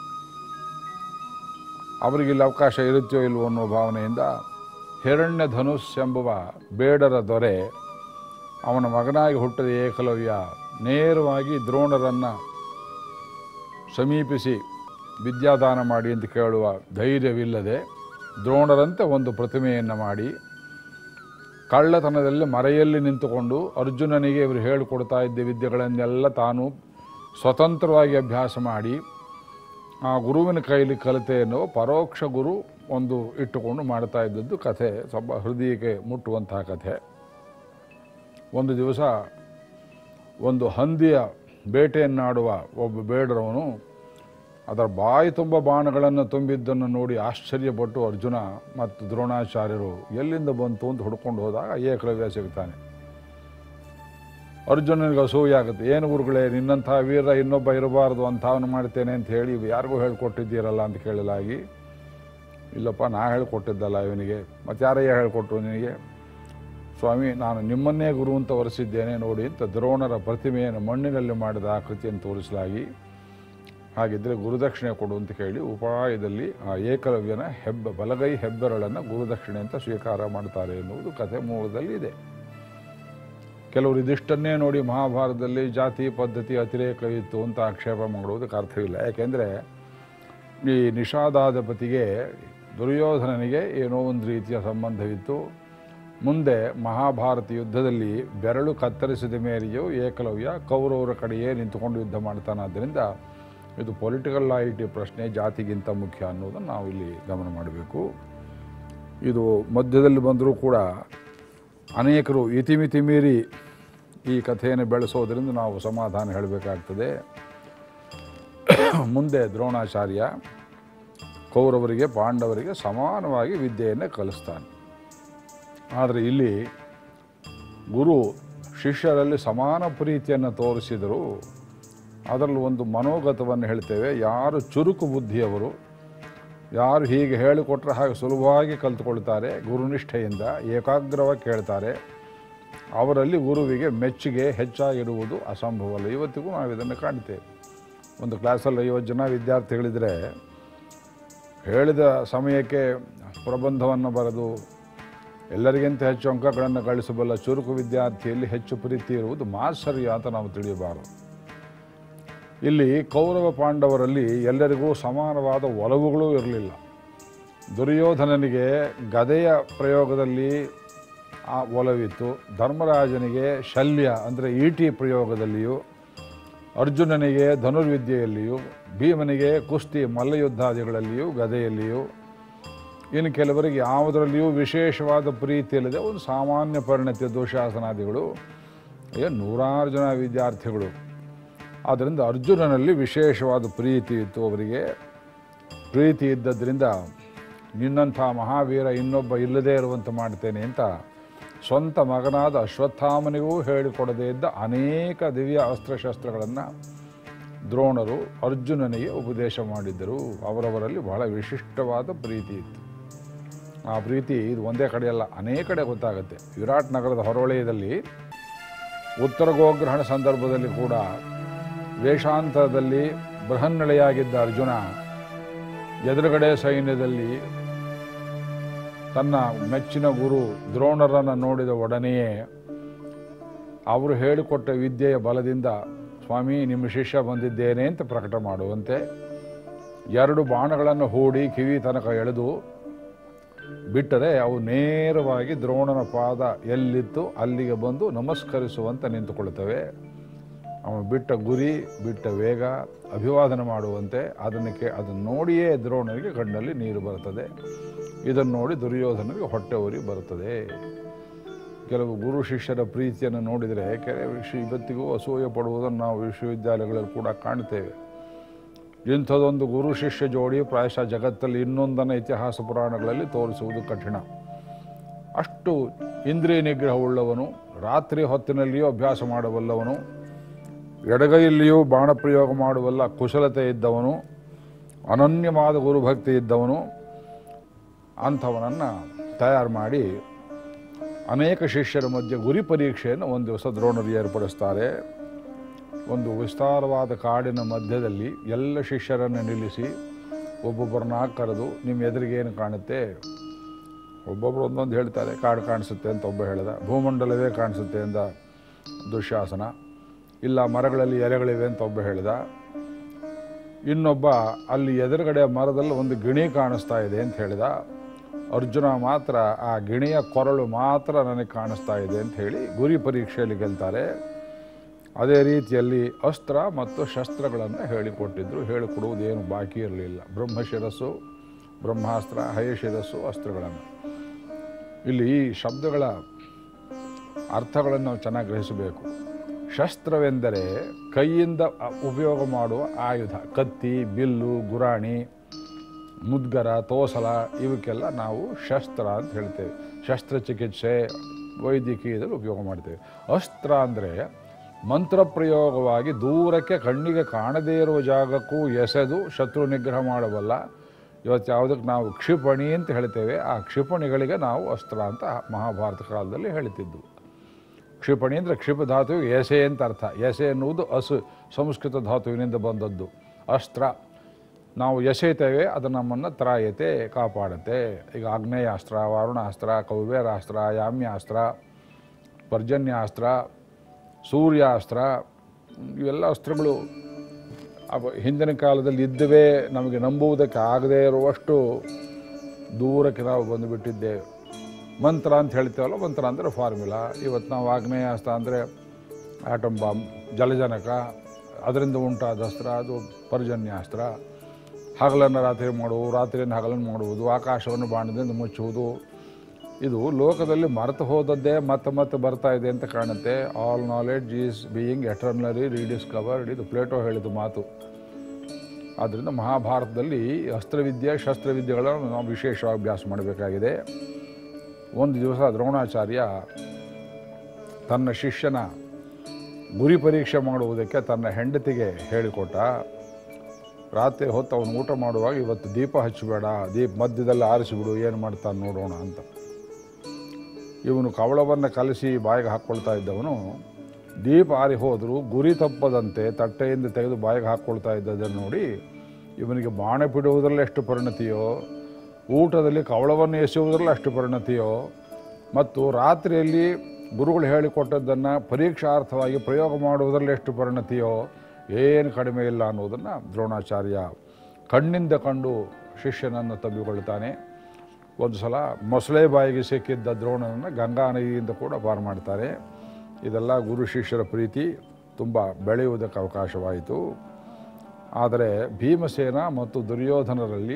ಅವರಿಗೆ ಇಲ್ಲಿ ಅವಕಾಶ ಇರುತ್ತೋ ಇಲ್ವೋ ಅನ್ನೋ ಭಾವನೆಯಿಂದ ಹಿರಣ್ಯ ಧನುಸ್ ಎಂಬುವ ಬೇಡರ ದೊರೆ ಅವನ ಮಗನಾಗಿ ಹುಟ್ಟಿದ ಏಕಲವ್ಯ ನೇರವಾಗಿ ದ್ರೋಣರನ್ನು ಸಮೀಪಿಸಿ ವಿದ್ಯಾದಾನ ಮಾಡಿ ಅಂತ ಕೇಳುವ ಧೈರ್ಯವಿಲ್ಲದೆ ದ್ರೋಣರಂತೆ ಒಂದು ಪ್ರತಿಮೆಯನ್ನು ಮಾಡಿ ಕಳ್ಳತನದಲ್ಲಿ ಮರೆಯಲ್ಲಿ ನಿಂತುಕೊಂಡು ಅರ್ಜುನನಿಗೆ ಇವರು ಹೇಳಿಕೊಡ್ತಾ ಇದ್ದ ವಿದ್ಯೆಗಳನ್ನೆಲ್ಲ ತಾನು ಸ್ವತಂತ್ರವಾಗಿ ಅಭ್ಯಾಸ ಮಾಡಿ ಆ ಗುರುವಿನ ಕೈಲಿ ಕಲಿತೆ ಎನ್ನುವ ಪರೋಕ್ಷ ಗುರು ಒಂದು ಇಟ್ಟುಕೊಂಡು ಮಾಡ್ತಾ ಇದ್ದದ್ದು ಕಥೆ ಸ್ವಲ್ಪ ಹೃದಯಕ್ಕೆ ಮುಟ್ಟುವಂತಹ ಕಥೆ ಒಂದು ದಿವಸ ಒಂದು ಹಂದಿಯ ಬೇಟೆಯನ್ನಾಡುವ ಒಬ್ಬ ಬೇಡರವನು ಅದರ ಬಾಯಿ ತುಂಬ ಬಾಣಗಳನ್ನು ತುಂಬಿದ್ದನ್ನು ನೋಡಿ ಆಶ್ಚರ್ಯಪಟ್ಟು ಅರ್ಜುನ ಮತ್ತು ದ್ರೋಣಾಚಾರ್ಯರು ಎಲ್ಲಿಂದ ಬಂತು ಅಂತ ಹುಡ್ಕೊಂಡು ಹೋದಾಗ ಏಕಲವ್ಯ ಸಿಗ್ತಾನೆ ಅರ್ಜುನನಿಗೆ ಅಸೂಯೆ ಆಗುತ್ತೆ ಏನು ಗುರುಗಳೇ ನಿನ್ನಂಥ ವೀರ ಇನ್ನೊಬ್ಬ ಇರಬಾರ್ದು ಅಂಥವನು ಮಾಡ್ತೇನೆ ಅಂತ ಹೇಳಿ ಯಾರಿಗೂ ಹೇಳ್ಕೊಟ್ಟಿದ್ದೀರಲ್ಲ ಅಂತ ಕೇಳಲಾಗಿ ಇಲ್ಲಪ್ಪ ನಾ ಹೇಳ್ಕೊಟ್ಟಿದ್ದಲ್ಲ ಇವನಿಗೆ ಮತ್ತು ಯಾರಯ್ಯ ಹೇಳ್ಕೊಟ್ರು ನಿನಗೆ ಸ್ವಾಮಿ ನಾನು ನಿಮ್ಮನ್ನೇ ಗುರು ಅಂತ ವರೆಸಿದ್ದೇನೆ ನೋಡಿ ಅಂತ ದ್ರೋಣರ ಪ್ರತಿಮೆಯನ್ನು ಮಣ್ಣಿನಲ್ಲಿ ಮಾಡಿದ ಆಕೃತಿಯನ್ನು ತೋರಿಸಲಾಗಿ ಹಾಗಿದ್ದರೆ ಗುರುದಕ್ಷಿಣೆ ಕೊಡು ಅಂತ ಕೇಳಿ ಉಪಾಯದಲ್ಲಿ ಆ ಏಕಲವ್ಯನ ಹೆಬ್ಬ ಬಲಗೈ ಹೆಬ್ಬೆರಳನ್ನು ಗುರುದಕ್ಷಿಣೆ ಅಂತ ಸ್ವೀಕಾರ ಮಾಡ್ತಾರೆ ಎನ್ನುವುದು ಕಥೆ ಮೂಲದಲ್ಲಿ ಇದೆ ಕೆಲವರು ಇದಿಷ್ಟನ್ನೇ ನೋಡಿ ಮಹಾಭಾರತದಲ್ಲಿ ಜಾತಿ ಪದ್ಧತಿ ಅತಿರೇಕ ಇತ್ತು ಅಂತ ಆಕ್ಷೇಪ ಮಾಡುವುದಕ್ಕೆ ಅರ್ಥವಿಲ್ಲ ಯಾಕೆಂದರೆ ಈ ನಿಷಾದಾಧಿಪತಿಗೆ ದುರ್ಯೋಧನನಿಗೆ ಏನೋ ಒಂದು ರೀತಿಯ ಸಂಬಂಧವಿತ್ತು ಮುಂದೆ ಮಹಾಭಾರತ ಯುದ್ಧದಲ್ಲಿ ಬೆರಳು ಕತ್ತರಿಸಿದ ಮೇರೆಯೂ ಏಕಲವ್ಯ ಕೌರವರ ಕಡೆಯೇ ನಿಂತುಕೊಂಡು ಯುದ್ಧ ಮಾಡ್ತಾನಾದ್ದರಿಂದ ಇದು ಪೊಲಿಟಿಕಲ್ ಲಾಯಿಟಿ ಪ್ರಶ್ನೆ ಜಾತಿಗಿಂತ ಮುಖ್ಯ ಅನ್ನೋದನ್ನು ನಾವು ಇಲ್ಲಿ ಗಮನ ಮಾಡಬೇಕು ಇದು ಮಧ್ಯದಲ್ಲಿ ಬಂದರೂ ಕೂಡ ಅನೇಕರು ಇತಿಮಿತಿ ಮೀರಿ ಈ ಕಥೆಯನ್ನು ಬೆಳೆಸೋದರಿಂದ ನಾವು ಸಮಾಧಾನ ಹೇಳಬೇಕಾಗ್ತದೆ ಮುಂದೆ ದ್ರೋಣಾಚಾರ್ಯ ಕೌರವರಿಗೆ ಪಾಂಡವರಿಗೆ ಸಮಾನವಾಗಿ ವಿದ್ಯೆಯನ್ನು ಕಲಿಸ್ತಾನೆ ಆದರೆ ಇಲ್ಲಿ ಗುರು ಶಿಷ್ಯರಲ್ಲಿ ಸಮಾನ ಪ್ರೀತಿಯನ್ನು ತೋರಿಸಿದರೂ ಅದರಲ್ಲಿ ಒಂದು ಮನೋಗತವನ್ನು ಹೇಳ್ತೇವೆ ಯಾರು ಚುರುಕು ಬುದ್ಧಿಯವರು ಯಾರು ಹೀಗೆ ಹೇಳಿಕೊಟ್ರೆ ಹಾಗೆ ಸುಲಭವಾಗಿ ಕಲ್ತುಕೊಳ್ತಾರೆ ಗುರುನಿಷ್ಠೆಯಿಂದ ಏಕಾಗ್ರವಾಗಿ ಕೇಳ್ತಾರೆ ಅವರಲ್ಲಿ ಗುರುವಿಗೆ ಮೆಚ್ಚುಗೆ ಹೆಚ್ಚಾಗಿರುವುದು ಅಸಂಭವಲ್ಲ ಇವತ್ತಿಗೂ ನಾವು ಇದನ್ನು ಕಾಣ್ತೇವೆ ಒಂದು ಕ್ಲಾಸಲ್ಲಿ ಐವತ್ತು ಜನ ವಿದ್ಯಾರ್ಥಿಗಳಿದ್ದರೆ ಹೇಳಿದ ಸಮಯಕ್ಕೆ ಪ್ರಬಂಧವನ್ನು ಬರೆದು ಎಲ್ಲರಿಗಿಂತ ಹೆಚ್ಚು ಅಂಕಗಳನ್ನು ಗಳಿಸಬಲ್ಲ ಚುರುಕು ವಿದ್ಯಾರ್ಥಿಯಲ್ಲಿ ಹೆಚ್ಚು ಪ್ರೀತಿ ಇರುವುದು ಮಾತ್ಸರ್ಯ ಅಂತ ನಾವು ತಿಳಿಯಬಾರದು ಇಲ್ಲಿ ಕೌರವ ಪಾಂಡವರಲ್ಲಿ ಎಲ್ಲರಿಗೂ ಸಮಾನವಾದ ಒಲವುಗಳೂ ಇರಲಿಲ್ಲ ದುರ್ಯೋಧನನಿಗೆ ಗದೆಯ ಪ್ರಯೋಗದಲ್ಲಿ ಆ ಒಲವಿತ್ತು ಧರ್ಮರಾಜನಿಗೆ ಶಲ್ಯ ಅಂದರೆ ಈಟಿ ಪ್ರಯೋಗದಲ್ಲಿಯೂ ಅರ್ಜುನನಿಗೆ ಧನುರ್ವಿದ್ಯೆಯಲ್ಲಿಯೂ ಭೀಮನಿಗೆ ಕುಸ್ತಿ ಮಲ್ಲಯುದ್ಧಾದಿಗಳಲ್ಲಿಯೂ ಗದೆಯಲ್ಲಿಯೂ ಇನ್ನು ಕೆಲವರಿಗೆ ಯಾವುದರಲ್ಲಿಯೂ ವಿಶೇಷವಾದ ಪ್ರೀತಿ ಇಲ್ಲದೆ ಒಂದು ಸಾಮಾನ್ಯ ಪರಿಣತಿ ದುಶಾಸನಾದಿಗಳು ಏನು ನೂರಾರು ಜನ ವಿದ್ಯಾರ್ಥಿಗಳು ಆದ್ದರಿಂದ ಅರ್ಜುನನಲ್ಲಿ ವಿಶೇಷವಾದ ಪ್ರೀತಿ ಇತ್ತು ಅವರಿಗೆ ಪ್ರೀತಿ ಇದ್ದದ್ರಿಂದ ನಿನ್ನಂಥ ಮಹಾವೀರ ಇನ್ನೊಬ್ಬ ಇಲ್ಲದೇ ಇರುವಂತೆ ಮಾಡ್ತೇನೆ ಅಂತ ಸ್ವಂತ ಮಗನಾದ ಅಶ್ವತ್ಥಾಮನಿಗೂ ಹೇಳಿಕೊಡದೇ ಇದ್ದ ಅನೇಕ ದಿವ್ಯ ಅಸ್ತ್ರಶಸ್ತ್ರಗಳನ್ನು ದ್ರೋಣರು ಅರ್ಜುನನಿಗೆ ಉಪದೇಶ ಮಾಡಿದ್ದರು ಅವರವರಲ್ಲಿ ಬಹಳ ವಿಶಿಷ್ಟವಾದ ಪ್ರೀತಿ ಇತ್ತು ಆ ಪ್ರೀತಿ ಇದು ಒಂದೇ ಕಡೆಯಲ್ಲ ಅನೇಕ ಕಡೆ ಗೊತ್ತಾಗುತ್ತೆ ವಿರಾಟ್ ನಗರದ ಹೊರವಲಯದಲ್ಲಿ ಉತ್ತರ ಗೋಗ್ರಹಣ ಸಂದರ್ಭದಲ್ಲಿ ಕೂಡ ವೇಷಾಂತರದಲ್ಲಿ ಬೃಹನ್ನಳೆಯಾಗಿದ್ದ ಅರ್ಜುನ ಎದುರುಗಡೆ ಸೈನ್ಯದಲ್ಲಿ ತನ್ನ ಮೆಚ್ಚಿನ ಗುರು ದ್ರೋಣರನ್ನು ನೋಡಿದ ಒಡನೆಯೇ ಅವರು ಹೇಳಿಕೊಟ್ಟ ವಿದ್ಯೆಯ ಬಲದಿಂದ ಸ್ವಾಮಿ ನಿಮ್ಮ ಶಿಷ್ಯ ಬಂದಿದ್ದೇನೆ ಅಂತ ಪ್ರಕಟ ಮಾಡುವಂತೆ ಎರಡು ಬಾಣಗಳನ್ನು ಹೂಡಿ ಕಿವಿ ತನಕ ಎಳೆದು ಬಿಟ್ಟರೆ ಅವು ನೇರವಾಗಿ ದ್ರೋಣನ ಪಾದ ಎಲ್ಲಿತ್ತು ಅಲ್ಲಿಗೆ ಬಂದು ನಮಸ್ಕರಿಸುವಂತೆ ನಿಂತುಕೊಳ್ಳುತ್ತವೆ ಅವನು ಬಿಟ್ಟ ಗುರಿ ಬಿಟ್ಟ ವೇಗ ಅಭಿವಾದನೆ ಮಾಡುವಂತೆ ಅದನ್ನು ಕೇ ಅದನ್ನು ನೋಡಿಯೇ ದ್ರೋಣನಿಗೆ ಕಣ್ಣಲ್ಲಿ ನೀರು ಬರುತ್ತದೆ ಇದನ್ನು ನೋಡಿ ದುರ್ಯೋಧನಿಗೆ ಹೊಟ್ಟೆ ಉರಿ ಬರುತ್ತದೆ ಕೆಲವು ಗುರು ಶಿಷ್ಯರ ಪ್ರೀತಿಯನ್ನು ನೋಡಿದರೆ ಕೆಲವು ವಿಷಯ ಇವತ್ತಿಗೂ ಅಸೂಯೆ ಪಡುವುದನ್ನು ನಾವು ವಿಶ್ವವಿದ್ಯಾಲಯಗಳಲ್ಲಿ ಕೂಡ ಕಾಣ್ತೇವೆ ಇಂಥದೊಂದು ಗುರು ಶಿಷ್ಯ ಜೋಡಿ ಪ್ರಾಯಶಃ ಜಗತ್ತಲ್ಲಿ ಇನ್ನೊಂದನ್ನು ಇತಿಹಾಸ ಪುರಾಣಗಳಲ್ಲಿ ತೋರಿಸುವುದು ಕಠಿಣ ಅಷ್ಟು ಇಂದ್ರಿಯ ನಿಗ್ರಹವುಳ್ಳವನು ರಾತ್ರಿ ಹೊತ್ತಿನಲ್ಲಿಯೂ ಅಭ್ಯಾಸ ಮಾಡಬಲ್ಲವನು ಎಡಗೈಯಲ್ಲಿಯೂ ಬಾಣಪ್ರಯೋಗ ಮಾಡುವಲ್ಲ ಕುಶಲತೆ ಇದ್ದವನು ಅನನ್ಯವಾದ ಗುರುಭಕ್ತಿ ಇದ್ದವನು ಅಂಥವನನ್ನು ತಯಾರು ಮಾಡಿ ಅನೇಕ ಶಿಷ್ಯರ ಮಧ್ಯೆ ಗುರಿ ಪರೀಕ್ಷೆಯನ್ನು ಒಂದು ದಿವಸ ದ್ರೋಣರು ಏರ್ಪಡಿಸ್ತಾರೆ ಒಂದು ವಿಸ್ತಾರವಾದ ಕಾಡಿನ ಮಧ್ಯದಲ್ಲಿ ಎಲ್ಲ ಶಿಷ್ಯರನ್ನು ನಿಲ್ಲಿಸಿ ಒಬ್ಬೊಬ್ಬರನ್ನ ಕರೆದು ನಿಮ್ಮ ಎದುರಿಗೆ ಏನು ಕಾಣುತ್ತೆ ಒಬ್ಬೊಬ್ಬರು ಒಂದೊಂದು ಹೇಳ್ತಾರೆ ಕಾಡು ಕಾಣಿಸುತ್ತೆ ಅಂತ ಒಬ್ಬ ಹೇಳಿದ ಭೂಮಂಡಲವೇ ಕಾಣಿಸುತ್ತೆ ಎಂದ ದುಶ್ಯಾಸನ ಇಲ್ಲ ಮರಗಳಲ್ಲಿ ಎಲೆಗಳಿವೆ ಅಂತ ಒಬ್ಬ ಹೇಳಿದ ಇನ್ನೊಬ್ಬ ಅಲ್ಲಿ ಎದುರುಗಡೆ ಮರದಲ್ಲಿ ಒಂದು ಗಿಣಿ ಕಾಣಿಸ್ತಾ ಇದೆ ಅಂತ ಹೇಳಿದ ಅರ್ಜುನ ಮಾತ್ರ ಆ ಗಿಣಿಯ ಕೊರಳು ಮಾತ್ರ ನನಗೆ ಕಾಣಿಸ್ತಾ ಇದೆ ಅಂತ ಹೇಳಿ ಗುರಿ ಪರೀಕ್ಷೆಯಲ್ಲಿ ಗೆಲ್ತಾರೆ ಅದೇ ರೀತಿಯಲ್ಲಿ ಅಸ್ತ್ರ ಮತ್ತು ಶಸ್ತ್ರಗಳನ್ನು ಹೇಳಿಕೊಟ್ಟಿದ್ರು ಹೇಳಿಕೊಡುವುದೇನು ಬಾಕಿ ಇರಲಿಲ್ಲ ಬ್ರಹ್ಮಶಿರಸ್ಸು ಬ್ರಹ್ಮಾಸ್ತ್ರ ಹಯಶಿರಸ್ಸು ಅಸ್ತ್ರಗಳನ್ನು ಇಲ್ಲಿ ಈ ಶಬ್ದಗಳ ಅರ್ಥಗಳನ್ನು ನಾವು ಚೆನ್ನಾಗಿ ಗ್ರಹಿಸಬೇಕು ಶಸ್ತ್ರವೆಂದರೆ ಕೈಯಿಂದ ಅ- ಉಪಯೋಗ ಮಾಡುವ ಆಯುಧ ಕತ್ತಿ ಬಿಲ್ಲು ಗುರಾಣಿ ಮುದ್ಗರ ತೋಸಲ ಇವಕ್ಕೆಲ್ಲ ನಾವು ಶಸ್ತ್ರ ಅಂತ ಹೇಳ್ತೇವೆ ಶಸ್ತ್ರಚಿಕಿತ್ಸೆ ವೈದ್ಯಕೀಯದಲ್ಲಿ ಉಪಯೋಗ ಮಾಡ್ತೇವೆ ಅಸ್ತ್ರ ಅಂದರೆ ಮಂತ್ರಪ್ರಯೋಗವಾಗಿ ದೂರಕ್ಕೆ ಕಣ್ಣಿಗೆ ಕಾಣದೇ ಇರುವ ಜಾಗಕ್ಕೂ ಎಸೆದು ಶತ್ರು ನಿಗ್ರಹ ಮಾಡಬಲ್ಲ ಇವತ್ತು ಯಾವುದಕ್ಕೆ ನಾವು ಕ್ಷಿಪಣಿ ಅಂತ ಹೇಳ್ತೇವೆ ಆ ಕ್ಷಿಪಣಿಗಳಿಗೆ ನಾವು ಅಸ್ತ್ರ ಅಂತ ಮಹಾಭಾರತ ಕಾಲದಲ್ಲಿ ಹೇಳ್ತಿದ್ವು ಕ್ಷಿಪಣಿ ಅಂದರೆ ಕ್ಷಿಪ ಧಾತುವಿಗೆ ಎಸೆ ಅಂತ ಅರ್ಥ ಎಸೆ ಎನ್ನುವುದು ಅಸು ಸಂಸ್ಕೃತ ಧಾತುವಿನಿಂದ ಬಂದದ್ದು ಅಸ್ತ್ರ ನಾವು ಎಸೆಯುತ್ತೇವೆ ಅದು ನಮ್ಮನ್ನು ತ್ರಾಯತೆ ಕಾಪಾಡುತ್ತೆ ಈಗ ಆಗ್ನೇಯಾಸ್ತ್ರ ವಾರುಣಾಸ್ತ್ರ ಕೌಬೇರಾಸ್ತ್ರ ಯಾಮ್ಯಾಸ್ತ್ರ ಪರ್ಜನ್ಯಾಸ್ತ್ರ ಸೂರ್ಯಾಸ್ತ್ರ ಇವೆಲ್ಲ ಅಸ್ತ್ರಗಳು ಅವ ಹಿಂದಿನ ಕಾಲದಲ್ಲಿ ಇದ್ದವೇ ನಮಗೆ ನಂಬುವುದಕ್ಕೆ ಆಗದೇ ಇರುವಷ್ಟು ದೂರಕ್ಕೆ ನಾವು ಬಂದುಬಿಟ್ಟಿದ್ದೇವೆ ಮಂತ್ರ ಅಂತ ಹೇಳ್ತೇವಲ್ಲ ಮಂತ್ರ ಅಂದರೆ ಫಾರ್ಮುಲಾ ಇವತ್ತು ನಾವು ಆಗ್ನೇಯಾಸ್ತ್ರ ಅಂದರೆ ಆಟಮ್ ಬಾಂಬ್ ಜಲಜನಕ ಅದರಿಂದ ಉಂಟಾದ ಅಸ್ತ್ರ ಅದು ಪರ್ಜನ್ಯಾಸ್ತ್ರ ಹಗಲನ್ನು ರಾತ್ರಿ ಮಾಡುವುದು ರಾತ್ರಿಯನ್ನು ಹಗಲನ್ನು ಮಾಡುವುದು ಆಕಾಶವನ್ನು ಬಾಣದಿಂದ ಮುಚ್ಚುವುದು ಇದು ಲೋಕದಲ್ಲಿ ಮರೆತು ಹೋದದ್ದೇ ಮತ್ತೆ ಮತ್ತೆ ಬರ್ತಾ ಇದೆ ಅಂತ ಕಾಣುತ್ತೆ all knowledge is being eternally rediscovered ಇದು ಪ್ಲೇಟೋ ಹೇಳಿದ ಮಾತು ಆದ್ದರಿಂದ ಮಹಾಭಾರತದಲ್ಲಿ ಅಸ್ತ್ರವಿದ್ಯೆ ಶಸ್ತ್ರವಿದ್ಯೆಗಳನ್ನು ನಾವು ವಿಶೇಷವಾಗಿ ಅಭ್ಯಾಸ ಮಾಡಬೇಕಾಗಿದೆ ಒಂದು ದಿವಸ ದ್ರೋಣಾಚಾರ್ಯ ತನ್ನ ಶಿಷ್ಯನ ಗುರಿ ಪರೀಕ್ಷೆ ಮಾಡುವುದಕ್ಕೆ ತನ್ನ ಹೆಂಡತಿಗೆ ಹೇಳಿಕೊಟ್ಟ ರಾತ್ರಿ ಹೊತ್ತು ಅವನು ಊಟ ಮಾಡುವಾಗ ಇವತ್ತು ದೀಪ ಹಚ್ಚಬೇಡ ದೀಪ ಮಧ್ಯದಲ್ಲಿ ಆರಿಸಿಬಿಡು ಏನು ಮಾಡ್ತಾನೆ ನೋಡೋಣ ಅಂತ ಇವನು ಕವಳವನ್ನು ಕಲಸಿ ಬಾಯಿಗೆ ಹಾಕ್ಕೊಳ್ತಾ ಇದ್ದವನು ದೀಪ ಆರಿ ಹೋದರೂ ಗುರಿ ತಪ್ಪದಂತೆ ತಟ್ಟೆಯಿಂದ ತೆಗೆದು ಬಾಯಿಗೆ ಹಾಕ್ಕೊಳ್ತಾ ಇದ್ದದನ್ನು ನೋಡಿ ಇವನಿಗೆ ಬಾಣ ಬಿಡುವುದರಲ್ಲಿ ಎಷ್ಟು ಪರಿಣತಿಯೋ ಊಟದಲ್ಲಿ ಕವಳವನ್ನು ಎಸೆಯುವುದರಲ್ಲಿ ಅಷ್ಟು ಪರಿಣತಿಯೋ ಮತ್ತು ರಾತ್ರಿಯಲ್ಲಿ ಗುರುಗಳು ಹೇಳಿಕೊಟ್ಟದ್ದನ್ನು ಪರೀಕ್ಷಾರ್ಥವಾಗಿ ಪ್ರಯೋಗ ಮಾಡುವುದರಲ್ಲಿ ಎಷ್ಟು ಪರಿಣತಿಯೋ ಏನು ಕಡಿಮೆ ಇಲ್ಲ ಅನ್ನೋದನ್ನು ದ್ರೋಣಾಚಾರ್ಯ ಕಣ್ಣಿಂದ ಕಂಡು ಶಿಷ್ಯನನ್ನು ತಬ್ಬಿಕೊಳ್ತಾನೆ ಒಂದು ಸಲ ಮೊಸಳೆ ಬಾಯಿಗೆ ಸಿಕ್ಕಿದ್ದ ದ್ರೋಣನನ್ನು ಗಂಗಾ ನದಿಯಿಂದ ಕೂಡ ಪಾರು ಮಾಡ್ತಾರೆ ಇದೆಲ್ಲ ಗುರು ಶಿಷ್ಯರ ಪ್ರೀತಿ ತುಂಬ ಬೆಳೆಯುವುದಕ್ಕೆ ಅವಕಾಶವಾಯಿತು ಆದರೆ ಭೀಮಸೇನ ಮತ್ತು ದುರ್ಯೋಧನರಲ್ಲಿ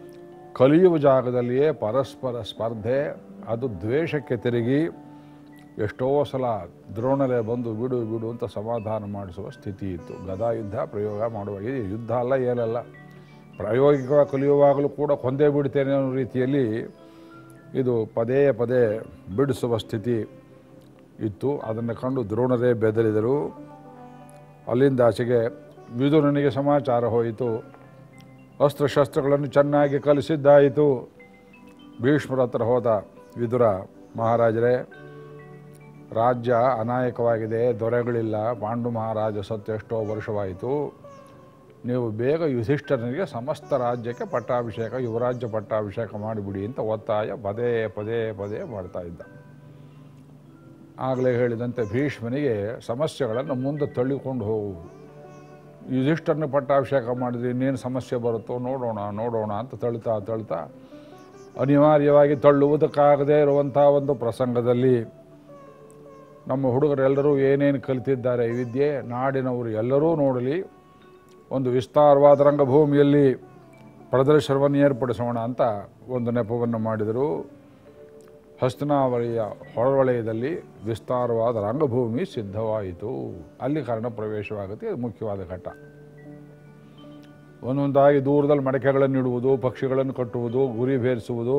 ಕಲಿಯುವ ಜಾಗದಲ್ಲಿಯೇ ಪರಸ್ಪರ ಸ್ಪರ್ಧೆ ಅದು ದ್ವೇಷಕ್ಕೆ ತಿರುಗಿ ಎಷ್ಟೋ ಸಲ ದ್ರೋಣರೇ ಬಂದು ಬಿಡು ಬಿಡು ಅಂತ ಸಮಾಧಾನ ಮಾಡಿಸುವ ಸ್ಥಿತಿ ಇತ್ತು ಗದಾ ಯುದ್ಧ ಪ್ರಯೋಗ ಮಾಡುವಾಗ ಇದು ಯುದ್ಧ ಅಲ್ಲ ಏನಲ್ಲ ಪ್ರಾಯೋಗಿಕ ಕಲಿಯುವಾಗಲೂ ಕೂಡ ಕೊಂದೇ ಬಿಡ್ತೇನೆ ಅನ್ನೋ ರೀತಿಯಲ್ಲಿ ಇದು ಪದೇ ಪದೇ ಬಿಡಿಸುವ ಸ್ಥಿತಿ ಇತ್ತು ಅದನ್ನು ಕಂಡು ದ್ರೋಣರೇ ಬೆದರಿದರು ಅಲ್ಲಿಂದ ಆಚೆಗೆ ವಿದುರನಿಗೆ ಸಮಾಚಾರ ಹೋಯಿತು ಅಸ್ತ್ರಶಸ್ತ್ರಗಳನ್ನು ಚೆನ್ನಾಗಿ ಕಲಿಸಿದ್ದಾಯಿತು ಭೀಷ್ಮರ ಹತ್ರ ಹೋದ ವಿದುರ ಮಹಾರಾಜರೇ ರಾಜ್ಯ ಅನಾಯಕವಾಗಿದೆ ದೊರೆಗಳಿಲ್ಲ ಪಾಂಡು ಮಹಾರಾಜ ಸತ್ತು ಎಷ್ಟೋ ವರ್ಷವಾಯಿತು ನೀವು ಬೇಗ ಯುಧಿಷ್ಠರನಿಗೆ ಸಮಸ್ತ ರಾಜ್ಯಕ್ಕೆ ಪಟ್ಟಾಭಿಷೇಕ ಯುವರಾಜ್ಯ ಪಟ್ಟಾಭಿಷೇಕ ಮಾಡಿಬಿಡಿ ಅಂತ ಒತ್ತಾಯ ಪದೇ ಪದೇ ಪದೇ ಮಾಡ್ತಾ ಇದ್ದ ಆಗಲೇ ಹೇಳಿದಂತೆ ಭೀಷ್ಮನಿಗೆ ಸಮಸ್ಯೆಗಳನ್ನು ಮುಂದೆ ತಳ್ಳಿಕೊಂಡು ಹೋಗು ಯುಧಿಷ್ಠರನ ಪಟ್ಟಾಭಿಷೇಕ ಮಾಡಿದ್ರೆ ಇನ್ನೇನು ಸಮಸ್ಯೆ ಬರುತ್ತೋ ನೋಡೋಣ ನೋಡೋಣ ಅಂತ ತಳ್ತಾ ತಳ್ತಾ ಅನಿವಾರ್ಯವಾಗಿ ತಳ್ಳುವುದಕ್ಕಾಗದೇ ಇರುವಂಥ ಒಂದು ಪ್ರಸಂಗದಲ್ಲಿ ನಮ್ಮ ಹುಡುಗರೆಲ್ಲರೂ ಏನೇನು ಕಲಿತಿದ್ದಾರೆ ಈ ವಿದ್ಯೆ ನಾಡಿನವರು ಎಲ್ಲರೂ ನೋಡಲಿ ಒಂದು ವಿಸ್ತಾರವಾದ ರಂಗಭೂಮಿಯಲ್ಲಿ ಪ್ರದರ್ಶನವನ್ನು ಏರ್ಪಡಿಸೋಣ ಅಂತ ಒಂದು ನೆಪವನ್ನು ಮಾಡಿದರು ಹಸ್ತನಾವಳಿಯ ಹೊರವಲಯದಲ್ಲಿ ವಿಸ್ತಾರವಾದ ರಂಗಭೂಮಿ ಸಿದ್ಧವಾಯಿತು ಅಲ್ಲಿ ಕರ್ಣ ಪ್ರವೇಶವಾಗುತ್ತೆ ಇದು ಮುಖ್ಯವಾದ ಘಟ್ಟ ಒಂದೊಂದಾಗಿ ದೂರದಲ್ಲಿ ಮಡಕೆಗಳನ್ನು ಇಡುವುದು ಪಕ್ಷಿಗಳನ್ನು ಕಟ್ಟುವುದು ಗುರಿ ಭೇರಿಸುವುದು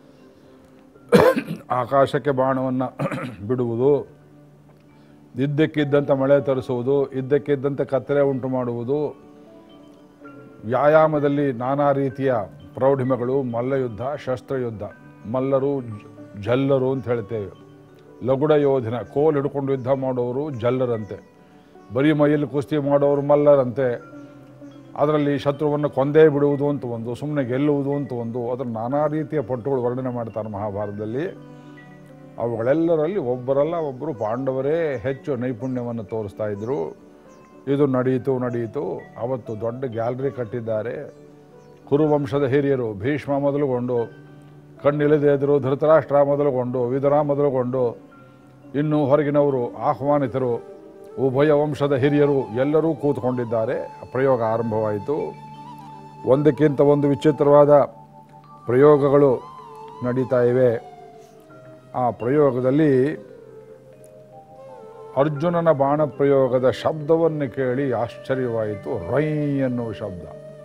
ಆಕಾಶಕ್ಕೆ ಬಾಣವನ್ನು ಬಿಡುವುದು ಇದ್ದಕ್ಕಿದ್ದಂತೆ ಮಳೆ ತರಿಸುವುದು ಇದ್ದಕ್ಕಿದ್ದಂತೆ ಕತ್ತಲೆ ಉಂಟು ಮಾಡುವುದು ವ್ಯಾಯಾಮದಲ್ಲಿ ನಾನಾ ರೀತಿಯ ಪ್ರೌಢಿಮೆಗಳು ಮಲ್ಲಯುದ್ಧ ಶಸ್ತ್ರಯುದ್ಧ ಮಲ್ಲರು ಜ- ಜಲ್ಲರು ಅಂತ ಹೇಳ್ತೇವೆ ಲಗುಡ ಯೋಧನ ಕೋಲ್ ಹಿಡ್ಕೊಂಡು ಯುದ್ಧ ಮಾಡೋರು ಜಲ್ಲರಂತೆ ಬರೀ ಮೈಯಲ್ಲಿ ಕುಸ್ತಿ ಮಾಡೋರು ಮಲ್ಲರಂತೆ ಅದರಲ್ಲಿ ಶತ್ರುವನ್ನು ಕೊಂದೇ ಬಿಡುವುದು ಅಂತ ಒಂದು ಸುಮ್ಮನೆ ಗೆಲ್ಲುವುದು ಅಂತ ಒಂದು ಅದರ ನಾನಾ ರೀತಿಯ ಪಟ್ಟುಗಳು ವರ್ಣನೆ ಮಾಡ್ತಾರೆ ಮಹಾಭಾರತದಲ್ಲಿ ಅವುಗಳೆಲ್ಲರಲ್ಲಿ ಒಬ್ಬರಲ್ಲ ಒಬ್ಬರು ಪಾಂಡವರೇ ಹೆಚ್ಚು ನೈಪುಣ್ಯವನ್ನು ತೋರಿಸ್ತಾ ಇದ್ದರು ಇದು ನಡೆಯಿತು ನಡೆಯಿತು ಅವತ್ತು ದೊಡ್ಡ ಗ್ಯಾಲರಿ ಕಟ್ಟಿದ್ದಾರೆ ಕುರುವಂಶದ ಹಿರಿಯರು ಭೀಷ್ಮ ಮೊದಲುಗೊಂಡು ಕಣ್ಣಿಲ್ಲದೆ ಎದುರು ಧೃತರಾಷ್ಟ್ರ ಮೊದಲುಗೊಂಡು ವಿದುರ ಮೊದಲುಗೊಂಡು ಇನ್ನು ಹೊರಗಿನವರು ಆಹ್ವಾನಿತರು ಉಭಯ ವಂಶದ ಹಿರಿಯರು ಎಲ್ಲರೂ ಕೂತ್ಕೊಂಡಿದ್ದಾರೆ ಪ್ರಯೋಗ ಆರಂಭವಾಯಿತು ಒಂದಕ್ಕಿಂತ ಒಂದು ವಿಚಿತ್ರವಾದ ಪ್ರಯೋಗಗಳು ನಡೀತಾ ಇವೆ ಆ ಪ್ರಯೋಗದಲ್ಲಿ ಅರ್ಜುನನ ಬಾಣ ಪ್ರಯೋಗದ ಶಬ್ದವನ್ನು ಕೇಳಿ ಆಶ್ಚರ್ಯವಾಯಿತು ರೈ ಎನ್ನುವ ಶಬ್ದ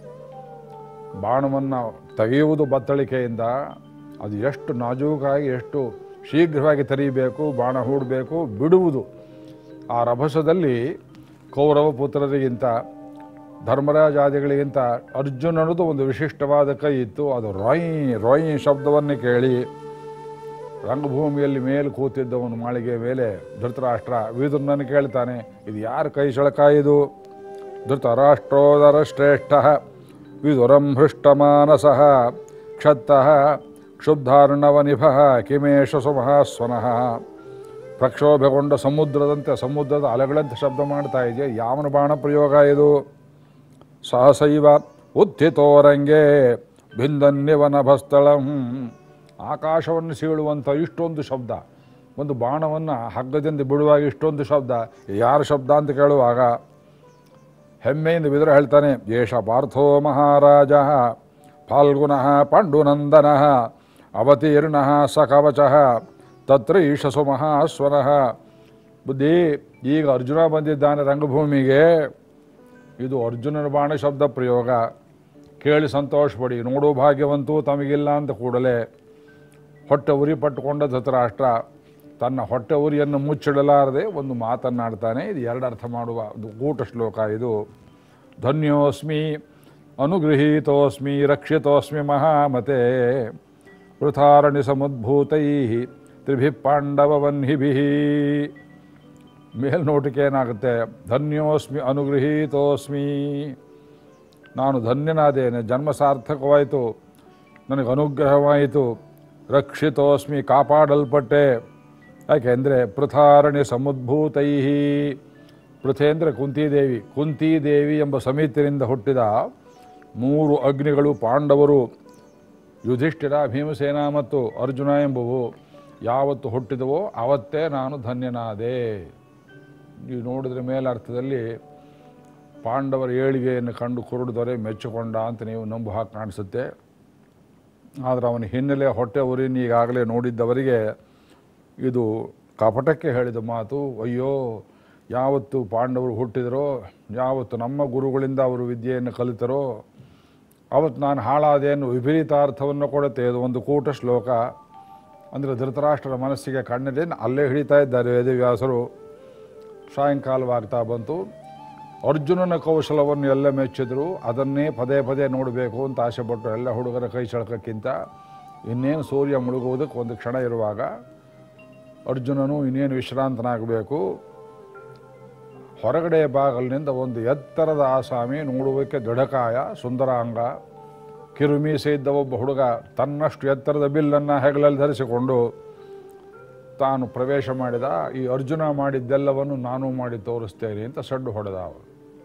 ಬಾಣವನ್ನು ತೆಗೆಯುವುದು ಬತ್ತಳಿಕೆಯಿಂದ ಅದು ಎಷ್ಟು ನಾಜೂಕಾಗಿ ಎಷ್ಟು ಶೀಘ್ರವಾಗಿ ತೆರೀಬೇಕು ಬಾಣ ಹೂಡಬೇಕು ಬಿಡುವುದು ಆ ರಭಸದಲ್ಲಿ ಕೌರವ ಪುತ್ರರಿಗಿಂತ ಧರ್ಮರಾಜಾದಿಗಳಿಗಿಂತ ಅರ್ಜುನನದು ಒಂದು ವಿಶಿಷ್ಟವಾದ ಕೈ ಇತ್ತು ಅದು ರೊಯ್ ರೊಯ್ ಶಬ್ದವನ್ನು ಕೇಳಿ ರಂಗಭೂಮಿಯಲ್ಲಿ ಮೇಲೆ ಕೂತಿದ್ದವನು ಮಾಳಿಗೆ ಮೇಲೆ ಧೃತರಾಷ್ಟ್ರ ವಿದುರ್ನನ್ನು ಕೇಳ್ತಾನೆ ಇದು ಯಾರ ಕೈ ಸೆಳಕ ಇದು ಧೃತರಾಷ್ಟ್ರೋದರ ಶ್ರೇಷ್ಠ ವಿದುರಂ ಹೃಷ್ಟಮಾನಸಃ ಕ್ಷತ್ತಃ ಕ್ಷುಬ್ಧಾರ್ಣವನಿಭ ಕಿಮೇಶ ಸುಮಹಾಸ್ವನಃ ಪ್ರಕ್ಷೋಭೆಗೊಂಡ ಸಮುದ್ರದಂತೆ ಸಮುದ್ರದ ಅಲೆಗಳಂತೆ ಶಬ್ದ ಮಾಡ್ತಾ ಇದೆಯಾ ಯಾವನ ಬಾಣ ಪ್ರಯೋಗ ಇದು ಸಹಸೈವ ಉತ್ಥಿತೋರಂಗೆ ಭಿಂದನ್ಯವನಭಸ್ಥಳಂ ಆಕಾಶವನ್ನು ಸೀಳುವಂಥ ಇಷ್ಟೊಂದು ಶಬ್ದ ಒಂದು ಬಾಣವನ್ನು ಹಗ್ಗದಿಂದ ಬಿಡುವಾಗ ಇಷ್ಟೊಂದು ಶಬ್ದ ಯಾರ ಶಬ್ದ ಅಂತ ಕೇಳುವಾಗ ಹೆಮ್ಮೆಯಿಂದ ಬಿದ್ರ ಹೇಳ್ತಾನೆ ಏಷ ಪಾರ್ಥೋ ಮಹಾರಾಜ ಫಾಲ್ಗುನಃ ಪಾಂಡುನಂದನಃ ಅವತೀರ್ಣಃ ಸ ಕವಚಃ ತತ್ರ ಈಶಸು ಮಹಾಸ್ವನಃ ಬುದ್ಧಿ ಈಗ ಅರ್ಜುನ ಬಂದಿದ್ದಾನೆ ರಂಗಭೂಮಿಗೆ ಇದು ಅರ್ಜುನನ ಬಾಣ ಶಬ್ದ ಪ್ರಯೋಗ ಕೇಳಿ ಸಂತೋಷಪಡಿ ನೋಡು ಭಾಗ್ಯವಂತೂ ತಮಗಿಲ್ಲ ಅಂತ ಕೂಡಲೇ ಹೊಟ್ಟೆ ಉರಿ ಪಟ್ಟುಕೊಂಡ ಧೃತರಾಷ್ಟ್ರ ತನ್ನ ಹೊಟ್ಟೆ ಉರಿಯನ್ನು ಮುಚ್ಚಿಡಲಾರದೆ ಒಂದು ಮಾತನ್ನಾಡ್ತಾನೆ ಇದು ಎರಡು ಅರ್ಥ ಮಾಡುವ ಒಂದು ಕೂಟ ಶ್ಲೋಕ ಇದು ಧನ್ಯೋಸ್ಮಿ ಅನುಗೃಹೀತೋಸ್ಮಿ ರಕ್ಷಿತೋಸ್ಮಿ ಮಹಾಮತೆ ವೃಥಾರಣಿ ಸಮುದ್ಭೂತೈ ತ್ರಿಭಿ ಪಾಂಡವವನ್ಹಿಭಿ ಮೇಲ್ನೋಟಕ್ಕೆ ಏನಾಗುತ್ತೆ ಧನ್ಯೋಸ್ಮಿ ಅನುಗೃಹೀತೋಸ್ಮಿ ನಾನು ಧನ್ಯನಾದೇನೆ ಜನ್ಮ ಸಾರ್ಥಕವಾಯಿತು ನನಗೆ ಅನುಗ್ರಹವಾಯಿತು ರಕ್ಷಿತೋಸ್ಮಿ ಕಾಪಾಡಲ್ಪಟ್ಟೆ ಯಾಕೆಂದರೆ ಪೃಥಾರಣಿ ಸಮುದ್ಭೂತೈ ಪೃಥೆ ಅಂದರೆ ಕುಂತಿದೇವಿ ಕುಂತಿದೇವಿ ಎಂಬ ಸಮಿತಿನಿಂದ ಹುಟ್ಟಿದ ಮೂರು ಅಗ್ನಿಗಳು ಪಾಂಡವರು ಯುಧಿಷ್ಠಿರ ಭೀಮಸೇನ ಮತ್ತು ಅರ್ಜುನ ಎಂಬುವು ಯಾವತ್ತು ಹುಟ್ಟಿದವೋ ಆವತ್ತೇ ನಾನು ಧನ್ಯನಾದೆ ನೀವು ನೋಡಿದ್ರೆ ಮೇಲರ್ಥದಲ್ಲಿ ಪಾಂಡವರ ಏಳಿಗೆಯನ್ನು ಕಂಡು ಕುರುಡು ದೊರೆ ಮೆಚ್ಚಿಕೊಂಡ ಅಂತ ನೀವು ನಂಬು ಹಾಕಿ ಕಾಣಿಸುತ್ತೆ ಆದರೆ ಅವನ ಹಿನ್ನೆಲೆ ಹೊಟ್ಟೆ ಉರಿನ ಈಗಾಗಲೇ ನೋಡಿದ್ದವರಿಗೆ ಇದು ಕಪಟಕ್ಕೆ ಹೇಳಿದ ಮಾತು ಅಯ್ಯೋ ಯಾವತ್ತು ಪಾಂಡವರು ಹುಟ್ಟಿದರೋ ಯಾವತ್ತು ನಮ್ಮ ಗುರುಗಳಿಂದ ಅವರು ವಿದ್ಯೆಯನ್ನು ಕಲಿತರೋ ಅವತ್ತು ನಾನು ಹಾಳಾದೇನು ವಿಪರೀತಾರ್ಥವನ್ನು ಕೊಡುತ್ತೆ ಇದು ಒಂದು ಕೂಟ ಶ್ಲೋಕ ಅಂದರೆ ಧೃತರಾಷ್ಟ್ರರ ಮನಸ್ಸಿಗೆ ಕಣ್ಣಿದೆ ಅಲ್ಲೇ ಹಿಡಿತಾ ಇದ್ದಾರೆ ವೇದವ್ಯಾಸರು ಸಾಯಂಕಾಲವಾಗ್ತಾ ಬಂತು ಅರ್ಜುನನ ಕೌಶಲವನ್ನು ಎಲ್ಲ ಮೆಚ್ಚಿದ್ರು ಅದನ್ನೇ ಪದೇ ಪದೇ ನೋಡಬೇಕು ಅಂತ ಆಸೆಪಟ್ಟು ಎಲ್ಲ ಹುಡುಗರ ಕೈ ಸೆಳ್ಕಕ್ಕಿಂತ ಇನ್ನೇನು ಸೂರ್ಯ ಮುಳುಗುವುದಕ್ಕೆ ಒಂದು ಕ್ಷಣ ಇರುವಾಗ ಅರ್ಜುನನು ಇನ್ನೇನು ವಿಶ್ರಾಂತನಾಗಬೇಕು ಹೊರಗಡೆ ಬಾಗಲಿನಿಂದ ಒಂದು ಎತ್ತರದ ಆಸಾಮಿ ನೋಡುವುದಕ್ಕೆ ದೃಢಕಾಯ ಸುಂದರಾಂಗ ಕಿರುಮೀಸೆ ಇದ್ದ ಒಬ್ಬ ಹುಡುಗ ತನ್ನಷ್ಟು ಎತ್ತರದ ಬಿಲ್ಲನ್ನು ಹೆಗಲಲ್ಲಿ ಧರಿಸಿಕೊಂಡು ತಾನು ಪ್ರವೇಶ ಮಾಡಿದ ಈ ಅರ್ಜುನ ಮಾಡಿದ್ದೆಲ್ಲವನ್ನು ನಾನು ಮಾಡಿ ತೋರಿಸ್ತೇನೆ ಅಂತ ಸಡ್ಡು ಹೊಡೆದ ಅವನು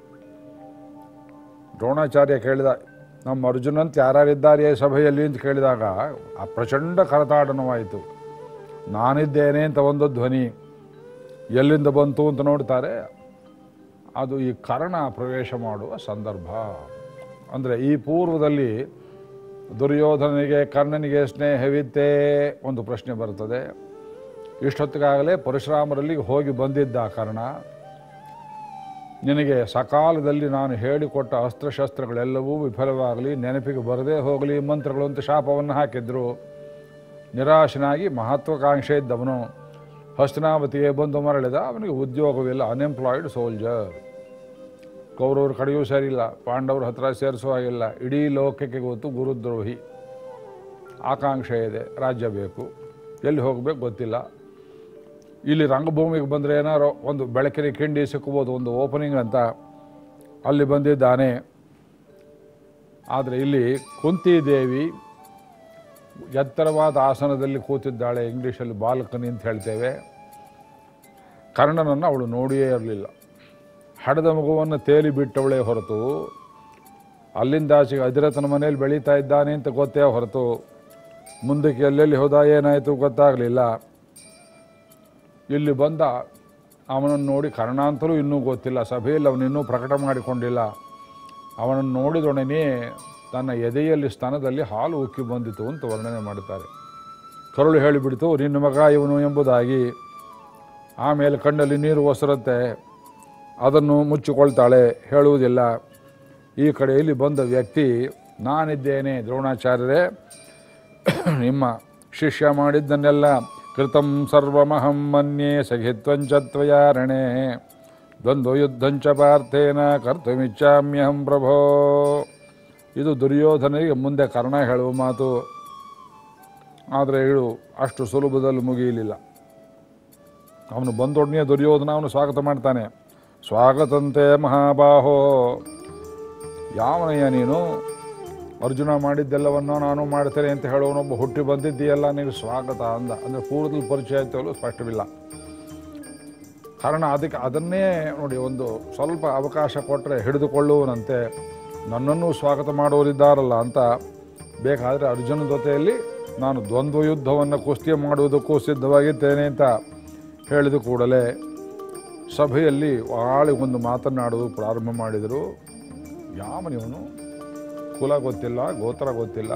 ದ್ರೋಣಾಚಾರ್ಯ ಕೇಳಿದ ನಮ್ಮ ಅರ್ಜುನಂತ ಯಾರ್ಯಾರಿದ್ದಾರೆ ಸಭೆಯಲ್ಲಿ ಅಂತ ಕೇಳಿದಾಗ ಆ ಪ್ರಚಂಡ ಕರತಾಡನವಾಯಿತು ನಾನಿದ್ದೇನೆ ಅಂತ ಒಂದು ಧ್ವನಿ ಎಲ್ಲಿಂದ ಬಂತು ಅಂತ ನೋಡ್ತಾರೆ ಅದು ಈ ಕರ್ಣ ಪ್ರವೇಶ ಮಾಡುವ ಸಂದರ್ಭ ಅಂದರೆ ಈ ಪೂರ್ವದಲ್ಲಿ ದುರ್ಯೋಧನಿಗೆ ಕರ್ಣನಿಗೆ ಸ್ನೇಹವಿತ್ತೇ ಒಂದು ಪ್ರಶ್ನೆ ಬರ್ತದೆ ಇಷ್ಟೊತ್ತಿಗಾಗಲೇ ಪರಶುರಾಮರಲ್ಲಿ ಹೋಗಿ ಬಂದಿದ್ದ ಕರ್ಣ ನಿನಗೆ ಸಕಾಲದಲ್ಲಿ ನಾನು ಹೇಳಿಕೊಟ್ಟ ಅಸ್ತ್ರಶಸ್ತ್ರಗಳೆಲ್ಲವೂ ವಿಫಲವಾಗಲಿ ನೆನಪಿಗೆ ಬರದೇ ಹೋಗಲಿ ಮಂತ್ರಗಳು ಅಂತ ಶಾಪವನ್ನು ಹಾಕಿದ್ರು ನಿರಾಶನಾಗಿ ಮಹತ್ವಾಕಾಂಕ್ಷೆ ಇದ್ದವನು ಹಸ್ತಿನಾವತಿಗೆ ಬಂದು ಮರಳಿದ ಅವನಿಗೆ ಉದ್ಯೋಗವಿಲ್ಲ ಅನ್ಎಂಪ್ಲಾಯ್ಡ್ ಸೋಲ್ಜರ್ ಕೌರವ್ರ ಕಡೆಯೂ ಸರಿಯಿಲ್ಲ ಪಾಂಡವ್ರ ಹತ್ರ ಸೇರಿಸೋ ಹಾಗಿಲ್ಲ ಇಡೀ ಲೋಕಕ್ಕೆ ಗೊತ್ತು ಗುರುದ್ರೋಹಿ ಆಕಾಂಕ್ಷೆ ಇದೆ ರಾಜ್ಯ ಬೇಕು ಎಲ್ಲಿ ಹೋಗಬೇಕು ಗೊತ್ತಿಲ್ಲ ಇಲ್ಲಿ ರಂಗಭೂಮಿಗೆ ಬಂದರೆ ಏನಾರೋ ಒಂದು ಬೆಳಕಿನ ಕಿಂಡಿ ಸಿಕ್ಕಬೋದು ಒಂದು ಓಪನಿಂಗ್ ಅಂತ ಅಲ್ಲಿ ಬಂದಿದ್ದಾನೆ ಆದರೆ ಇಲ್ಲಿ ಕುಂತಿ ದೇವಿ ಎತ್ತರವಾದ ಆಸನದಲ್ಲಿ ಕೂತಿದ್ದಾಳೆ ಇಂಗ್ಲೀಷಲ್ಲಿ ಬಾಲ್ಕನಿ ಅಂತ ಹೇಳ್ತೇವೆ ಕರ್ಣನನ್ನು ಅವಳು ನೋಡಿಯೇ ಇರಲಿಲ್ಲ ಹಡದ ಮಗುವನ್ನು ತೇಲಿ ಬಿಟ್ಟವಳೇ ಹೊರತು ಅಲ್ಲಿಂದ ಆಚೆಗೆ ಅಧಿರಥನ ಮನೇಲಿ ಬೆಳೀತಾ ಇದ್ದಾನೆ ಅಂತ ಗೊತ್ತೇ ಹೊರತು ಮುಂದಕ್ಕೆ ಎಲ್ಲೆಲ್ಲಿ ಹೋದ ಏನಾಯಿತು ಗೊತ್ತಾಗಲಿಲ್ಲ ಇಲ್ಲಿ ಬಂದ ಅವನನ್ನು ನೋಡಿ ಕರ್ಣ ಅಂತಲೂ ಇನ್ನೂ ಗೊತ್ತಿಲ್ಲ ಸಭೆಯಲ್ಲಿ ಅವನಿನ್ನೂ ಪ್ರಕಟ ಮಾಡಿಕೊಂಡಿಲ್ಲ ಅವನನ್ನು ನೋಡಿದೊಡನೆ ತನ್ನ ಎದೆಯಲ್ಲಿ ಸ್ತನದಲ್ಲಿ ಹಾಲು ಉಕ್ಕಿ ಬಂದಿತು ಅಂತ ವರ್ಣನೆ ಮಾಡುತ್ತಾರೆ ಕರುಳು ಹೇಳಿಬಿಡ್ತು ನಿನ್ನ ಮಗ ಇವನು ಎಂಬುದಾಗಿ ಆಮೇಲೆ ಕಣ್ಣಲ್ಲಿ ನೀರು ಒಸರುತ್ತೆ ಅದನ್ನು ಮುಚ್ಚಿಕೊಳ್ತಾಳೆ ಹೇಳುವುದಿಲ್ಲ ಈ ಕಡೆಯಲ್ಲಿ ಬಂದ ವ್ಯಕ್ತಿ ನಾನಿದ್ದೇನೆ ದ್ರೋಣಾಚಾರ್ಯರೇ ನಿಮ್ಮ ಶಿಷ್ಯ ಮಾಡಿದ್ದನ್ನೆಲ್ಲ ಕೃತಂ ಸರ್ವಮಹಂ ಮನ್ಯೆ ಸಖಿತ್ವಂಚ ತ್ವಯಾರಣೆ ದ್ವಂದ್ವ ಯುದ್ಧಂಚ ಪಾರ್ಥೇನ ಕರ್ತುಮಿಚ್ಛಾಮ್ಯಹಂ ಪ್ರಭೋ ಇದು ದುರ್ಯೋಧನಿಗೆ ಮುಂದೆ ಕರ್ಣ ಹೇಳುವ ಮಾತು ಆದರೆ ಇಳು ಅಷ್ಟು ಸುಲಭದಲ್ಲಿ ಮುಗಿಯಲಿಲ್ಲ ಅವನು ಬಂದೊಡನೆ ದುರ್ಯೋಧನ ಅವನು ಸ್ವಾಗತ ಮಾಡ್ತಾನೆ ಸ್ವಾಗತಂತೆ ಮಹಾಬಾಹೋ ಯಾವನಯ್ಯ ನೀನು ಅರ್ಜುನ ಮಾಡಿದ್ದೆಲ್ಲವನ್ನು ನಾನು ಮಾಡ್ತೇನೆ ಅಂತ ಹೇಳೋನೊಬ್ಬ ಹುಟ್ಟಿ ಬಂದಿದ್ದೀಯಲ್ಲ ನೀವು ಸ್ವಾಗತ ಅಂದ ಅಂದರೆ ಪೂರ್ವದಲ್ಲಿ ಪರಿಚಯ ಆಯ್ತವಲ್ಲ ಸ್ಪಷ್ಟವಿಲ್ಲ ಕಾರಣ ಅದಕ್ಕೆ ಅದನ್ನೇ ನೋಡಿ ಒಂದು ಸ್ವಲ್ಪ ಅವಕಾಶ ಕೊಟ್ಟರೆ ಹಿಡಿದುಕೊಳ್ಳುವನಂತೆ ನನ್ನನ್ನು ಸ್ವಾಗತ ಮಾಡೋರಿದ್ದಾರಲ್ಲ ಅಂತ ಬೇಕಾದರೆ ಅರ್ಜುನ ಜೊತೆಯಲ್ಲಿ ನಾನು ದ್ವಂದ್ವ ಯುದ್ಧವನ್ನು ಕುಸ್ತಿ ಮಾಡುವುದಕ್ಕೂ ಸಿದ್ಧವಾಗಿದ್ದೇನೆ ಅಂತ ಹೇಳಿದ ಕೂಡಲೇ ಸಭೆಯಲ್ಲಿ ಆಳಿಗೊಂದು ಮಾತನಾಡೋದು ಪ್ರಾರಂಭ ಮಾಡಿದರು ಯಾವನಿವನು ಕುಲ ಗೊತ್ತಿಲ್ಲ ಗೋತ್ರ ಗೊತ್ತಿಲ್ಲ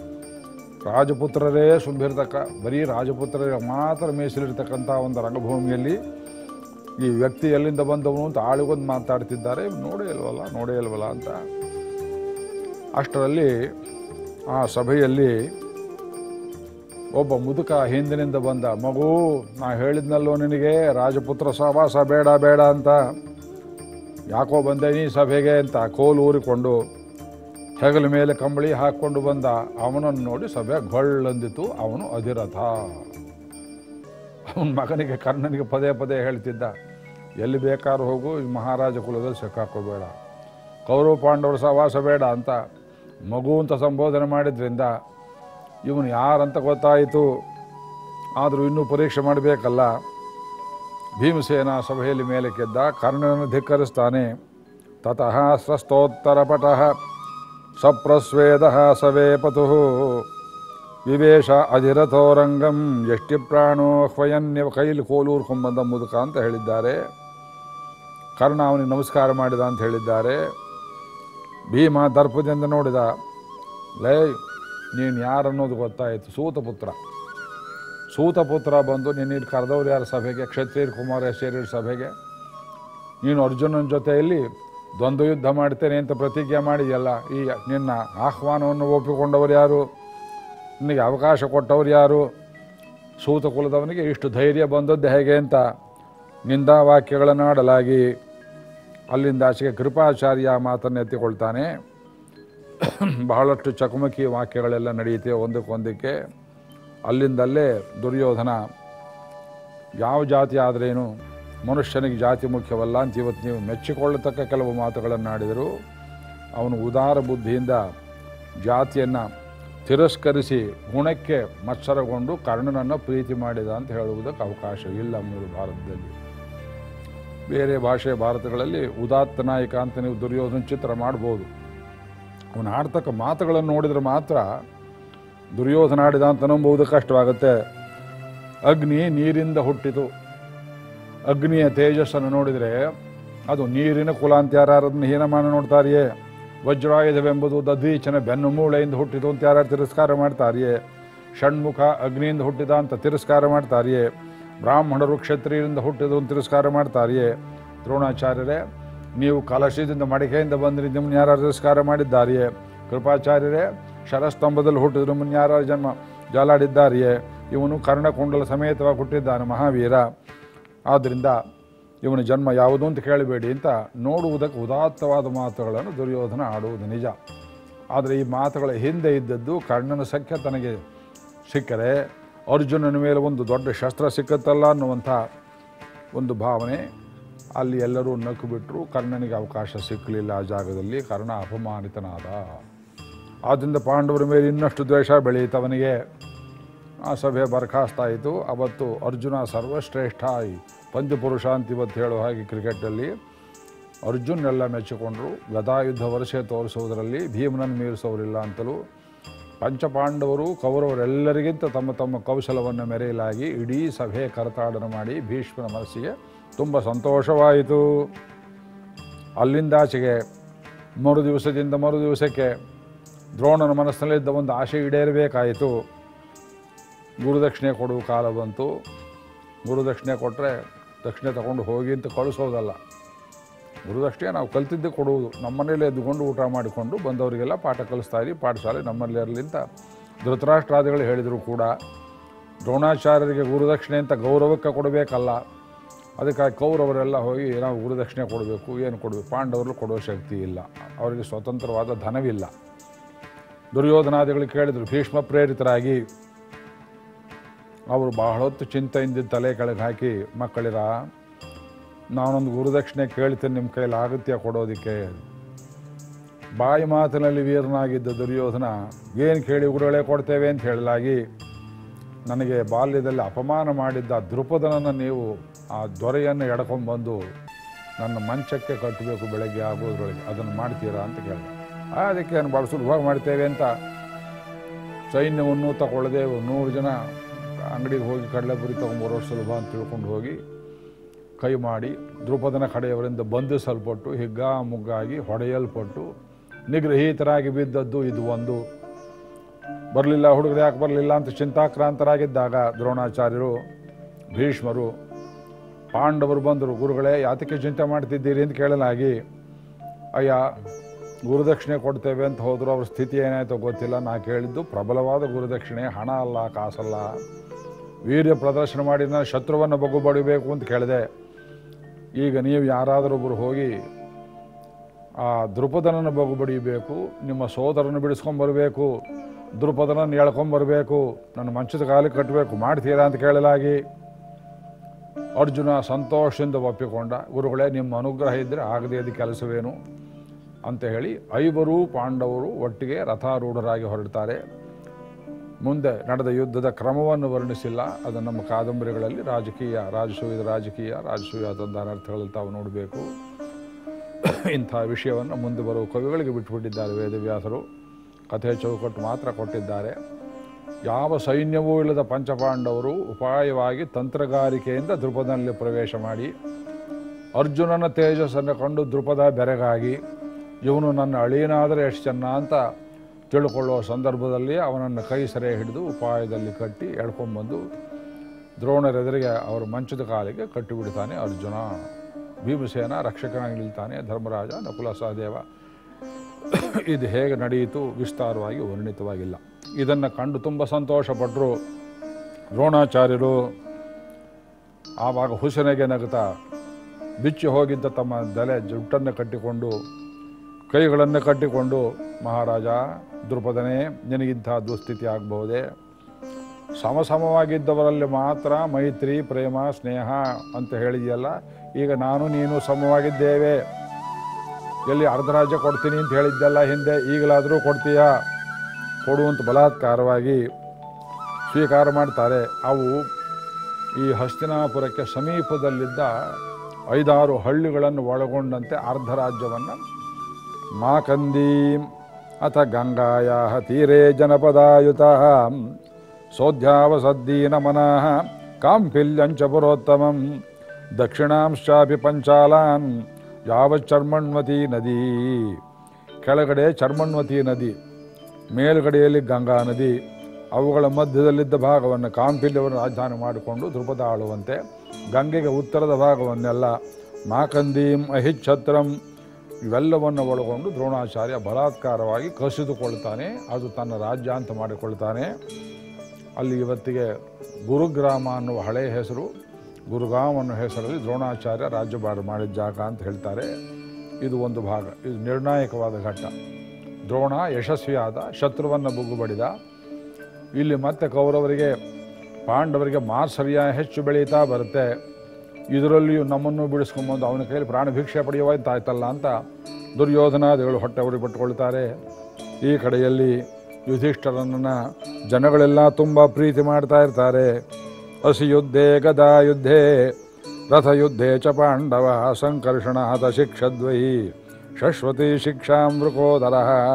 ರಾಜಪುತ್ರರೇ ಸುಂಬಿರ್ತಕ್ಕ ಬರೀ ರಾಜಪುತ್ರರಿಗೆ ಮಾತ್ರ ಮೀಸಲಿರ್ತಕ್ಕಂಥ ಒಂದು ರಂಗಭೂಮಿಯಲ್ಲಿ ಈ ವ್ಯಕ್ತಿ ಎಲ್ಲಿಂದ ಬಂದವನು ಅಂತ ಆಳಿಗೊಂದು ಮಾತಾಡ್ತಿದ್ದಾರೆ ನೋಡೇ ಇಲ್ವಲ್ಲ ನೋಡೇ ಇಲ್ವಲ್ಲ ಅಂತ ಅಷ್ಟರಲ್ಲಿ ಆ ಸಭೆಯಲ್ಲಿ ಒಬ್ಬ ಮುದುಕ ಹಿಂದಿನಿಂದ ಬಂದ ಮಗು ನಾ ಹೇಳಿದ್ನಲ್ಲೋ ನಿನಗೆ ರಾಜಪುತ್ರ ಸಹವಾಸ ಬೇಡ ಬೇಡ ಅಂತ ಯಾಕೋ ಬಂದೆ ನೀ ಸಭೆಗೆ ಅಂತ ಕೋಲು ಊರಿಕೊಂಡು ಹೆಗಲ ಮೇಲೆ ಕಂಬಳಿ ಹಾಕ್ಕೊಂಡು ಬಂದ ಅವನನ್ನು ನೋಡಿ ಸಭೆ ಗೊಳ್ಳಂದಿತು ಅವನು ಅಧಿರಥ ಅವನ ಮಗನಿಗೆ ಕರ್ಣನಿಗೆ ಪದೇ ಪದೇ ಹೇಳ್ತಿದ್ದ ಎಲ್ಲಿ ಬೇಕಾದ್ರೂ ಹೋಗು ಈ ಮಹಾರಾಜ ಕುಲದಲ್ಲಿ ಸಿಕ್ಕಾಕೋಬೇಡ ಕೌರವ ಪಾಂಡವರ ಸಹವಾಸ ಬೇಡ ಅಂತ ಮಗು ಅಂತ ಸಂಬೋಧನೆ ಮಾಡಿದ್ರಿಂದ ಇವನು ಯಾರಂತ ಗೊತ್ತಾಯಿತು ಆದರೂ ಇನ್ನೂ ಪರೀಕ್ಷೆ ಮಾಡಬೇಕಲ್ಲ ಭೀಮಸೇನ ಸಭೆಯಲ್ಲಿ ಮೇಲಕ್ಕೆದ್ದ ಕರ್ಣನನ್ನು ಧಿಕ್ಕರಿಸ್ತಾನೆ ತತಃ ಸ್ರಸ್ತೋತ್ತರ ಪಟಃ ಸಪ್ರಸ್ವೇದ ಸವೇ ಪತು ವಿವೇಶ ಅಧಿರಥೋರಂಗಂ ಎಷ್ಟಿ ಪ್ರಾಣೋ ಹ್ವಯನ್ಯ ಕೈಲಿ ಕೋಲೂರ್ಕೊಂಬಂದ ಮುದುಕ ಅಂತ ಹೇಳಿದ್ದಾರೆ ಕರ್ಣ ಅವನಿಗೆ ನಮಸ್ಕಾರ ಮಾಡಿದ ಅಂತ ಹೇಳಿದ್ದಾರೆ ಭೀಮ ದರ್ಪದಿಂದ ನೋಡಿದ ಲೇ ನೀನು ಯಾರನ್ನೋದು ಗೊತ್ತಾಯಿತು ಸೂತಪುತ್ರ ಸೂತಪುತ್ರ ಬಂದು ನಿನ್ನ ಕರೆದವ್ರು ಯಾರ ಸಭೆಗೆ ಕ್ಷತ್ರಿಯರ್ ಕುಮಾರ ಸೇರಿರ ಸಭೆಗೆ ನೀನು ಅರ್ಜುನನ ಜೊತೆಯಲ್ಲಿ ದ್ವಂದ್ವ ಯುದ್ಧ ಮಾಡ್ತೇನೆ ಅಂತ ಪ್ರತಿಜ್ಞೆ ಮಾಡಿದೆಯಲ್ಲ ಈ ನಿನ್ನ ಆಹ್ವಾನವನ್ನು ಒಪ್ಪಿಕೊಂಡವರು ಯಾರು ನಿನಗೆ ಅವಕಾಶ ಕೊಟ್ಟವರು ಯಾರು ಸೂತ ಕುಲದವನಿಗೆ ಇಷ್ಟು ಧೈರ್ಯ ಬಂದದ್ದು ಹೇಗೆ ಅಂತ ನಿಂದಾವಾಕ್ಯಗಳನ್ನು ಆಡಲಾಗಿ ಅಲ್ಲಿಂದ ಆಚೆಗೆ ಕೃಪಾಚಾರ್ಯ ಮಾತನ್ನು ಎತ್ತಿಕೊಳ್ತಾನೆ ಬಹಳಷ್ಟು ಚಕಮಕಿ ವಾಕ್ಯಗಳೆಲ್ಲ ನಡೆಯುತ್ತೆ ಒಂದಕ್ಕೊಂದಕ್ಕೆ ಅಲ್ಲಿಂದಲ್ಲೇ ದುರ್ಯೋಧನ ಯಾವ ಜಾತಿ ಆದ್ರೇನು ಮನುಷ್ಯನಿಗೆ ಜಾತಿ ಮುಖ್ಯವಲ್ಲ ಅಂತ ಇವತ್ತು ನೀವು ಮೆಚ್ಚಿಕೊಳ್ಳತಕ್ಕ ಕೆಲವು ಮಾತುಗಳನ್ನು ಆಡಿದರು ಅವನು ಉದಾರ ಬುದ್ಧಿಯಿಂದ ಜಾತಿಯನ್ನು ತಿರಸ್ಕರಿಸಿ ಗುಣಕ್ಕೆ ಮತ್ಸರಗೊಂಡು ಕರ್ಣನನ್ನು ಪ್ರೀತಿ ಮಾಡಿದ ಅಂತ ಹೇಳುವುದಕ್ಕೆ ಅವಕಾಶ ಇಲ್ಲ ಮೂರು ಭಾರತದಲ್ಲಿ ಬೇರೆ ಭಾಷೆ ಭಾರತಗಳಲ್ಲಿ ಉದಾತ್ತ ನಾಯಕ ಅಂತ ನೀವು ದುರ್ಯೋಧನ ಚಿತ್ರ ಮಾಡ್ಬೋದು ಅವನು ಆಡ್ತಕ್ಕ ಮಾತುಗಳನ್ನು ನೋಡಿದರೆ ಮಾತ್ರ ದುರ್ಯೋಧನ ಆಡಿದ ಅಂತ ನಂಬುವುದು ಕಷ್ಟವಾಗುತ್ತೆ ಅಗ್ನಿ ನೀರಿಂದ ಹುಟ್ಟಿತು ಅಗ್ನಿಯ ತೇಜಸ್ಸನ್ನು ನೋಡಿದರೆ ಅದು ನೀರಿನ ಕುಲ ಅಂತ ಯಾರು ಅದನ್ನು ಹೀನಮಾನ ನೋಡ್ತಾರೆಯೇ ವಜ್ರಾಯುಧವೆಂಬುದು ದಧೀಚನ ಬೆನ್ನು ಮೂಳೆಯಿಂದ ಹುಟ್ಟಿತು ಅಂತ ಯಾರು ತಿರಸ್ಕಾರ ಮಾಡ್ತಾರೆಯೇ ಷಣ್ಮುಖ ಅಗ್ನಿಯಿಂದ ಹುಟ್ಟಿದ ಅಂತ ತಿರಸ್ಕಾರ ಮಾಡ್ತಾರೆಯೇ ಬ್ರಾಹ್ಮಣರು ಕ್ಷತ್ರಿಯರಿಂದ ಹುಟ್ಟಿದ್ರು ಅಂತ ತಿರಸ್ಕಾರ ಮಾಡ್ತಾರೆಯೇ ದ್ರೋಣಾಚಾರ್ಯರೇ ನೀವು ಕಲಶದಿಂದ ಮಡಿಕೆಯಿಂದ ಬಂದ್ರಿ ನಿಮ್ಮನ್ನು ಯಾರು ತಿರಸ್ಕಾರ ಮಾಡಿದ್ದಾರೆಯೇ ಕೃಪಾಚಾರ್ಯರೇ ಶರಸ್ತಂಭದಲ್ಲಿ ಹುಟ್ಟಿದ್ರು ನಿಮ್ಮನ್ನು ಯಾರು ಜನ್ಮ ಜಾಲಾಡಿದ್ದಾರೆಯೇ ಇವನು ಕರ್ಣಕುಂಡಲ ಸಮೇತವಾಗಿ ಹುಟ್ಟಿದ್ದಾನೆ ಮಹಾವೀರ ಆದ್ದರಿಂದ ಇವನ ಜನ್ಮ ಯಾವುದು ಅಂತ ಕೇಳಬೇಡಿ ಅಂತ ನೋಡುವುದಕ್ಕೆ ಉದಾತ್ತವಾದ ಮಾತುಗಳನ್ನು ದುರ್ಯೋಧನ ಆಡುವುದು ನಿಜ ಆದರೆ ಈ ಮಾತುಗಳ ಹಿಂದೆ ಇದ್ದದ್ದು ಕರ್ಣನ ಸಖ್ಯ ತನಗೆ ಸಿಕ್ಕರೆ ಅರ್ಜುನನ ಮೇಲೆ ಒಂದು ದೊಡ್ಡ ಶಸ್ತ್ರ ಸಿಕ್ಕತ್ತಲ್ಲ ಅನ್ನುವಂಥ ಒಂದು ಭಾವನೆ ಅಲ್ಲಿ ಎಲ್ಲರೂ ನಕ್ಕು ಬಿಟ್ಟರು ಕರ್ಣನಿಗೆ ಅವಕಾಶ ಸಿಕ್ಕಲಿಲ್ಲ ಆ ಜಾಗದಲ್ಲಿ ಕರ್ಣ ಅಪಮಾನಿತನಾದ ಆದ್ದರಿಂದ ಪಾಂಡವರ ಮೇಲೆ ಇನ್ನಷ್ಟು ದ್ವೇಷ ಬೆಳೆಯಿತವನಿಗೆ ಆ ಸಭೆ ಬರ್ಖಾಸ್ತಾಯಿತು ಅವತ್ತು ಅರ್ಜುನ ಸರ್ವಶ್ರೇಷ್ಠ ಈ ಪಂಚಪುರುಷ ಅಂತ ಇವತ್ತು ಹೇಳೋ ಹಾಗೆ ಕ್ರಿಕೆಟಲ್ಲಿ ಅರ್ಜುನ್ ಎಲ್ಲ ಮೆಚ್ಚಿಕೊಂಡರು ಗದಾಯುದ್ಧ ವರ್ಷೆ ತೋರಿಸುವುದರಲ್ಲಿ ಭೀಮನನ್ನು ಮೀರಿಸೋರಿಲ್ಲ ಅಂತಲೂ ಪಂಚಪಾಂಡವರು ಕೌರವರೆಲ್ಲರಿಗಿಂತ ತಮ್ಮ ತಮ್ಮ ಕೌಶಲವನ್ನು ಮೆರೆಯಲಾಗಿ ಇಡೀ ಸಭೆ ಕರತಾಡನ ಮಾಡಿ ಭೀಷ್ಮನ ಮನಸ್ಸಿಗೆ ತುಂಬ ಸಂತೋಷವಾಯಿತು ಅಲ್ಲಿಂದಾಚೆಗೆ ಮರು ದಿವಸದಿಂದ ಮರು ದಿವಸಕ್ಕೆ ದ್ರೋಣನ ಮನಸ್ಸಿನಲ್ಲಿದ್ದ ಒಂದು ಆಸೆ ಈಡೇರಬೇಕಾಯಿತು ಗುರುದಕ್ಷಿಣೆ ಕೊಡುವ ಕಾಲ ಬಂತು ಗುರುದಕ್ಷಿಣೆ ಕೊಟ್ಟರೆ ದಕ್ಷಿಣೆ ತಗೊಂಡು ಹೋಗಿ ಅಂತ ಕಳಿಸೋದಲ್ಲ ಗುರುದಕ್ಷಿಣೆ ನಾವು ಕಲ್ತಿದ್ದೆ ಕೊಡುವುದು ನಮ್ಮನೇಲೆ ಎದ್ದುಕೊಂಡು ಊಟ ಮಾಡಿಕೊಂಡು ಬಂದವರಿಗೆಲ್ಲ ಪಾಠ ಕಲಿಸ್ತಾ ಇರಿ ಪಾಠಶಾಲೆ ನಮ್ಮಲ್ಲಿ ಇರಲಿ ಅಂತ ಧೃತರಾಷ್ಟ್ರಾದಿಗಳು ಹೇಳಿದರು ಕೂಡ ದ್ರೋಣಾಚಾರ್ಯರಿಗೆ ಗುರುದಕ್ಷಿಣೆ ಅಂತ ಗೌರವಕ್ಕೆ ಕೊಡಬೇಕಲ್ಲ ಅದಕ್ಕಾಗಿ ಕೌರವರೆಲ್ಲ ಹೋಗಿ ನಾವು ಗುರುದಕ್ಷಿಣೆ ಕೊಡಬೇಕು ಏನು ಕೊಡಬೇಕು ಪಾಂಡವರು ಕೊಡೋ ಶಕ್ತಿ ಇಲ್ಲ ಅವರಿಗೆ ಸ್ವತಂತ್ರವಾದ ಧನವಿಲ್ಲ ದುರ್ಯೋಧನಾದಿಗಳು ಕೇಳಿದರು ಭೀಷ್ಮ ಪ್ರೇರಿತರಾಗಿ ಅವರು ಬಹಳ ಹೊತ್ತು ಚಿಂತೆಯಿಂದ ತಲೆ ಕೆಳಗೆ ಹಾಕಿ ಮಕ್ಕಳಿರ ನಾನೊಂದು ಗುರುದಕ್ಷಿಣೆ ಕೇಳ್ತೀನಿ ನಿಮ್ಮ ಕೈಲಿ ಆಗುತ್ತೆ ಕೊಡೋದಕ್ಕೆ ಬಾಯಿ ಮಾತಿನಲ್ಲಿ ವೀರನಾಗಿದ್ದ ದುರ್ಯೋಧನ ಏನು ಕೇಳಿ ಗುರುಗಳೇ ಕೊಡ್ತೇವೆ ಅಂತ ಹೇಳಲಾಗಿ ನನಗೆ ಬಾಲ್ಯದಲ್ಲಿ ಅಪಮಾನ ಮಾಡಿದ್ದ ದೃಪದನನ್ನು ನೀವು ಆ ದೊರೆಯನ್ನು ಎಡ್ಕೊಂಡ್ಬಂದು ನನ್ನ ಮಂಚಕ್ಕೆ ಕಟ್ಟಬೇಕು ಬೆಳಗ್ಗೆ ಆಗೋದ್ರೊಳಗೆ ಅದನ್ನು ಮಾಡ್ತೀರಾ ಅಂತ ಕೇಳಿದೆ "ಆ, ಅದಕ್ಕೆ ನಾನು ಭಾಳ ಸುಲಭವಾಗಿ ಮಾಡ್ತೇವೆ ಅಂತ ಸೈನ್ಯವನ್ನು ತಗೊಳ್ಳದೆ ನೂರು ಜನ ಅಂಗಡಿಗೆ ಹೋಗಿ ಕಡಲೆಪುರಿ ತೊಗೊಂಬರೋಷ್ಟು ಸುಲಭ ಅಂತ ತಿಳ್ಕೊಂಡು ಹೋಗಿ ಕೈ ಮಾಡಿ ದ್ರುಪದನ ಕಡೆಯವರಿಂದ ಬಂಧಿಸಲ್ಪಟ್ಟು ಹಿಗ್ಗ ಮುಗ್ಗಾಗಿ ಹೊಡೆಯಲ್ಪಟ್ಟು ನಿಗ್ರಹೀತರಾಗಿ ಬಿದ್ದದ್ದು ಇದು ಒಂದು ಬರಲಿಲ್ಲ ಹುಡುಗರು ಯಾಕೆ ಬರಲಿಲ್ಲ ಅಂತ ಚಿಂತಾಕ್ರಾಂತರಾಗಿದ್ದಾಗ ದ್ರೋಣಾಚಾರ್ಯರು ಭೀಷ್ಮರು ಪಾಂಡವರು ಬಂದರು ಗುರುಗಳೇ ಯಾತಕ್ಕೆ ಚಿಂತೆ ಮಾಡ್ತಿದ್ದೀರಿ ಅಂತ ಕೇಳಲಾಗಿ ಅಯ್ಯ ಗುರುದಕ್ಷಿಣೆ ಕೊಡ್ತೇವೆ ಅಂತ ಹೋದ್ರು ಅವ್ರ ಸ್ಥಿತಿ ಏನಾಯ್ತೋ ಗೊತ್ತಿಲ್ಲ ನಾ ಕೇಳಿದ್ದು ಪ್ರಬಲವಾದ ಗುರುದಕ್ಷಿಣೆ ಹಣ ಅಲ್ಲ ಕಾಸಲ್ಲ ವೀರ್ಯ ಪ್ರದರ್ಶನ ಮಾಡಿ ನಾನು ಶತ್ರುವನ್ನು ಬಗ್ಗು ಬಡಿಬೇಕು ಅಂತ ಕೇಳಿದೆ ಈಗ ನೀವು ಯಾರಾದರೊಬ್ಬರು ಹೋಗಿ ಆ ದೃಪದನನ್ನು ಬಗ್ಗು ಬಡಿಯಬೇಕು ನಿಮ್ಮ ಸೋದರನ್ನು ಬಿಡಿಸ್ಕೊಂಬರ್ಬೇಕು ದೃಪದನನ್ನು ಎಳ್ಕೊಂಬರ್ಬೇಕು ನನ್ನ ಮಂಚದ ಕಾಲಿಗೆ ಕಟ್ಟಬೇಕು ಮಾಡ್ತೀರಾ ಅಂತ ಕೇಳಲಾಗಿ ಅರ್ಜುನ ಸಂತೋಷದಿಂದ ಒಪ್ಪಿಕೊಂಡ ಗುರುಗಳೇ ನಿಮ್ಮ ಅನುಗ್ರಹ ಇದ್ದರೆ ಆಗದೇ ಅದು ಕೆಲಸವೇನು ಅಂತ ಹೇಳಿ ಐವರು ಪಾಂಡವರು ಒಟ್ಟಿಗೆ ರಥಾರೂಢರಾಗಿ ಹೊರಡ್ತಾರೆ ಮುಂದೆ ನಡೆದ ಯುದ್ಧದ ಕ್ರಮವನ್ನು ವರ್ಣಿಸಿಲ್ಲ ಅದು ನಮ್ಮ ಕಾದಂಬರಿಗಳಲ್ಲಿ ರಾಜಕೀಯ ರಾಜಸೂಯದ ರಾಜಕೀಯ ರಾಜಸೂಯದ ಅನರ್ಥಗಳಲ್ಲಿ ತಾವು ನೋಡಬೇಕು ಇಂಥ ವಿಷಯವನ್ನು ಮುಂದೆ ಬರುವ ಕವಿಗಳಿಗೆ ಬಿಟ್ಟುಬಿಟ್ಟಿದ್ದಾರೆ ವೇದವ್ಯಾಸರು ಕಥೆ ಚೌಕಟ್ಟು ಮಾತ್ರ ಕೊಟ್ಟಿದ್ದಾರೆ ಯಾವ ಸೈನ್ಯವೂ ಇಲ್ಲದ ಪಂಚಪಾಂಡವರು ಉಪಾಯವಾಗಿ ತಂತ್ರಗಾರಿಕೆಯಿಂದ ದೃಪದಲ್ಲಿ ಪ್ರವೇಶ ಮಾಡಿ ಅರ್ಜುನನ ತೇಜಸ್ಸನ್ನು ಕಂಡು ದೃಪದ ಬೆರಗಾಗಿ ಇವನು ನನ್ನ ಅಳಿಯನಾದರೆ ಎಷ್ಟು ಚೆನ್ನ ಅಂತ ತಿಳ್ಕೊಳ್ಳುವ ಸಂದರ್ಭದಲ್ಲಿ ಅವನನ್ನು ಕೈ ಸೆರೆ ಹಿಡಿದು ಉಪಾಯದಲ್ಲಿ ಕಟ್ಟಿ ಎಳ್ಕೊಂಬಂದು ದ್ರೋಣರೆದುರಿಗೆ ಅವರು ಮಂಚದ ಕಾಲಿಗೆ ಕಟ್ಟಿಬಿಡ್ತಾನೆ ಅರ್ಜುನ ಭೀಮಸೇನ ರಕ್ಷಕನಾಗಿ ನಿಲ್ತಾನೆ ಧರ್ಮರಾಜ ನಕುಲ ಸಹದೇವ ಇದು ಹೇಗೆ ನಡೆಯಿತು ವಿಸ್ತಾರವಾಗಿ ವರ್ಣಿತವಾಗಿಲ್ಲ ಇದನ್ನು ಕಂಡು ತುಂಬ ಸಂತೋಷಪಟ್ಟರು ದ್ರೋಣಾಚಾರ್ಯರು ಆವಾಗ ಹುಸನೆಗೆ ನಗುತ್ತಾ ಬಿಚ್ಚಿ ಹೋಗಿದ್ದ ತಮ್ಮ ತಲೆ ಜುಟ್ಟನ್ನು ಕಟ್ಟಿಕೊಂಡು ಕೈಗಳನ್ನು ಕಟ್ಟಿಕೊಂಡು ಮಹಾರಾಜ ದೃಪದನೇ ನಿನಗಿಂಥ ದುಸ್ಥಿತಿ ಆಗಬಹುದೇ ಸಮಸಮವಾಗಿದ್ದವರಲ್ಲಿ ಮಾತ್ರ ಮೈತ್ರಿ ಪ್ರೇಮ ಸ್ನೇಹ ಅಂತ ಹೇಳಿದೆಯಲ್ಲ ಈಗ ನಾನು ನೀನು ಸಮವಾಗಿದ್ದೇವೆ ಎಲ್ಲಿ ಅರ್ಧ ರಾಜ್ಯ ಕೊಡ್ತೀನಿ ಅಂತ ಹೇಳಿದ್ದೆಲ್ಲ ಹಿಂದೆ ಈಗಲಾದರೂ ಕೊಡ್ತೀಯಾ ಕೊಡುವಂತ ಬಲಾತ್ಕಾರವಾಗಿ ಸ್ವೀಕಾರ ಮಾಡ್ತಾರೆ ಅವು ಈ ಹಸ್ತಿನಾಪುರಕ್ಕೆ ಸಮೀಪದಲ್ಲಿದ್ದ ಐದಾರು ಹಳ್ಳಿಗಳನ್ನು ಒಳಗೊಂಡಂತೆ ಅರ್ಧ ರಾಜ್ಯವನ್ನು ಮಾಕಂದೀಂ ಅಥ ಗಂಗಾಯ ತೀರೆ ಜನಪದಾಯುತ ಸೋಧ್ಯಾವಸದ್ದೀನ ಮನಃ ಕಾಂಪಿಲ್ಯಂಚ ಪುರೋತ್ತಮಂ ದಕ್ಷಿಣಾಂಶಾಪಿ ಪಂಚಾಲಾನ್ ಯಾವ ಚರ್ಮಣ್ವತಿ ನದಿ ಕೆಳಗಡೆ ಚರ್ಮಣ್ವತಿ ನದಿ ಮೇಲುಗಡೆಯಲ್ಲಿ ಗಂಗಾ ನದಿ ಅವುಗಳ ಮಧ್ಯದಲ್ಲಿದ್ದ ಭಾಗವನ್ನು ಕಾಂಪಿಲ್ಯವನ್ನು ರಾಜಧಾನಿ ಮಾಡಿಕೊಂಡು ಧ್ರುಪದ ಆಳುವಂತೆ ಗಂಗೆಗೆ ಉತ್ತರದ ಭಾಗವನ್ನೆಲ್ಲ ಮಾಕಂದೀಂ ಅಹಿಚ್ಛತ್ರಂ ಇವೆಲ್ಲವನ್ನು ಒಳಗೊಂಡು ದ್ರೋಣಾಚಾರ್ಯ ಬಲಾತ್ಕಾರವಾಗಿ ಕಸಿದುಕೊಳ್ತಾನೆ ಅದು ತನ್ನ ರಾಜ್ಯ ಅಂತ ಮಾಡಿಕೊಳ್ತಾನೆ ಅಲ್ಲಿ ಇವತ್ತಿಗೆ ಗುರುಗ್ರಾಮ ಅನ್ನುವ ಹಳೆಯ ಹೆಸರು ಗುರುಗಾಮ್ ಅನ್ನೋ ಹೆಸರಲ್ಲಿ ದ್ರೋಣಾಚಾರ್ಯ ರಾಜ್ಯಭಾರ ಮಾಡಿದ ಜಾಗ ಅಂತ ಹೇಳ್ತಾರೆ ಇದು ಒಂದು ಭಾಗ ಇದು ನಿರ್ಣಾಯಕವಾದ ಘಟ್ಟ ದ್ರೋಣ ಯಶಸ್ವಿಯಾದ ಶತ್ರುವನ್ನು ಬುಗ್ಗುಬಡಿದ ಇಲ್ಲಿ ಮತ್ತೆ ಕೌರವರಿಗೆ ಪಾಂಡವರಿಗೆ ಮಾತ್ಸರ್ಯ ಹೆಚ್ಚು ಬೆಳೀತಾ ಬರುತ್ತೆ ಇದರಲ್ಲಿಯೂ ನಮ್ಮನ್ನು ಬಿಡಿಸ್ಕೊಂಬಂದು ಅವನ ಕೈಯಲ್ಲಿ ಪ್ರಾಣ ಭಿಕ್ಷೆ ಪಡೆಯುವಾಯ್ತಾಯ್ತಲ್ಲ ಅಂತ ದುರ್ಯೋಧನಾದಿಗಳು ಹೊಟ್ಟೆ ಉರಿ ಪಟ್ಟುಕೊಳ್ತಾರೆ ಈ ಕಡೆಯಲ್ಲಿ ಯುಧಿಷ್ಠರನನ್ನು ಜನಗಳೆಲ್ಲ ತುಂಬ ಪ್ರೀತಿ ಮಾಡ್ತಾ ಇರ್ತಾರೆ ಹಸಿ ಯುದ್ಧೇ ಗದಾ ಯುದ್ಧೇ ರಥಯುದ್ಧೇ ಚ ಪಾಂಡವ ಸಂಕರ್ಷಣ ಹತ ಶಿಕ್ಷದ್ವೈ ಶಶ್ವತಿ ಶಿಕ್ಷಾಂ ಮೃಕೋದರ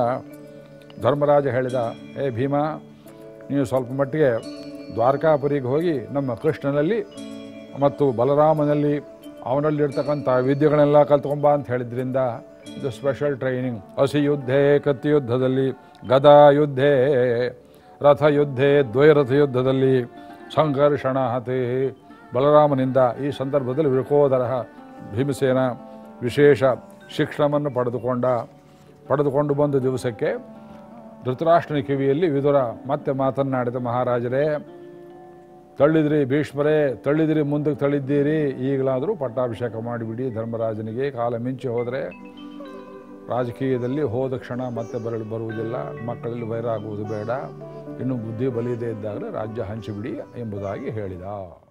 ಧರ್ಮರಾಜ ಹೇಳಿದ ಏ ಭೀಮ ನೀವು ಸ್ವಲ್ಪ ಮಟ್ಟಿಗೆ ದ್ವಾರಕಾಪುರಿಗೆ ಹೋಗಿ ನಮ್ಮ ಕೃಷ್ಣನಲ್ಲಿ ಮತ್ತು ಬಲರಾಮನಲ್ಲಿ ಅವನಲ್ಲಿರ್ತಕ್ಕಂಥ ವಿದ್ಯೆಗಳೆಲ್ಲ ಕಲ್ತ್ಕೊಂಬ ಅಂತ ಹೇಳಿದ್ರಿಂದ ಇದು ಸ್ಪೆಷಲ್ ಟ್ರೈನಿಂಗ್ ಹಸಿ ಯುದ್ಧೇ ಕತ್ತಿ ಯುದ್ಧದಲ್ಲಿ ಗದಾ ಯುದ್ಧೇ ರಥಯುದ್ಧೇ ದ್ವೈರಥ ಯುದ್ಧದಲ್ಲಿ ಸಂಘರ್ಷಣ ಹತೆ ಬಲರಾಮನಿಂದ ಈ ಸಂದರ್ಭದಲ್ಲಿ ವಿಕೋದರ ಭೀಮಸೇನ ವಿಶೇಷ ಶಿಕ್ಷಣವನ್ನು ಪಡೆದುಕೊಂಡ ಪಡೆದುಕೊಂಡು ಬಂದ ದಿವಸಕ್ಕೆ ಧೃತರಾಷ್ಟ್ರನ ಕಿವಿಯಲ್ಲಿ ವಿದುರ ಮತ್ತೆ ಮಾತನ್ನಾಡಿದ ಮಹಾರಾಜರೇ ತಳ್ಳಿದ್ರಿ ಭೀಷ್ಮರೇ ತಳ್ಳಿದ್ರಿ ಮುಂದಕ್ಕೆ ತಳ್ಳಿದ್ದೀರಿ ಈಗಲಾದರೂ ಪಟ್ಟಾಭಿಷೇಕ ಮಾಡಿಬಿಡಿ ಧರ್ಮರಾಜನಿಗೆ ಕಾಲ ಮಿಂಚಿ ಹೋದರೆ ರಾಜಕೀಯದಲ್ಲಿ ಹೋದ ಕ್ಷಣ ಮತ್ತೆ ಬರಲು ಬರುವುದಿಲ್ಲ ಮಕ್ಕಳಲ್ಲಿ ವೈರಾಗುವುದು ಬೇಡ ಇನ್ನು ಬುದ್ಧಿ ಬಲಿಯದೇ ಇದ್ದಾಗಲೇ ರಾಜ್ಯ ಹಂಚಿಬಿಡಿ ಎಂಬುದಾಗಿ ಹೇಳಿದ